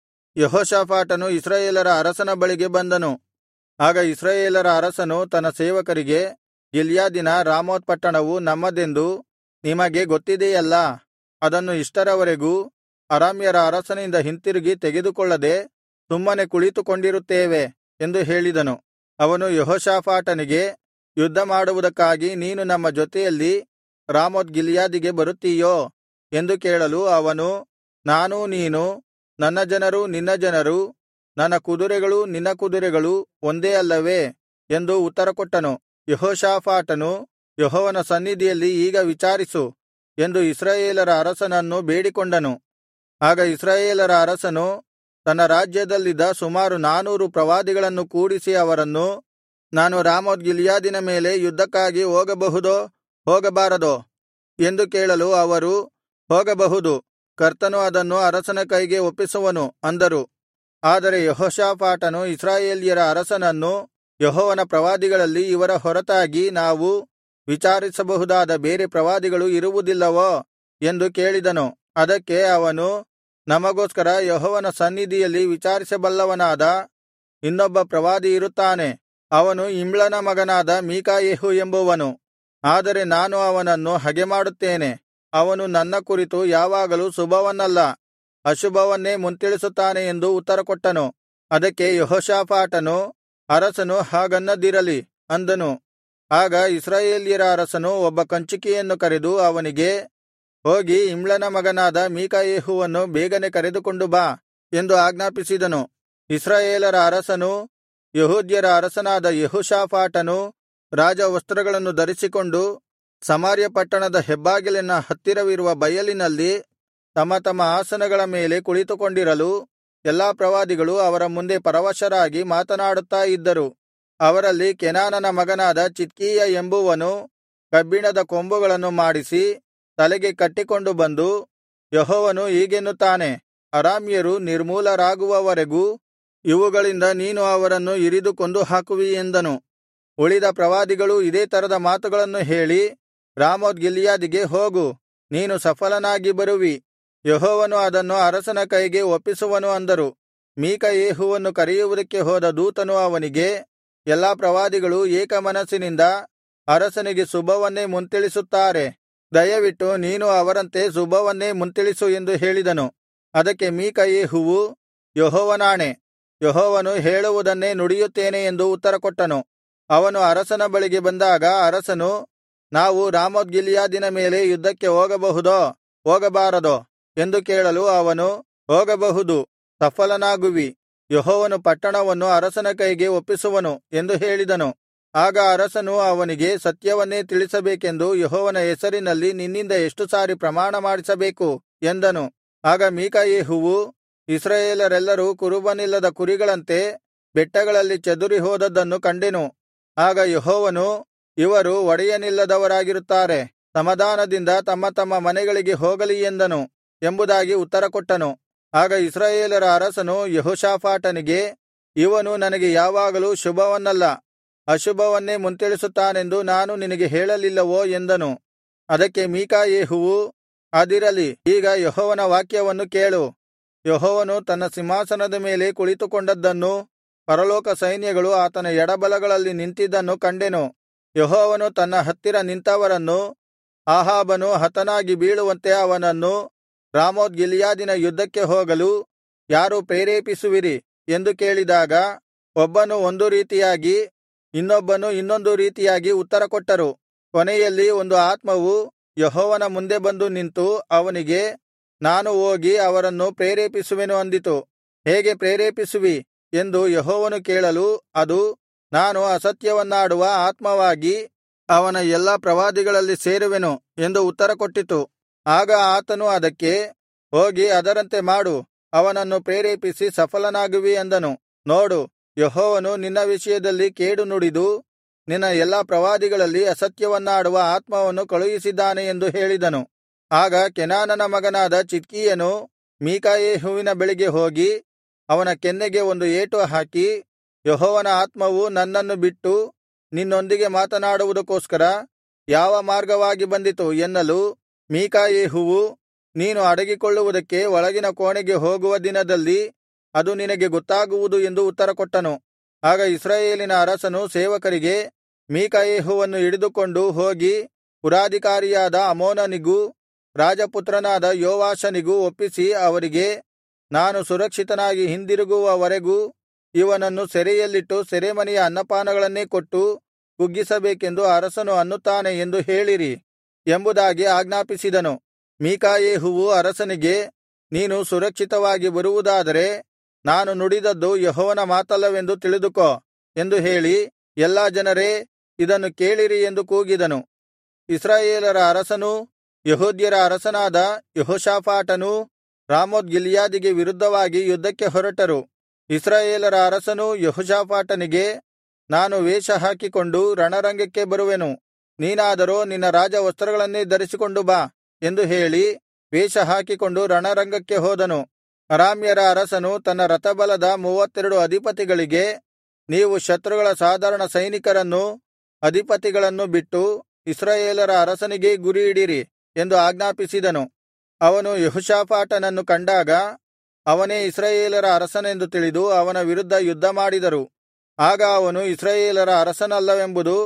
ಯೆಹೋಷಾಫಾಟನು ಇಸ್ರಾಯೇಲರ ಅರಸನ ಬಳಿಗೆ ಬಂದನು ಆಗ ಇಸ್ರಾಯೇಲರ ಅರಸನು ತನ್ನ ಸೇವಕರಿಗೆ ಗಿಲ್ಯಾದಿನ ರಾಮೋತ್ ಪಟ್ಟಣವು ನಮ್ಮದೆಂದು ನಿಮಗೆ ಗೊತ್ತಿದೆಯಲ್ಲಾ ಅದನ್ನು ಇಷ್ಟರವರೆಗೂ ಅರಾಮ್ಯರ ಅರಸನಿಂದ ಹಿಂತಿರುಗಿ ತೆಗೆದುಕೊಳ್ಳದೆ ಸುಮ್ಮನೆ ಕುಳಿತುಕೊಂಡಿರುತ್ತೇವೆ ಎಂದು ಹೇಳಿದನು ಅವನು ಯೆಹೋಷಾಫಾಟನಿಗೆ ಯುದ್ಧ ಮಾಡುವುದಕ್ಕಾಗಿ ನೀನು ನಮ್ಮ ಜೊತೆಯಲ್ಲಿ ರಾಮೋತ್ ಗಿಲ್ಯಾದಿಗೆ ಬರುತ್ತೀಯೋ ಎಂದು ಕೇಳಲು ಅವನು ನಾನೂ ನೀನು ನನ್ನ ಜನರೂ ನಿನ್ನ ಜನರೂ ನನ್ನ ಕುದುರೆಗಳೂ ನಿನ್ನ ಕುದುರೆಗಳು ಒಂದೇ ಅಲ್ಲವೇ ಎಂದು ಉತ್ತರಕೊಟ್ಟನು ಯೆಹೋಷಾಫಾಟನು ಯೆಹೋವನ ಸನ್ನಿಧಿಯಲ್ಲಿ ಈಗ ವಿಚಾರಿಸು ಎಂದು ಇಸ್ರಾಯೇಲರ ಅರಸನನ್ನು ಬೇಡಿಕೊಂಡನು ಆಗ ಇಸ್ರಾಯೇಲರ ಅರಸನು ತನ್ನ ರಾಜ್ಯದಲ್ಲಿದ್ದ ಸುಮಾರು ನಾನೂರು ಪ್ರವಾದಿಗಳನ್ನು ಕೂಡಿಸಿ ಅವರನ್ನು ನಾನು ರಾಮೋತ್ ಗಿಲ್ಯಾದಿನ ಮೇಲೆ ಯುದ್ಧಕ್ಕಾಗಿ ಹೋಗಬಹುದೋ ಹೋಗಬಾರದೋ ಎಂದು ಕೇಳಲು ಅವರು ಹೋಗಬಹುದು ಕರ್ತನು ಅದನ್ನು ಅರಸನ ಕೈಗೆ ಒಪ್ಪಿಸುವನು ಅಂದರು ಆದರೆ ಯೆಹೋಷಾಫಾಟನು ಇಸ್ರಾಯೇಲ್ಯರ ಅರಸನನ್ನು ಯೆಹೋವನ ಪ್ರವಾದಿಗಳಲ್ಲಿ ಇವರ ಹೊರತಾಗಿ ನಾವು ವಿಚಾರಿಸಬಹುದಾದ ಬೇರೆ ಪ್ರವಾದಿಗಳು ಇರುವುದಿಲ್ಲವೋ ಎಂದು ಕೇಳಿದನು ಅದಕ್ಕೆ ಅವನು ನಮಗೋಸ್ಕರ ಯೆಹೋವನ ಸನ್ನಿಧಿಯಲ್ಲಿ ವಿಚಾರಿಸಬಲ್ಲವನಾದ ಇನ್ನೊಬ್ಬ ಪ್ರವಾದಿ ಇರುತ್ತಾನೆ ಅವನು ಇಮ್ಲನ ಮಗನಾದ ಮೀಕಾಯೆಹು ಎಂಬುವನು ಆದರೆ ನಾನು ಅವನನ್ನು ಹಗೆಮಾಡುತ್ತೇನೆ ಅವನು ನನ್ನ ಕುರಿತು ಯಾವಾಗಲೂ ಶುಭವನ್ನಲ್ಲ ಅಶುಭವನ್ನೇ ಮುಂತಿಳಿಸುತ್ತಾನೆ ಎಂದು ಉತ್ತರಕೊಟ್ಟನು ಅದಕ್ಕೆ ಯೆಹೋಷಾಫಾಟನು ಅರಸನು ಹಾಗನ್ನದಿರಲಿ ಅಂದನು ಆಗ ಇಸ್ರಾಯೇಲ್ಯರ ಅರಸನು ಒಬ್ಬ ಕಂಚುಕಿಯನ್ನು ಕರೆದು ಅವನಿಗೆ ಹೋಗಿ ಇಮ್ಲನ ಮಗನಾದ ಮೀಕಾಯೆಹುವನ್ನು ಬೇಗನೆ ಕರೆದುಕೊಂಡು ಬಾ ಎಂದು ಆಜ್ಞಾಪಿಸಿದನು ಇಸ್ರಾಯೇಲರ ಅರಸನೂ ಯಹೂದ್ಯರ ಅರಸನಾದ ಯೆಹೋಷಾಫಾಟನು ರಾಜವಸ್ತ್ರಗಳನ್ನು ಧರಿಸಿಕೊಂಡು ಸಮಾರ್ಯ ಪಟ್ಟಣದ ಹೆಬ್ಬಾಗಿಲಿನ ಹತ್ತಿರವಿರುವ ಬಯಲಿನಲ್ಲಿ ತಮ್ಮ ತಮ್ಮ ಆಸನಗಳ ಮೇಲೆ ಕುಳಿತುಕೊಂಡಿರಲು ಎಲ್ಲಾ ಪ್ರವಾದಿಗಳು ಅವರ ಮುಂದೆ ಪರವಶರಾಗಿ ಮಾತನಾಡುತ್ತಾ ಇದ್ದರು ಅವರಲ್ಲಿ ಕೆನಾನನ ಮಗನಾದ ಚಿದ್ಕೀಯ ಎಂಬುವನು ಕಬ್ಬಿಣದ ಕೊಂಬುಗಳನ್ನು ಮಾಡಿಸಿ ತಲೆಗೆ ಕಟ್ಟಿಕೊಂಡು ಬಂದು ಯೆಹೋವನು ಹೀಗೆನ್ನುತ್ತಾನೆ ಅರಾಮ್ಯರು ನಿರ್ಮೂಲರಾಗುವವರೆಗೂ ಇವುಗಳಿಂದ ನೀನು ಅವರನ್ನು ಇರಿದು ಕೊಂದು ಹಾಕುವಿ ಎಂದನು ಉಳಿದ ಪ್ರವಾದಿಗಳೂ ಇದೇ ತರದ ಮಾತುಗಳನ್ನು ಹೇಳಿ ರಾಮೋತ್ ಗಿಲ್ಯಾದಿಗೆ ಹೋಗು ನೀನು ಸಫಲನಾಗಿ ಬರುವಿ ಯೆಹೋವನು ಅದನ್ನು ಅರಸನ ಕೈಗೆ ಒಪ್ಪಿಸುವನು ಅಂದರು ಮೀಕಯೇಹುವನ್ನು ಕರೆಯುವುದಕ್ಕೆ ಹೋದ ದೂತನು ಅವನಿಗೆ ಎಲ್ಲಾ ಪ್ರವಾದಿಗಳು ಏಕಮನಸ್ಸಿನಿಂದ ಅರಸನಿಗೆ ಶುಭವನ್ನೇ ಮುಂತಿಳಿಸುತ್ತಾರೆ ದಯವಿಟ್ಟು ನೀನು ಅವರಂತೆ ಶುಭವನ್ನೇ ಮುಂತಿಳಿಸು ಎಂದು ಹೇಳಿದನು ಅದಕ್ಕೆ ಮೀಕಯೇಹುವು ಯೆಹೋವನಾಣೆ ಯೆಹೋವನು ಹೇಳುವುದನ್ನೇ ನುಡಿಯುತ್ತೇನೆ ಎಂದು ಉತ್ತರಕೊಟ್ಟನು ಅವನು ಅರಸನ ಬಳಿಗೆ ಬಂದಾಗ ಅರಸನು ನಾವು ರಾಮೋತ್ ಗಿಲ್ಯಾದಿನ ಮೇಲೆ ಯುದ್ಧಕ್ಕೆ ಹೋಗಬಹುದೋ ಹೋಗಬಾರದೋ ಎಂದು ಕೇಳಲು ಅವನು ಹೋಗಬಹುದು ಸಫಲನಾಗುವಿ ಯೆಹೋವನು ಪಟ್ಟಣವನ್ನು ಅರಸನ ಕೈಗೆ ಒಪ್ಪಿಸುವನು ಎಂದು ಹೇಳಿದನು ಆಗ ಅರಸನು ಅವನಿಗೆ ಸತ್ಯವನ್ನೇ ತಿಳಿಸಬೇಕೆಂದು ಯೆಹೋವನ ಹೆಸರಿನಲ್ಲಿ ನಿನ್ನಿಂದ ಎಷ್ಟು ಸಾರಿ ಪ್ರಮಾಣ ಮಾಡಿಸಬೇಕು ಎಂದನು ಆಗ ಮೀಕಾಯೆಹುವು ಇಸ್ರಾಯೇಲರೆಲ್ಲರೂ ಕುರುಬನಿಲ್ಲದ ಕುರಿಗಳಂತೆ ಬೆಟ್ಟಗಳಲ್ಲಿ ಚದುರಿ ಹೋದದ್ದನ್ನು ಕಂಡೆನು ಆಗ ಯೆಹೋವನು ಇವರು ಒಡೆಯನಿಲ್ಲದವರಾಗಿರುತ್ತಾರೆ ಸಮಾಧಾನದಿಂದ ತಮ್ಮ ತಮ್ಮ ಮನೆಗಳಿಗೆ ಹೋಗಲಿ ಎಂದನು ಎಂಬುದಾಗಿ ಉತ್ತರಕೊಟ್ಟನು ಆಗ ಇಸ್ರಾಯೇಲರ ಅರಸನು ಯೆಹೋಷಾಫಾಟನಿಗೆ ಇವನು ನನಗೆ ಯಾವಾಗಲೂ ಶುಭವನ್ನಲ್ಲ ಅಶುಭವನ್ನೇ ಮುಂತಿಳಿಸುತ್ತಾನೆಂದು ನಾನು ನಿನಗೆ ಹೇಳಲಿಲ್ಲವೋ ಎಂದನು ಅದಕ್ಕೆ ಮೀಕಾಯೆಹುವು ಅದಿರಲಿ ಈಗ ಯೆಹೋವನ ವಾಕ್ಯವನ್ನು ಕೇಳು ಯೆಹೋವನು ತನ್ನ ಸಿಂಹಾಸನದ ಮೇಲೆ ಕುಳಿತುಕೊಂಡದ್ದನ್ನೂ ಪರಲೋಕ ಸೈನ್ಯಗಳು ಆತನ ಎಡಬಲಗಳಲ್ಲಿ ನಿಂತಿದ್ದನ್ನು ಕಂಡೆನು ಯೆಹೋವನು ತನ್ನ ಹತ್ತಿರ ನಿಂತವರನ್ನು ಆಹಾಬನು ಹತನಾಗಿ ಬೀಳುವಂತೆ ಅವನನ್ನು ರಾಮೋತ್ ಗಿಲ್ಯಾದಿನ ಯುದ್ಧಕ್ಕೆ ಹೋಗಲು ಯಾರು ಪ್ರೇರೇಪಿಸುವಿರಿ ಎಂದು ಕೇಳಿದಾಗ ಒಬ್ಬನು ಒಂದು ರೀತಿಯಾಗಿ ಇನ್ನೊಬ್ಬನು ಇನ್ನೊಂದು ರೀತಿಯಾಗಿ ಉತ್ತರಕೊಟ್ಟರು ಕೊನೆಯಲ್ಲಿ ಒಂದು ಆತ್ಮವು ಯೆಹೋವನ ಮುಂದೆ ಬಂದು ನಿಂತು ಅವನಿಗೆ ನಾನು ಹೋಗಿ ಅವರನ್ನು ಪ್ರೇರೇಪಿಸುವೆನು ಅಂದಿತು ಹೇಗೆ ಪ್ರೇರೇಪಿಸುವಿ ಎಂದು ಯೆಹೋವನು ಕೇಳಲು ಅದು ನಾನು ಅಸತ್ಯವನ್ನಾಡುವ ಆತ್ಮವಾಗಿ ಅವನ ಎಲ್ಲಾ ಪ್ರವಾದಿಗಳಲ್ಲಿ ಸೇರುವೆನು ಎಂದು ಉತ್ತರಕೊಟ್ಟಿತು ಆಗ ಆತನು ಅದಕ್ಕೆ ಹೋಗಿ ಅದರಂತೆ ಮಾಡು ಅವನನ್ನು ಪ್ರೇರೇಪಿಸಿ ಸಫಲನಾಗುವಿ ಅಂದನು ನೋಡು ಯೆಹೋವನು ನಿನ್ನ ವಿಷಯದಲ್ಲಿ ಕೇಡು ನುಡಿದು ನಿನ್ನ ಎಲ್ಲಾ ಪ್ರವಾದಿಗಳಲ್ಲಿ ಅಸತ್ಯವನ್ನಾಡುವ ಆತ್ಮವನ್ನು ಕಳುಹಿಸಿದ್ದಾನೆ ಎಂದು ಹೇಳಿದನು ಆಗ ಕೆನಾನನ ಮಗನಾದ ಚಿದ್ಕೀಯನು ಮೀಕಾಯೆಹುವಿನ ಬಳಿಗೆ ಹೋಗಿ ಅವನ ಕೆನ್ನೆಗೆ ಒಂದು ಏಟು ಹಾಕಿ ಯೆಹೋವನ ಆತ್ಮವು ನನ್ನನ್ನು ಬಿಟ್ಟು ನಿನ್ನೊಂದಿಗೆ ಮಾತನಾಡುವುದಕ್ಕೋಸ್ಕರ ಯಾವ ಮಾರ್ಗವಾಗಿ ಬಂದಿತು ಎನ್ನಲು ಮೀಕಾಯೆಹುವು ನೀನು ಅಡಗಿಕೊಳ್ಳುವುದಕ್ಕೆ ಒಳಗಿನ ಕೋಣೆಗೆ ಹೋಗುವ ದಿನದಲ್ಲಿ ಅದು ನಿನಗೆ ಗೊತ್ತಾಗುವುದು ಎಂದು ಉತ್ತರಕೊಟ್ಟನು ಆಗ ಇಸ್ರಾಯೇಲಿನ ಅರಸನು ಸೇವಕರಿಗೆ ಮೀಕಾಯೆಹುವನ್ನು ಹಿಡಿದುಕೊಂಡು ಹೋಗಿ ಪುರಾಧಿಕಾರಿಯಾದ ಅಮೋನನಿಗೂ ರಾಜಪುತ್ರನಾದ ಯೋವಾಷನಿಗೂ ಒಪ್ಪಿಸಿ ಅವರಿಗೆ ನಾನು ಸುರಕ್ಷಿತನಾಗಿ ಹಿಂದಿರುಗುವವರೆಗೂ ಇವನನ್ನು ಸೆರೆಯಲ್ಲಿಟ್ಟು ಸೆರೆಮನೆಯ ಅನ್ನಪಾನಗಳನ್ನೇ ಕೊಟ್ಟು ಕುಗ್ಗಿಸಬೇಕೆಂದು ಅರಸನು ಅನ್ನುತ್ತಾನೆ ಎಂದು ಹೇಳಿರಿ ಎಂಬುದಾಗಿ ಆಜ್ಞಾಪಿಸಿದನು ಮೀಕಾಯೆಹುವು ಅರಸನಿಗೆ ನೀನು ಸುರಕ್ಷಿತವಾಗಿ ಬರುವುದಾದರೆ ನಾನು ನುಡಿದದ್ದು ಯೆಹೋವನ ಮಾತಲ್ಲವೆಂದು ತಿಳಿದುಕೋ ಎಂದು ಹೇಳಿ ಎಲ್ಲಾ ಜನರೇ ಇದನ್ನು ಕೇಳಿರಿ ಎಂದು ಕೂಗಿದನು ಇಸ್ರಾಯೇಲರ ಅರಸನೂ ಯೆಹೂದ್ಯರ ಅರಸನಾದ ಯೆಹೋಷಾಫಾಟನೂ ರಾಮೋತ್ ಗಿಲ್ಯಾದಿಗೆ ವಿರುದ್ಧವಾಗಿ ಯುದ್ಧಕ್ಕೆ ಹೊರಟರು ಇಸ್ರಾಯೇಲರ ಅರಸನು ಯೆಹೋಷಾಫಾಟನಿಗೆ ನಾನು ವೇಷ ಹಾಕಿಕೊಂಡು ರಣರಂಗಕ್ಕೆ ಬರುವೆನು ನೀನಾದರೋ ನಿನ್ನ ರಾಜವಸ್ತ್ರಗಳನ್ನೇ ಧರಿಸಿಕೊಂಡು ಬಾ ಎಂದು ಹೇಳಿ ವೇಷ ಹಾಕಿಕೊಂಡು ರಣರಂಗಕ್ಕೆ ಹೋದನು ಅರಾಮ್ಯರ ಅರಸನು ತನ್ನ ರಥಬಲದ ಮೂವತ್ತೆರಡು ಅಧಿಪತಿಗಳಿಗೆ ನೀವು ಶತ್ರುಗಳ ಸಾಧಾರಣ ಸೈನಿಕರನ್ನೂ ಅಧಿಪತಿಗಳನ್ನು ಬಿಟ್ಟು ಇಸ್ರಾಯೇಲರ ಅರಸನಿಗೇ ಗುರಿಯಿಡಿರಿ ಎಂದು ಆಜ್ಞಾಪಿಸಿದನು ಅವನು ಯೆಹೋಷಾಫಾಟನನ್ನು ಕಂಡಾಗ ಅವನೇ ಇಸ್ರಾಯೇಲರ ಅರಸನೆಂದು ತಿಳಿದು ಅವನ ವಿರುದ್ಧ ಯುದ್ಧಮಾಡಿದರು ಆಗ ಅವನು ಇಸ್ರಾಯೇಲರ ಅರಸನಲ್ಲವೆಂಬುದು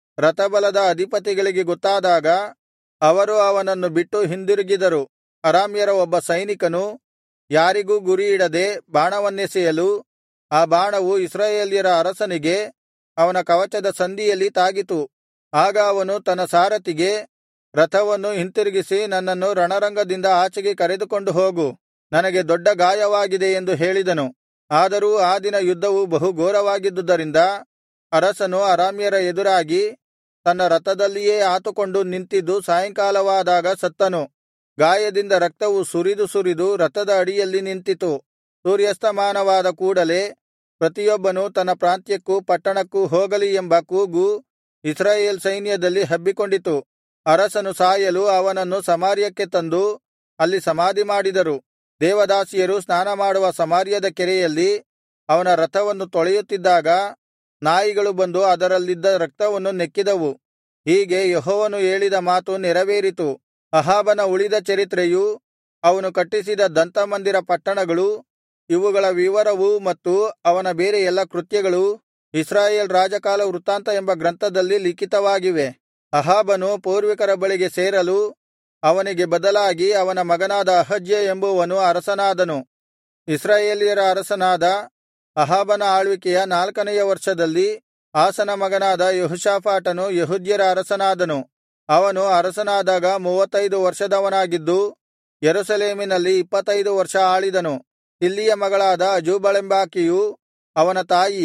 ರಥಬಲದ ಅಧಿಪತಿಗಳಿಗೆ ಗೊತ್ತಾದಾಗ ಅವರು ಅವನನ್ನು ಬಿಟ್ಟು ಹಿಂದಿರುಗಿದರು ಅರಾಮ್ಯರ ಒಬ್ಬ ಸೈನಿಕನು ಯಾರಿಗೂ ಗುರಿಯಿಡದೆ ಬಾಣವನ್ನೆಸೆಯಲು ಆ ಬಾಣವು ಇಸ್ರಾಯೇಲ್ಯರ ಅರಸನಿಗೆ ಅವನ ಕವಚದ ಸಂದಿಯಲ್ಲಿ ತಾಗಿತು ಆಗ ಅವನು ತನ್ನ ಸಾರಥಿಗೆ ರಥವನ್ನು ಹಿಂತಿರುಗಿಸಿ ನನ್ನನ್ನು ರಣರಂಗದಿಂದ ಆಚೆಗೆ ಕರೆದುಕೊಂಡು ಹೋಗು ನನಗೆ ದೊಡ್ಡ ಗಾಯವಾಗಿದೆ ಎಂದು ಹೇಳಿದನು ಆದರೂ ಆ ದಿನ ಯುದ್ಧವು ಬಹು ಘೋರವಾಗಿದ್ದುದರಿಂದ ಅರಸನು ಅರಾಮ್ಯರ ಎದುರಾಗಿ ತನ್ನ ರಥದಲ್ಲಿಯೇ ಆತುಕೊಂಡು ನಿಂತಿದ್ದು ಸಾಯಂಕಾಲವಾದಾಗ ಸತ್ತನು ಗಾಯದಿಂದ ರಕ್ತವು ಸುರಿದು ಸುರಿದು ರಥದ ಅಡಿಯಲ್ಲಿ ನಿಂತಿತು ಸೂರ್ಯಸ್ತಮಾನವಾದ ಕೂಡಲೆ ಪ್ರತಿಯೊಬ್ಬನು ತನ್ನ ಪ್ರಾಂತ್ಯಕ್ಕೂ ಪಟ್ಟಣಕ್ಕೂ ಹೋಗಲಿ ಎಂಬ ಕೂಗು ಇಸ್ರಾಯೇಲ್ ಸೈನ್ಯದಲ್ಲಿ ಹಬ್ಬಿಕೊಂಡಿತು ಅರಸನು ಸಾಯಲು ಅವನನ್ನು ಸಮಾರ್ಯಕ್ಕೆ ತಂದು ಅಲ್ಲಿ ಸಮಾಧಿಮಾಡಿದರು ದೇವದಾಸಿಯರು ಸ್ನಾನಮಾಡುವ ಸಮಾರ್ಯದ ಕೆರೆಯಲ್ಲಿ ಅವನ ರಥವನ್ನು ತೊಳೆಯುತ್ತಿದ್ದಾಗ ನಾಯಿಗಳು ಬಂದು ಅದರಲ್ಲಿದ್ದ ರಕ್ತವನ್ನು ನೆಕ್ಕಿದವು ಹೀಗೆ ಯೆಹೋವನು ಹೇಳಿದ ಮಾತು ನೆರವೇರಿತು ಅಹಾಬನ ಉಳಿದ ಚರಿತ್ರೆಯೂ ಅವನು ಕಟ್ಟಿಸಿದ ದಂತಮಂದಿರ ಪಟ್ಟಣಗಳು ಇವುಗಳ ವಿವರವೂ ಮತ್ತು ಅವನ ಬೇರೆ ಎಲ್ಲಾ ಕೃತ್ಯಗಳೂ ಇಸ್ರಾಯೇಲ್ ರಾಜಕಾಲ ವೃತ್ತಾಂತ ಎಂಬ ಗ್ರಂಥದಲ್ಲಿ ಲಿಖಿತವಾಗಿವೆ ಅಹಾಬನು ಪೂರ್ವಿಕರ ಬಳಿಗೆ ಸೇರಲು ಅವನಿಗೆ ಬದಲಾಗಿ ಅವನ ಮಗನಾದ ಅಹಜ್ಯ ಎಂಬುವನು ಅರಸನಾದನು ಇಸ್ರಾಯೇಲ್ಯರ ಅರಸನಾದ ಅಹಾಬನ ಆಳ್ವಿಕೆಯ ನಾಲ್ಕನೆಯ ವರ್ಷದಲ್ಲಿ ಆಸನ ಮಗನಾದ ಯೆಹೋಷಾಫಾಟನು ಯೆಹೂದ್ಯರ ಅರಸನಾದನು ಅವನು ಅರಸನಾದಾಗ ಮೂವತ್ತೈದು ವರ್ಷದವನಾಗಿದ್ದು ಯೆರೂಸಲೇಮಿನಲ್ಲಿ ಇಪ್ಪತ್ತೈದು ವರ್ಷ ಆಳಿದನು ತಿಲ್ಹಿಯ ಮಗಳಾದ ಅಜೂಬಳೆಂಬಾಕೆಯು ಅವನ ತಾಯಿ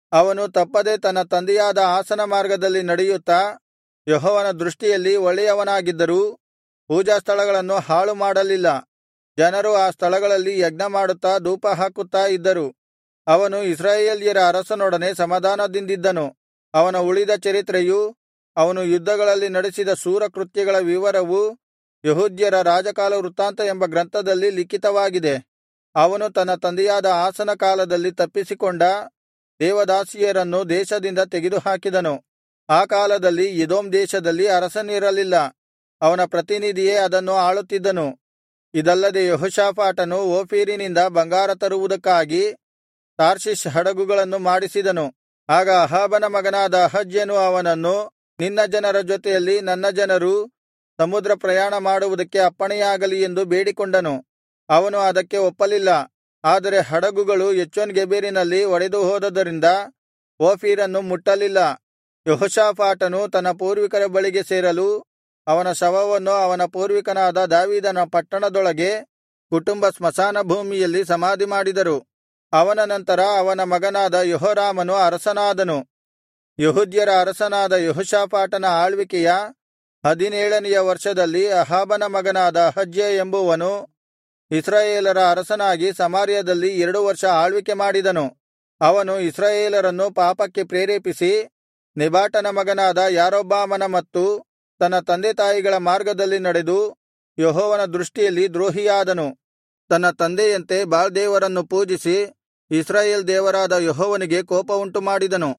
ಅವನು ತಪ್ಪದೆ ತನ್ನ ತಂದೆಯಾದ ಆಸನ ಮಾರ್ಗದಲ್ಲಿ ನಡೆಯುತ್ತಾ ಯೆಹೋವನ ದೃಷ್ಟಿಯಲ್ಲಿ ಒಳ್ಳೆಯವನಾಗಿದ್ದರೂ ಪೂಜಾಸ್ಥಳಗಳನ್ನು ಹಾಳು ಮಾಡಲಿಲ್ಲ ಜನರು ಆ ಸ್ಥಳಗಳಲ್ಲಿ ಯಜ್ಞಮಾಡುತ್ತಾ ಧೂಪಹಾಕುತ್ತಾ ಇದ್ದರು ಅವನು ಇಸ್ರಾಯೇಲ್ಯರ ಅರಸನೊಡನೆ ಸಮಾಧಾನದಿಂದಿದ್ದನು ಅವನ ಉಳಿದ ಚರಿತ್ರೆಯೂ ಅವನು ಯುದ್ಧಗಳಲ್ಲಿ ನಡೆಸಿದ ಶೂರಕೃತ್ಯಗಳ ವಿವರವೂ ಯೆಹೂದ್ಯರ ರಾಜಕಾಲ ವೃತ್ತಾಂತ ಎಂಬ ಗ್ರಂಥದಲ್ಲಿ ಲಿಖಿತವಾಗಿದೆ ಅವನು ತನ್ನ ತಂದೆಯಾದ ಆಸನ ಕಾಲದಲ್ಲಿ ತಪ್ಪಿಸಿಕೊಂಡ ದೇವದಾಸಿಯರನ್ನು ದೇಶದಿಂದ ತೆಗೆದುಹಾಕಿದನು ಆ ಕಾಲದಲ್ಲಿ ಎದೋಮ್ ದೇಶದಲ್ಲಿ ಅರಸನಿರಲಿಲ್ಲ ಅವನ ಪ್ರತಿನಿಧಿಯೇ ಅದನ್ನು ಆಳುತ್ತಿದ್ದನು ಇದಲ್ಲದೆ ಯೆಹೋಷಾಫಾಟನು ಓಫೀರಿನಿಂದ ಬಂಗಾರ ತರುವುದಕ್ಕಾಗಿ ತಾರ್ಷೀಷ್ ಹಡಗುಗಳನ್ನು ಮಾಡಿಸಿದನು ಆಗ ಅಹಾಬನ ಮಗನಾದ ಅಹಜ್ಯನು ಅವನನ್ನು ನಿನ್ನ ಜನರ ಜೊತೆಯಲ್ಲಿ ನನ್ನ ಜನರೂ ಸಮುದ್ರ ಪ್ರಯಾಣ ಮಾಡುವುದಕ್ಕೆ ಅಪ್ಪಣೆಯಾಗಲಿ ಎಂದು ಬೇಡಿಕೊಂಡನು ಅವನು ಅದಕ್ಕೆ ಒಪ್ಪಲಿಲ್ಲ ಆದರೆ ಹಡಗುಗಳು ಎಚ್ಚೋನ್ ಗೆಬೆರಿನಲ್ಲಿ ಒಡೆದು ಹೋದುದರಿಂದ ಓಫೀರನ್ನು ಮುಟ್ಟಲಿಲ್ಲ ಯೆಹೋಷಾಫಾಟನು ತನ್ನ ಪೂರ್ವಿಕರ ಬಳಿಗೆ ಸೇರಲು ಅವನ ಶವವನ್ನು ಅವನ ಪೂರ್ವಿಕನಾದ ದಾವೀದನ ಪಟ್ಟಣದೊಳಗೆ ಕುಟುಂಬ ಸ್ಮಶಾನ ಭೂಮಿಯಲ್ಲಿ ಸಮಾಧಿಮಾಡಿದರು ಅವನ ನಂತರ ಅವನ ಮಗನಾದ ಯೆಹೋರಾಮನು ಅರಸನಾದನು ಯೆಹೂದ್ಯರ ಅರಸನಾದ ಯೆಹೋಷಾಫಾಟನ ಆಳ್ವಿಕೆಯ ಹದಿನೇಳನೆಯ ವರ್ಷದಲ್ಲಿ ಅಹಾಬನ ಮಗನಾದ ಅಹಜ್ಯ ಎಂಬುವನು ಇಸ್ರಾಯೇಲರ ಅರಸನಾಗಿ ಸಮಾರ್ಯದಲ್ಲಿ ಎರಡು ವರ್ಷ ಆಳ್ವಿಕೆ ಮಾಡಿದನು ಅವನು ಇಸ್ರಾಯೇಲರನ್ನು ಪಾಪಕ್ಕೆ ಪ್ರೇರೇಪಿಸಿ ನೆಬಾಟನ ಮಗನಾದ ಯಾರೊಬ್ಬಾಮನ ಮತ್ತು ತನ್ನ ತಂದೆತಾಯಿಗಳ ಮಾರ್ಗದಲ್ಲಿ ನಡೆದು ಯೆಹೋವನ ದೃಷ್ಟಿಯಲ್ಲಿ ದ್ರೋಹಿಯಾದನು ತನ್ನ ತಂದೆಯಂತೆ ಬಾಳ್ ದೇವರನ್ನು ಪೂಜಿಸಿ ಇಸ್ರಾಯೇಲ್ ದೇವರಾದ ಯೆಹೋವನಿಗೆ ಕೋಪವುಂಟುಮಾಡಿದನು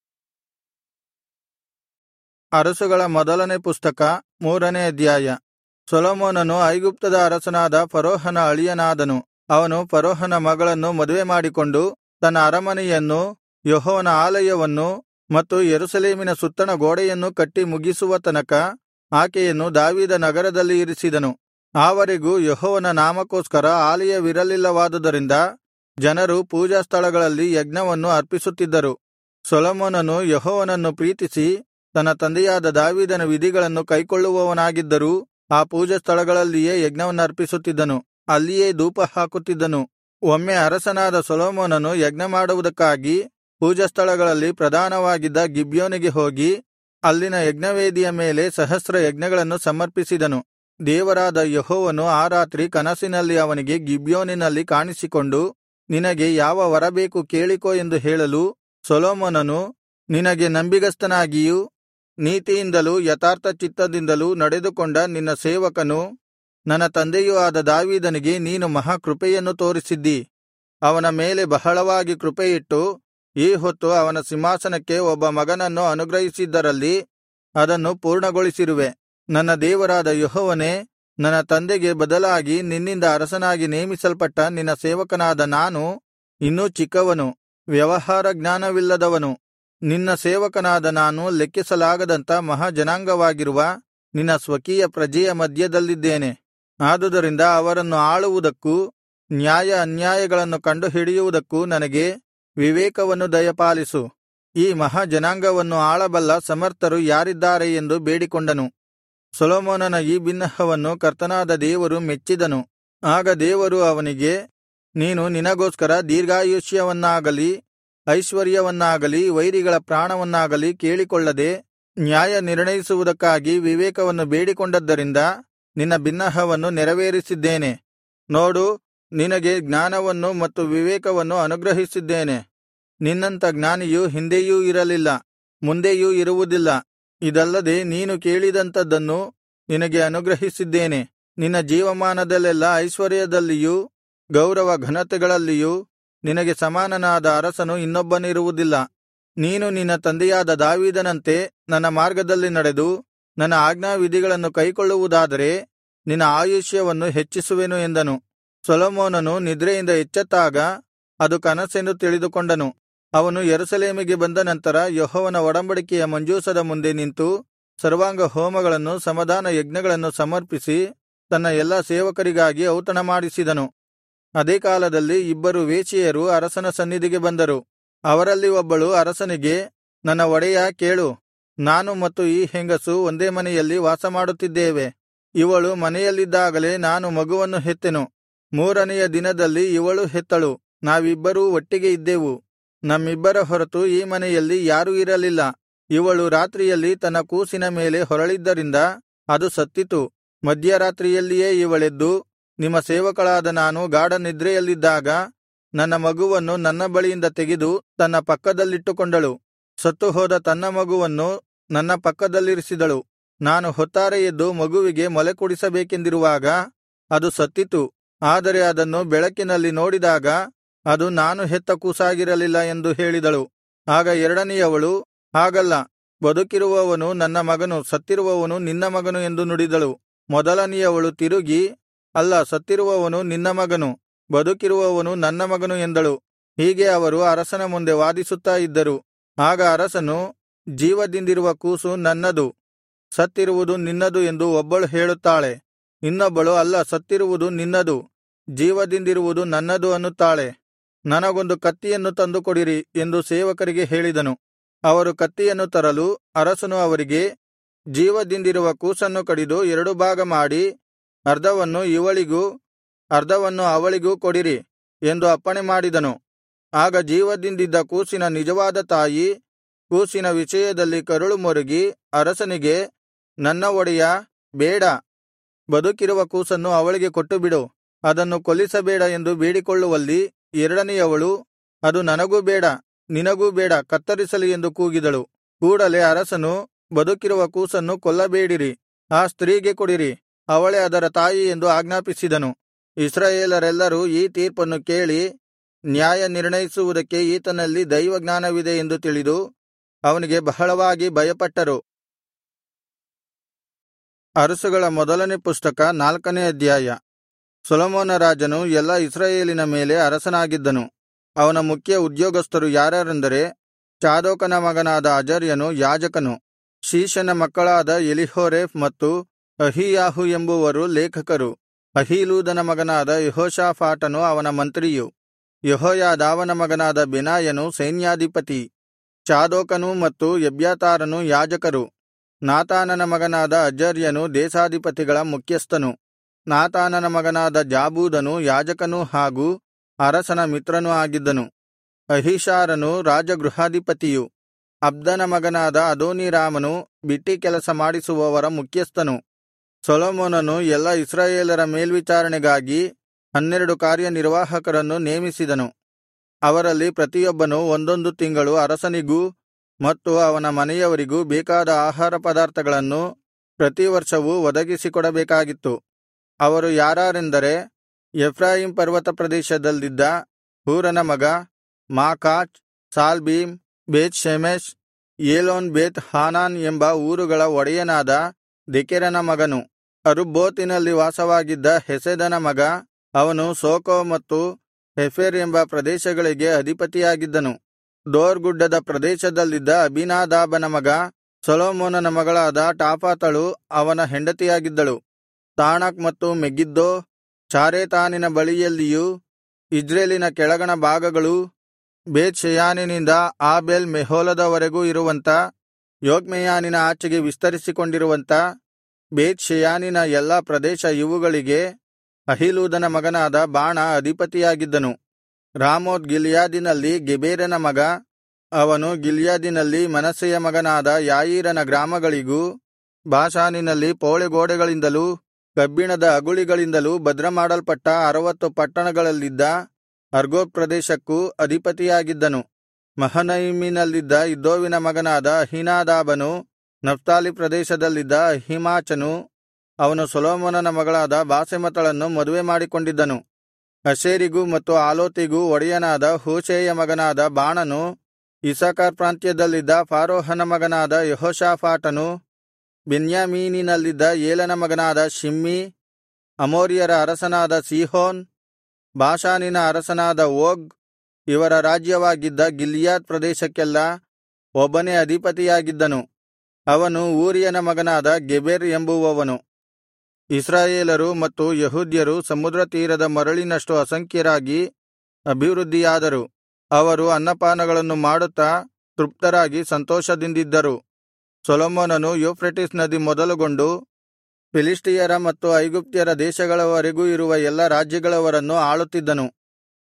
ಅರಸುಗಳ ಮೊದಲನೇ ಪುಸ್ತಕ ಮೂರನೇ ಅಧ್ಯಾಯ ಸೊಲೊಮೋನನು ಐಗುಪ್ತದ ಅರಸನಾದ ಫರೋಹನ ಅಳಿಯನಾದನು ಅವನು ಫರೋಹನ ಮಗಳನ್ನು ಮದುವೆ ಮಾಡಿಕೊಂಡು ತನ್ನ ಅರಮನೆಯನ್ನೂ ಯೆಹೋವನ ಆಲಯವನ್ನೂ ಮತ್ತು ಯೆರೂಸಲೇಮಿನ ಸುತ್ತಣ ಗೋಡೆಯನ್ನು ಕಟ್ಟಿ ಮುಗಿಸುವ ತನಕ ಆಕೆಯನ್ನು ದಾವೀದ ನಗರದಲ್ಲಿ ಇರಿಸಿದನು ಆವರೆಗೂ ಯೆಹೋವನ ನಾಮಕ್ಕೋಸ್ಕರ ಆಲಯವಿರಲಿಲ್ಲವಾದುದರಿಂದ ಜನರು ಪೂಜಾಸ್ಥಳಗಳಲ್ಲಿ ಯಜ್ಞವನ್ನು ಅರ್ಪಿಸುತ್ತಿದ್ದರು ಸೊಲೊಮೋನನು ಯೆಹೋವನನ್ನು ಪ್ರೀತಿಸಿ ತನ್ನ ತಂದೆಯಾದ ದಾವೀದನ ವಿಧಿಗಳನ್ನು ಕೈಕೊಳ್ಳುವವನಾಗಿದ್ದರೂ ಆ ಪೂಜಾಸ್ಥಳಗಳಲ್ಲಿಯೇ ಯಜ್ಞವನ್ನರ್ಪಿಸುತ್ತಿದ್ದನು ಅಲ್ಲಿಯೇ ಧೂಪಹಾಕುತ್ತಿದ್ದನು ಒಮ್ಮೆ ಅರಸನಾದ ಸೊಲೊಮೋನನು ಯಜ್ಞಮಾಡುವುದಕ್ಕಾಗಿ ಪೂಜಾಸ್ಥಳಗಳಲ್ಲಿ ಪ್ರಧಾನವಾಗಿದ್ದ ಗಿಬ್ಯೋನಿಗೆ ಹೋಗಿ ಅಲ್ಲಿನ ಯಜ್ಞವೇದಿಯ ಮೇಲೆ ಸಹಸ್ರ ಯಜ್ಞಗಳನ್ನು ಸಮರ್ಪಿಸಿದನು ದೇವರಾದ ಯೆಹೋವನು ಆ ರಾತ್ರಿ ಕನಸಿನಲ್ಲಿ ಅವನಿಗೆ ಗಿಬ್ಯೋನಿನಲ್ಲಿ ಕಾಣಿಸಿಕೊಂಡು ನಿನಗೆ ಯಾವ ವರ ಬೇಕು ಕೇಳಿಕೋ ಎಂದು ಹೇಳಲು ಸೊಲೊಮೋನನು ನಿನಗೆ ನಂಬಿಗಸ್ತನಾಗಿಯೂ ನೀತಿಯಿಂದಲೂ ಯಥಾರ್ಥ ಚಿತ್ತದಿಂದಲೂ ನಡೆದುಕೊಂಡ ನಿನ್ನ ಸೇವಕನು ನನ್ನ ತಂದೆಯೂ ಆದ ದಾವೀದನಿಗೆ ನೀನು ಮಹಾಕೃಪೆಯನ್ನು ತೋರಿಸಿದ್ದಿ ಅವನ ಮೇಲೆ ಬಹಳವಾಗಿ ಕೃಪೆಯಿಟ್ಟು ಈ ಹೊತ್ತು ಅವನ ಸಿಂಹಾಸನಕ್ಕೆ ಒಬ್ಬ ಮಗನನ್ನು ಅನುಗ್ರಹಿಸಿದ್ದರಲ್ಲಿ ಅದನ್ನು ಪೂರ್ಣಗೊಳಿಸಿರುವೆ ನನ್ನ ದೇವರಾದ ಯೆಹೋವನೇ ನನ್ನ ತಂದೆಗೆ ಬದಲಾಗಿ ನಿನ್ನಿಂದ ಅರಸನಾಗಿ ನೇಮಿಸಲ್ಪಟ್ಟ ನಿನ್ನ ಸೇವಕನಾದ ನಾನು ಇನ್ನೂ ಚಿಕ್ಕವನು ವ್ಯವಹಾರ ಜ್ಞಾನವಿಲ್ಲದವನು ನಿನ್ನ ಸೇವಕನಾದ ನಾನು ಲೆಕ್ಕಿಸಲಾಗದಂಥ ಮಹಾಜನಾಂಗವಾಗಿರುವ ನಿನ್ನ ಸ್ವಕೀಯ ಪ್ರಜೆಯ ಮಧ್ಯದಲ್ಲಿದ್ದೇನೆ ಆದುದರಿಂದ ಅವರನ್ನು ಆಳುವುದಕ್ಕೂ ನ್ಯಾಯ ಅನ್ಯಾಯಗಳನ್ನು ಕಂಡುಹಿಡಿಯುವುದಕ್ಕೂ ನನಗೆ ವಿವೇಕವನ್ನು ದಯಪಾಲಿಸು ಈ ಮಹಾಜನಾಂಗವನ್ನು ಆಳಬಲ್ಲ ಸಮರ್ಥರು ಯಾರಿದ್ದಾರೆ ಎಂದು ಬೇಡಿಕೊಂಡನು ಸೊಲೊಮೋನನ ಈ ಬಿನ್ನಹವನ್ನು ಕರ್ತನಾದ ದೇವರು ಮೆಚ್ಚಿದನು ಆಗ ದೇವರು ಅವನಿಗೆ ನೀನು ನಿನಗೋಸ್ಕರ ದೀರ್ಘಾಯುಷ್ಯವನ್ನಾಗಲಿ ಐಶ್ವರ್ಯವನ್ನಾಗಲಿ ವೈರಿಗಳ ಪ್ರಾಣವನ್ನಾಗಲಿ ಕೇಳಿಕೊಳ್ಳದೆ ನ್ಯಾಯ ನಿರ್ಣಯಿಸುವುದಕ್ಕಾಗಿ ವಿವೇಕವನ್ನು ಬೇಡಿಕೊಂಡದ್ದರಿಂದ ನಿನ್ನ ಬಿನ್ನಹವನ್ನು ನೆರವೇರಿಸಿದ್ದೇನೆ ನೋಡು ನಿನಗೆ ಜ್ಞಾನವನ್ನು ಮತ್ತು ವಿವೇಕವನ್ನು ಅನುಗ್ರಹಿಸಿದ್ದೇನೆ ನಿನ್ನಂಥ ಜ್ಞಾನಿಯು ಹಿಂದೆಯೂ ಇರಲಿಲ್ಲ ಮುಂದೆಯೂ ಇರುವುದಿಲ್ಲ ಇದಲ್ಲದೆ ನೀನು ಕೇಳಿದಂಥದ್ದನ್ನು ನಿನಗೆ ಅನುಗ್ರಹಿಸಿದ್ದೇನೆ ನಿನ್ನ ಜೀವಮಾನದಲ್ಲೆಲ್ಲಾ ಐಶ್ವರ್ಯದಲ್ಲಿಯೂ ಗೌರವ ಘನತೆಗಳಲ್ಲಿಯೂ ನಿನಗೆ ಸಮಾನನಾದ ಅರಸನು ಇನ್ನೊಬ್ಬನಿರುವುದಿಲ್ಲ ನೀನು ನಿನ್ನ ತಂದೆಯಾದ ದಾವೀದನಂತೆ ನನ್ನ ಮಾರ್ಗದಲ್ಲಿ ನಡೆದು ನನ್ನ ಆಜ್ಞಾವಿಧಿಗಳನ್ನು ಕೈಕೊಳ್ಳುವುದಾದರೆ ನಿನ್ನ ಆಯುಷ್ಯವನ್ನು ಹೆಚ್ಚಿಸುವೆನು ಎಂದನು ಸೊಲೊಮೋನನು ನಿದ್ರೆಯಿಂದ ಎಚ್ಚತ್ತಾಗ ಅದು ಕನಸೆಂದು ತಿಳಿದುಕೊಂಡನು ಅವನು ಯೆರೂಸಲೇಮಿಗೆ ಬಂದ ನಂತರ ಯೆಹೋವನ ಒಡಂಬಡಿಕೆಯ ಮಂಜೂಸದ ಮುಂದೆ ನಿಂತು ಸರ್ವಾಂಗ ಹೋಮಗಳನ್ನು ಸಮಾಧಾನ ಯಜ್ಞಗಳನ್ನು ಸಮರ್ಪಿಸಿ ತನ್ನ ಎಲ್ಲಾ ಸೇವಕರಿಗಾಗಿ ಔತಣ ಮಾಡಿಸಿದನು ಅದೇ ಕಾಲದಲ್ಲಿ ಇಬ್ಬರು ವೇಶ್ಯೆಯರು ಅರಸನ ಸನ್ನಿಧಿಗೆ ಬಂದರು ಅವರಲ್ಲಿ ಒಬ್ಬಳು ಅರಸನಿಗೆ ನನ್ನ ಒಡೆಯ ಕೇಳು ನಾನು ಮತ್ತು ಈ ಹೆಂಗಸು ಒಂದೇ ಮನೆಯಲ್ಲಿ ವಾಸಮಾಡುತ್ತಿದ್ದೇವೆ ಇವಳು ಮನೆಯಲ್ಲಿದ್ದಾಗಲೇ ನಾನು ಮಗುವನ್ನು ಹೆತ್ತೆನು ಮೂರನೆಯ ದಿನದಲ್ಲಿ ಇವಳು ಹೆತ್ತಳು ನಾವಿಬ್ಬರೂ ಒಟ್ಟಿಗೆ ಇದ್ದೆವು ನಮ್ಮಿಬ್ಬರ ಹೊರತು ಈ ಮನೆಯಲ್ಲಿ ಯಾರೂ ಇರಲಿಲ್ಲ ಇವಳು ರಾತ್ರಿಯಲ್ಲಿ ತನ್ನ ಕೂಸಿನ ಮೇಲೆ ಹೊರಳಿದ್ದರಿಂದ ಅದು ಸತ್ತಿತು ಮಧ್ಯರಾತ್ರಿಯಲ್ಲಿಯೇ ಇವಳೆದ್ದು ನಿಮ್ಮ ಸೇವಕಳಾದ ನಾನು ಗಾಢನಿದ್ರೆಯಲ್ಲಿದ್ದಾಗ ನನ್ನ ಮಗುವನ್ನು ನನ್ನ ಬಳಿಯಿಂದ ತೆಗೆದು ತನ್ನ ಪಕ್ಕದಲ್ಲಿಟ್ಟುಕೊಂಡಳು ಸತ್ತುಹೋದ ತನ್ನ ಮಗುವನ್ನು ನನ್ನ ಪಕ್ಕದಲ್ಲಿರಿಸಿದಳು ನಾನು ಹೊತ್ತಾರೆ ಎದ್ದು ಮಗುವಿಗೆ ಮೊಲೆ ಕುಡಿಸಬೇಕೆಂದಿರುವಾಗ ಅದು ಸತ್ತಿತು ಆದರೆ ಅದನ್ನು ಬೆಳಕಿನಲ್ಲಿ ನೋಡಿದಾಗ ಅದು ನಾನು ಹೆತ್ತ ಕೂಸಾಗಿರಲಿಲ್ಲ ಎಂದು ಹೇಳಿದಳು ಆಗ ಎರಡನೆಯವಳು ಹಾಗಲ್ಲ ಬದುಕಿರುವವನು ನನ್ನ ಮಗನು ಸತ್ತಿರುವವನು ನಿನ್ನ ಮಗನು ಎಂದು ನುಡಿದಳು ಮೊದಲನೆಯವಳು ತಿರುಗಿ ಅಲ್ಲ ಸತ್ತಿರುವವನು ನಿನ್ನ ಮಗನು ಬದುಕಿರುವವನು ನನ್ನ ಮಗನು ಎಂದಳು ಹೀಗೆ ಅವರು ಅರಸನ ಮುಂದೆ ವಾದಿಸುತ್ತಾ ಇದ್ದರು ಆಗ ಅರಸನು ಜೀವದಿಂದಿರುವ ಕೂಸು ನನ್ನದು ಸತ್ತಿರುವುದು ನಿನ್ನದು ಎಂದು ಒಬ್ಬಳು ಹೇಳುತ್ತಾಳೆ ಇನ್ನೊಬ್ಬಳು ಅಲ್ಲ ಸತ್ತಿರುವುದು ನಿನ್ನದು ಜೀವದಿಂದಿರುವುದು ನನ್ನದು ಅನ್ನುತ್ತಾಳೆ ನನಗೊಂದು ಕತ್ತಿಯನ್ನು ತಂದುಕೊಡಿರಿ ಎಂದು ಸೇವಕರಿಗೆ ಹೇಳಿದನು ಅವರು ಕತ್ತಿಯನ್ನು ತರಲು ಅರಸನು ಅವರಿಗೆ ಜೀವದಿಂದಿರುವ ಕೂಸನ್ನು ಕಡಿದು ಎರಡು ಭಾಗ ಮಾಡಿ ಅರ್ಧವನ್ನು ಇವಳಿಗೂ ಅರ್ಧವನ್ನು ಅವಳಿಗೂ ಕೊಡಿರಿ ಎಂದು ಅಪ್ಪಣೆ ಮಾಡಿದನು ಆಗ ಜೀವದಿಂದಿದ್ದ ಕೂಸಿನ ನಿಜವಾದ ತಾಯಿ ಕೂಸಿನ ವಿಷಯದಲ್ಲಿ ಕರುಳು ಮೊರಗಿ ಅರಸನಿಗೆ ನನ್ನ ಒಡೆಯ ಬೇಡ ಬದುಕಿರುವ ಕೂಸನ್ನು ಅವಳಿಗೆ ಕೊಟ್ಟುಬಿಡು ಅದನ್ನು ಕೊಲ್ಲಿಸಬೇಡ ಎಂದು ಬೇಡಿಕೊಳ್ಳುವಲ್ಲಿ ಎರಡನೆಯವಳು ಅದು ನನಗೂ ಬೇಡ ನಿನಗೂ ಬೇಡ ಕತ್ತರಿಸಲಿ ಎಂದು ಕೂಗಿದಳು ಕೂಡಲೆ ಅರಸನು ಬದುಕಿರುವ ಕೂಸನ್ನು ಕೊಲ್ಲಬೇಡಿರಿ ಆ ಸ್ತ್ರೀಗೆ ಕೊಡಿರಿ ಅವಳೇ ಅದರ ತಾಯಿ ಎಂದು ಆಜ್ಞಾಪಿಸಿದನು ಇಸ್ರಾಯೇಲರೆಲ್ಲರೂ ಈ ತೀರ್ಪನ್ನು ಕೇಳಿ ನ್ಯಾಯ ನಿರ್ಣಯಿಸುವುದಕ್ಕೆ ಈತನಲ್ಲಿ ದೈವಜ್ಞಾನವಿದೆ ಎಂದು ತಿಳಿದು ಅವನಿಗೆ ಬಹಳವಾಗಿ ಭಯಪಟ್ಟರು ಅರಸುಗಳ ಮೊದಲನೇ ಪುಸ್ತಕ ನಾಲ್ಕನೇ ಅಧ್ಯಾಯ ಸೊಲೊಮೋನ ರಾಜನು ಎಲ್ಲಾ ಇಸ್ರಾಯೇಲಿನ ಮೇಲೆ ಅರಸನಾಗಿದ್ದನು ಅವನ ಮುಖ್ಯ ಉದ್ಯೋಗಸ್ಥರು ಯಾರ್ಯಾರೆಂದರೆ ಚಾದೋಕನ ಮಗನಾದ ಅಜರ್ಯನು ಯಾಜಕನು ಶೀಷನ ಮಕ್ಕಳಾದ ಎಲಿಹೋರೇಫ್ ಮತ್ತು ಅಹೀಯಾಹು ಎಂಬುವರು ಲೇಖಕರು ಅಹೀಲೂದನ ಮಗನಾದ ಯೆಹೋಷಾಫಾಟನು ಅವನ ಮಂತ್ರಿಯು ಯೆಹೋಯಾದಾವನ ಮಗನಾದ ಬೆನಾಯನು ಸೈನ್ಯಾಧಿಪತಿ ಚಾದೋಕನೂ ಮತ್ತು ಎಬ್ಯಾತಾರನು ಯಾಜಕರು ನಾತಾನನ ಮಗನಾದ ಅಜರ್ಯನು ದೇಶಾಧಿಪತಿಗಳ ಮುಖ್ಯಸ್ಥನು ನಾತಾನನ ಮಗನಾದ ಜಾಬೂದನು ಯಾಜಕನೂ ಹಾಗೂ ಅರಸನ ಮಿತ್ರನೂ ಆಗಿದ್ದನು ಅಹೀಷಾರನು ರಾಜಗೃಹಾಧಿಪತಿಯು ಅಬ್ದನ ಮಗನಾದ ಅದೋನೀರಾಮನು ಬಿಟ್ಟಿ ಕೆಲಸ ಮಾಡಿಸುವವರ ಮುಖ್ಯಸ್ಥನು ಸೊಲೊಮೋನನು ಎಲ್ಲಾ ಇಸ್ರಾಯೇಲರ ಮೇಲ್ವಿಚಾರಣೆಗಾಗಿ ಹನ್ನೆರಡು ಕಾರ್ಯನಿರ್ವಾಹಕರನ್ನು ನೇಮಿಸಿದನು ಅವರಲ್ಲಿ ಪ್ರತಿಯೊಬ್ಬನು ಒಂದೊಂದು ತಿಂಗಳು ಅರಸನಿಗೂ ಮತ್ತು ಅವನ ಮನೆಯವರಿಗೂ ಬೇಕಾದ ಆಹಾರ ಪದಾರ್ಥಗಳನ್ನು ಪ್ರತಿವರ್ಷವೂ ಒದಗಿಸಿಕೊಡಬೇಕಾಗಿತ್ತು ಅವರು ಯಾರಾರೆಂದರೆ ಎಫ್ರಾಯೀಮ್ ಪರ್ವತ ಪ್ರದೇಶದಲ್ಲಿದ್ದ ಹೂರನ ಮಗ ಮಾಕಾಚ್ ಸಾಲ್ಬೀಮ್ ಬೇತ್ ಶೆಮೆಷ್ ಏಲೋನ್ ಬೇತ್ ಹಾನಾನ್ ಎಂಬ ಊರುಗಳ ಒಡೆಯನಾದ ದೆಕೆರನ ಮಗನು ಅರುಬ್ಬೋತಿನಲ್ಲಿ ವಾಸವಾಗಿದ್ದ ಹೆಸೆದನ ಮಗ ಅವನು ಸೋಕೋ ಮತ್ತು ಹೆಫೆರ್ ಎಂಬ ಪ್ರದೇಶಗಳಿಗೆ ಅಧಿಪತಿಯಾಗಿದ್ದನು ದೋರ್ ಗುಡ್ಡದ ಪ್ರದೇಶದಲ್ಲಿದ್ದ ಅಬೀನಾದಾಬನ ಮಗ ಸೊಲೊಮೋನನ ಮಗಳಾದ ಟಾಫಾತಳು ಅವನ ಹೆಂಡತಿಯಾಗಿದ್ದಳು ತಾಣಕ್ ಮತ್ತು ಮೆಗಿದ್ದೋ ಚಾರೇತಾನಿನ ಬಳಿಯಲ್ಲಿಯೂ ಇಜ್ರೇಲಿನ ಕೆಳಗಣ ಭಾಗಗಳೂ ಬೇತ್ ಶೆಯಾನಿನಿಂದ ಆಬೇಲ್ ಮೆಹೋಲದವರೆಗೂ ಇರುವಂತ ಯೊಕ್ಮೆಯಾನಿನ ಆಚೆಗೆ ವಿಸ್ತರಿಸಿಕೊಂಡಿರುವಂತ ಬೇತ್ ಶೆಯಾನಿನ ಎಲ್ಲಾ ಪ್ರದೇಶ ಇವುಗಳಿಗೆ ಅಹೀಲೂದನ ಮಗನಾದ ಬಾಣ ಅಧಿಪತಿಯಾಗಿದ್ದನು ರಾಮೋತ್ ಗಿಲ್ಯಾದಿನಲ್ಲಿ ಗೆಬೇರನ ಮಗ ಅವನು ಗಿಲ್ಯಾದಿನಲ್ಲಿ ಮನಸ್ಸೆಯ ಮಗನಾದ ಯಾಯೀರನ ಗ್ರಾಮಗಳಿಗೂ ಬಾಷಾನಿನಲ್ಲಿ ಪೌಳೆಗೋಡೆಗಳಿಂದಲೂ ಕಬ್ಬಿಣದ ಅಗುಳಿಗಳಿಂದಲೂ ಭದ್ರಮಾಡಲ್ಪಟ್ಟ ಅರವತ್ತು ಪಟ್ಟಣಗಳಲ್ಲಿದ್ದ ಅರ್ಗೋಬ್ ಪ್ರದೇಶಕ್ಕೂ ಅಧಿಪತಿಯಾಗಿದ್ದನು ಮಹನಯಿಮಿನಲ್ಲಿದ್ದ ಇದ್ದೋವಿನ ಮಗನಾದ ಅಹೀನಾದಾಬನು ನಫ್ತಾಲಿ ಪ್ರದೇಶದಲ್ಲಿದ್ದ ಅಹೀಮಾಚನು ಅವನು ಸೊಲೊಮೋನನ ಮಗಳಾದ ಬಾಸೆಮತಳನ್ನು ಮದುವೆ ಮಾಡಿಕೊಂಡಿದ್ದನು ಅಶೇರಿಗೂ ಮತ್ತು ಆಲೋತಿಗೂ ಒಡೆಯನಾದ ಹೂಷೇಯ ಮಗನಾದ ಬಾಣನು ಇಸಾಕಾರ್ ಪ್ರಾಂತ್ಯದಲ್ಲಿದ್ದ ಫಾರೋಹನ ಮಗನಾದ ಯೆಹೋಷಾಫಾಟನು ಬೆನ್ಯಾಮೀನಿನಲ್ಲಿದ್ದ ಏಲನ ಮಗನಾದ ಶಿಮ್ಮೀ ಅಮೋರಿಯರ ಅರಸನಾದ ಸೀಹೋನ್ ಬಾಷಾನಿನ ಅರಸನಾದ ಓಗ್ ಇವರ ರಾಜ್ಯವಾಗಿದ್ದ ಗಿಲ್ಯಾದ್ ಪ್ರದೇಶಕ್ಕೆಲ್ಲಾ ಒಬ್ಬನೇ ಅಧಿಪತಿಯಾಗಿದ್ದನು ಅವನು ಊರಿಯನ ಮಗನಾದ ಗೆಬೆರ್ ಎಂಬುವವನು ಇಸ್ರಾಯೇಲರು ಮತ್ತು ಯೆಹೂದ್ಯರು ಸಮುದ್ರ ತೀರದ ಮರಳಿನಷ್ಟು ಅಸಂಖ್ಯರಾಗಿ ಅಭಿವೃದ್ಧಿಯಾದರು ಅವರು ಅನ್ನಪಾನಗಳನ್ನು ಮಾಡುತ್ತಾ ತೃಪ್ತರಾಗಿ ಸಂತೋಷದಿಂದಿದ್ದರು ಸೊಲೊಮೋನನು ಯೂಫ್ರೆಟಿಸ್ ನದಿ ಮೊದಲುಗೊಂಡು ಫಿಲಿಷ್ಟಿಯರ ಮತ್ತು ಐಗುಪ್ತ್ಯರ ದೇಶಗಳವರೆಗೂ ಇರುವ ಎಲ್ಲಾ ರಾಜ್ಯಗಳವರನ್ನು ಆಳುತ್ತಿದ್ದನು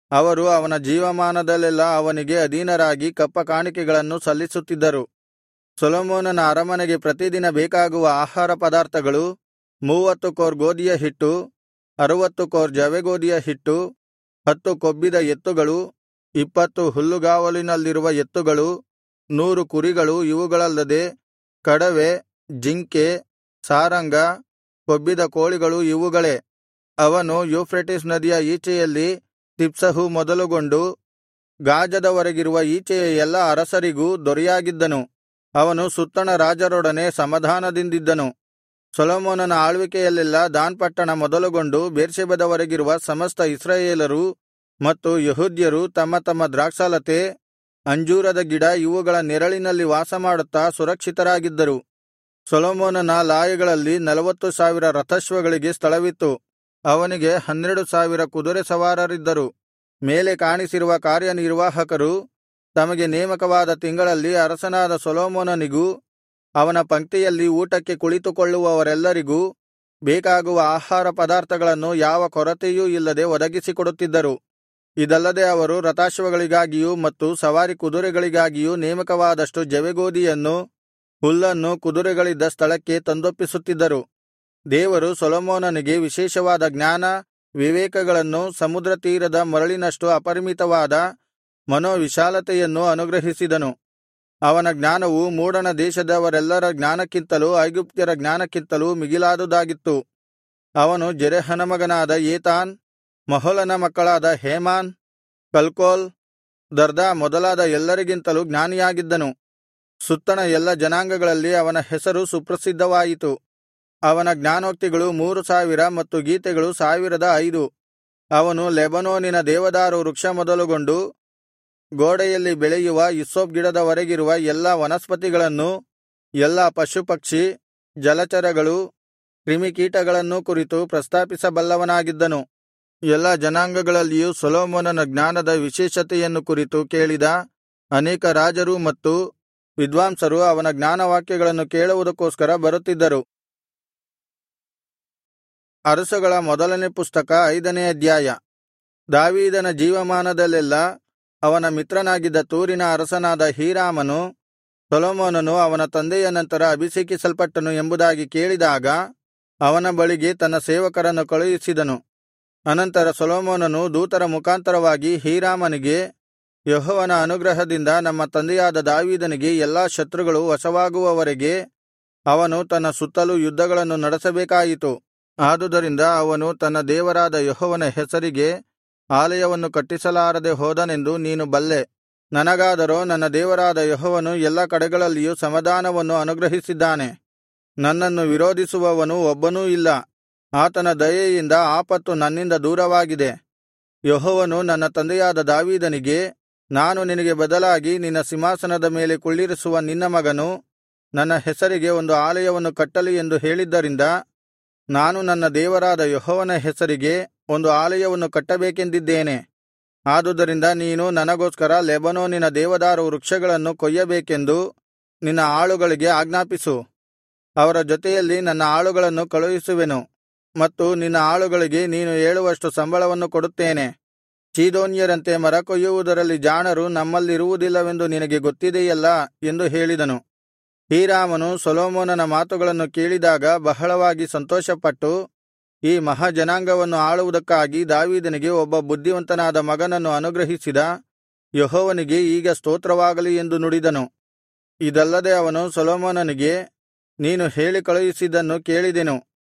ಅವರು ಅವನ ಜೀವಮಾನದಲ್ಲೆಲ್ಲಾ ಅವನಿಗೆ ಅಧೀನರಾಗಿ ಕಪ್ಪ ಕಾಣಿಕೆಗಳನ್ನು ಸಲ್ಲಿಸುತ್ತಿದ್ದರು ಸೊಲೊಮೋನನ ಅರಮನೆಗೆ ಪ್ರತಿದಿನ ಬೇಕಾಗುವ ಆಹಾರ ಪದಾರ್ಥಗಳು ಮೂವತ್ತು ಕೋರ್ ಗೋದಿಯ ಹಿಟ್ಟು ಅರುವತ್ತು ಕೋರ್ ಜವೆಗೋದಿಯ ಹಿಟ್ಟು ಹತ್ತು ಕೊಬ್ಬಿದ ಎತ್ತುಗಳು ಇಪ್ಪತ್ತು ಹುಲ್ಲುಗಾವಲಿನಲ್ಲಿರುವ ಎತ್ತುಗಳು ನೂರು ಕುರಿಗಳು ಇವುಗಳಲ್ಲದೆ ಕಡವೆ ಜಿಂಕೆ ಸಾರಂಗ ಕೊಬ್ಬಿದ ಕೋಳಿಗಳು ಇವುಗಳೇ ಅವನು ಯೂಫ್ರೆಟಿಸ್ ನದಿಯ ಈಚೆಯಲ್ಲಿ ತಿಪ್ಸಹು ಮೊದಲುಗೊಂಡು ಗಾಜದವರೆಗಿರುವ ಈಚೆಯ ಎಲ್ಲಾ ಅರಸರಿಗೂ ದೊರೆಯಾಗಿದ್ದನು ಅವನು ಸುತ್ತಣ ರಾಜರೊಡನೆ ಸಮಾಧಾನದಿಂದಿದ್ದನು ಸೊಲೊಮೋನನ ಆಳ್ವಿಕೆಯಲ್ಲೆಲ್ಲಾ ದಾನ್ ಪಟ್ಟಣ ಮೊದಲುಗೊಂಡು ಬೇರ್ಷೆಬದವರೆಗಿರುವ ಸಮಸ್ತ ಇಸ್ರಾಯೇಲರು ಮತ್ತು ಯೆಹೂದ್ಯರು ತಮ್ಮ ತಮ್ಮ ದ್ರಾಕ್ಷಾಲತೆ ಅಂಜೂರದ ಗಿಡ ಇವುಗಳ ನೆರಳಿನಲ್ಲಿ ವಾಸಮಾಡುತ್ತಾ ಸುರಕ್ಷಿತರಾಗಿದ್ದರು ಸೊಲೊಮೋನನ ಲಾಯಗಳಲ್ಲಿ ನಲವತ್ತು ಸಾವಿರ ರಥಾಶ್ವಗಳಿಗೆ ಸ್ಥಳವಿತ್ತು ಅವನಿಗೆ ಹನ್ನೆರಡು ಸಾವಿರ ಕುದುರೆ ಸವಾರರಿದ್ದರು ಮೇಲೆ ಕಾಣಿಸಿರುವ ಕಾರ್ಯನಿರ್ವಾಹಕರು ತಮಗೆ ನೇಮಕವಾದ ತಿಂಗಳಲ್ಲಿ ಅರಸನಾದ ಸೊಲೊಮೋನನಿಗೂ ಅವನ ಪಂಕ್ತಿಯಲ್ಲಿ ಊಟಕ್ಕೆ ಕುಳಿತುಕೊಳ್ಳುವವರೆಲ್ಲರಿಗೂ ಬೇಕಾಗುವ ಆಹಾರ ಪದಾರ್ಥಗಳನ್ನು ಯಾವ ಕೊರತೆಯೂ ಇಲ್ಲದೆ ಒದಗಿಸಿಕೊಡುತ್ತಿದ್ದರು ಇದಲ್ಲದೆ ಅವರು ರಥಾಶ್ವಗಳಿಗಾಗಿಯೂ ಮತ್ತು ಸವಾರಿ ಕುದುರೆಗಳಿಗಾಗಿಯೂ ನೇಮಕವಾದಷ್ಟು ಜವೆಗೋದಿಯನ್ನು ಹುಲ್ಲನ್ನು ಕುದುರೆಗಳಿದ್ದ ಸ್ಥಳಕ್ಕೆ ತಂದೊಪ್ಪಿಸುತ್ತಿದ್ದರು ದೇವರು ಸೊಲೊಮೋನನಿಗೆ ವಿಶೇಷವಾದ ಜ್ಞಾನ ವಿವೇಕಗಳನ್ನು ಸಮುದ್ರ ತೀರದ ಮರಳಿನಷ್ಟು ಅಪರಿಮಿತವಾದ ಮನೋವಿಶಾಲತೆಯನ್ನು ಅನುಗ್ರಹಿಸಿದನು ಅವನ ಜ್ಞಾನವು ಮೂಡಣ ದೇಶದವರೆಲ್ಲರ ಜ್ಞಾನಕ್ಕಿಂತಲೂ ಐಗುಪ್ತ್ಯರ ಜ್ಞಾನಕ್ಕಿಂತಲೂ ಮಿಗಿಲಾದುದಾಗಿತ್ತು ಅವನು ಜೆರಹನ ಮಗನಾದ ಏತಾನ್ ಮಹೋಲನ ಮಕ್ಕಳಾದ ಹೇಮಾನ್ ಕಲ್ಕೋಲ್ ದರ್ದಾ ಮೊದಲಾದ ಎಲ್ಲರಿಗಿಂತಲೂ ಜ್ಞಾನಿಯಾಗಿದ್ದನು ಸುತ್ತಣ ಎಲ್ಲ ಜನಾಂಗಗಳಲ್ಲಿ ಅವನ ಹೆಸರು ಸುಪ್ರಸಿದ್ಧವಾಯಿತು ಅವನ ಜ್ಞಾನೋಕ್ತಿಗಳು ಮೂರು ಸಾವಿರ ಮತ್ತು ಗೀತೆಗಳು ಸಾವಿರದ ಐದು ಅವನು ಲೆಬನೋನಿನ ದೇವದಾರು ವೃಕ್ಷ ಮೊದಲುಗೊಂಡು ಗೋಡೆಯಲ್ಲಿ ಬೆಳೆಯುವ ಇಸ್ಸೋಪ್ ಗಿಡದವರೆಗಿರುವ ಎಲ್ಲಾ ವನಸ್ಪತಿಗಳನ್ನೂ ಎಲ್ಲಾ ಪಶುಪಕ್ಷಿ ಜಲಚರಗಳು ಕ್ರಿಮಿಕೀಟಗಳನ್ನೂ ಕುರಿತು ಪ್ರಸ್ತಾಪಿಸಬಲ್ಲವನಾಗಿದ್ದನು ಎಲ್ಲಾ ಜನಾಂಗಗಳಲ್ಲಿಯೂ ಸೊಲೊಮೋನನ ಜ್ಞಾನದ ವಿಶೇಷತೆಯನ್ನು ಕುರಿತು ಕೇಳಿದ ಅನೇಕ ರಾಜರು ಮತ್ತು ವಿದ್ವಾಂಸರು ಅವನ ಜ್ಞಾನವಾಕ್ಯಗಳನ್ನು ಕೇಳುವುದಕ್ಕೋಸ್ಕರ ಬರುತ್ತಿದ್ದರು ಅರಸುಗಳ ಮೊದಲನೇ ಪುಸ್ತಕ ಐದನೇ ಅಧ್ಯಾಯ ದಾವೀದನ ಜೀವಮಾನದಲ್ಲೆಲ್ಲಾ ಅವನ ಮಿತ್ರನಾಗಿದ್ದ ತೂರಿನ ಅರಸನಾದ ಹೀರಾಮನು ಸೊಲೊಮೋನನು ಅವನ ತಂದೆಯ ನಂತರ ಅಭಿಷೇಕಿಸಲ್ಪಟ್ಟನು ಎಂಬುದಾಗಿ ಕೇಳಿದಾಗ ಅವನ ಬಳಿಗೆ ತನ್ನ ಸೇವಕರನ್ನು ಕಳುಹಿಸಿದನು ಅನಂತರ ಸೊಲೊಮೋನನು ದೂತರ ಮುಖಾಂತರವಾಗಿ ಹೀರಾಮನಿಗೆ ಯೆಹೋವನ ಅನುಗ್ರಹದಿಂದ ನಮ್ಮ ತಂದೆಯಾದ ದಾವೀದನಿಗೆ ಎಲ್ಲಾ ಶತ್ರುಗಳು ವಶವಾಗುವವರೆಗೆ ಅವನು ತನ್ನ ಸುತ್ತಲೂ ಯುದ್ಧಗಳನ್ನು ನಡೆಸಬೇಕಾಯಿತು ಆದುದರಿಂದ ಅವನು ತನ್ನ ದೇವರಾದ ಯೆಹೋವನ ಹೆಸರಿಗೆ ಆಲಯವನ್ನು ಕಟ್ಟಿಸಲಾರದೆ ಹೋದನೆಂದು ನೀನು ಬಲ್ಲೆ ನನಗಾದರೋ ನನ್ನ ದೇವರಾದ ಯೆಹೋವನು ಎಲ್ಲಾ ಕಡೆಗಳಲ್ಲಿಯೂ ಸಮಾಧಾನವನ್ನು ಅನುಗ್ರಹಿಸಿದ್ದಾನೆ ನನ್ನನ್ನು ವಿರೋಧಿಸುವವನು ಒಬ್ಬನೂ ಇಲ್ಲ ಆತನ ದಯೆಯಿಂದ ಆಪತ್ತು ನನ್ನಿಂದ ದೂರವಾಗಿದೆ ಯೆಹೋವನು ನನ್ನ ತಂದೆಯಾದ ದಾವೀದನಿಗೆ ನಾನು ನಿನಗೆ ಬದಲಾಗಿ ನಿನ್ನ ಸಿಂಹಾಸನದ ಮೇಲೆ ಕುಳ್ಳಿರಿಸುವ ನಿನ್ನ ಮಗನು ನನ್ನ ಹೆಸರಿಗೆ ಒಂದು ಆಲಯವನ್ನು ಕಟ್ಟಲಿ ಎಂದು ಹೇಳಿದ್ದರಿಂದ ನಾನು ನನ್ನ ದೇವರಾದ ಯೆಹೋವನ ಹೆಸರಿಗೆ ಒಂದು ಆಲಯವನ್ನು ಕಟ್ಟಬೇಕೆಂದಿದ್ದೇನೆ ಆದುದರಿಂದ ನೀನು ನನಗೋಸ್ಕರ ಲೆಬನೋನಿನ ದೇವದಾರು ವೃಕ್ಷಗಳನ್ನು ಕೊಯ್ಯಬೇಕೆಂದು ನಿನ್ನ ಆಳುಗಳಿಗೆ ಆಜ್ಞಾಪಿಸು ಅವರ ಜೊತೆಯಲ್ಲಿ ನನ್ನ ಆಳುಗಳನ್ನು ಕಳುಹಿಸುವೆನು ಮತ್ತು ನಿನ್ನ ಆಳುಗಳಿಗೆ ನೀನು ಹೇಳುವಷ್ಟು ಸಂಬಳವನ್ನು ಕೊಡುತ್ತೇನೆ ಚೀದೋನ್ಯರಂತೆ ಮರ ಕೊಯ್ಯುವುದರಲ್ಲಿ ಜಾಣರು ನಮ್ಮಲ್ಲಿರುವುದಿಲ್ಲವೆಂದು ನಿನಗೆ ಗೊತ್ತಿದೆಯಲ್ಲಾ ಎಂದು ಹೇಳಿದನು ಹೀರಾಮನು ಸೊಲೊಮೋನನ ಮಾತುಗಳನ್ನು ಕೇಳಿದಾಗ ಬಹಳವಾಗಿ ಸಂತೋಷಪಟ್ಟು ಈ ಮಹಾಜನಾಂಗವನ್ನು ಆಳುವುದಕ್ಕಾಗಿ ದಾವೀದನಿಗೆ ಒಬ್ಬ ಬುದ್ಧಿವಂತನಾದ ಮಗನನ್ನು ಅನುಗ್ರಹಿಸಿದ ಯೆಹೋವನಿಗೆ ಈಗ ಸ್ತೋತ್ರವಾಗಲಿ ಎಂದು ನುಡಿದನು ಇದಲ್ಲದೆ ಅವನು ಸೊಲೊಮೋನನಿಗೆ ನೀನು ಹೇಳಿ ಕಳುಹಿಸಿದ್ದನ್ನು ಕೇಳಿದೆನು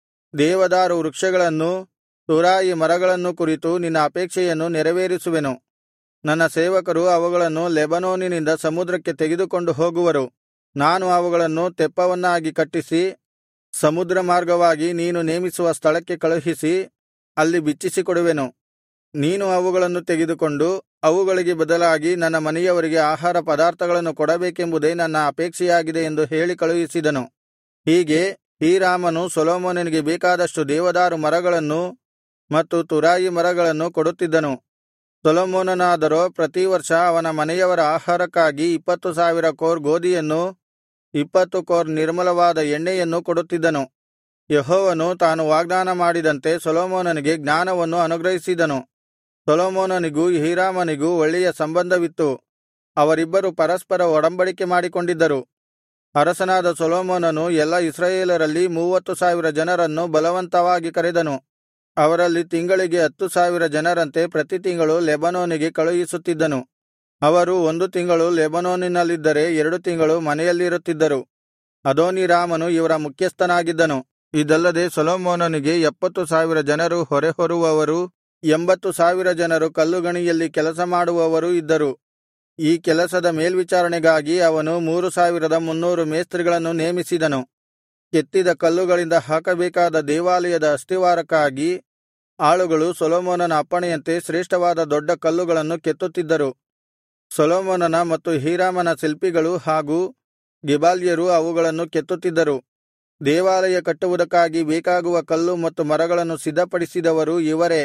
ದೇವದಾರು ವೃಕ್ಷಗಳನ್ನೂ ತುರಾಯಿ ಮರಗಳನ್ನೂ ಕುರಿತು ನಿನ್ನ ಅಪೇಕ್ಷೆಯನ್ನು ನೆರವೇರಿಸುವೆನು ನನ್ನ ಸೇವಕರು ಅವುಗಳನ್ನು ಲೆಬನೋನಿನಿಂದ ಸಮುದ್ರಕ್ಕೆ ತೆಗೆದುಕೊಂಡು ಹೋಗುವರು ನಾನು ಅವುಗಳನ್ನು ತೆಪ್ಪವನ್ನಾಗಿ ಕಟ್ಟಿಸಿ ಸಮುದ್ರ ಮಾರ್ಗವಾಗಿ ನೀನು ನೇಮಿಸುವ ಸ್ಥಳಕ್ಕೆ ಕಳುಹಿಸಿ ಅಲ್ಲಿ ಬಿಚ್ಚಿಸಿಕೊಡುವೆನು ನೀನು ಅವುಗಳನ್ನು ತೆಗೆದುಕೊಂಡು ಅವುಗಳಿಗೆ ಬದಲಾಗಿ ನನ್ನ ಮನೆಯವರಿಗೆ ಆಹಾರ ಪದಾರ್ಥಗಳನ್ನು ಕೊಡಬೇಕೆಂಬುದೇ ನನ್ನ ಅಪೇಕ್ಷೆಯಾಗಿದೆ ಎಂದು ಹೇಳಿ ಕಳುಹಿಸಿದನು ಹೀಗೆ ಹೀರಾಮನು ಸೊಲೊಮೋನನಿಗೆ ಬೇಕಾದಷ್ಟು ದೇವದಾರು ಮರಗಳನ್ನೂ ಮತ್ತು ತುರಾಯಿ ಮರಗಳನ್ನು ಕೊಡುತ್ತಿದ್ದನು ಸೊಲೊಮೋನನಾದರೋ ಪ್ರತಿವರ್ಷ ಅವನ ಮನೆಯವರ ಆಹಾರಕ್ಕಾಗಿ ಇಪ್ಪತ್ತು ಸಾವಿರ ಕೋರ್ ಗೋದಿಯನ್ನೂ ಇಪ್ಪತ್ತು ಕೋರ್ ನಿರ್ಮಲವಾದ ಎಣ್ಣೆಯನ್ನೂ ಕೊಡುತ್ತಿದ್ದನು ಯೆಹೋವನು ತಾನು ವಾಗ್ದಾನ ಮಾಡಿದಂತೆ ಸೊಲೊಮೋನನಿಗೆ ಜ್ಞಾನವನ್ನು ಅನುಗ್ರಹಿಸಿದನು ಸೊಲೊಮೋನನಿಗೂ ಹೀರಾಮನಿಗೂ ಒಳ್ಳೆಯ ಸಂಬಂಧವಿತ್ತು ಅವರಿಬ್ಬರು ಪರಸ್ಪರ ಒಡಂಬಡಿಕೆ ಮಾಡಿಕೊಂಡಿದ್ದರು ಅರಸನಾದ ಸೊಲೊಮೋನನು ಎಲ್ಲಾ ಇಸ್ರಾಯೇಲರಲ್ಲಿ ಮೂವತ್ತು ಸಾವಿರ ಜನರನ್ನು ಬಲವಂತವಾಗಿ ಕರೆದನು ಅವರಲ್ಲಿ ತಿಂಗಳಿಗೆ ಹತ್ತು ಸಾವಿರ ಜನರಂತೆ ಪ್ರತಿ ತಿಂಗಳು ಲೆಬನೋನಿಗೆ ಕಳುಹಿಸುತ್ತಿದ್ದನು ಅವರು ಒಂದು ತಿಂಗಳು ಲೆಬನೋನಿನಲ್ಲಿದ್ದರೆ ಎರಡು ತಿಂಗಳು ಮನೆಯಲ್ಲಿರುತ್ತಿದ್ದರು ಅದೋನೀರಾಮನು ಇವರ ಮುಖ್ಯಸ್ಥನಾಗಿದ್ದನು ಇದಲ್ಲದೆ ಸೊಲೊಮೋನನಿಗೆ ಎಪ್ಪತ್ತು ಸಾವಿರ ಜನರು ಹೊರೆಹೊರುವವರೂ ಎಂಬತ್ತು ಸಾವಿರ ಜನರು ಕಲ್ಲುಗಣಿಯಲ್ಲಿ ಕೆಲಸ ಮಾಡುವವರೂ ಇದ್ದರು ಈ ಕೆಲಸದ ಮೇಲ್ವಿಚಾರಣೆಗಾಗಿ ಅವನು ಮೂರು ಸಾವಿರದ ಮುನ್ನೂರು ಮೇಸ್ತ್ರಿಗಳನ್ನು ನೇಮಿಸಿದನು ಕೆತ್ತಿದ ಕಲ್ಲುಗಳಿಂದ ಹಾಕಬೇಕಾದ ದೇವಾಲಯದ ಅಸ್ತಿವಾರಕ್ಕಾಗಿ ಆಳುಗಳು ಸೊಲೊಮೋನನ ಅಪ್ಪಣೆಯಂತೆ ಶ್ರೇಷ್ಠವಾದ ದೊಡ್ಡ ಕಲ್ಲುಗಳನ್ನು ಕೆತ್ತುತ್ತಿದ್ದರು ಸೊಲೊಮೋನನ ಮತ್ತು ಹೀರಾಮನ ಶಿಲ್ಪಿಗಳು ಹಾಗೂ ಗೆಬಾಲ್ಯರು ಅವುಗಳನ್ನು ಕೆತ್ತುತ್ತಿದ್ದರು ದೇವಾಲಯ ಕಟ್ಟುವುದಕ್ಕಾಗಿ ಬೇಕಾಗುವ ಕಲ್ಲು ಮತ್ತು ಮರಗಳನ್ನು ಸಿದ್ಧಪಡಿಸಿದವರು ಇವರೇ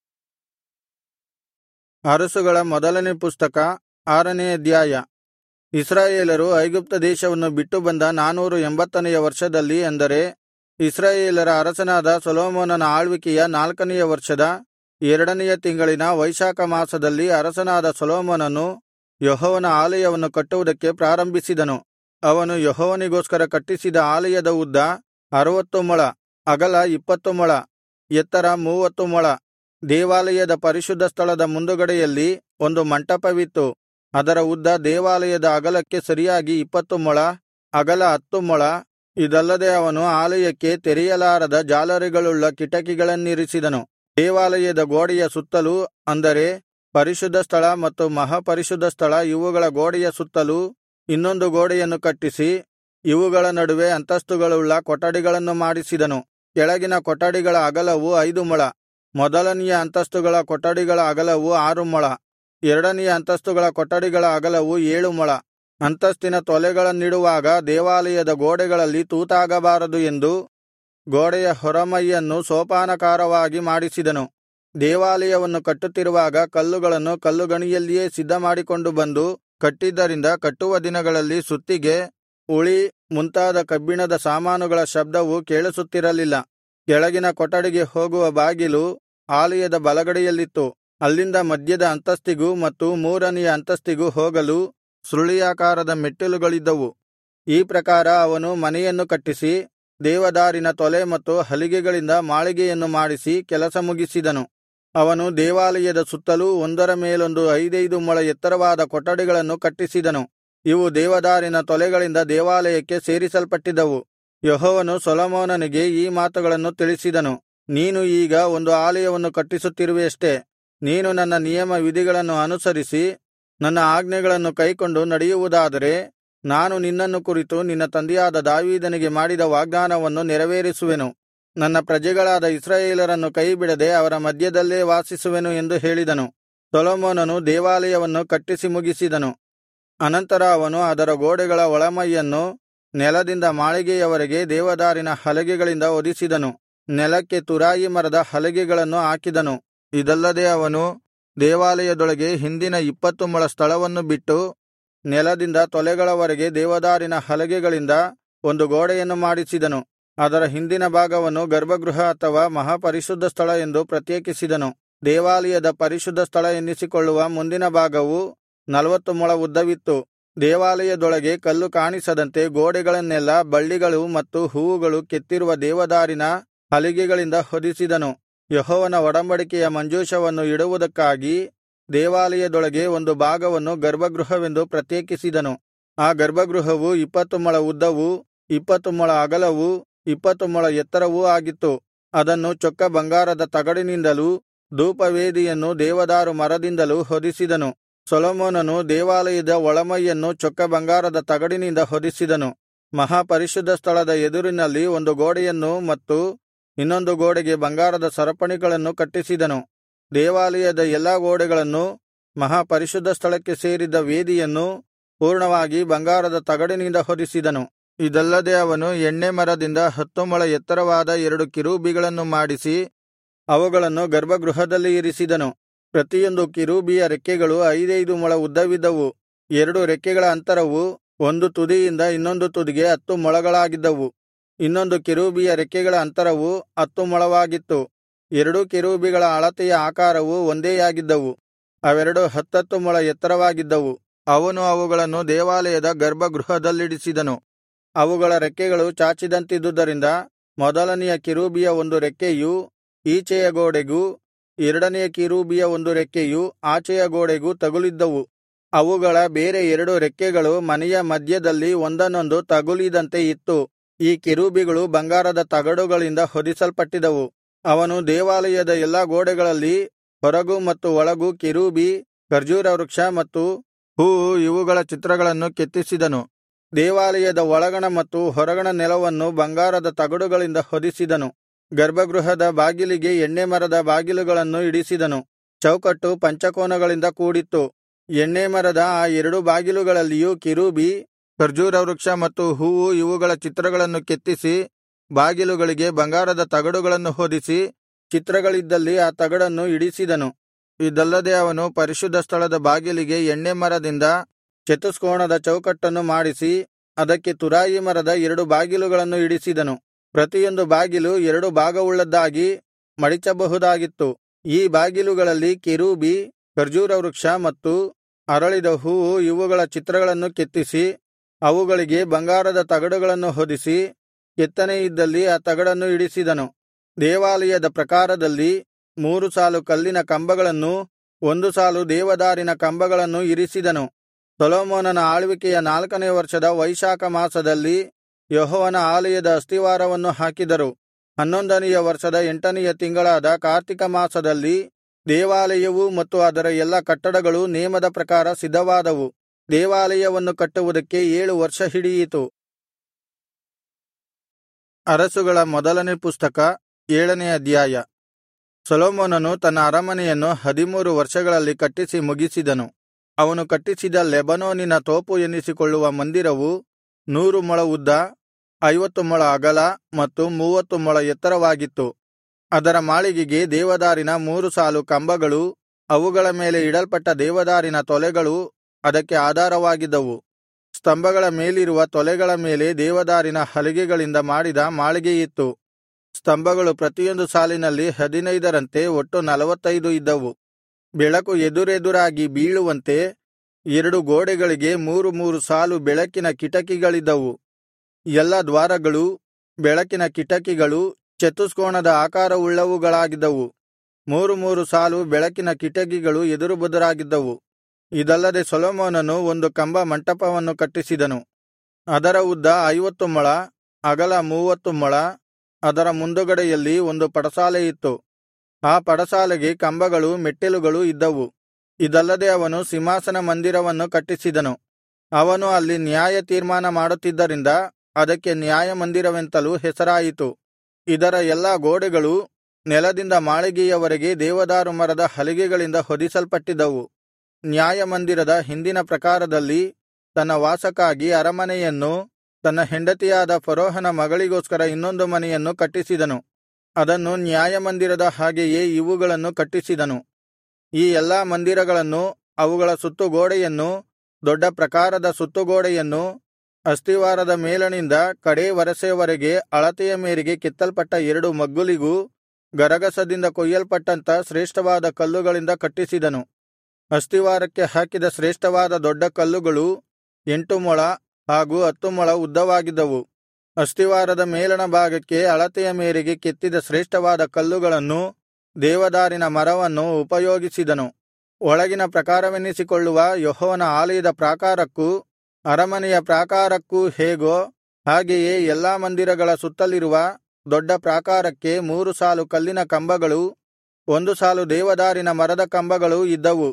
ಅರಸುಗಳ ಮೊದಲನೇ ಪುಸ್ತಕ ಆರನೇ ಅಧ್ಯಾಯ ಇಸ್ರಾಯೇಲರು ಐಗುಪ್ತ ದೇಶವನ್ನು ಬಿಟ್ಟು ಬಂದ ನಾನೂರ ಎಂಬತ್ತನೆಯ ವರ್ಷದಲ್ಲಿ ಅಂದರೆ ಇಸ್ರಾಯೇಲರ ಅರಸನಾದ ಸೊಲೊಮೋನನ ಆಳ್ವಿಕೆಯ ನಾಲ್ಕನೆಯ ವರ್ಷದ ಎರಡನೆಯ ತಿಂಗಳಿನ ವೈಶಾಖ ಮಾಸದಲ್ಲಿ ಅರಸನಾದ ಸೊಲೊಮೋನನು ಯೆಹೋವನ ಆಲಯವನ್ನು ಕಟ್ಟುವುದಕ್ಕೆ ಪ್ರಾರಂಭಿಸಿದನು ಅವನು ಯೆಹೋವನಿಗೋಸ್ಕರ ಕಟ್ಟಿಸಿದ ಆಲಯದ ಉದ್ದ ಅರವತ್ತು ಮೊಳ ಅಗಲ ಇಪ್ಪತ್ತು ಮೊಳ ಎತ್ತರ ಮೂವತ್ತು ಮೊಳ ದೇವಾಲಯದ ಪರಿಶುದ್ಧ ಸ್ಥಳದ ಮುಂದುಗಡೆಯಲ್ಲಿ ಒಂದು ಮಂಟಪವಿತ್ತು ಅದರ ಉದ್ದ ದೇವಾಲಯದ ಅಗಲಕ್ಕೆ ಸರಿಯಾಗಿ ಇಪ್ಪತ್ತು ಮೊಳ ಅಗಲ ಹತ್ತು ಮೊಳ ಇದಲ್ಲದೆ ಅವನು ಆಲಯಕ್ಕೆ ತೆರೆಯಲಾರದ ಜಾಲರಿಗಳುಳ್ಳ ಕಿಟಕಿಗಳನ್ನಿರಿಸಿದನು ದೇವಾಲಯದ ಗೋಡೆಯ ಸುತ್ತಲೂ ಅಂದರೆ ಪರಿಶುದ್ಧ ಸ್ಥಳ ಮತ್ತು ಮಹಾಪರಿಶುದ್ಧ ಸ್ಥಳ ಇವುಗಳ ಗೋಡೆಯ ಸುತ್ತಲೂ ಇನ್ನೊಂದು ಗೋಡೆಯನ್ನು ಕಟ್ಟಿಸಿ ಇವುಗಳ ನಡುವೆ ಅಂತಸ್ತುಗಳುಳ್ಳ ಕೊಠಡಿಗಳನ್ನು ಮಾಡಿಸಿದನು ಕೆಳಗಿನ ಕೊಠಡಿಗಳ ಅಗಲವು ಐದು ಮೊಳ ಮೊದಲನೆಯ ಅಂತಸ್ತುಗಳ ಕೊಠಡಿಗಳ ಅಗಲವು ಆರು ಮೊಳ ಎರಡನೆಯ ಅಂತಸ್ತುಗಳ ಕೊಠಡಿಗಳ ಅಗಲವು ಏಳು ಮೊಳ ಅಂತಸ್ತಿನ ತೊಲೆಗಳನ್ನಿಡುವಾಗ ದೇವಾಲಯದ ಗೋಡೆಗಳಲ್ಲಿ ತೂತಾಗಬಾರದು ಎಂದು ಗೋಡೆಯ ಹೊರಮೈಯನ್ನು ಸೋಪಾನಕಾರವಾಗಿ ಮಾಡಿಸಿದನು ದೇವಾಲಯವನ್ನು ಕಟ್ಟುತ್ತಿರುವಾಗ ಕಲ್ಲುಗಳನ್ನು ಕಲ್ಲುಗಣಿಯಲ್ಲಿಯೇ ಸಿದ್ಧಮಾಡಿಕೊಂಡು ಬಂದು ಕಟ್ಟಿದ್ದರಿಂದ ಕಟ್ಟುವ ದಿನಗಳಲ್ಲಿ ಸುತ್ತಿಗೆ ಉಳಿ ಮುಂತಾದ ಕಬ್ಬಿಣದ ಸಾಮಾನುಗಳ ಶಬ್ದವು ಕೇಳಿಸುತ್ತಿರಲಿಲ್ಲ ಕೆಳಗಿನ ಕೊಠಡಿಗೆ ಹೋಗುವ ಬಾಗಿಲು ಆಲಯದ ಬಲಗಡೆಯಲ್ಲಿತ್ತು ಅಲ್ಲಿಂದ ಮಧ್ಯದ ಅಂತಸ್ತಿಗೂ ಮತ್ತು ಮೂರನೆಯ ಅಂತಸ್ತಿಗೂ ಹೋಗಲು ಸುರುಳಿಯಾಕಾರದ ಮೆಟ್ಟಿಲುಗಳಿದ್ದವು ಈ ಪ್ರಕಾರ ಅವನು ಮನೆಯನ್ನು ಕಟ್ಟಿಸಿ ದೇವದಾರಿನ ತೊಲೆ ಮತ್ತು ಹಲಿಗೆಗಳಿಂದ ಮಾಳಿಗೆಯನ್ನು ಮಾಡಿಸಿ ಕೆಲಸ ಮುಗಿಸಿದನು ಅವನು ದೇವಾಲಯದ ಸುತ್ತಲೂ ಒಂದರ ಮೇಲೊಂದು ಐದೈದು ಮೊಳ ಎತ್ತರವಾದ ಕೊಠಡಿಗಳನ್ನು ಕಟ್ಟಿಸಿದನು ಇವು ದೇವದಾರಿನ ತೊಲೆಗಳಿಂದ ದೇವಾಲಯಕ್ಕೆ ಸೇರಿಸಲ್ಪಟ್ಟಿದ್ದವು ಯೆಹೋವನು ಸೊಲೊಮೋನನಿಗೆ ಈ ಮಾತುಗಳನ್ನು ತಿಳಿಸಿದನು ನೀನು ಈಗ ಒಂದು ಆಲಯವನ್ನು ಕಟ್ಟಿಸುತ್ತಿರುವೆಯಷ್ಟೆ ನೀನು ನನ್ನ ನಿಯಮ ವಿಧಿಗಳನ್ನು ಅನುಸರಿಸಿ ನನ್ನ ಆಜ್ಞೆಗಳನ್ನು ಕೈಕೊಂಡು ನಡೆಯುವುದಾದರೆ ನಾನು ನಿನ್ನನ್ನು ಕುರಿತು ನಿನ್ನ ತಂದೆಯಾದ ದಾವೀದನಿಗೆ ಮಾಡಿದ ವಾಗ್ದಾನವನ್ನು ನೆರವೇರಿಸುವೆನು ನನ್ನ ಪ್ರಜೆಗಳಾದ ಇಸ್ರಾಯೇಲರನ್ನು ಕೈಬಿಡದೆ ಅವರ ಮಧ್ಯದಲ್ಲೇ ವಾಸಿಸುವೆನು ಎಂದು ಹೇಳಿದನು ಸೊಲೊಮೋನನು ದೇವಾಲಯವನ್ನು ಕಟ್ಟಿಸಿ ಮುಗಿಸಿದನು ಅನಂತರ ಅವನು ಅದರ ಗೋಡೆಗಳ ಒಳಮೈಯನ್ನು ನೆಲದಿಂದ ಮಾಳಿಗೆಯವರೆಗೆ ದೇವದಾರಿನ ಹಲಗೆಗಳಿಂದ ಹೊದಿಸಿದನು ನೆಲಕ್ಕೆ ತುರಾಯಿ ಮರದ ಹಲಗೆಗಳನ್ನು ಹಾಕಿದನು ಇದಲ್ಲದೆ ಅವನು ದೇವಾಲಯದೊಳಗೆ ಹಿಂದಿನ ಇಪ್ಪತ್ತು ಮೊಳ ಸ್ಥಳವನ್ನು ಬಿಟ್ಟು ನೆಲದಿಂದ ತೊಲೆಗಳವರೆಗೆ ದೇವದಾರಿನ ಹಲಗೆಗಳಿಂದ ಒಂದು ಗೋಡೆಯನ್ನು ಮಾಡಿಸಿದನು ಅದರ ಹಿಂದಿನ ಭಾಗವನ್ನು ಗರ್ಭಗೃಹ ಅಥವಾ ಮಹಾಪರಿಶುದ್ಧ ಸ್ಥಳ ಎಂದು ಪ್ರತ್ಯೇಕಿಸಿದನು ದೇವಾಲಯದ ಪರಿಶುದ್ಧ ಸ್ಥಳ ಎನ್ನಿಸಿಕೊಳ್ಳುವ ಮುಂದಿನ ಭಾಗವು ನಲವತ್ತು ಮೊಳ ಉದ್ದವಿತ್ತು ದೇವಾಲಯದೊಳಗೆ ಕಲ್ಲು ಕಾಣಿಸದಂತೆ ಗೋಡೆಗಳನ್ನೆಲ್ಲಾ ಬಳ್ಳಿಗಳು ಮತ್ತು ಹೂವುಗಳು ಕೆತ್ತಿರುವ ದೇವದಾರಿನ ಹಲಿಗೆಗಳಿಂದ ಹೊದಿಸಿದನು ಯೆಹೋವನ ಒಡಂಬಡಿಕೆಯ ಮಂಜೂಷವನ್ನು ಇಡುವುದಕ್ಕಾಗಿ ದೇವಾಲಯದೊಳಗೆ ಒಂದು ಭಾಗವನ್ನು ಗರ್ಭಗೃಹವೆಂದು ಪ್ರತ್ಯೇಕಿಸಿದನು ಆ ಗರ್ಭಗೃಹವು ಇಪ್ಪತ್ತು ಮೊಳ ಉದ್ದವೂ ಇಪ್ಪತ್ತು ಮೊಳ ಅಗಲವೂ ಇಪ್ಪತ್ತು ಮೊಳ ಎತ್ತರವೂ ಆಗಿತ್ತು ಅದನ್ನು ಚೊಕ್ಕ ಬಂಗಾರದ ತಗಡಿನಿಂದಲೂ ಧೂಪವೇದಿಯನ್ನು ದೇವದಾರು ಮರದಿಂದಲೂ ಹೊದಿಸಿದನು ಸೊಲೊಮೋನನು ದೇವಾಲಯದ ಒಳಮೈಯನ್ನು ಚೊಕ್ಕ ಬಂಗಾರದ ತಗಡಿನಿಂದ ಹೊದಿಸಿದನು ಮಹಾಪರಿಶುದ್ಧ ಸ್ಥಳದ ಎದುರಿನಲ್ಲಿ ಒಂದು ಗೋಡೆಯನ್ನು ಮತ್ತು ಇನ್ನೊಂದು ಗೋಡೆಗೆ ಬಂಗಾರದ ಸರಪಣಿಗಳನ್ನು ಕಟ್ಟಿಸಿದನು ದೇವಾಲಯದ ಎಲ್ಲಾ ಗೋಡೆಗಳನ್ನು ಮಹಾಪರಿಶುದ್ಧ ಸ್ಥಳಕ್ಕೆ ಸೇರಿದ್ದ ವೇದಿಯನ್ನು ಪೂರ್ಣವಾಗಿ ಬಂಗಾರದ ತಗಡಿನಿಂದ ಹೊದಿಸಿದನು ಇದಲ್ಲದೆ ಅವನು ಎಣ್ಣೆ ಮರದಿಂದ ಹತ್ತು ಮೊಳ ಎತ್ತರವಾದ ಎರಡು ಕಿರೂಬಿಗಳನ್ನು ಮಾಡಿಸಿ ಅವುಗಳನ್ನು ಗರ್ಭಗೃಹದಲ್ಲಿ ಇರಿಸಿದನು ಪ್ರತಿಯೊಂದು ಕಿರೂಬಿಯ ರೆಕ್ಕೆಗಳು ಐದೈದು ಮೊಳ ಉದ್ದವಿದ್ದವು ಎರಡು ರೆಕ್ಕೆಗಳ ಅಂತರವು ಒಂದು ತುದಿಯಿಂದ ಇನ್ನೊಂದು ತುದಿಗೆ ಹತ್ತು ಮೊಳಗಳಾಗಿದ್ದವು ಇನ್ನೊಂದು ಕೆರೂಬಿಯ ರೆಕ್ಕೆಗಳ ಅಂತರವು ಹತ್ತು ಮೊಳವಾಗಿತ್ತು ಎರಡೂ ಕೆರೂಬಿಗಳ ಅಳತೆಯ ಆಕಾರವು ಒಂದೇಯಾಗಿದ್ದವು ಅವೆರಡು ಹತ್ತತ್ತು ಮೊಳ ಎತ್ತರವಾಗಿದ್ದವು ಅವನು ಅವುಗಳನ್ನು ದೇವಾಲಯದ ಗರ್ಭಗೃಹದಲ್ಲಿಡಿಸಿದನು ಅವುಗಳ ರೆಕ್ಕೆಗಳು ಚಾಚಿದಂತಿದ್ದುದರಿಂದ ಮೊದಲನೆಯ ಕೆರೂಬಿಯ ಒಂದು ರೆಕ್ಕೆಯು ಈಚೆಯ ಗೋಡೆಗೂ ಎರಡನೆಯ ಕೆರೂಬಿಯ ಒಂದು ರೆಕ್ಕೆಯು ಆಚೆಯ ಗೋಡೆಗೂ ತಗುಲಿದ್ದವು ಅವುಗಳ ಬೇರೆ ಎರಡು ರೆಕ್ಕೆಗಳು ಮನೆಯ ಮಧ್ಯದಲ್ಲಿ ಒಂದನ್ನೊಂದು ತಗುಲಿದಂತೆ ಇತ್ತು ಈ ಕೆರೂಬಿಗಳು ಬಂಗಾರದ ತಗಡುಗಳಿಂದ ಹೊದಿಸಲ್ಪಟ್ಟಿದ್ದವು ಅವನು ದೇವಾಲಯದ ಎಲ್ಲಾ ಗೋಡೆಗಳಲ್ಲಿ ಹೊರಗೂ ಮತ್ತು ಒಳಗೂ ಕೆರೂಬಿ ಖರ್ಜೂರ ವೃಕ್ಷ ಮತ್ತು ಹೂವು ಇವುಗಳ ಚಿತ್ರಗಳನ್ನು ಕೆತ್ತಿಸಿದನು ದೇವಾಲಯದ ಒಳಗಣ ಮತ್ತು ಹೊರಗಣ ನೆಲವನ್ನು ಬಂಗಾರದ ತಗಡುಗಳಿಂದ ಹೊದಿಸಿದನು ಗರ್ಭಗೃಹದ ಬಾಗಿಲಿಗೆ ಎಣ್ಣೆ ಮರದ ಬಾಗಿಲುಗಳನ್ನು ಇಡಿಸಿದನು ಚೌಕಟ್ಟು ಪಂಚಕೋನಗಳಿಂದ ಕೂಡಿತ್ತು ಎಣ್ಣೆ ಮರದ ಆ ಎರಡು ಬಾಗಿಲುಗಳಲ್ಲಿಯೂ ಕೆರೂಬಿ ಖರ್ಜೂರ ವೃಕ್ಷ ಮತ್ತು ಹೂವು ಇವುಗಳ ಚಿತ್ರಗಳನ್ನು ಕೆತ್ತಿಸಿ ಬಾಗಿಲುಗಳಿಗೆ ಬಂಗಾರದ ತಗಡುಗಳನ್ನು ಹೊದಿಸಿ ಚಿತ್ರಗಳಿದ್ದಲ್ಲಿ ಆ ತಗಡನ್ನು ಇಡಿಸಿದನು ಇದಲ್ಲದೆ ಅವನು ಪರಿಶುದ್ಧ ಸ್ಥಳದ ಬಾಗಿಲಿಗೆ ಎಣ್ಣೆ ಮರದಿಂದ ಚತುಷ್ಕೋಣದ ಚೌಕಟ್ಟನ್ನು ಮಾಡಿಸಿ ಅದಕ್ಕೆ ತುರಾಯಿ ಮರದ ಎರಡು ಬಾಗಿಲುಗಳನ್ನು ಇಡಿಸಿದನು ಪ್ರತಿಯೊಂದು ಬಾಗಿಲು ಎರಡು ಭಾಗವುಳ್ಳದ್ದಾಗಿ ಮಡಿಚಬಹುದಾಗಿತ್ತು ಈ ಬಾಗಿಲುಗಳಲ್ಲಿ ಕೆರೂಬಿ ಖರ್ಜೂರ ವೃಕ್ಷ ಮತ್ತು ಅರಳಿದ ಹೂವು ಇವುಗಳ ಚಿತ್ರಗಳನ್ನು ಕೆತ್ತಿಸಿ ಅವುಗಳಿಗೆ ಬಂಗಾರದ ತಗಡುಗಳನ್ನು ಹೊದಿಸಿ ಕೆತ್ತನೆ ಇದ್ದಲ್ಲಿ ಆ ತಗಡನ್ನು ಇಡಿಸಿದನು ದೇವಾಲಯದ ಪ್ರಕಾರದಲ್ಲಿ ಮೂರು ಸಾಲು ಕಲ್ಲಿನ ಕಂಬಗಳನ್ನೂ ಒಂದು ಸಾಲು ದೇವದಾರಿನ ಕಂಬಗಳನ್ನು ಇರಿಸಿದನು ಸೊಲೊಮೋನನ ಆಳ್ವಿಕೆಯ ನಾಲ್ಕನೇ ವರ್ಷದ ವೈಶಾಖ ಮಾಸದಲ್ಲಿ ಯೆಹೋವನ ಆಲಯದ ಅಸ್ತಿವಾರವನ್ನು ಹಾಕಿದರು ಹನ್ನೊಂದನೆಯ ವರ್ಷದ ಎಂಟನೆಯ ತಿಂಗಳಾದ ಕಾರ್ತಿಕ ಮಾಸದಲ್ಲಿ ದೇವಾಲಯವೂ ಮತ್ತು ಅದರ ಎಲ್ಲಾ ಕಟ್ಟಡಗಳೂ ನೇಮದ ಪ್ರಕಾರ ಸಿದ್ಧವಾದವು ದೇವಾಲಯವನ್ನು ಕಟ್ಟುವುದಕ್ಕೆ ಏಳು ವರ್ಷ ಹಿಡಿಯಿತು ಅರಸುಗಳ ಮೊದಲನೇ ಪುಸ್ತಕ ಏಳನೇ ಅಧ್ಯಾಯ ಸೊಲೊಮೋನನು ತನ್ನ ಅರಮನೆಯನ್ನು ಹದಿಮೂರು ವರ್ಷಗಳಲ್ಲಿ ಕಟ್ಟಿಸಿ ಮುಗಿಸಿದನು ಅವನು ಕಟ್ಟಿಸಿದ ಲೆಬನೋನಿನ ತೋಪು ಎನ್ನಿಸಿಕೊಳ್ಳುವ ಮಂದಿರವು ನೂರು ಮೊಳ ಉದ್ದ ಐವತ್ತು ಮೊಳ ಅಗಲ ಮತ್ತು ಮೂವತ್ತು ಮೊಳ ಎತ್ತರವಾಗಿತ್ತು ಅದರ ಮಾಳಿಗೆಗೆ ದೇವದಾರಿನ ಮೂರು ಸಾಲು ಕಂಬಗಳೂ ಅವುಗಳ ಮೇಲೆ ಇಡಲ್ಪಟ್ಟ ದೇವದಾರಿನ ತೊಲೆಗಳು ಅದಕ್ಕೆ ಆಧಾರವಾಗಿದ್ದವು ಸ್ತಂಭಗಳ ಮೇಲಿರುವ ತೊಲೆಗಳ ಮೇಲೆ ದೇವದಾರಿನ ಹಲಿಗೆಗಳಿಂದ ಮಾಡಿದ ಮಾಳಿಗೆಯಿತ್ತು ಸ್ತಂಭಗಳು ಪ್ರತಿಯೊಂದು ಸಾಲಿನಲ್ಲಿ ಹದಿನೈದರಂತೆ ಒಟ್ಟು ನಲವತ್ತೈದು ಇದ್ದವು ಬೆಳಕು ಎದುರೆದುರಾಗಿ ಬೀಳುವಂತೆ ಎರಡು ಗೋಡೆಗಳಿಗೆ ಮೂರು ಮೂರು ಸಾಲು ಬೆಳಕಿನ ಕಿಟಕಿಗಳಿದ್ದವು ಎಲ್ಲಾ ದ್ವಾರಗಳೂ ಬೆಳಕಿನ ಕಿಟಕಿಗಳು ಚತುಷ್ಕೋಣದ ಆಕಾರವುಳ್ಳವುಗಳಾಗಿದ್ದವು ಮೂರು ಮೂರು ಸಾಲು ಬೆಳಕಿನ ಕಿಟಕಿಗಳು ಎದುರುಬದುರಾಗಿದ್ದವು ಇದಲ್ಲದೆ ಸೊಲೊಮೋನನು ಒಂದು ಕಂಬ ಮಂಟಪವನ್ನು ಕಟ್ಟಿಸಿದನು ಅದರ ಉದ್ದ ಐವತ್ತು ಮೊಳ ಅಗಲ ಮೂವತ್ತು ಮೊಳ ಅದರ ಮುಂದುಗಡೆಯಲ್ಲಿ ಒಂದು ಪಡಸಾಲೆ ಇತ್ತು ಆ ಪಡಸಾಲೆಗೆ ಕಂಬಗಳು ಮೆಟ್ಟಿಲುಗಳು ಇದ್ದವು ಇದಲ್ಲದೆ ಅವನು ಸಿಂಹಾಸನ ಮಂದಿರವನ್ನು ಕಟ್ಟಿಸಿದನು ಅವನು ಅಲ್ಲಿ ನ್ಯಾಯ ತೀರ್ಮಾನ ಮಾಡುತ್ತಿದ್ದರಿಂದ ಅದಕ್ಕೆ ನ್ಯಾಯಮಂದಿರವೆಂತಲೂ ಹೆಸರಾಯಿತು ಇದರ ಎಲ್ಲಾ ಗೋಡೆಗಳು ನೆಲದಿಂದ ಮಾಳಿಗೆಯವರೆಗೆ ದೇವದಾರು ಮರದ ಹಲಿಗೆಗಳಿಂದ ಹೊದಿಸಲ್ಪಟ್ಟಿದ್ದವು ನ್ಯಾಯಮಂದಿರದ ಹಿಂದಿನ ಪ್ರಕಾರದಲ್ಲಿ ತನ್ನ ವಾಸಕ್ಕಾಗಿ ಅರಮನೆಯನ್ನೂ ತನ್ನ ಹೆಂಡತಿಯಾದ ಫರೋಹನ ಮಗಳಿಗೋಸ್ಕರ ಇನ್ನೊಂದು ಮನೆಯನ್ನು ಕಟ್ಟಿಸಿದನು ಅದನ್ನು ನ್ಯಾಯಮಂದಿರದ ಹಾಗೆಯೇ ಇವುಗಳನ್ನು ಕಟ್ಟಿಸಿದನು ಈ ಎಲ್ಲಾ ಮಂದಿರಗಳನ್ನು ಅವುಗಳ ಸುತ್ತುಗೋಡೆಯನ್ನು ದೊಡ್ಡ ಪ್ರಕಾರದ ಸುತ್ತುಗೋಡೆಯನ್ನು ಅಸ್ತಿವಾರದ ಮೇಲಣಿಂದ ಕಡೇ ವರಸೆಯವರೆಗೆ ಅಳತೆಯ ಮೇರೆಗೆ ಕೆತ್ತಲ್ಪಟ್ಟ ಎರಡು ಮಗ್ಗುಲಿಗೂ ಗರಗಸದಿಂದ ಕೊಯ್ಯಲ್ಪಟ್ಟಂಥ ಶ್ರೇಷ್ಠವಾದ ಕಲ್ಲುಗಳಿಂದ ಕಟ್ಟಿಸಿದನು ಅಸ್ತಿವಾರಕ್ಕೆ ಹಾಕಿದ ಶ್ರೇಷ್ಠವಾದ ದೊಡ್ಡ ಕಲ್ಲುಗಳು ಎಂಟು ಮೊಳ ಹಾಗೂ ಹತ್ತು ಮೊಳ ಉದ್ದವಾಗಿದ್ದವು ಅಸ್ತಿವಾರದ ಮೇಲಣ ಭಾಗಕ್ಕೆ ಅಳತೆಯ ಮೇರೆಗೆ ಕೆತ್ತಿದ ಶ್ರೇಷ್ಠವಾದ ಕಲ್ಲುಗಳನ್ನು ದೇವದಾರಿನ ಮರವನ್ನು ಉಪಯೋಗಿಸಿದನು ಒಳಗಿನ ಪ್ರಾಕಾರವೆನ್ನಿಸಿಕೊಳ್ಳುವ ಯೆಹೋವನ ಆಲಯದ ಪ್ರಾಕಾರಕ್ಕೂ ಅರಮನೆಯ ಪ್ರಾಕಾರಕ್ಕೂ ಹೇಗೋ ಹಾಗೆಯೇ ಎಲ್ಲಾ ಮಂದಿರಗಳ ಸುತ್ತಲಿರುವ ದೊಡ್ಡ ಪ್ರಾಕಾರಕ್ಕೆ ಮೂರು ಸಾಲು ಕಲ್ಲಿನ ಕಂಬಗಳೂ ಒಂದು ಸಾಲು ದೇವದಾರಿನ ಮರದ ಕಂಬಗಳೂ ಇದ್ದವು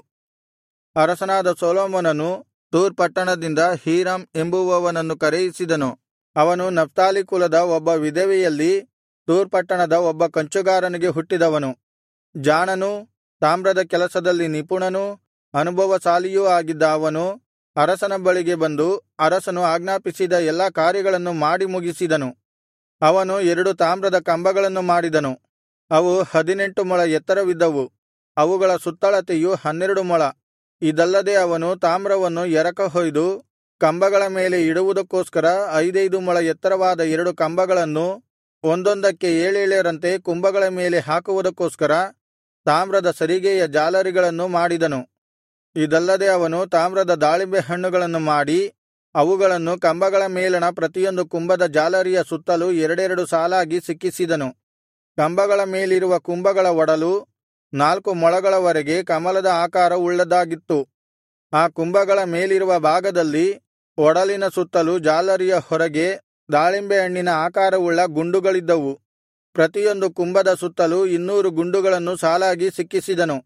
ಅರಸನಾದ ಸೊಲೊಮೋನನು ತೂರ್ ಪಟ್ಟಣದಿಂದ ಹೀರಾಮ್ ಎಂಬುವವನನ್ನು ಕರೆಯಿಸಿದನು ಅವನು ನಫ್ತಾಲಿ ಕುಲದ ಒಬ್ಬ ವಿಧವೆಯಲ್ಲಿ ತೂರ್ ಪಟ್ಟಣದ ಒಬ್ಬ ಕಂಚುಗಾರನಿಗೆ ಹುಟ್ಟಿದವನು ಜಾಣನೂ ತಾಮ್ರದ ಕೆಲಸದಲ್ಲಿ ನಿಪುಣನೂ ಅನುಭವಶಾಲಿಯೂ ಆಗಿದ್ದ ಅವನು ಅರಸನ ಬಳಿಗೆ ಬಂದು ಅರಸನು ಆಜ್ಞಾಪಿಸಿದ ಎಲ್ಲಾ ಕಾರ್ಯಗಳನ್ನು ಮಾಡಿ ಮುಗಿಸಿದನು ಅವನು ಎರಡು ತಾಮ್ರದ ಕಂಬಗಳನ್ನು ಮಾಡಿದನು ಅವು ಹದಿನೆಂಟು ಮೊಳ ಎತ್ತರವಿದ್ದವು ಅವುಗಳ ಸುತ್ತಳತೆಯು ಹನ್ನೆರಡು ಮೊಳ ಇದಲ್ಲದೆ ಅವನು ತಾಮ್ರವನ್ನು ಎರಕ ಹೊಯ್ದು ಕಂಬಗಳ ಮೇಲೆ ಇಡುವುದಕ್ಕೋಸ್ಕರ ಐದೈದು ಮೊಳ ಎತ್ತರವಾದ ಎರಡು ಕಂಬಗಳನ್ನು ಒಂದೊಂದಕ್ಕೆ ಏಳೇಳರಂತೆ ಕುಂಭಗಳ ಮೇಲೆ ಹಾಕುವುದಕ್ಕೋಸ್ಕರ ತಾಮ್ರದ ಸರಿಗೆಯ ಜಾಲರಿಗಳನ್ನು ಮಾಡಿದನು ಇದಲ್ಲದೆ ಅವನು ತಾಮ್ರದ ದಾಳಿಂಬೆ ಹಣ್ಣುಗಳನ್ನು ಮಾಡಿ ಅವುಗಳನ್ನು ಕಂಬಗಳ ಮೇಲಣ ಪ್ರತಿಯೊಂದು ಕುಂಭದ ಜಾಲರಿಯ ಸುತ್ತಲೂ ಎರಡೆರಡು ಸಾಲಾಗಿ ಸಿಕ್ಕಿಸಿದನು ಕಂಬಗಳ ಮೇಲಿರುವ ಕುಂಭಗಳ ಒಡಲು ನಾಲ್ಕು ಮೊಳಗಳವರೆಗೆ ಕಮಲದ ಆಕಾರ ಉಳ್ಳದ್ದಾಗಿತ್ತು ಆ ಕುಂಭಗಳ ಮೇಲಿರುವ ಭಾಗದಲ್ಲಿ ಒಡಲಿನ ಸುತ್ತಲೂ ಜಾಲರಿಯ ಹೊರಗೆ ದಾಳಿಂಬೆ ಹಣ್ಣಿನ ಆಕಾರವುಳ್ಳ ಗುಂಡುಗಳಿದ್ದವು ಪ್ರತಿಯೊಂದು ಕುಂಭದ ಸುತ್ತಲೂ ಇನ್ನೂರು ಗುಂಡುಗಳನ್ನು ಸಾಲಾಗಿ ಸಿಕ್ಕಿಸಿದನು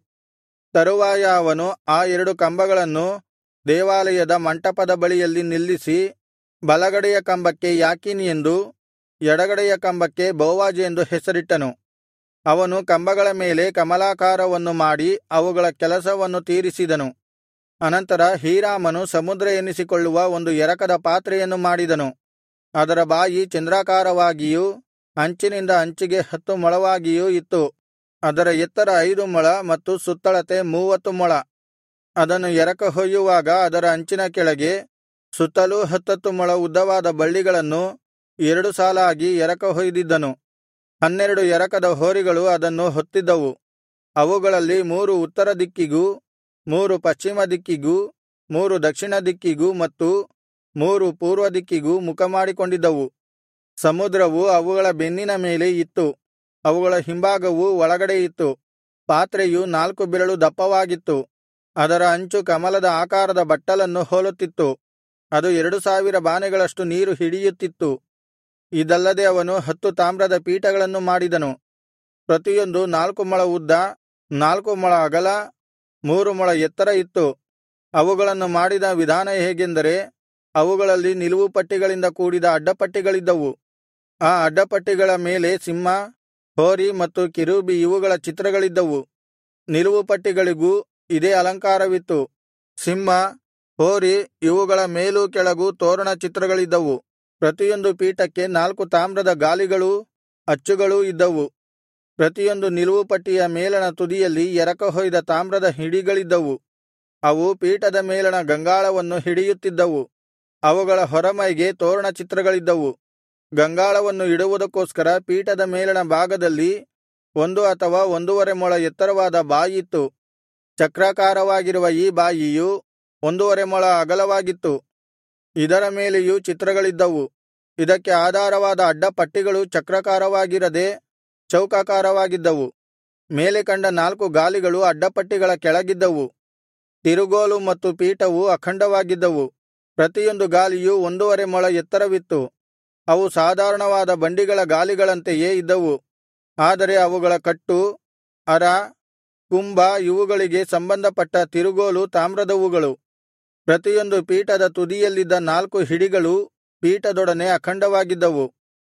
ತರುವಾಯ ಅವನು ಆ ಎರಡು ಕಂಬಗಳನ್ನು ದೇವಾಲಯದ ಮಂಟಪದ ಬಳಿಯಲ್ಲಿ ನಿಲ್ಲಿಸಿ ಬಲಗಡೆಯ ಕಂಬಕ್ಕೆ ಯಾಕೀನ್ ಎಂದೂ ಎಡಗಡೆಯ ಕಂಬಕ್ಕೆ ಬೋವಾಜ್ ಎಂದು ಹೆಸರಿಟ್ಟನು ಅವನು ಕಂಬಗಳ ಮೇಲೆ ಕಮಲಾಕಾರವನ್ನು ಮಾಡಿ ಅವುಗಳ ಕೆಲಸವನ್ನು ತೀರಿಸಿದನು ಅನಂತರ ಹೀರಾಮನು ಸಮುದ್ರ ಎನಿಸಿಕೊಳ್ಳುವ ಒಂದು ಎರಕದ ಪಾತ್ರೆಯನ್ನು ಮಾಡಿದನು ಅದರ ಬಾಯಿ ಚಂದ್ರಾಕಾರವಾಗಿಯೂ ಅಂಚಿನಿಂದ ಅಂಚಿಗೆ ಹತ್ತು ಮೊಳವಾಗಿಯೂ ಇತ್ತು ಅದರ ಎತ್ತರ ಐದು ಮೊಳ ಮತ್ತು ಸುತ್ತಳತೆ ಮೂವತ್ತು ಮೊಳ ಅದನ್ನು ಎರಕ ಹೊಯ್ಯುವಾಗ ಅದರ ಅಂಚಿನ ಕೆಳಗೆ ಸುತ್ತಲೂ ಹತ್ತತ್ತು ಮೊಳ ಉದ್ದವಾದ ಬಳ್ಳಿಗಳನ್ನು ಎರಡು ಸಾಲಾಗಿ ಎರಕ ಹೊಯ್ದಿದ್ದನು ಹನ್ನೆರಡು ಎರಕದ ಹೋರಿಗಳು ಅದನ್ನು ಹೊತ್ತಿದ್ದವು ಅವುಗಳಲ್ಲಿ ಮೂರು ಉತ್ತರ ದಿಕ್ಕಿಗೂ ಮೂರು ಪಶ್ಚಿಮ ದಿಕ್ಕಿಗೂ ಮೂರು ದಕ್ಷಿಣ ದಿಕ್ಕಿಗೂ ಮತ್ತು ಮೂರು ಪೂರ್ವ ದಿಕ್ಕಿಗೂ ಮುಖಮಾಡಿಕೊಂಡಿದ್ದವು ಸಮುದ್ರವು ಅವುಗಳ ಬೆನ್ನಿನ ಮೇಲೆ ಇತ್ತು ಅವುಗಳ ಹಿಂಭಾಗವು ಒಳಗಡೆ ಇತ್ತು ಪಾತ್ರೆಯು ನಾಲ್ಕು ಬೆರಳು ದಪ್ಪವಾಗಿತ್ತು ಅದರ ಅಂಚು ಕಮಲದ ಆಕಾರದ ಬಟ್ಟಲನ್ನು ಹೋಲುತ್ತಿತ್ತು ಅದು ಎರಡು ಸಾವಿರ ಬಾನೆಗಳಷ್ಟು ನೀರು ಹಿಡಿಯುತ್ತಿತ್ತು ಇದಲ್ಲದೆ ಅವನು ಹತ್ತು ತಾಮ್ರದ ಪೀಠಗಳನ್ನು ಮಾಡಿದನು ಪ್ರತಿಯೊಂದು ನಾಲ್ಕು ಮೊಳ ಉದ್ದ ನಾಲ್ಕು ಮೊಳ ಅಗಲ ಮೂರು ಮೊಳ ಎತ್ತರ ಇತ್ತು ಅವುಗಳನ್ನು ಮಾಡಿದ ವಿಧಾನ ಹೇಗೆಂದರೆ ಅವುಗಳಲ್ಲಿ ನಿಲುವು ಪಟ್ಟಿಗಳಿಂದ ಕೂಡಿದ ಅಡ್ಡಪಟ್ಟಿಗಳಿದ್ದವು ಆ ಅಡ್ಡಪಟ್ಟಿಗಳ ಮೇಲೆ ಸಿಂಹ ಹೋರಿ ಮತ್ತು ಕೆರೂಬಿ ಇವುಗಳ ಚಿತ್ರಗಳಿದ್ದವು ನಿಲುವು ಪಟ್ಟಿಗಳಿಗೂ ಇದೇ ಅಲಂಕಾರವಿತ್ತು ಸಿಂಹ ಹೋರಿ ಇವುಗಳ ಮೇಲೂ ಕೆಳಗೂ ತೋರಣ ಚಿತ್ರಗಳಿದ್ದವು ಪ್ರತಿಯೊಂದು ಪೀಠಕ್ಕೆ ನಾಲ್ಕು ತಾಮ್ರದ ಗಾಲಿಗಳೂ ಅಚ್ಚುಗಳೂ ಇದ್ದವು ಪ್ರತಿಯೊಂದು ನಿಲುವು ಪಟ್ಟಿಯ ಮೇಲಣ ತುದಿಯಲ್ಲಿ ಎರಕ ಹೊಯ್ದ ತಾಮ್ರದ ಹಿಡಿಗಳಿದ್ದವು ಅವು ಪೀಠದ ಮೇಲಣ ಗಂಗಾಳವನ್ನು ಹಿಡಿಯುತ್ತಿದ್ದವು ಅವುಗಳ ಹೊರಮೈಗೆ ತೋರಣ ಚಿತ್ರಗಳಿದ್ದವು ಗಂಗಾಳವನ್ನು ಇಡುವುದಕ್ಕೋಸ್ಕರ ಪೀಠದ ಮೇಲಣ ಭಾಗದಲ್ಲಿ ಒಂದು ಅಥವಾ ಒಂದೂವರೆ ಮೊಳ ಎತ್ತರವಾದ ಬಾಯಿತ್ತು ಚಕ್ರಾಕಾರವಾಗಿರುವ ಈ ಬಾಯಿಯು ಒಂದೂವರೆ ಮೊಳ ಅಗಲವಾಗಿತ್ತು ಇದರ ಮೇಲೆಯೂ ಚಿತ್ರಗಳಿದ್ದವು ಇದಕ್ಕೆ ಆಧಾರವಾದ ಅಡ್ಡಪಟ್ಟಿಗಳು ಚಕ್ರಾಕಾರವಾಗಿರದೆ ಚೌಕಾಕಾರವಾಗಿದ್ದವು ಮೇಲೆ ಕಂಡ ನಾಲ್ಕು ಗಾಲಿಗಳು ಅಡ್ಡಪಟ್ಟಿಗಳ ಕೆಳಗಿದ್ದವು ತಿರುಗೋಲು ಮತ್ತು ಪೀಠವು ಅಖಂಡವಾಗಿದ್ದವು ಪ್ರತಿಯೊಂದು ಗಾಲಿಯು ಒಂದೂವರೆ ಮೊಳ ಎತ್ತರವಿತ್ತು ಅವು ಸಾಧಾರಣವಾದ ಬಂಡಿಗಳ ಗಾಲಿಗಳಂತೆಯೇ ಇದ್ದವು ಆದರೆ ಅವುಗಳ ಕಟ್ಟು ಅರ ಕುಂಭ ಇವುಗಳಿಗೆ ಸಂಬಂಧಪಟ್ಟ ತಿರುಗೋಲು ತಾಮ್ರದವುಗಳು ಪ್ರತಿಯೊಂದು ಪೀಠದ ತುದಿಯಲ್ಲಿದ್ದ ನಾಲ್ಕು ಹಿಡಿಗಳು ಪೀಠದೊಡನೆ ಅಖಂಡವಾಗಿದ್ದವು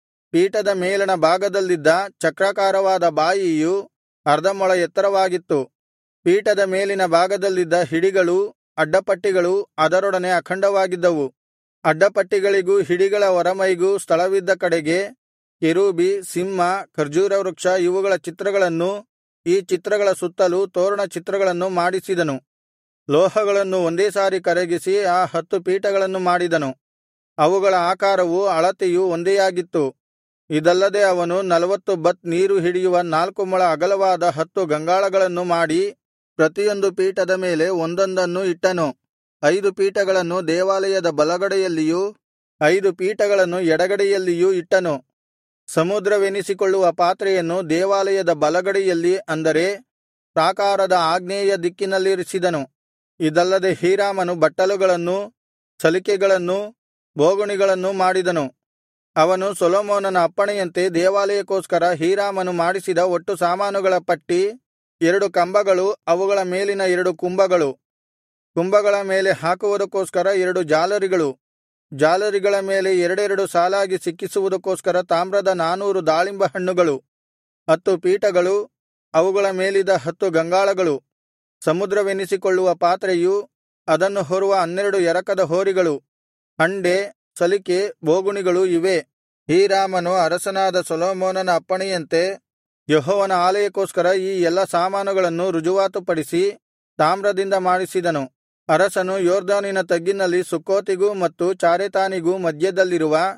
ಪೀಠದ ಮೇಲಣ ಭಾಗದಲ್ಲಿದ್ದ ಚಕ್ರಾಕಾರವಾದ ಬಾಯಿಯು ಅರ್ಧ ಮೊಳ ಎತ್ತರವಾಗಿತ್ತು ಪೀಠದ ಮೇಲಿನ ಭಾಗದಲ್ಲಿದ್ದ ಹಿಡಿಗಳೂ ಅಡ್ಡಪಟ್ಟಿಗಳು ಅದರೊಡನೆ ಅಖಂಡವಾಗಿದ್ದವು ಅಡ್ಡಪಟ್ಟಿಗಳಿಗೂ ಹಿಡಿಗಳ ಹೊರಮೈಗೂ ಸ್ಥಳವಿದ್ದ ಕಡೆಗೆ ಕೆರೂಬಿ ಸಿಂಹ ಖರ್ಜೂರ ವೃಕ್ಷ ಇವುಗಳ ಚಿತ್ರಗಳನ್ನೂ ಈ ಚಿತ್ರಗಳ ಸುತ್ತಲೂ ತೋರಣ ಚಿತ್ರಗಳನ್ನು ಮಾಡಿಸಿದನು ಲೋಹಗಳನ್ನು ಒಂದೇ ಸಾರಿ ಕರಗಿಸಿ ಆ ಹತ್ತು ಪೀಠಗಳನ್ನು ಮಾಡಿದನು ಅವುಗಳ ಆಕಾರವೂ ಅಳತೆಯೂ ಒಂದೇಯಾಗಿತ್ತು ಇದಲ್ಲದೆ ಅವನು ನಲ್ವತ್ತು ಬತ್ ನೀರು ಹಿಡಿಯುವ ನಾಲ್ಕು ಮೊಳ ಅಗಲವಾದ ಹತ್ತು ಗಂಗಾಳಗಳನ್ನು ಮಾಡಿ ಪ್ರತಿಯೊಂದು ಪೀಠದ ಮೇಲೆ ಒಂದೊಂದನ್ನು ಇಟ್ಟನು ಐದು ಪೀಠಗಳನ್ನು ದೇವಾಲಯದ ಬಲಗಡೆಯಲ್ಲಿಯೂ ಐದು ಪೀಠಗಳನ್ನು ಎಡಗಡೆಯಲ್ಲಿಯೂ ಇಟ್ಟನು ಸಮುದ್ರವೆನಿಸಿಕೊಳ್ಳುವ ಪಾತ್ರೆಯನ್ನು ದೇವಾಲಯದ ಬಲಗಡೆಯಲ್ಲಿ ಅಂದರೆ ಪ್ರಾಕಾರದ ಆಗ್ನೇಯ ದಿಕ್ಕಿನಲ್ಲಿರಿಸಿದನು ಇದಲ್ಲದೆ ಹೀರಾಮನು ಬಟ್ಟಲುಗಳನ್ನೂ ಸಲಿಕೆಗಳನ್ನೂ ಬೋಗುಣಿಗಳನ್ನೂ ಮಾಡಿದನು ಅವನು ಸೊಲೊಮೋನನ ಅಪ್ಪಣೆಯಂತೆ ದೇವಾಲಯಕ್ಕೋಸ್ಕರ ಹೀರಾಮನು ಮಾಡಿಸಿದ ಒಟ್ಟು ಸಾಮಾನುಗಳ ಪಟ್ಟಿ ಎರಡು ಕಂಬಗಳು ಅವುಗಳ ಮೇಲಿನ ಎರಡು ಕುಂಭಗಳು ಕುಂಭಗಳ ಮೇಲೆ ಹಾಕುವುದಕ್ಕೋಸ್ಕರ ಎರಡು ಜಾಲರಿಗಳು ಜಾಲರಿಗಳ ಮೇಲೆ ಎರಡೆರಡು ಸಾಲಾಗಿ ಸಿಕ್ಕಿಸುವುದಕ್ಕೋಸ್ಕರ ತಾಮ್ರದ ನಾನೂರು ದಾಳಿಂಬ ಹಣ್ಣುಗಳು ಹತ್ತು ಪೀಠಗಳು ಅವುಗಳ ಮೇಲಿದ್ದ ಹತ್ತು ಗಂಗಾಳಗಳು ಸಮುದ್ರವೆನಿಸಿಕೊಳ್ಳುವ ಪಾತ್ರೆಯೂ ಅದನ್ನು ಹೊರುವ ಹನ್ನೆರಡು ಎರಕದ ಹೋರಿಗಳು ಹಂಡೆ ಸಲಿಕೆ ಬೋಗುಣಿಗಳು ಇವೇ ಹೀರಾಮನು ಅರಸನಾದ ಸೊಲೊಮೋನನ ಅಪ್ಪಣೆಯಂತೆ ಯೆಹೋವನ ಆಲಯಕ್ಕೋಸ್ಕರ ಈ ಎಲ್ಲಾ ಸಾಮಾನುಗಳನ್ನು ರುಜುವಾತುಪಡಿಸಿ ತಾಮ್ರದಿಂದ ಮಾಡಿಸಿದನು ಅರಸನು ಯೊರ್ದನಿನ ತಗ್ಗಿನಲ್ಲಿ ಸುಕ್ಕೋತಿಗೂ ಮತ್ತು ಚಾರೆತಾನಿಗೂ ಮಧ್ಯದಲ್ಲಿರುವ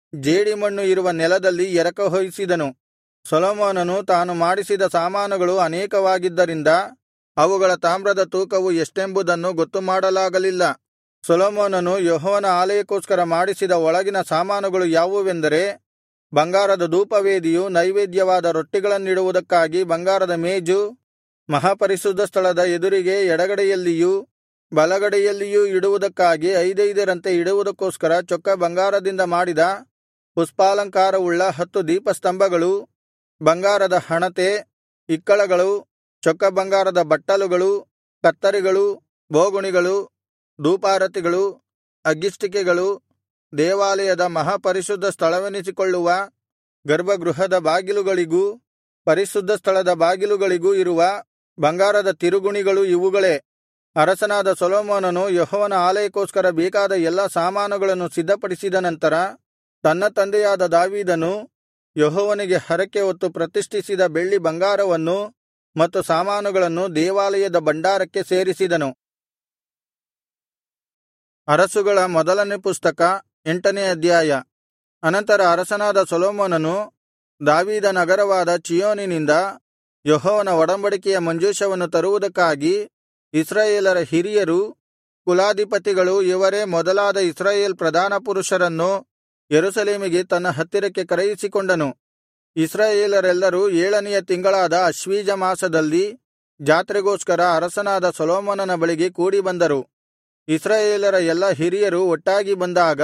ಜೇಡಿಮಣ್ಣು ಇರುವ ನೆಲದಲ್ಲಿ ಎರಕಹೊಯ್ಸಿದನು ಸೊಲೊಮೋನನು ತಾನು ಮಾಡಿಸಿದ ಸಾಮಾನುಗಳು ಅನೇಕವಾಗಿದ್ದರಿಂದ ಅವುಗಳ ತಾಮ್ರದ ತೂಕವು ಎಷ್ಟೆಂಬುದನ್ನು ಗೊತ್ತುಮಾಡಲಾಗಲಿಲ್ಲ ಸೊಲೊಮೋನನು ಯೆಹೋವನ ಆಲಯಕ್ಕೋಸ್ಕರ ಮಾಡಿಸಿದ ಒಳಗಿನ ಸಾಮಾನುಗಳು ಯಾವುವೆಂದರೆ ಬಂಗಾರದ ಧೂಪವೇದಿಯು ನೈವೇದ್ಯವಾದ ರೊಟ್ಟಿಗಳನ್ನಿಡುವುದಕ್ಕಾಗಿ ಬಂಗಾರದ ಮೇಜು ಮಹಾಪರಿಶುದ್ಧ ಸ್ಥಳದ ಎದುರಿಗೆ ಎಡಗಡೆಯಲ್ಲಿಯೂ ಬಲಗಡೆಯಲ್ಲಿಯೂ ಇಡುವುದಕ್ಕಾಗಿ ಐದೈದರಂತೆ ಇಡುವುದಕ್ಕೋಸ್ಕರ ಚೊಕ್ಕ ಬಂಗಾರದಿಂದ ಮಾಡಿದ ಪುಷ್ಪಾಲಂಕಾರವುಳ್ಳ ಹತ್ತು ದೀಪಸ್ತಂಭಗಳು ಬಂಗಾರದ ಹಣತೆ ಇಕ್ಕಳಗಳು ಚೊಕ್ಕ ಬಂಗಾರದ ಬಟ್ಟಲುಗಳು ಕತ್ತರಿಗಳು ಬೋಗುಣಿಗಳು ಧೂಪಾರತಿಗಳು ಅಗ್ಗಿಷ್ಟಿಕೆಗಳು ದೇವಾಲಯದ ಮಹಾಪರಿಶುದ್ಧ ಸ್ಥಳವೆನಿಸಿಕೊಳ್ಳುವ ಗರ್ಭಗೃಹದ ಬಾಗಿಲುಗಳಿಗೂ ಪರಿಶುದ್ಧ ಸ್ಥಳದ ಬಾಗಿಲುಗಳಿಗೂ ಇರುವ ಬಂಗಾರದ ತಿರುಗುಣಿಗಳು ಇವುಗಳೇ ಅರಸನಾದ ಸೊಲೊಮೋನನು ಯೆಹೋವನ ಆಲಯಕ್ಕೋಸ್ಕರ ಬೇಕಾದ ಎಲ್ಲಾ ಸಾಮಾನುಗಳನ್ನು ಸಿದ್ಧಪಡಿಸಿದ ನಂತರ ತನ್ನ ತಂದೆಯಾದ ದಾವೀದನು ಯೆಹೋವನಿಗೆ ಹರಕೆ ಹೊತ್ತು ಪ್ರತಿಷ್ಠಿಸಿದ ಬೆಳ್ಳಿ ಬಂಗಾರವನ್ನು ಮತ್ತು ಸಾಮಾನುಗಳನ್ನು ದೇವಾಲಯದ ಭಂಡಾರಕ್ಕೆ ಸೇರಿಸಿದನು ಅರಸುಗಳ ಮೊದಲನೇ ಪುಸ್ತಕ ಎಂಟನೇ ಅಧ್ಯಾಯ ಅನಂತರ ಅರಸನಾದ ಸೊಲೊಮೋನನು ದಾವೀದ ನಗರವಾದ ಚೀಯೋನಿನಿಂದ ಯೆಹೋವನ ಒಡಂಬಡಿಕೆಯ ಮಂಜೂಷವನ್ನು ತರುವುದಕ್ಕಾಗಿ ಇಸ್ರಾಯೇಲರ ಹಿರಿಯರು ಕುಲಾಧಿಪತಿಗಳು ಇವರೇ ಮೊದಲಾದ ಇಸ್ರಾಯೇಲ್ ಪ್ರಧಾನ ಪುರುಷರನ್ನು ಯೆರೂಸಲೇಮಿಗೆ ತನ್ನ ಹತ್ತಿರಕ್ಕೆ ಕರೆಯಿಸಿಕೊಂಡನು ಇಸ್ರಾಯೇಲರೆಲ್ಲರೂ ಏಳನೆಯ ತಿಂಗಳಾದ ಅಶ್ವೀಜ ಮಾಸದಲ್ಲಿ ಜಾತ್ರೆಗೋಸ್ಕರ ಅರಸನಾದ ಸೊಲೊಮೋನನ ಬಳಿಗೆ ಕೂಡಿಬಂದರು ಇಸ್ರಾಯೇಲರ ಎಲ್ಲಾ ಹಿರಿಯರು ಒಟ್ಟಾಗಿ ಬಂದಾಗ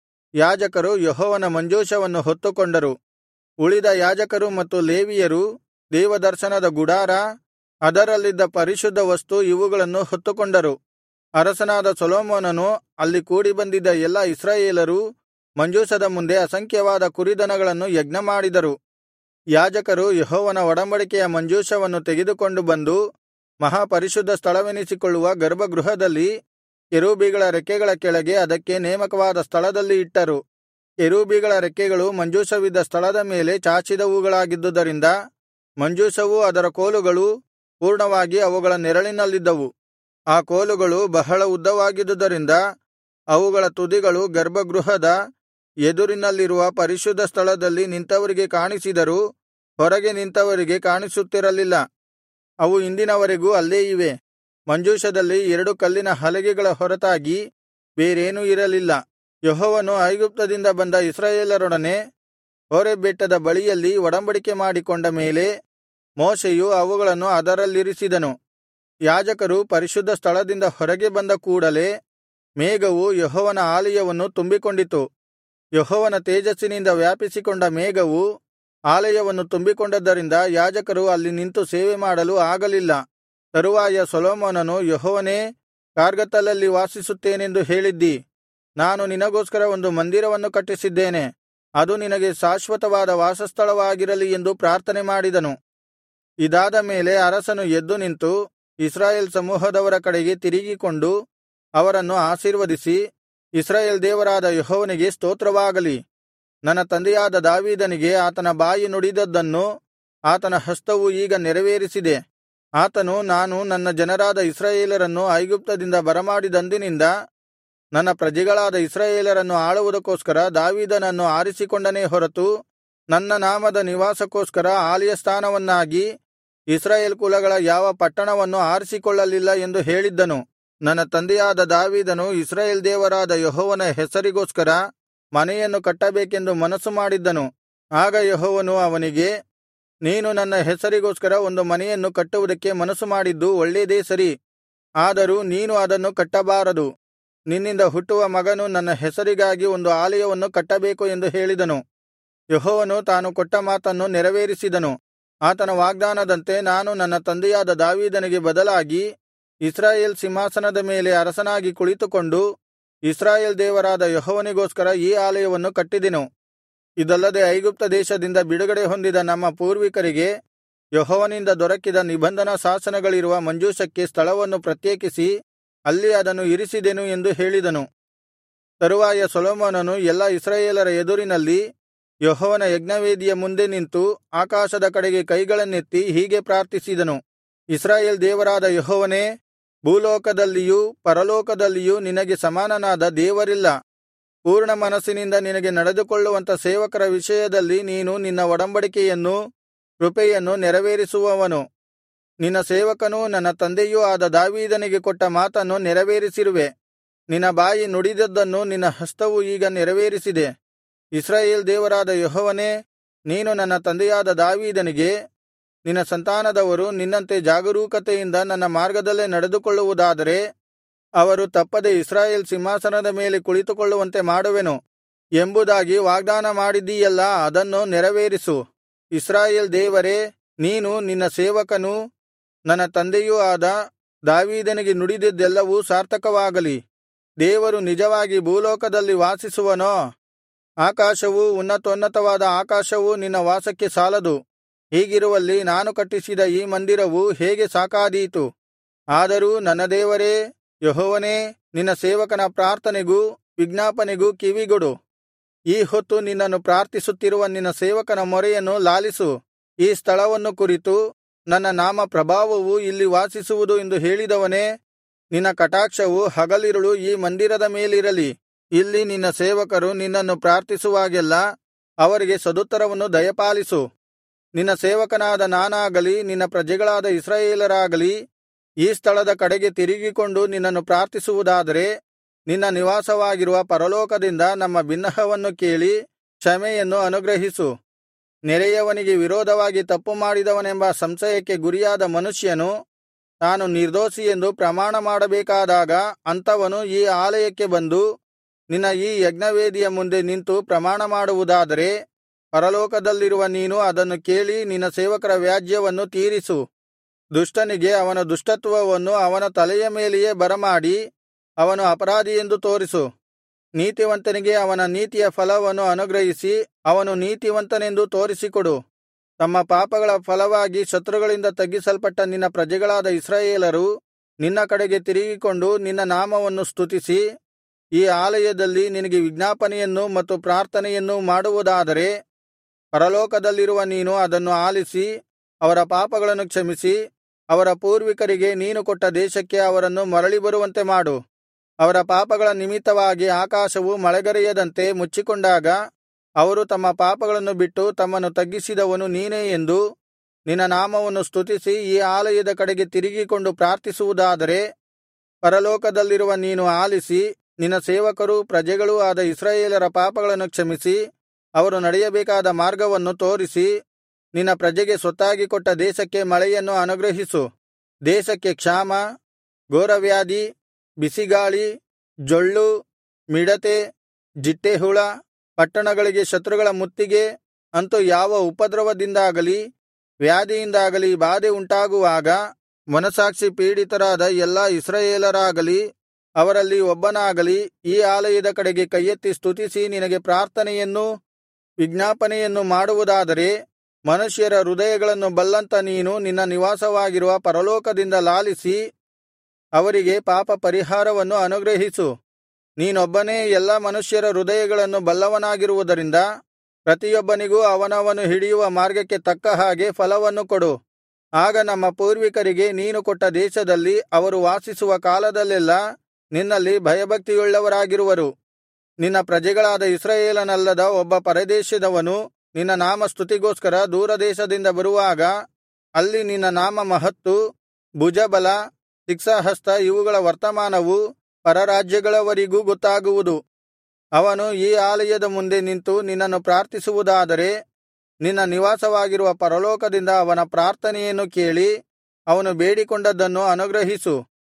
ಯಾಜಕರು ಯೆಹೋವನ ಮಂಜೂಷವನ್ನು ಹೊತ್ತುಕೊಂಡರು ಉಳಿದ ಯಾಜಕರು ಮತ್ತು ಲೇವಿಯರು ದೇವದರ್ಶನದ ಗುಡಾರ ಅದರಲ್ಲಿದ್ದ ಪರಿಶುದ್ಧ ವಸ್ತು ಇವುಗಳನ್ನು ಹೊತ್ತುಕೊಂಡರು ಅರಸನಾದ ಸೊಲೊಮೋನನು ಅಲ್ಲಿ ಕೂಡಿಬಂದಿದ್ದ ಎಲ್ಲಾ ಇಸ್ರಾಯೇಲರು ಮಂಜೂಷದ ಮುಂದೆ ಅಸಂಖ್ಯವಾದ ಕುರಿದನಗಳನ್ನು ಯಜ್ಞಮಾಡಿದರು ಯಾಜಕರು ಯೆಹೋವನ ಒಡಂಬಡಿಕೆಯ ಮಂಜೂಷವನ್ನು ತೆಗೆದುಕೊಂಡು ಬಂದು ಮಹಾಪರಿಶುದ್ಧ ಸ್ಥಳವೆನಿಸಿಕೊಳ್ಳುವ ಗರ್ಭಗೃಹದಲ್ಲಿ ಕೆರೂಬಿಗಳ ರೆಕ್ಕೆಗಳ ಕೆಳಗೆ ಅದಕ್ಕೆ ನೇಮಕವಾದ ಸ್ಥಳದಲ್ಲಿ ಇಟ್ಟರು ಕೆರೂಬಿಗಳ ರೆಕ್ಕೆಗಳು ಮಂಜೂಷವಿದ್ದ ಸ್ಥಳದ ಮೇಲೆ ಚಾಚಿದವುಗಳಾಗಿದ್ದುದರಿಂದ ಮಂಜೂಷವೂ ಅದರ ಕೋಲುಗಳೂ ಪೂರ್ಣವಾಗಿ ಅವುಗಳ ನೆರಳಿನಲ್ಲಿದ್ದವು ಆ ಕೋಲುಗಳು ಬಹಳ ಉದ್ದವಾಗಿದ್ದುದರಿಂದ ಅವುಗಳ ತುದಿಗಳು ಗರ್ಭಗೃಹದ ಎದುರಿನಲ್ಲಿರುವ ಪರಿಶುದ್ಧ ಸ್ಥಳದಲ್ಲಿ ನಿಂತವರಿಗೆ ಕಾಣಿಸಿದರೂ ಹೊರಗೆ ನಿಂತವರಿಗೆ ಕಾಣಿಸುತ್ತಿರಲಿಲ್ಲ ಅವು ಇಂದಿನವರೆಗೂ ಅಲ್ಲೇ ಇವೆ ಮಂಜೂಷದಲ್ಲಿ ಎರಡು ಕಲ್ಲಿನ ಹಲಗೆಗಳ ಹೊರತಾಗಿ ಬೇರೇನೂ ಇರಲಿಲ್ಲ ಯೆಹೋವನು ಐಗುಪ್ತದಿಂದ ಬಂದ ಇಸ್ರಾಯೇಲರೊಡನೆ ಹೋರೇಬ್ ಬೆಟ್ಟದ ಬಳಿಯಲ್ಲಿ ಒಡಂಬಡಿಕೆ ಮಾಡಿಕೊಂಡ ಮೇಲೆ ಮೋಶೆಯು ಅವುಗಳನ್ನು ಅದರಲ್ಲಿರಿಸಿದನು ಯಾಜಕರು ಪರಿಶುದ್ಧ ಸ್ಥಳದಿಂದ ಹೊರಗೆ ಬಂದ ಕೂಡಲೆ ಮೇಘವು ಯೆಹೋವನ ಆಲಯವನ್ನು ತುಂಬಿಕೊಂಡಿತು ಯೆಹೋವನ ತೇಜಸ್ಸಿನಿಂದ ವ್ಯಾಪಿಸಿಕೊಂಡ ಮೇಘವು ಆಲಯವನ್ನು ತುಂಬಿಕೊಂಡದ್ದರಿಂದ ಯಾಜಕರು ಅಲ್ಲಿ ನಿಂತು ಸೇವೆ ಮಾಡಲು ಆಗಲಿಲ್ಲ ತರುವಾಯ ಸೊಲೊಮೋನನು ಯೆಹೋವನೇ ಕಾರ್ಗತ್ತಲಲ್ಲಿ ವಾಸಿಸುತ್ತೇನೆಂದು ಹೇಳಿದ್ದಿ ನಾನು ನಿನಗೋಸ್ಕರ ಒಂದು ಮಂದಿರವನ್ನು ಕಟ್ಟಿಸಿದ್ದೇನೆ ಅದು ನಿನಗೆ ಶಾಶ್ವತವಾದ ವಾಸಸ್ಥಳವಾಗಿರಲಿ ಎಂದು ಪ್ರಾರ್ಥನೆ ಮಾಡಿದನು ಇದಾದ ಮೇಲೆ ಅರಸನು ಎದ್ದು ನಿಂತು ಇಸ್ರಾಯೇಲ್ ಸಮೂಹದವರ ಕಡೆಗೆ ತಿರುಗಿಕೊಂಡು ಅವರನ್ನು ಆಶೀರ್ವದಿಸಿ ಇಸ್ರಾಯೇಲ್ ದೇವರಾದ ಯೆಹೋವನಿಗೆ ಸ್ತೋತ್ರವಾಗಲಿ ನನ್ನ ತಂದೆಯಾದ ದಾವೀದನಿಗೆ ಆತನ ಬಾಯಿ ನುಡಿದದ್ದನ್ನು ಆತನ ಹಸ್ತವು ಈಗ ನೆರವೇರಿಸಿದೆ ಆತನು ನಾನು ನನ್ನ ಜನರಾದ ಇಸ್ರಾಯೇಲರನ್ನು ಐಗುಪ್ತದಿಂದ ಬರಮಾಡಿದಂದಿನಿಂದ ನನ್ನ ಪ್ರಜೆಗಳಾದ ಇಸ್ರಾಯೇಲರನ್ನು ಆಳುವುದಕ್ಕೋಸ್ಕರ ದಾವೀದನನ್ನು ಆರಿಸಿಕೊಂಡನೇ ಹೊರತು ನನ್ನ ನಾಮದ ನಿವಾಸಕ್ಕೋಸ್ಕರ ಆಲಯಸ್ಥಾನವನ್ನಾಗಿ ಇಸ್ರಾಯೇಲ್ ಕುಲಗಳ ಯಾವ ಪಟ್ಟಣವನ್ನು ಆರಿಸಿಕೊಳ್ಳಲಿಲ್ಲ ಎಂದು ಹೇಳಿದ್ದನು ನನ್ನ ತಂದೆಯಾದ ದಾವೀದನು ಇಸ್ರಾಯೇಲ್ ದೇವರಾದ ಯೆಹೋವನ ಹೆಸರಿಗೋಸ್ಕರ ಮನೆಯನ್ನು ಕಟ್ಟಬೇಕೆಂದು ಮನಸ್ಸು ಮಾಡಿದ್ದನು ಆಗ ಯೆಹೋವನು ಅವನಿಗೆ ನೀನು ನನ್ನ ಹೆಸರಿಗೋಸ್ಕರ ಒಂದು ಮನೆಯನ್ನು ಕಟ್ಟುವುದಕ್ಕೆ ಮನಸ್ಸು ಮಾಡಿದ್ದು ಒಳ್ಳೇದೇ ಸರಿ ಆದರೂ ನೀನು ಅದನ್ನು ಕಟ್ಟಬಾರದು ನಿನ್ನಿಂದ ಹುಟ್ಟುವ ಮಗನು ನನ್ನ ಹೆಸರಿಗಾಗಿ ಒಂದು ಆಲಯವನ್ನು ಕಟ್ಟಬೇಕು ಎಂದು ಹೇಳಿದನು ಯೆಹೋವನು ತಾನು ಕೊಟ್ಟ ಮಾತನ್ನು ನೆರವೇರಿಸಿದನು ಆತನ ವಾಗ್ದಾನದಂತೆ ನಾನು ನನ್ನ ತಂದೆಯಾದ ದಾವೀದನಿಗೆ ಬದಲಾಗಿ ಇಸ್ರಾಯೇಲ್ ಸಿಂಹಾಸನದ ಮೇಲೆ ಅರಸನಾಗಿ ಕುಳಿತುಕೊಂಡು ಇಸ್ರಾಯೇಲ್ ದೇವರಾದ ಯೆಹೋವನಿಗೋಸ್ಕರ ಈ ಆಲಯವನ್ನು ಕಟ್ಟಿದೆನು ಇದಲ್ಲದೆ ಐಗುಪ್ತ ದೇಶದಿಂದ ಬಿಡುಗಡೆ ಹೊಂದಿದ ನಮ್ಮ ಪೂರ್ವಿಕರಿಗೆ ಯೆಹೋವನಿಂದ ದೊರಕಿದ ನಿಬಂಧನಾ ಶಾಸನಗಳಿರುವ ಮಂಜೂಷಕ್ಕೆ ಸ್ಥಳವನ್ನು ಪ್ರತ್ಯೇಕಿಸಿ ಅಲ್ಲಿ ಅದನ್ನು ಇರಿಸಿದೆನು ಎಂದು ಹೇಳಿದನು ತರುವಾಯ ಸೊಲೊಮೋನನು ಎಲ್ಲಾ ಇಸ್ರಾಯೇಲರ ಎದುರಿನಲ್ಲಿ ಯೆಹೋವನ ಯಜ್ಞವೇದಿಯ ಮುಂದೆ ನಿಂತು ಆಕಾಶದ ಕಡೆಗೆ ಕೈಗಳನ್ನೆತ್ತಿ ಹೀಗೆ ಪ್ರಾರ್ಥಿಸಿದನು ಇಸ್ರಾಯೇಲ್ ದೇವರಾದ ಯೆಹೋವನೇ ಭೂಲೋಕದಲ್ಲಿಯೂ ಪರಲೋಕದಲ್ಲಿಯೂ ನಿನಗೆ ಸಮಾನನಾದ ದೇವರಿಲ್ಲ ಪೂರ್ಣ ಮನಸ್ಸಿನಿಂದ ನಿನಗೆ ನಡೆದುಕೊಳ್ಳುವಂಥ ಸೇವಕರ ವಿಷಯದಲ್ಲಿ ನೀನು ನಿನ್ನ ಒಡಂಬಡಿಕೆಯನ್ನೂ ಕೃಪೆಯನ್ನು ನೆರವೇರಿಸುವವನು ನಿನ್ನ ಸೇವಕನೂ ನನ್ನ ತಂದೆಯೂ ಆದ ದಾವೀದನಿಗೆ ಕೊಟ್ಟ ಮಾತನ್ನು ನೆರವೇರಿಸಿರುವೆ ನಿನ್ನ ಬಾಯಿ ನುಡಿದದ್ದನ್ನು ನಿನ್ನ ಹಸ್ತವು ಈಗ ನೆರವೇರಿಸಿದೆ ಇಸ್ರಾಯೇಲ್ ದೇವರಾದ ಯೆಹೋವನೇ ನೀನು ನನ್ನ ತಂದೆಯಾದ ದಾವೀದನಿಗೆ ನಿನ್ನ ಸಂತಾನದವರು ನಿನ್ನಂತೆ ಜಾಗರೂಕತೆಯಿಂದ ನನ್ನ ಮಾರ್ಗದಲ್ಲೇ ನಡೆದುಕೊಳ್ಳುವುದಾದರೆ ಅವರು ತಪ್ಪದೆ ಇಸ್ರಾಯೇಲ್ ಸಿಂಹಾಸನದ ಮೇಲೆ ಕುಳಿತುಕೊಳ್ಳುವಂತೆ ಮಾಡುವೆನು ಎಂಬುದಾಗಿ ವಾಗ್ದಾನ ಮಾಡಿದ್ದೀಯಲ್ಲಾ ಅದನ್ನು ನೆರವೇರಿಸು ಇಸ್ರಾಯೇಲ್ ದೇವರೇ ನೀನು ನಿನ್ನ ಸೇವಕನೂ ನನ್ನ ತಂದೆಯೂ ಆದ ದಾವೀದನಿಗೆ ನುಡಿದಿದ್ದೆಲ್ಲವೂ ಸಾರ್ಥಕವಾಗಲಿ ದೇವರು ನಿಜವಾಗಿ ಭೂಲೋಕದಲ್ಲಿ ವಾಸಿಸುವನೋ ಆಕಾಶವೂ ಉನ್ನತೋನ್ನತವಾದ ಆಕಾಶವೂ ನಿನ್ನ ವಾಸಕ್ಕೆ ಸಾಲದು ಹೀಗಿರುವಲ್ಲಿ ನಾನು ಕಟ್ಟಿಸಿದ ಈ ಮಂದಿರವು ಹೇಗೆ ಸಾಕಾದೀತು ಆದರೂ ನನ್ನ ದೇವರೇ ಯೆಹೋವನೇ ನಿನ್ನ ಸೇವಕನ ಪ್ರಾರ್ಥನೆಗೂ ವಿಜ್ಞಾಪನೆಗೂ ಕಿವಿಗೊಡು ಈ ಹೊತ್ತು ನಿನ್ನನ್ನು ಪ್ರಾರ್ಥಿಸುತ್ತಿರುವ ನಿನ್ನ ಸೇವಕನ ಮೊರೆಯನ್ನು ಲಾಲಿಸು ಈ ಸ್ಥಳವನ್ನು ಕುರಿತು ನನ್ನ ನಾಮ ಪ್ರಭಾವವು ಇಲ್ಲಿ ವಾಸಿಸುವುದು ಎಂದು ಹೇಳಿದವನೇ ನಿನ್ನ ಕಟಾಕ್ಷವು ಹಗಲಿರುಳು ಈ ಮಂದಿರದ ಮೇಲಿರಲಿ ಇಲ್ಲಿ ನಿನ್ನ ಸೇವಕರು ನಿನ್ನನ್ನು ಪ್ರಾರ್ಥಿಸುವಾಗೆಲ್ಲಾ ಅವರಿಗೆ ಸದುತ್ತರವನ್ನು ದಯಪಾಲಿಸು ನಿನ್ನ ಸೇವಕನಾದ ನಾನಾಗಲಿ ನಿನ್ನ ಪ್ರಜೆಗಳಾದ ಇಸ್ರಾಯೇಲರಾಗಲಿ ಈ ಸ್ಥಳದ ಕಡೆಗೆ ತಿರುಗಿಕೊಂಡು ನಿನ್ನನ್ನು ಪ್ರಾರ್ಥಿಸುವುದಾದರೆ ನಿನ್ನ ನಿವಾಸವಾಗಿರುವ ಪರಲೋಕದಿಂದ ನಮ್ಮ ಬಿನ್ನಹವನ್ನು ಕೇಳಿ ಕ್ಷಮೆಯನ್ನು ಅನುಗ್ರಹಿಸು ನೆರೆಯವನಿಗೆ ವಿರೋಧವಾಗಿ ತಪ್ಪು ಮಾಡಿದವನೆಂಬ ಸಂಶಯಕ್ಕೆ ಗುರಿಯಾದ ಮನುಷ್ಯನು ತಾನು ನಿರ್ದೋಷಿ ಎಂದು ಪ್ರಮಾಣ ಮಾಡಬೇಕಾದಾಗ ಅಂಥವನು ಈ ಆಲಯಕ್ಕೆ ಬಂದು ನಿನ್ನ ಈ ಯಜ್ಞವೇದಿಯ ಮುಂದೆ ನಿಂತು ಪ್ರಮಾಣ ಮಾಡುವುದಾದರೆ ಪರಲೋಕದಲ್ಲಿರುವ ನೀನು ಅದನ್ನು ಕೇಳಿ ನಿನ್ನ ಸೇವಕರ ವ್ಯಾಜ್ಯವನ್ನು ತೀರಿಸು ದುಷ್ಟನಿಗೆ ಅವನ ದುಷ್ಟತ್ವವನ್ನು ಅವನ ತಲೆಯ ಮೇಲೆಯೇ ಬರಮಾಡಿ ಅವನು ಅಪರಾಧಿಯೆಂದು ತೋರಿಸು ನೀತಿವಂತನಿಗೆ ಅವನ ನೀತಿಯ ಫಲವನ್ನು ಅನುಗ್ರಹಿಸಿ ಅವನು ನೀತಿವಂತನೆಂದು ತೋರಿಸಿಕೊಡು ತಮ್ಮ ಪಾಪಗಳ ಫಲವಾಗಿ ಶತ್ರುಗಳಿಂದ ತಗ್ಗಿಸಲ್ಪಟ್ಟ ನಿನ್ನ ಪ್ರಜೆಗಳಾದ ಇಸ್ರಾಯೇಲರು ನಿನ್ನ ಕಡೆಗೆ ತಿರುಗಿಕೊಂಡು ನಿನ್ನ ನಾಮವನ್ನು ಸ್ತುತಿಸಿ ಈ ಆಲಯದಲ್ಲಿ ನಿನಗೆ ವಿಜ್ಞಾಪನೆಯನ್ನೂ ಮತ್ತು ಪ್ರಾರ್ಥನೆಯನ್ನೂ ಮಾಡುವುದಾದರೆ ಪರಲೋಕದಲ್ಲಿರುವ ನೀನು ಅದನ್ನು ಆಲಿಸಿ ಅವರ ಪಾಪಗಳನ್ನು ಕ್ಷಮಿಸಿ ಅವರ ಪೂರ್ವಿಕರಿಗೆ ನೀನು ಕೊಟ್ಟ ದೇಶಕ್ಕೆ ಅವರನ್ನು ಮರಳಿ ಬರುವಂತೆ ಮಾಡು ಅವರ ಪಾಪಗಳ ನಿಮಿತ್ತವಾಗಿ ಆಕಾಶವು ಮಳೆಗರೆಯದಂತೆ ಮುಚ್ಚಿಕೊಂಡಾಗ ಅವರು ತಮ್ಮ ಪಾಪಗಳನ್ನು ಬಿಟ್ಟು ತಮ್ಮನ್ನು ತಗ್ಗಿಸಿದವನು ನೀನೇ ಎಂದು ನಿನ್ನ ನಾಮವನ್ನು ಸ್ತುತಿಸಿ ಈ ಆಲಯದ ಕಡೆಗೆ ತಿರುಗಿಕೊಂಡು ಪ್ರಾರ್ಥಿಸುವುದಾದರೆ ಪರಲೋಕದಲ್ಲಿರುವ ನೀನು ಆಲಿಸಿ ನಿನ್ನ ಸೇವಕರೂ ಪ್ರಜೆಗಳೂ ಆದ ಇಸ್ರಾಯೇಲರ ಪಾಪಗಳನ್ನು ಕ್ಷಮಿಸಿ ಅವರು ನಡೆಯಬೇಕಾದ ಮಾರ್ಗವನ್ನು ತೋರಿಸಿ ನಿನ್ನ ಪ್ರಜೆಗೆ ಸ್ವತ್ತಾಗಿ ಕೊಟ್ಟ ದೇಶಕ್ಕೆ ಮಳೆಯನ್ನು ಅನುಗ್ರಹಿಸು ದೇಶಕ್ಕೆ ಕ್ಷಾಮ ಘೋರವ್ಯಾಧಿ ಬಿಸಿಗಾಳಿ ಜೊಳ್ಳು ಮಿಡತೆ ಜಿಟ್ಟೆಹುಳ ಪಟ್ಟಣಗಳಿಗೆ ಶತ್ರುಗಳ ಮುತ್ತಿಗೆ ಅಂತು ಯಾವ ಉಪದ್ರವದಿಂದಾಗಲಿ ವ್ಯಾಧಿಯಿಂದಾಗಲಿ ಬಾಧೆ ಉಂಟಾಗುವಾಗ ಮನಸ್ಸಾಕ್ಷಿ ಪೀಡಿತರಾದ ಎಲ್ಲಾ ಇಸ್ರಾಯೇಲರಾಗಲಿ ಅವರಲ್ಲಿ ಒಬ್ಬನಾಗಲಿ ಈ ಆಲಯದ ಕಡೆಗೆ ಕೈಯೆತ್ತಿ ಸ್ತುತಿಸಿ ನಿನಗೆ ಪ್ರಾರ್ಥನೆಯನ್ನೂ ವಿಜ್ಞಾಪನೆಯನ್ನು ಮಾಡುವುದಾದರೆ ಮನುಷ್ಯರ ಹೃದಯಗಳನ್ನು ಬಲ್ಲಂತ ನೀನು ನಿನ್ನ ನಿವಾಸವಾಗಿರುವ ಪರಲೋಕದಿಂದ ಲಾಲಿಸಿ ಅವರಿಗೆ ಪಾಪ ಪರಿಹಾರವನ್ನು ಅನುಗ್ರಹಿಸು ನೀನೊಬ್ಬನೇ ಎಲ್ಲಾ ಮನುಷ್ಯರ ಹೃದಯಗಳನ್ನು ಬಲ್ಲವನಾಗಿರುವುದರಿಂದ ಪ್ರತಿಯೊಬ್ಬನಿಗೂ ಅವನವನು ಹಿಡಿಯುವ ಮಾರ್ಗಕ್ಕೆ ತಕ್ಕ ಹಾಗೆ ಫಲವನ್ನು ಕೊಡು ಆಗ ನಮ್ಮ ಪೂರ್ವಿಕರಿಗೆ ನೀನು ಕೊಟ್ಟ ದೇಶದಲ್ಲಿ ಅವರು ವಾಸಿಸುವ ಕಾಲದಲ್ಲೆಲ್ಲಾ ನಿನ್ನಲ್ಲಿ ಭಯಭಕ್ತಿಯುಳ್ಳವರಾಗಿರುವರು ನಿನ್ನ ಪ್ರಜೆಗಳಾದ ಇಸ್ರಾಯೇಲನಲ್ಲದ ಒಬ್ಬ ಪರದೇಶದವನು ನಿನ್ನ ನಾಮ ಸ್ತುತಿಗೋಸ್ಕರ ದೂರದೇಶದಿಂದ ಬರುವಾಗ ಅಲ್ಲಿ ನಿನ್ನ ನಾಮ ಮಹತ್ತು ಭುಜಬಲ ಶಿಕ್ಷಾಹಸ್ತ ಇವುಗಳ ವರ್ತಮಾನವು ಪರರಾಜ್ಯಗಳವರಿಗೂ ಗೊತ್ತಾಗುವುದು ಅವನು ಈ ಆಲಯದ ಮುಂದೆ ನಿಂತು ನಿನ್ನನ್ನು ಪ್ರಾರ್ಥಿಸುವುದಾದರೆ ನಿನ್ನ ನಿವಾಸವಾಗಿರುವ ಪರಲೋಕದಿಂದ ಅವನ ಪ್ರಾರ್ಥನೆಯನ್ನು ಕೇಳಿ ಅವನು ಬೇಡಿಕೊಂಡದ್ದನ್ನು ಅನುಗ್ರಹಿಸು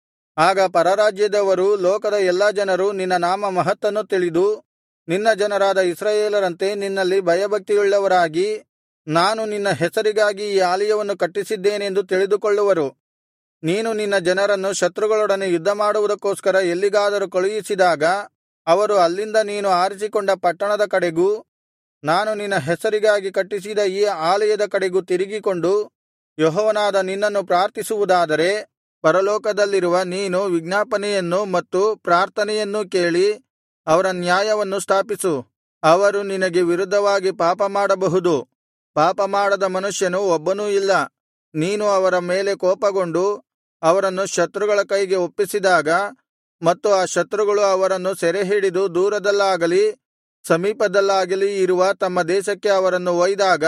ಆಗ ಪರರಾಜ್ಯದವರೂ ಲೋಕದ ಎಲ್ಲಾ ಜನರು ನಿನ್ನ ನಾಮ ಮಹತ್ತನ್ನು ತಿಳಿದು ನಿನ್ನ ಜನರಾದ ಇಸ್ರಾಯೇಲರಂತೆ ನಿನ್ನಲ್ಲಿ ಭಯಭಕ್ತಿಯುಳ್ಳವರಾಗಿ ನಾನು ನಿನ್ನ ಹೆಸರಿಗಾಗಿ ಈ ಆಲಯವನ್ನು ಕಟ್ಟಿಸಿದ್ದೇನೆಂದು ತಿಳಿದುಕೊಳ್ಳುವರು ನೀನು ನಿನ್ನ ಜನರನ್ನು ಶತ್ರುಗಳೊಡನೆ ಯುದ್ಧಮಾಡುವುದಕ್ಕೋಸ್ಕರ ಎಲ್ಲಿಗಾದರೂ ಕಳುಹಿಸಿದಾಗ ಅವರು ಅಲ್ಲಿಂದ ನೀನು ಆರಿಸಿಕೊಂಡ ಪಟ್ಟಣದ ಕಡೆಗೂ ನಾನು ನಿನ್ನ ಹೆಸರಿಗಾಗಿ ಕಟ್ಟಿಸಿದ ಈ ಆಲಯದ ಕಡೆಗೂ ತಿರುಗಿಕೊಂಡು ಯೆಹೋವನಾದ ನಿನ್ನನ್ನು ಪ್ರಾರ್ಥಿಸುವುದಾದರೆ ಪರಲೋಕದಲ್ಲಿರುವ ನೀನು ವಿಜ್ಞಾಪನೆಯನ್ನು ಮತ್ತು ಪ್ರಾರ್ಥನೆಯನ್ನೂ ಕೇಳಿ ಅವರ ನ್ಯಾಯವನ್ನು ಸ್ಥಾಪಿಸು ಅವರು ನಿನಗೆ ವಿರುದ್ಧವಾಗಿ ಪಾಪಮಾಡಬಹುದು ಪಾಪಮಾಡದ ಮನುಷ್ಯನು ಒಬ್ಬನೂ ಇಲ್ಲ ನೀನು ಅವರ ಮೇಲೆ ಕೋಪಗೊಂಡು ಅವರನ್ನು ಶತ್ರುಗಳ ಕೈಗೆ ಒಪ್ಪಿಸಿದಾಗ ಮತ್ತು ಆ ಶತ್ರುಗಳು ಅವರನ್ನು ಸೆರೆಹಿಡಿದು ದೂರದಲ್ಲಾಗಲಿ ಸಮೀಪದಲ್ಲಾಗಲಿ ಇರುವ ತಮ್ಮ ದೇಶಕ್ಕೆ ಅವರನ್ನು ಒಯ್ದಾಗ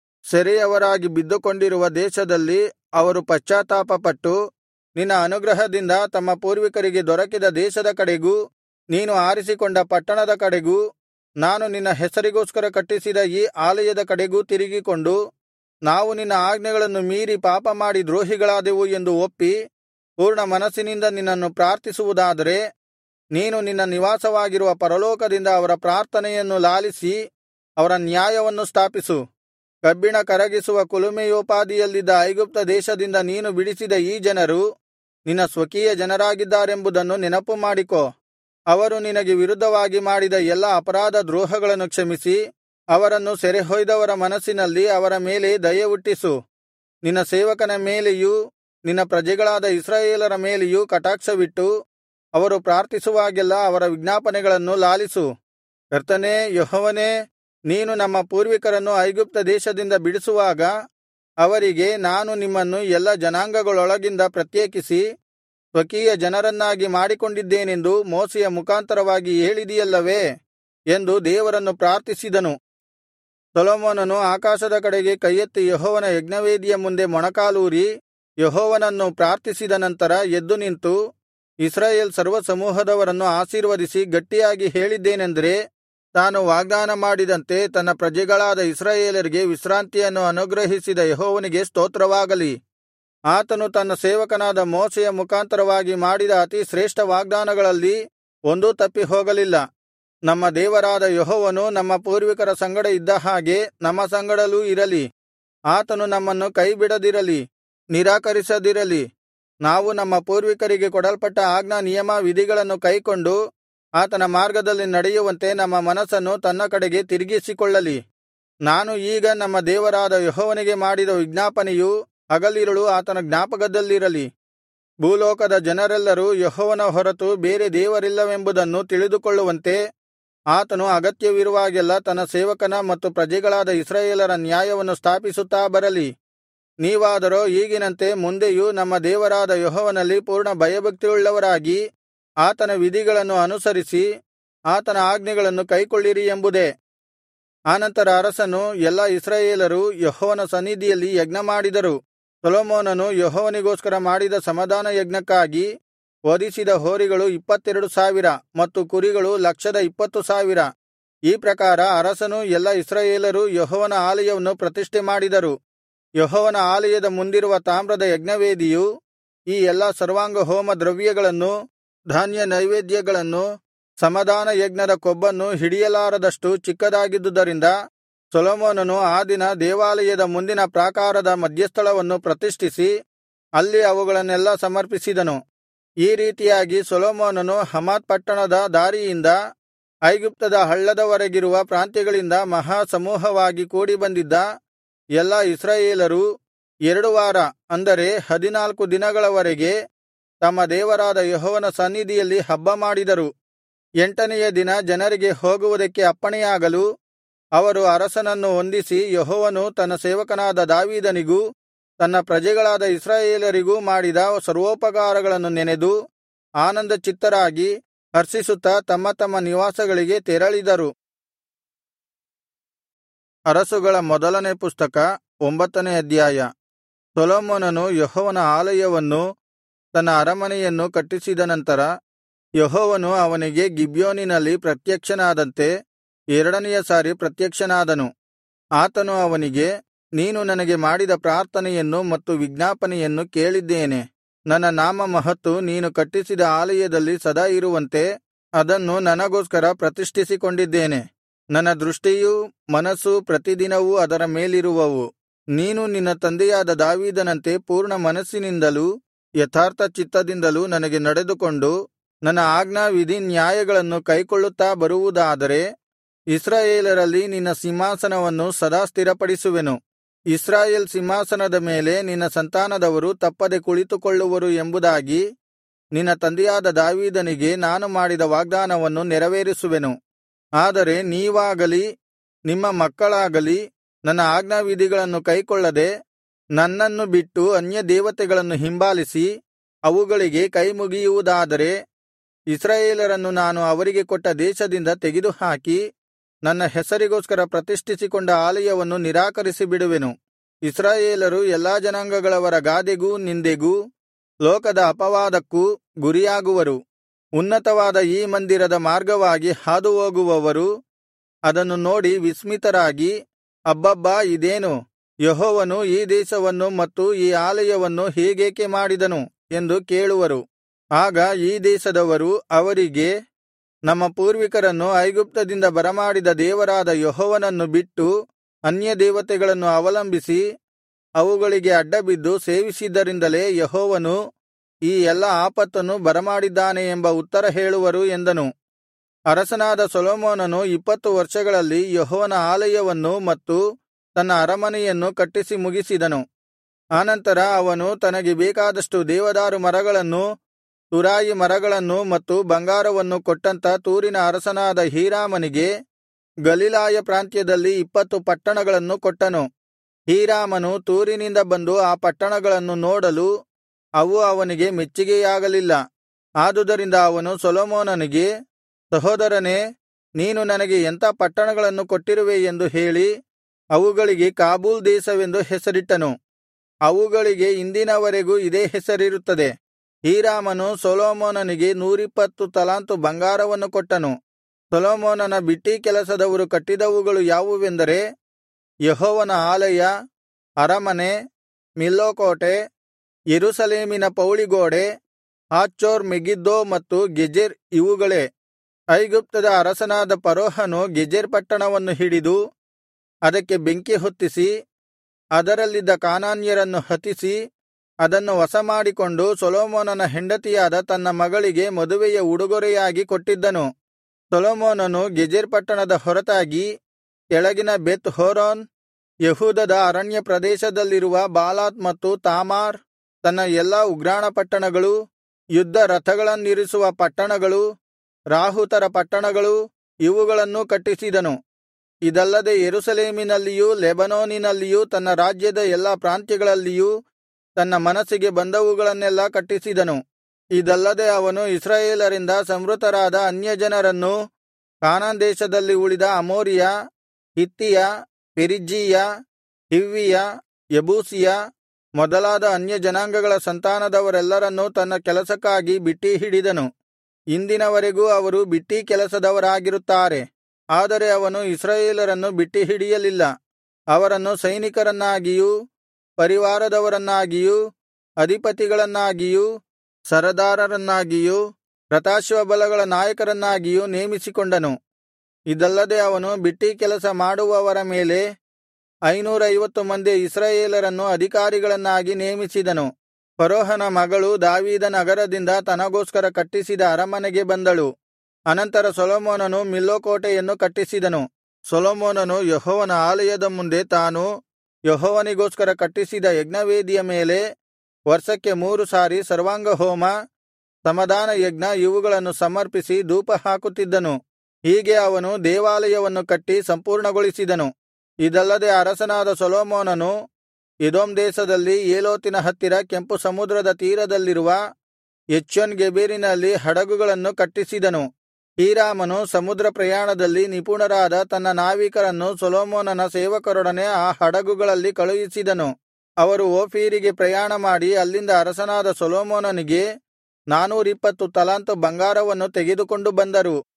ಸೆರೆಯವರಾಗಿ ಬಿದ್ದುಕೊಂಡಿರುವ ದೇಶದಲ್ಲಿ ಅವರು ಪಶ್ಚಾತ್ತಾಪಪಟ್ಟು ನಿನ್ನ ಅನುಗ್ರಹದಿಂದ ತಮ್ಮ ಪೂರ್ವಿಕರಿಗೆ ದೊರಕಿದ ದೇಶದ ಕಡೆಗೂ ನೀನು ಆರಿಸಿಕೊಂಡ ಪಟ್ಟಣದ ಕಡೆಗೂ ನಾನು ನಿನ್ನ ಹೆಸರಿಗೋಸ್ಕರ ಕಟ್ಟಿಸಿದ ಈ ಆಲಯದ ಕಡೆಗೂ ತಿರುಗಿಕೊಂಡು ನಾವು ನಿನ್ನ ಆಜ್ಞೆಗಳನ್ನು ಮೀರಿ ಪಾಪಮಾಡಿ ದ್ರೋಹಿಗಳಾದೆವು ಎಂದು ಒಪ್ಪಿ ಪೂರ್ಣ ಮನಸ್ಸಿನಿಂದ ನಿನ್ನನ್ನು ಪ್ರಾರ್ಥಿಸುವುದಾದರೆ ನೀನು ನಿನ್ನ ನಿವಾಸವಾಗಿರುವ ಪರಲೋಕದಿಂದ ಅವರ ಪ್ರಾರ್ಥನೆಯನ್ನು ಲಾಲಿಸಿ ಅವರ ನ್ಯಾಯವನ್ನು ಸ್ಥಾಪಿಸು ಕಬ್ಬಿಣ ಕರಗಿಸುವ ಕುಲುಮೆಯೋಪಾದಿಯಲ್ಲಿದ್ದ ಐಗುಪ್ತ ದೇಶದಿಂದ ನೀನು ಬಿಡಿಸಿದ ಈ ಜನರು ನಿನ್ನ ಸ್ವಕೀಯ ಜನರಾಗಿದ್ದಾರೆಂಬುದನ್ನು ನೆನಪು ಮಾಡಿಕೋ ಅವರು ನಿನಗೆ ವಿರುದ್ಧವಾಗಿ ಮಾಡಿದ ಎಲ್ಲಾ ಅಪರಾಧ ದ್ರೋಹಗಳನ್ನು ಕ್ಷಮಿಸಿ ಅವರನ್ನು ಸೆರೆಹೊಯ್ದವರ ಮನಸ್ಸಿನಲ್ಲಿ ಅವರ ಮೇಲೆ ದಯೆ ಹುಟ್ಟಿಸು ನಿನ್ನ ಸೇವಕನ ಮೇಲೆಯೂ ನಿನ್ನ ಪ್ರಜೆಗಳಾದ ಇಸ್ರಾಯೇಲರ ಮೇಲೆಯೂ ಕಟಾಕ್ಷವಿಟ್ಟು ಅವರು ಪ್ರಾರ್ಥಿಸುವಾಗೆಲ್ಲಾ ಅವರ ವಿಜ್ಞಾಪನೆಗಳನ್ನು ಲಾಲಿಸು ಕರ್ತನೇ ಯೆಹೋವನೇ ನೀನು ನಮ್ಮ ಪೂರ್ವಿಕರನ್ನು ಐಗುಪ್ತ ದೇಶದಿಂದ ಬಿಡಿಸುವಾಗ ಅವರಿಗೆ ನಾನು ನಿಮ್ಮನ್ನು ಎಲ್ಲಾ ಜನಾಂಗಗಳೊಳಗಿಂದ ಪ್ರತ್ಯೇಕಿಸಿ ಸ್ವಕೀಯ ಜನರನ್ನಾಗಿ ಮಾಡಿಕೊಂಡಿದ್ದೇನೆಂದು ಮೋಶೆಯ ಮುಖಾಂತರವಾಗಿ ಹೇಳಿದಿಯಲ್ಲವೇ ಎಂದು ದೇವರನ್ನು ಪ್ರಾರ್ಥಿಸಿದನು ಸೊಲೊಮೋನನು ಆಕಾಶದ ಕಡೆಗೆ ಕೈಯೆತ್ತಿ ಯೆಹೋವನ ಯಜ್ಞವೇದಿಯ ಮುಂದೆ ಮೊಣಕಾಲೂರಿ ಯೆಹೋವನನ್ನು ಪ್ರಾರ್ಥಿಸಿದ ನಂತರ ಎದ್ದು ನಿಂತು ಇಸ್ರಾಯೇಲ್ ಸರ್ವಸಮೂಹದವರನ್ನು ಆಶೀರ್ವದಿಸಿ ಗಟ್ಟಿಯಾಗಿ ಹೇಳಿದ್ದೇನೆಂದರೆ ತಾನು ವಾಗ್ದಾನ ಮಾಡಿದಂತೆ ತನ್ನ ಪ್ರಜೆಗಳಾದ ಇಸ್ರಾಯೇಲರಿಗೆ ವಿಶ್ರಾಂತಿಯನ್ನು ಅನುಗ್ರಹಿಸಿದ ಯೆಹೋವನಿಗೆ ಸ್ತೋತ್ರವಾಗಲಿ ಆತನು ತನ್ನ ಸೇವಕನಾದ ಮೋಶೆಯ ಮುಖಾಂತರವಾಗಿ ಮಾಡಿದ ಅತಿ ಶ್ರೇಷ್ಠ ವಾಗ್ದಾನಗಳಲ್ಲಿ ಒಂದೂ ತಪ್ಪಿ ಹೋಗಲಿಲ್ಲ ನಮ್ಮ ದೇವರಾದ ಯೆಹೋವನು ನಮ್ಮ ಪೂರ್ವಿಕರ ಸಂಗಡ ಇದ್ದ ಹಾಗೆ ನಮ್ಮ ಸಂಗಡಲೂ ಇರಲಿ ಆತನು ನಮ್ಮನ್ನು ಕೈಬಿಡದಿರಲಿ ನಿರಾಕರಿಸದಿರಲಿ ನಾವು ನಮ್ಮ ಪೂರ್ವಿಕರಿಗೆ ಕೊಡಲ್ಪಟ್ಟ ಆಜ್ಞಾ ನಿಯಮ ವಿಧಿಗಳನ್ನು ಕೈಕೊಂಡು ಆತನ ಮಾರ್ಗದಲ್ಲಿ ನಡೆಯುವಂತೆ ನಮ್ಮ ಮನಸ್ಸನ್ನು ತನ್ನ ಕಡೆಗೆ ತಿರುಗಿಸಿಕೊಳ್ಳಲಿ ನಾನು ಈಗ ನಮ್ಮ ದೇವರಾದ ಯೆಹೋವನಿಗೆ ಮಾಡಿದ ವಿಜ್ಞಾಪನೆಯು ಹಗಲಿರುಳು ಆತನ ಜ್ಞಾಪಕದಲ್ಲಿರಲಿ ಭೂಲೋಕದ ಜನರೆಲ್ಲರೂ ಯೆಹೋವನ ಹೊರತು ಬೇರೆ ದೇವರಿಲ್ಲವೆಂಬುದನ್ನು ತಿಳಿದುಕೊಳ್ಳುವಂತೆ ಆತನು ಅಗತ್ಯವಿರುವಾಗೆಲ್ಲಾ ತನ್ನ ಸೇವಕನ ಮತ್ತು ಪ್ರಜೆಗಳಾದ ಇಸ್ರಾಯೇಲರ ನ್ಯಾಯವನ್ನು ಸ್ಥಾಪಿಸುತ್ತಾ ಬರಲಿ ನೀವಾದರೋ ಈಗಿನಂತೆ ಮುಂದೆಯೂ ನಮ್ಮ ದೇವರಾದ ಯೆಹೋವನಲ್ಲಿ ಪೂರ್ಣ ಭಯಭಕ್ತಿಯುಳ್ಳವರಾಗಿ ಆತನ ವಿಧಿಗಳನ್ನು ಅನುಸರಿಸಿ ಆತನ ಆಜ್ಞೆಗಳನ್ನು ಕೈಕೊಳ್ಳಿರಿ ಎಂಬುದೇ ಆನಂತರ ಅರಸನು ಎಲ್ಲಾ ಇಸ್ರಾಯೇಲರು ಯೆಹೋವನ ಸನ್ನಿಧಿಯಲ್ಲಿ ಯಜ್ಞಮಾಡಿದರು ಸೊಲೊಮೋನನು ಯೆಹೋವನಿಗೋಸ್ಕರ ಮಾಡಿದ ಸಮಾಧಾನ ಯಜ್ಞಕ್ಕಾಗಿ ವಧಿಸಿದ ಹೋರಿಗಳು ಇಪ್ಪತ್ತೆರಡು ಸಾವಿರ ಮತ್ತು ಕುರಿಗಳು ಲಕ್ಷದ ಇಪ್ಪತ್ತು ಸಾವಿರ ಈ ಪ್ರಕಾರ ಅರಸನೂ ಎಲ್ಲಾ ಇಸ್ರಾಯೇಲರೂ ಯೆಹೋವನ ಆಲಯವನ್ನು ಪ್ರತಿಷ್ಠೆ ಮಾಡಿದರು ಯೆಹೋವನ ಆಲಯದ ಮುಂದಿರುವ ತಾಮ್ರದ ಯಜ್ಞವೇದಿಯು ಈ ಎಲ್ಲಾ ಸರ್ವಾಂಗಹೋಮ ದ್ರವ್ಯಗಳನ್ನು ಧಾನ್ಯ ನೈವೇದ್ಯಗಳನ್ನು ಸಮಾಧಾನ ಯಜ್ಞದ ಕೊಬ್ಬನ್ನು ಹಿಡಿಯಲಾರದಷ್ಟು ಚಿಕ್ಕದಾಗಿದ್ದುದರಿಂದ ಸೊಲೊಮೋನನು ಆ ದಿನ ದೇವಾಲಯದ ಮುಂದಿನ ಪ್ರಾಕಾರದ ಮಧ್ಯಸ್ಥಳವನ್ನು ಪ್ರತಿಷ್ಠಿಸಿ ಅಲ್ಲಿ ಅವುಗಳನ್ನೆಲ್ಲಾ ಸಮರ್ಪಿಸಿದನು ಈ ರೀತಿಯಾಗಿ ಸೊಲೊಮೋನನು ಹಮಾತ್ ಪಟ್ಟಣದ ದಾರಿಯಿಂದ ಐಗುಪ್ತದ ಹಳ್ಳದವರೆಗಿರುವ ಪ್ರಾಂತ್ಯಗಳಿಂದ ಮಹಾ ಸಮೂಹವಾಗಿ ಕೂಡಿಬಂದಿದ್ದ ಎಲ್ಲಾ ಇಸ್ರಾಯೇಲರು ಎರಡು ವಾರ ಅಂದರೆ ಹದಿನಾಲ್ಕು ದಿನಗಳವರೆಗೆ ತಮ್ಮ ದೇವರಾದ ಯೆಹೋವನ ಸನ್ನಿಧಿಯಲ್ಲಿ ಹಬ್ಬಮಾಡಿದರು ಎಂಟನೆಯ ದಿನ ಜನರಿಗೆ ಹೋಗುವುದಕ್ಕೆ ಅಪ್ಪಣೆಯಾಗಲು ಅವರು ಅರಸನನ್ನು ವಂದಿಸಿ ಯೆಹೋವನು ತನ್ನ ಸೇವಕನಾದ ದಾವೀದನಿಗೂ ತನ್ನ ಪ್ರಜೆಗಳಾದ ಇಸ್ರಾಯೇಲರಿಗೂ ಮಾಡಿದ ಸರ್ವೋಪಕಾರಗಳನ್ನು ನೆನೆದು ಆನಂದಚಿತ್ತರಾಗಿ ಹರ್ಷಿಸುತ್ತಾ ತಮ್ಮ ತಮ್ಮ ನಿವಾಸಗಳಿಗೆ ತೆರಳಿದರು ಅರಸುಗಳ ಮೊದಲನೇ ಪುಸ್ತಕ ಒಂಬತ್ತನೇ ಅಧ್ಯಾಯ ಸೊಲೊಮೋನನು ಯೆಹೋವನ ಆಲಯವನ್ನೂ ತನ್ನ ಅರಮನೆಯನ್ನು ಕಟ್ಟಿಸಿದ ನಂತರ ಯೆಹೋವನು ಅವನಿಗೆ ಗಿಬ್ಯೋನಿನಲ್ಲಿ ಪ್ರತ್ಯಕ್ಷನಾದಂತೆ ಎರಡನೆಯ ಸಾರಿ ಪ್ರತ್ಯಕ್ಷನಾದನು ಆತನು ಅವನಿಗೆ ನೀನು ನನಗೆ ಮಾಡಿದ ಪ್ರಾರ್ಥನೆಯನ್ನು ಮತ್ತು ವಿಜ್ಞಾಪನೆಯನ್ನು ಕೇಳಿದ್ದೇನೆ ನನ್ನ ನಾಮ ಮಹತ್ತು ನೀನು ಕಟ್ಟಿಸಿದ ಆಲಯದಲ್ಲಿ ಸದಾ ಇರುವಂತೆ ಅದನ್ನು ನನಗೋಸ್ಕರ ಪ್ರತಿಷ್ಠಿಸಿಕೊಂಡಿದ್ದೇನೆ ನನ್ನ ದೃಷ್ಟಿಯೂ ಮನಸ್ಸೂ ಪ್ರತಿದಿನವೂ ಅದರ ಮೇಲಿರುವವು ನೀನು ನಿನ್ನ ತಂದೆಯಾದ ದಾವೀದನಂತೆ ಪೂರ್ಣ ಮನಸ್ಸಿನಿಂದಲೂ ಯಥಾರ್ಥ ಚಿತ್ತದಿಂದಲೂ ನನಗೆ ನಡೆದುಕೊಂಡು ನನ್ನ ಆಜ್ಞಾ ವಿಧಿ ನ್ಯಾಯಗಳನ್ನು ಕೈಕೊಳ್ಳುತ್ತಾ ಬರುವುದಾದರೆ ಇಸ್ರಾಯೇಲರಲ್ಲಿ ನಿನ್ನ ಸಿಂಹಾಸನವನ್ನು ಸದಾ ಸ್ಥಿರಪಡಿಸುವೆನು ಇಸ್ರಾಯೇಲ್ ಸಿಂಹಾಸನದ ಮೇಲೆ ನಿನ್ನ ಸಂತಾನದವರು ತಪ್ಪದೆ ಕುಳಿತುಕೊಳ್ಳುವರು ಎಂಬುದಾಗಿ ನಿನ್ನ ತಂದೆಯಾದ ದಾವೀದನಿಗೆ ನಾನು ಮಾಡಿದ ವಾಗ್ದಾನವನ್ನು ನೆರವೇರಿಸುವೆನು ಆದರೆ ನೀವಾಗಲಿ ನಿಮ್ಮ ಮಕ್ಕಳಾಗಲಿ ನನ್ನ ಆಜ್ಞಾವಿಧಿಗಳನ್ನು ಕೈಕೊಳ್ಳದೆ ನನ್ನನ್ನು ಬಿಟ್ಟು ಅನ್ಯ ದೇವತೆಗಳನ್ನು ಹಿಂಬಾಲಿಸಿ ಅವುಗಳಿಗೆ ಕೈಮುಗಿಯುವುದಾದರೆ ಇಸ್ರಾಯೇಲರನ್ನು ನಾನು ಅವರಿಗೆ ಕೊಟ್ಟ ದೇಶದಿಂದ ತೆಗೆದುಹಾಕಿ ನನ್ನ ಹೆಸರಿಗೋಸ್ಕರ ಪ್ರತಿಷ್ಠಿಸಿಕೊಂಡ ಆಲಯವನ್ನು ನಿರಾಕರಿಸಿ ಬಿಡುವೆನು ಇಸ್ರಾಯೇಲರು ಎಲ್ಲಾ ಜನಾಂಗಗಳವರ ಗಾದೆಗೂ ನಿಂದೆಗೂ ಲೋಕದ ಅಪವಾದಕ್ಕೂ ಗುರಿಯಾಗುವರು ಉನ್ನತವಾದ ಈ ಮಂದಿರದ ಮಾರ್ಗವಾಗಿ ಹಾದುಹೋಗುವವರು ಅದನ್ನು ನೋಡಿ ವಿಸ್ಮಿತರಾಗಿ ಅಬ್ಬಬ್ಬಾ ಇದೇನು ಯೆಹೋವನು ಈ ದೇಶವನ್ನು ಮತ್ತು ಈ ಆಲಯವನ್ನು ಹೀಗೇಕೆ ಮಾಡಿದನು ಎಂದು ಕೇಳುವರು ಆಗ ಈ ದೇಶದವರು ಅವರಿಗೆ ನಮ್ಮ ಪೂರ್ವಿಕರನ್ನು ಐಗುಪ್ತದಿಂದ ಬರಮಾಡಿದ ದೇವರಾದ ಯೆಹೋವನನ್ನು ಬಿಟ್ಟು ಅನ್ಯದೇವತೆಗಳನ್ನು ಅವಲಂಬಿಸಿ ಅವುಗಳಿಗೆ ಅಡ್ಡಬಿದ್ದು ಸೇವಿಸಿದ್ದರಿಂದಲೇ ಯೆಹೋವನು ಈ ಎಲ್ಲಾ ಆಪತ್ತನ್ನು ಬರಮಾಡಿದ್ದಾನೆ ಎಂಬ ಉತ್ತರ ಹೇಳುವರು ಎಂದನು ಅರಸನಾದ ಸೊಲೊಮೋನನು ಇಪ್ಪತ್ತು ವರ್ಷಗಳಲ್ಲಿ ಯೆಹೋವನ ಆಲಯವನ್ನೂ ಮತ್ತು ತನ್ನ ಅರಮನೆಯನ್ನು ಕಟ್ಟಿಸಿ ಮುಗಿಸಿದನು ಆನಂತರ ಅವನು ತನಗೆ ಬೇಕಾದಷ್ಟು ದೇವದಾರು ಮರಗಳನ್ನೂ ತುರಾಯಿ ಮರಗಳನ್ನೂ ಮತ್ತು ಬಂಗಾರವನ್ನು ಕೊಟ್ಟಂತ ತೂರಿನ ಅರಸನಾದ ಹೀರಾಮನಿಗೆ ಗಲಿಲಾಯ ಪ್ರಾಂತ್ಯದಲ್ಲಿ ಇಪ್ಪತ್ತು ಪಟ್ಟಣಗಳನ್ನು ಕೊಟ್ಟನು ಹೀರಾಮನು ತೂರಿನಿಂದ ಬಂದು ಆ ಪಟ್ಟಣಗಳನ್ನು ನೋಡಲು ಅವು ಅವನಿಗೆ ಮೆಚ್ಚಿಗೆಯಾಗಲಿಲ್ಲ ಆದುದರಿಂದ ಅವನು ಸೊಲೊಮೋನನಿಗೆ ಸಹೋದರನೇ ನೀನು ನನಗೆ ಎಂಥ ಪಟ್ಟಣಗಳನ್ನು ಕೊಟ್ಟಿರುವೆ ಎಂದು ಹೇಳಿ ಅವುಗಳಿಗೆ ಕಾಬೂಲ್ ದೇಶವೆಂದು ಹೆಸರಿಟ್ಟನು ಅವುಗಳಿಗೆ ಇಂದಿನವರೆಗೂ ಇದೇ ಹೆಸರಿರುತ್ತದೆ ಹೀರಾಮನು ಸೊಲೊಮೋನನಿಗೆ ನೂರಿಪ್ಪತ್ತು ತಲಾಂತು ಬಂಗಾರವನ್ನು ಕೊಟ್ಟನು ಸೊಲೊಮೋನನ ಬಿಟ್ಟೀ ಕೆಲಸದವರು ಕಟ್ಟಿದವುಗಳು ಯಾವುವೆಂದರೆ ಯೆಹೋವನ ಆಲಯ ಅರಮನೆ ಮಿಲ್ಲೋ ಕೋಟೆ ಯೆರೂಸಲೇಮಿನ ಪೌಳಿಗೋಡೆ ಹಾಚೋರ್ ಮೆಗಿದ್ದೋ ಮತ್ತು ಗೆಜೆರ್ ಇವುಗಳೇ ಐಗುಪ್ತದ ಅರಸನಾದ ಫರೋಹನು ಗೆಜೆರ್ ಪಟ್ಟಣವನ್ನು ಹಿಡಿದು ಅದಕ್ಕೆ ಬೆಂಕಿ ಹೊತ್ತಿಸಿ ಅದರಲ್ಲಿದ್ದ ಕಾನಾನ್ಯರನ್ನು ಹತಿಸಿ ಅದನ್ನು ವಶಮಾಡಿಕೊಂಡು ಸೊಲೊಮೋನನ ಹೆಂಡತಿಯಾದ ತನ್ನ ಮಗಳಿಗೆ ಮದುವೆಯ ಉಡುಗೊರೆಯಾಗಿ ಕೊಟ್ಟಿದ್ದನು ಸೊಲೊಮೋನನು ಗೆಜೆರ್ ಪಟ್ಟಣದ ಹೊರತಾಗಿ ಕೆಳಗಿನ ಬೆತ್ ಹೋರೋನ್ ಯಹೂದದ ಅರಣ್ಯ ಪ್ರದೇಶದಲ್ಲಿರುವ ಬಾಲಾತ್ ಮತ್ತು ತಾಮಾರ್ ತನ್ನ ಎಲ್ಲಾ ಉಗ್ರಾಣ ಪಟ್ಟಣಗಳು ಯುದ್ಧ ರಥಗಳನ್ನಿರಿಸುವ ಪಟ್ಟಣಗಳು ರಾಹುತರ ಪಟ್ಟಣಗಳು ಇವುಗಳನ್ನೂ ಕಟ್ಟಿಸಿದನು ಇದಲ್ಲದೆ ಯೆರೂಸಲೇಮಿನಲ್ಲಿಯೂ ಲೆಬನೋನಿನಲ್ಲಿಯೂ ತನ್ನ ರಾಜ್ಯದ ಎಲ್ಲಾ ಪ್ರಾಂತ್ಯಗಳಲ್ಲಿಯೂ ತನ್ನ ಮನಸ್ಸಿಗೆ ಬಂದವುಗಳನ್ನೆಲ್ಲಾ ಕಟ್ಟಿಸಿದನು ಇದಲ್ಲದೆ ಅವನು ಇಸ್ರಾಯೇಲರಿಂದ ಸಂಹೃತರಾದ ಅನ್ಯಜನರನ್ನೂ ಕಾನಾನ್ ದೇಶದಲ್ಲಿ ಉಳಿದ ಅಮೋರಿಯ ಹಿತ್ತಿಯ ಪೆರಿಜ್ಜೀಯ ಹಿವ್ವಿಯ ಯಬೂಸಿಯ ಮೊದಲಾದ ಅನ್ಯಜನಾಂಗಗಳ ಸಂತಾನದವರೆಲ್ಲರನ್ನೂ ತನ್ನ ಕೆಲಸಕ್ಕಾಗಿ ಬಿಟ್ಟೀ ಹಿಡಿದನು ಇಂದಿನವರೆಗೂ ಅವರು ಬಿಟ್ಟೀ ಕೆಲಸದವರಾಗಿರುತ್ತಾರೆ ಆದರೆ ಅವನು ಇಸ್ರಾಯೇಲರನ್ನು ಬಿಟ್ಟಿ ಹಿಡಿಯಲಿಲ್ಲ ಅವರನ್ನು ಸೈನಿಕರನ್ನಾಗಿಯೂ ಪರಿವಾರದವರನ್ನಾಗಿಯೂ ಅಧಿಪತಿಗಳನ್ನಾಗಿಯೂ ಸರದಾರರನ್ನಾಗಿಯೂ ರಥಾಶ್ವಬಲಗಳ ನಾಯಕರನ್ನಾಗಿಯೂ ನೇಮಿಸಿಕೊಂಡನು ಇದಲ್ಲದೆ ಅವನು ಬಿಟ್ಟೀ ಕೆಲಸ ಮಾಡುವವರ ಮೇಲೆ ಐನೂರೈವತ್ತು ಮಂದಿ ಇಸ್ರಾಯೇಲರನ್ನು ಅಧಿಕಾರಿಗಳನ್ನಾಗಿ ನೇಮಿಸಿದನು ಫರೋಹನ ಮಗಳು ದಾವೀದ ನಗರದಿಂದ ತನಗೋಸ್ಕರ ಕಟ್ಟಿಸಿದ ಅರಮನೆಗೆ ಬಂದಳು ಅನಂತರ ಸೊಲೊಮೋನನು ಮಿಲ್ಲೋ ಕೋಟೆಯನ್ನು ಕಟ್ಟಿಸಿದನು ಸೊಲೊಮೋನನು ಯೆಹೋವನ ಆಲಯದ ಮುಂದೆ ತಾನು ಯೆಹೋವನಿಗೋಸ್ಕರ ಕಟ್ಟಿಸಿದ ಯಜ್ಞವೇದಿಯ ಮೇಲೆ ವರ್ಷಕ್ಕೆ ಮೂರು ಸಾರಿ ಸರ್ವಾಂಗಹೋಮ ಸಮಾಧಾನ ಯಜ್ಞ ಇವುಗಳನ್ನು ಸಮರ್ಪಿಸಿ ಧೂಪ ಹಾಕುತ್ತಿದ್ದನು ಹೀಗೆ ಅವನು ದೇವಾಲಯವನ್ನು ಕಟ್ಟಿ ಸಂಪೂರ್ಣಗೊಳಿಸಿದನು ಇದಲ್ಲದೆ ಅರಸನಾದ ಸೊಲೊಮೋನನು ಎದೋಮ್ ದೇಶದಲ್ಲಿ ಏಲೋತಿನ ಹತ್ತಿರ ಕೆಂಪು ಸಮುದ್ರದ ತೀರದಲ್ಲಿರುವ ಎಚ್ಯೋನ್ ಗೆಬೆರಿನಲ್ಲಿ ಹಡಗುಗಳನ್ನು ಕಟ್ಟಿಸಿದನು ಹೀರಾಮನು ಸಮುದ್ರ ಪ್ರಯಾಣದಲ್ಲಿ ನಿಪುಣರಾದ ತನ್ನ ನಾವಿಕರನ್ನು ಸೊಲೊಮೋನನ ಸೇವಕರೊಡನೆ ಆ ಹಡಗುಗಳಲ್ಲಿ ಕಳುಹಿಸಿದನು ಅವರು ಓಫೀರಿಗೆ ಪ್ರಯಾಣ ಮಾಡಿ ಅಲ್ಲಿಂದ ಅರಸನಾದ ಸೊಲೊಮೋನನಿಗೆ ನಾನೂರಿಪ್ಪತ್ತು ತಲಾಂತು ಬಂಗಾರವನ್ನು ತೆಗೆದುಕೊಂಡು ಬಂದರು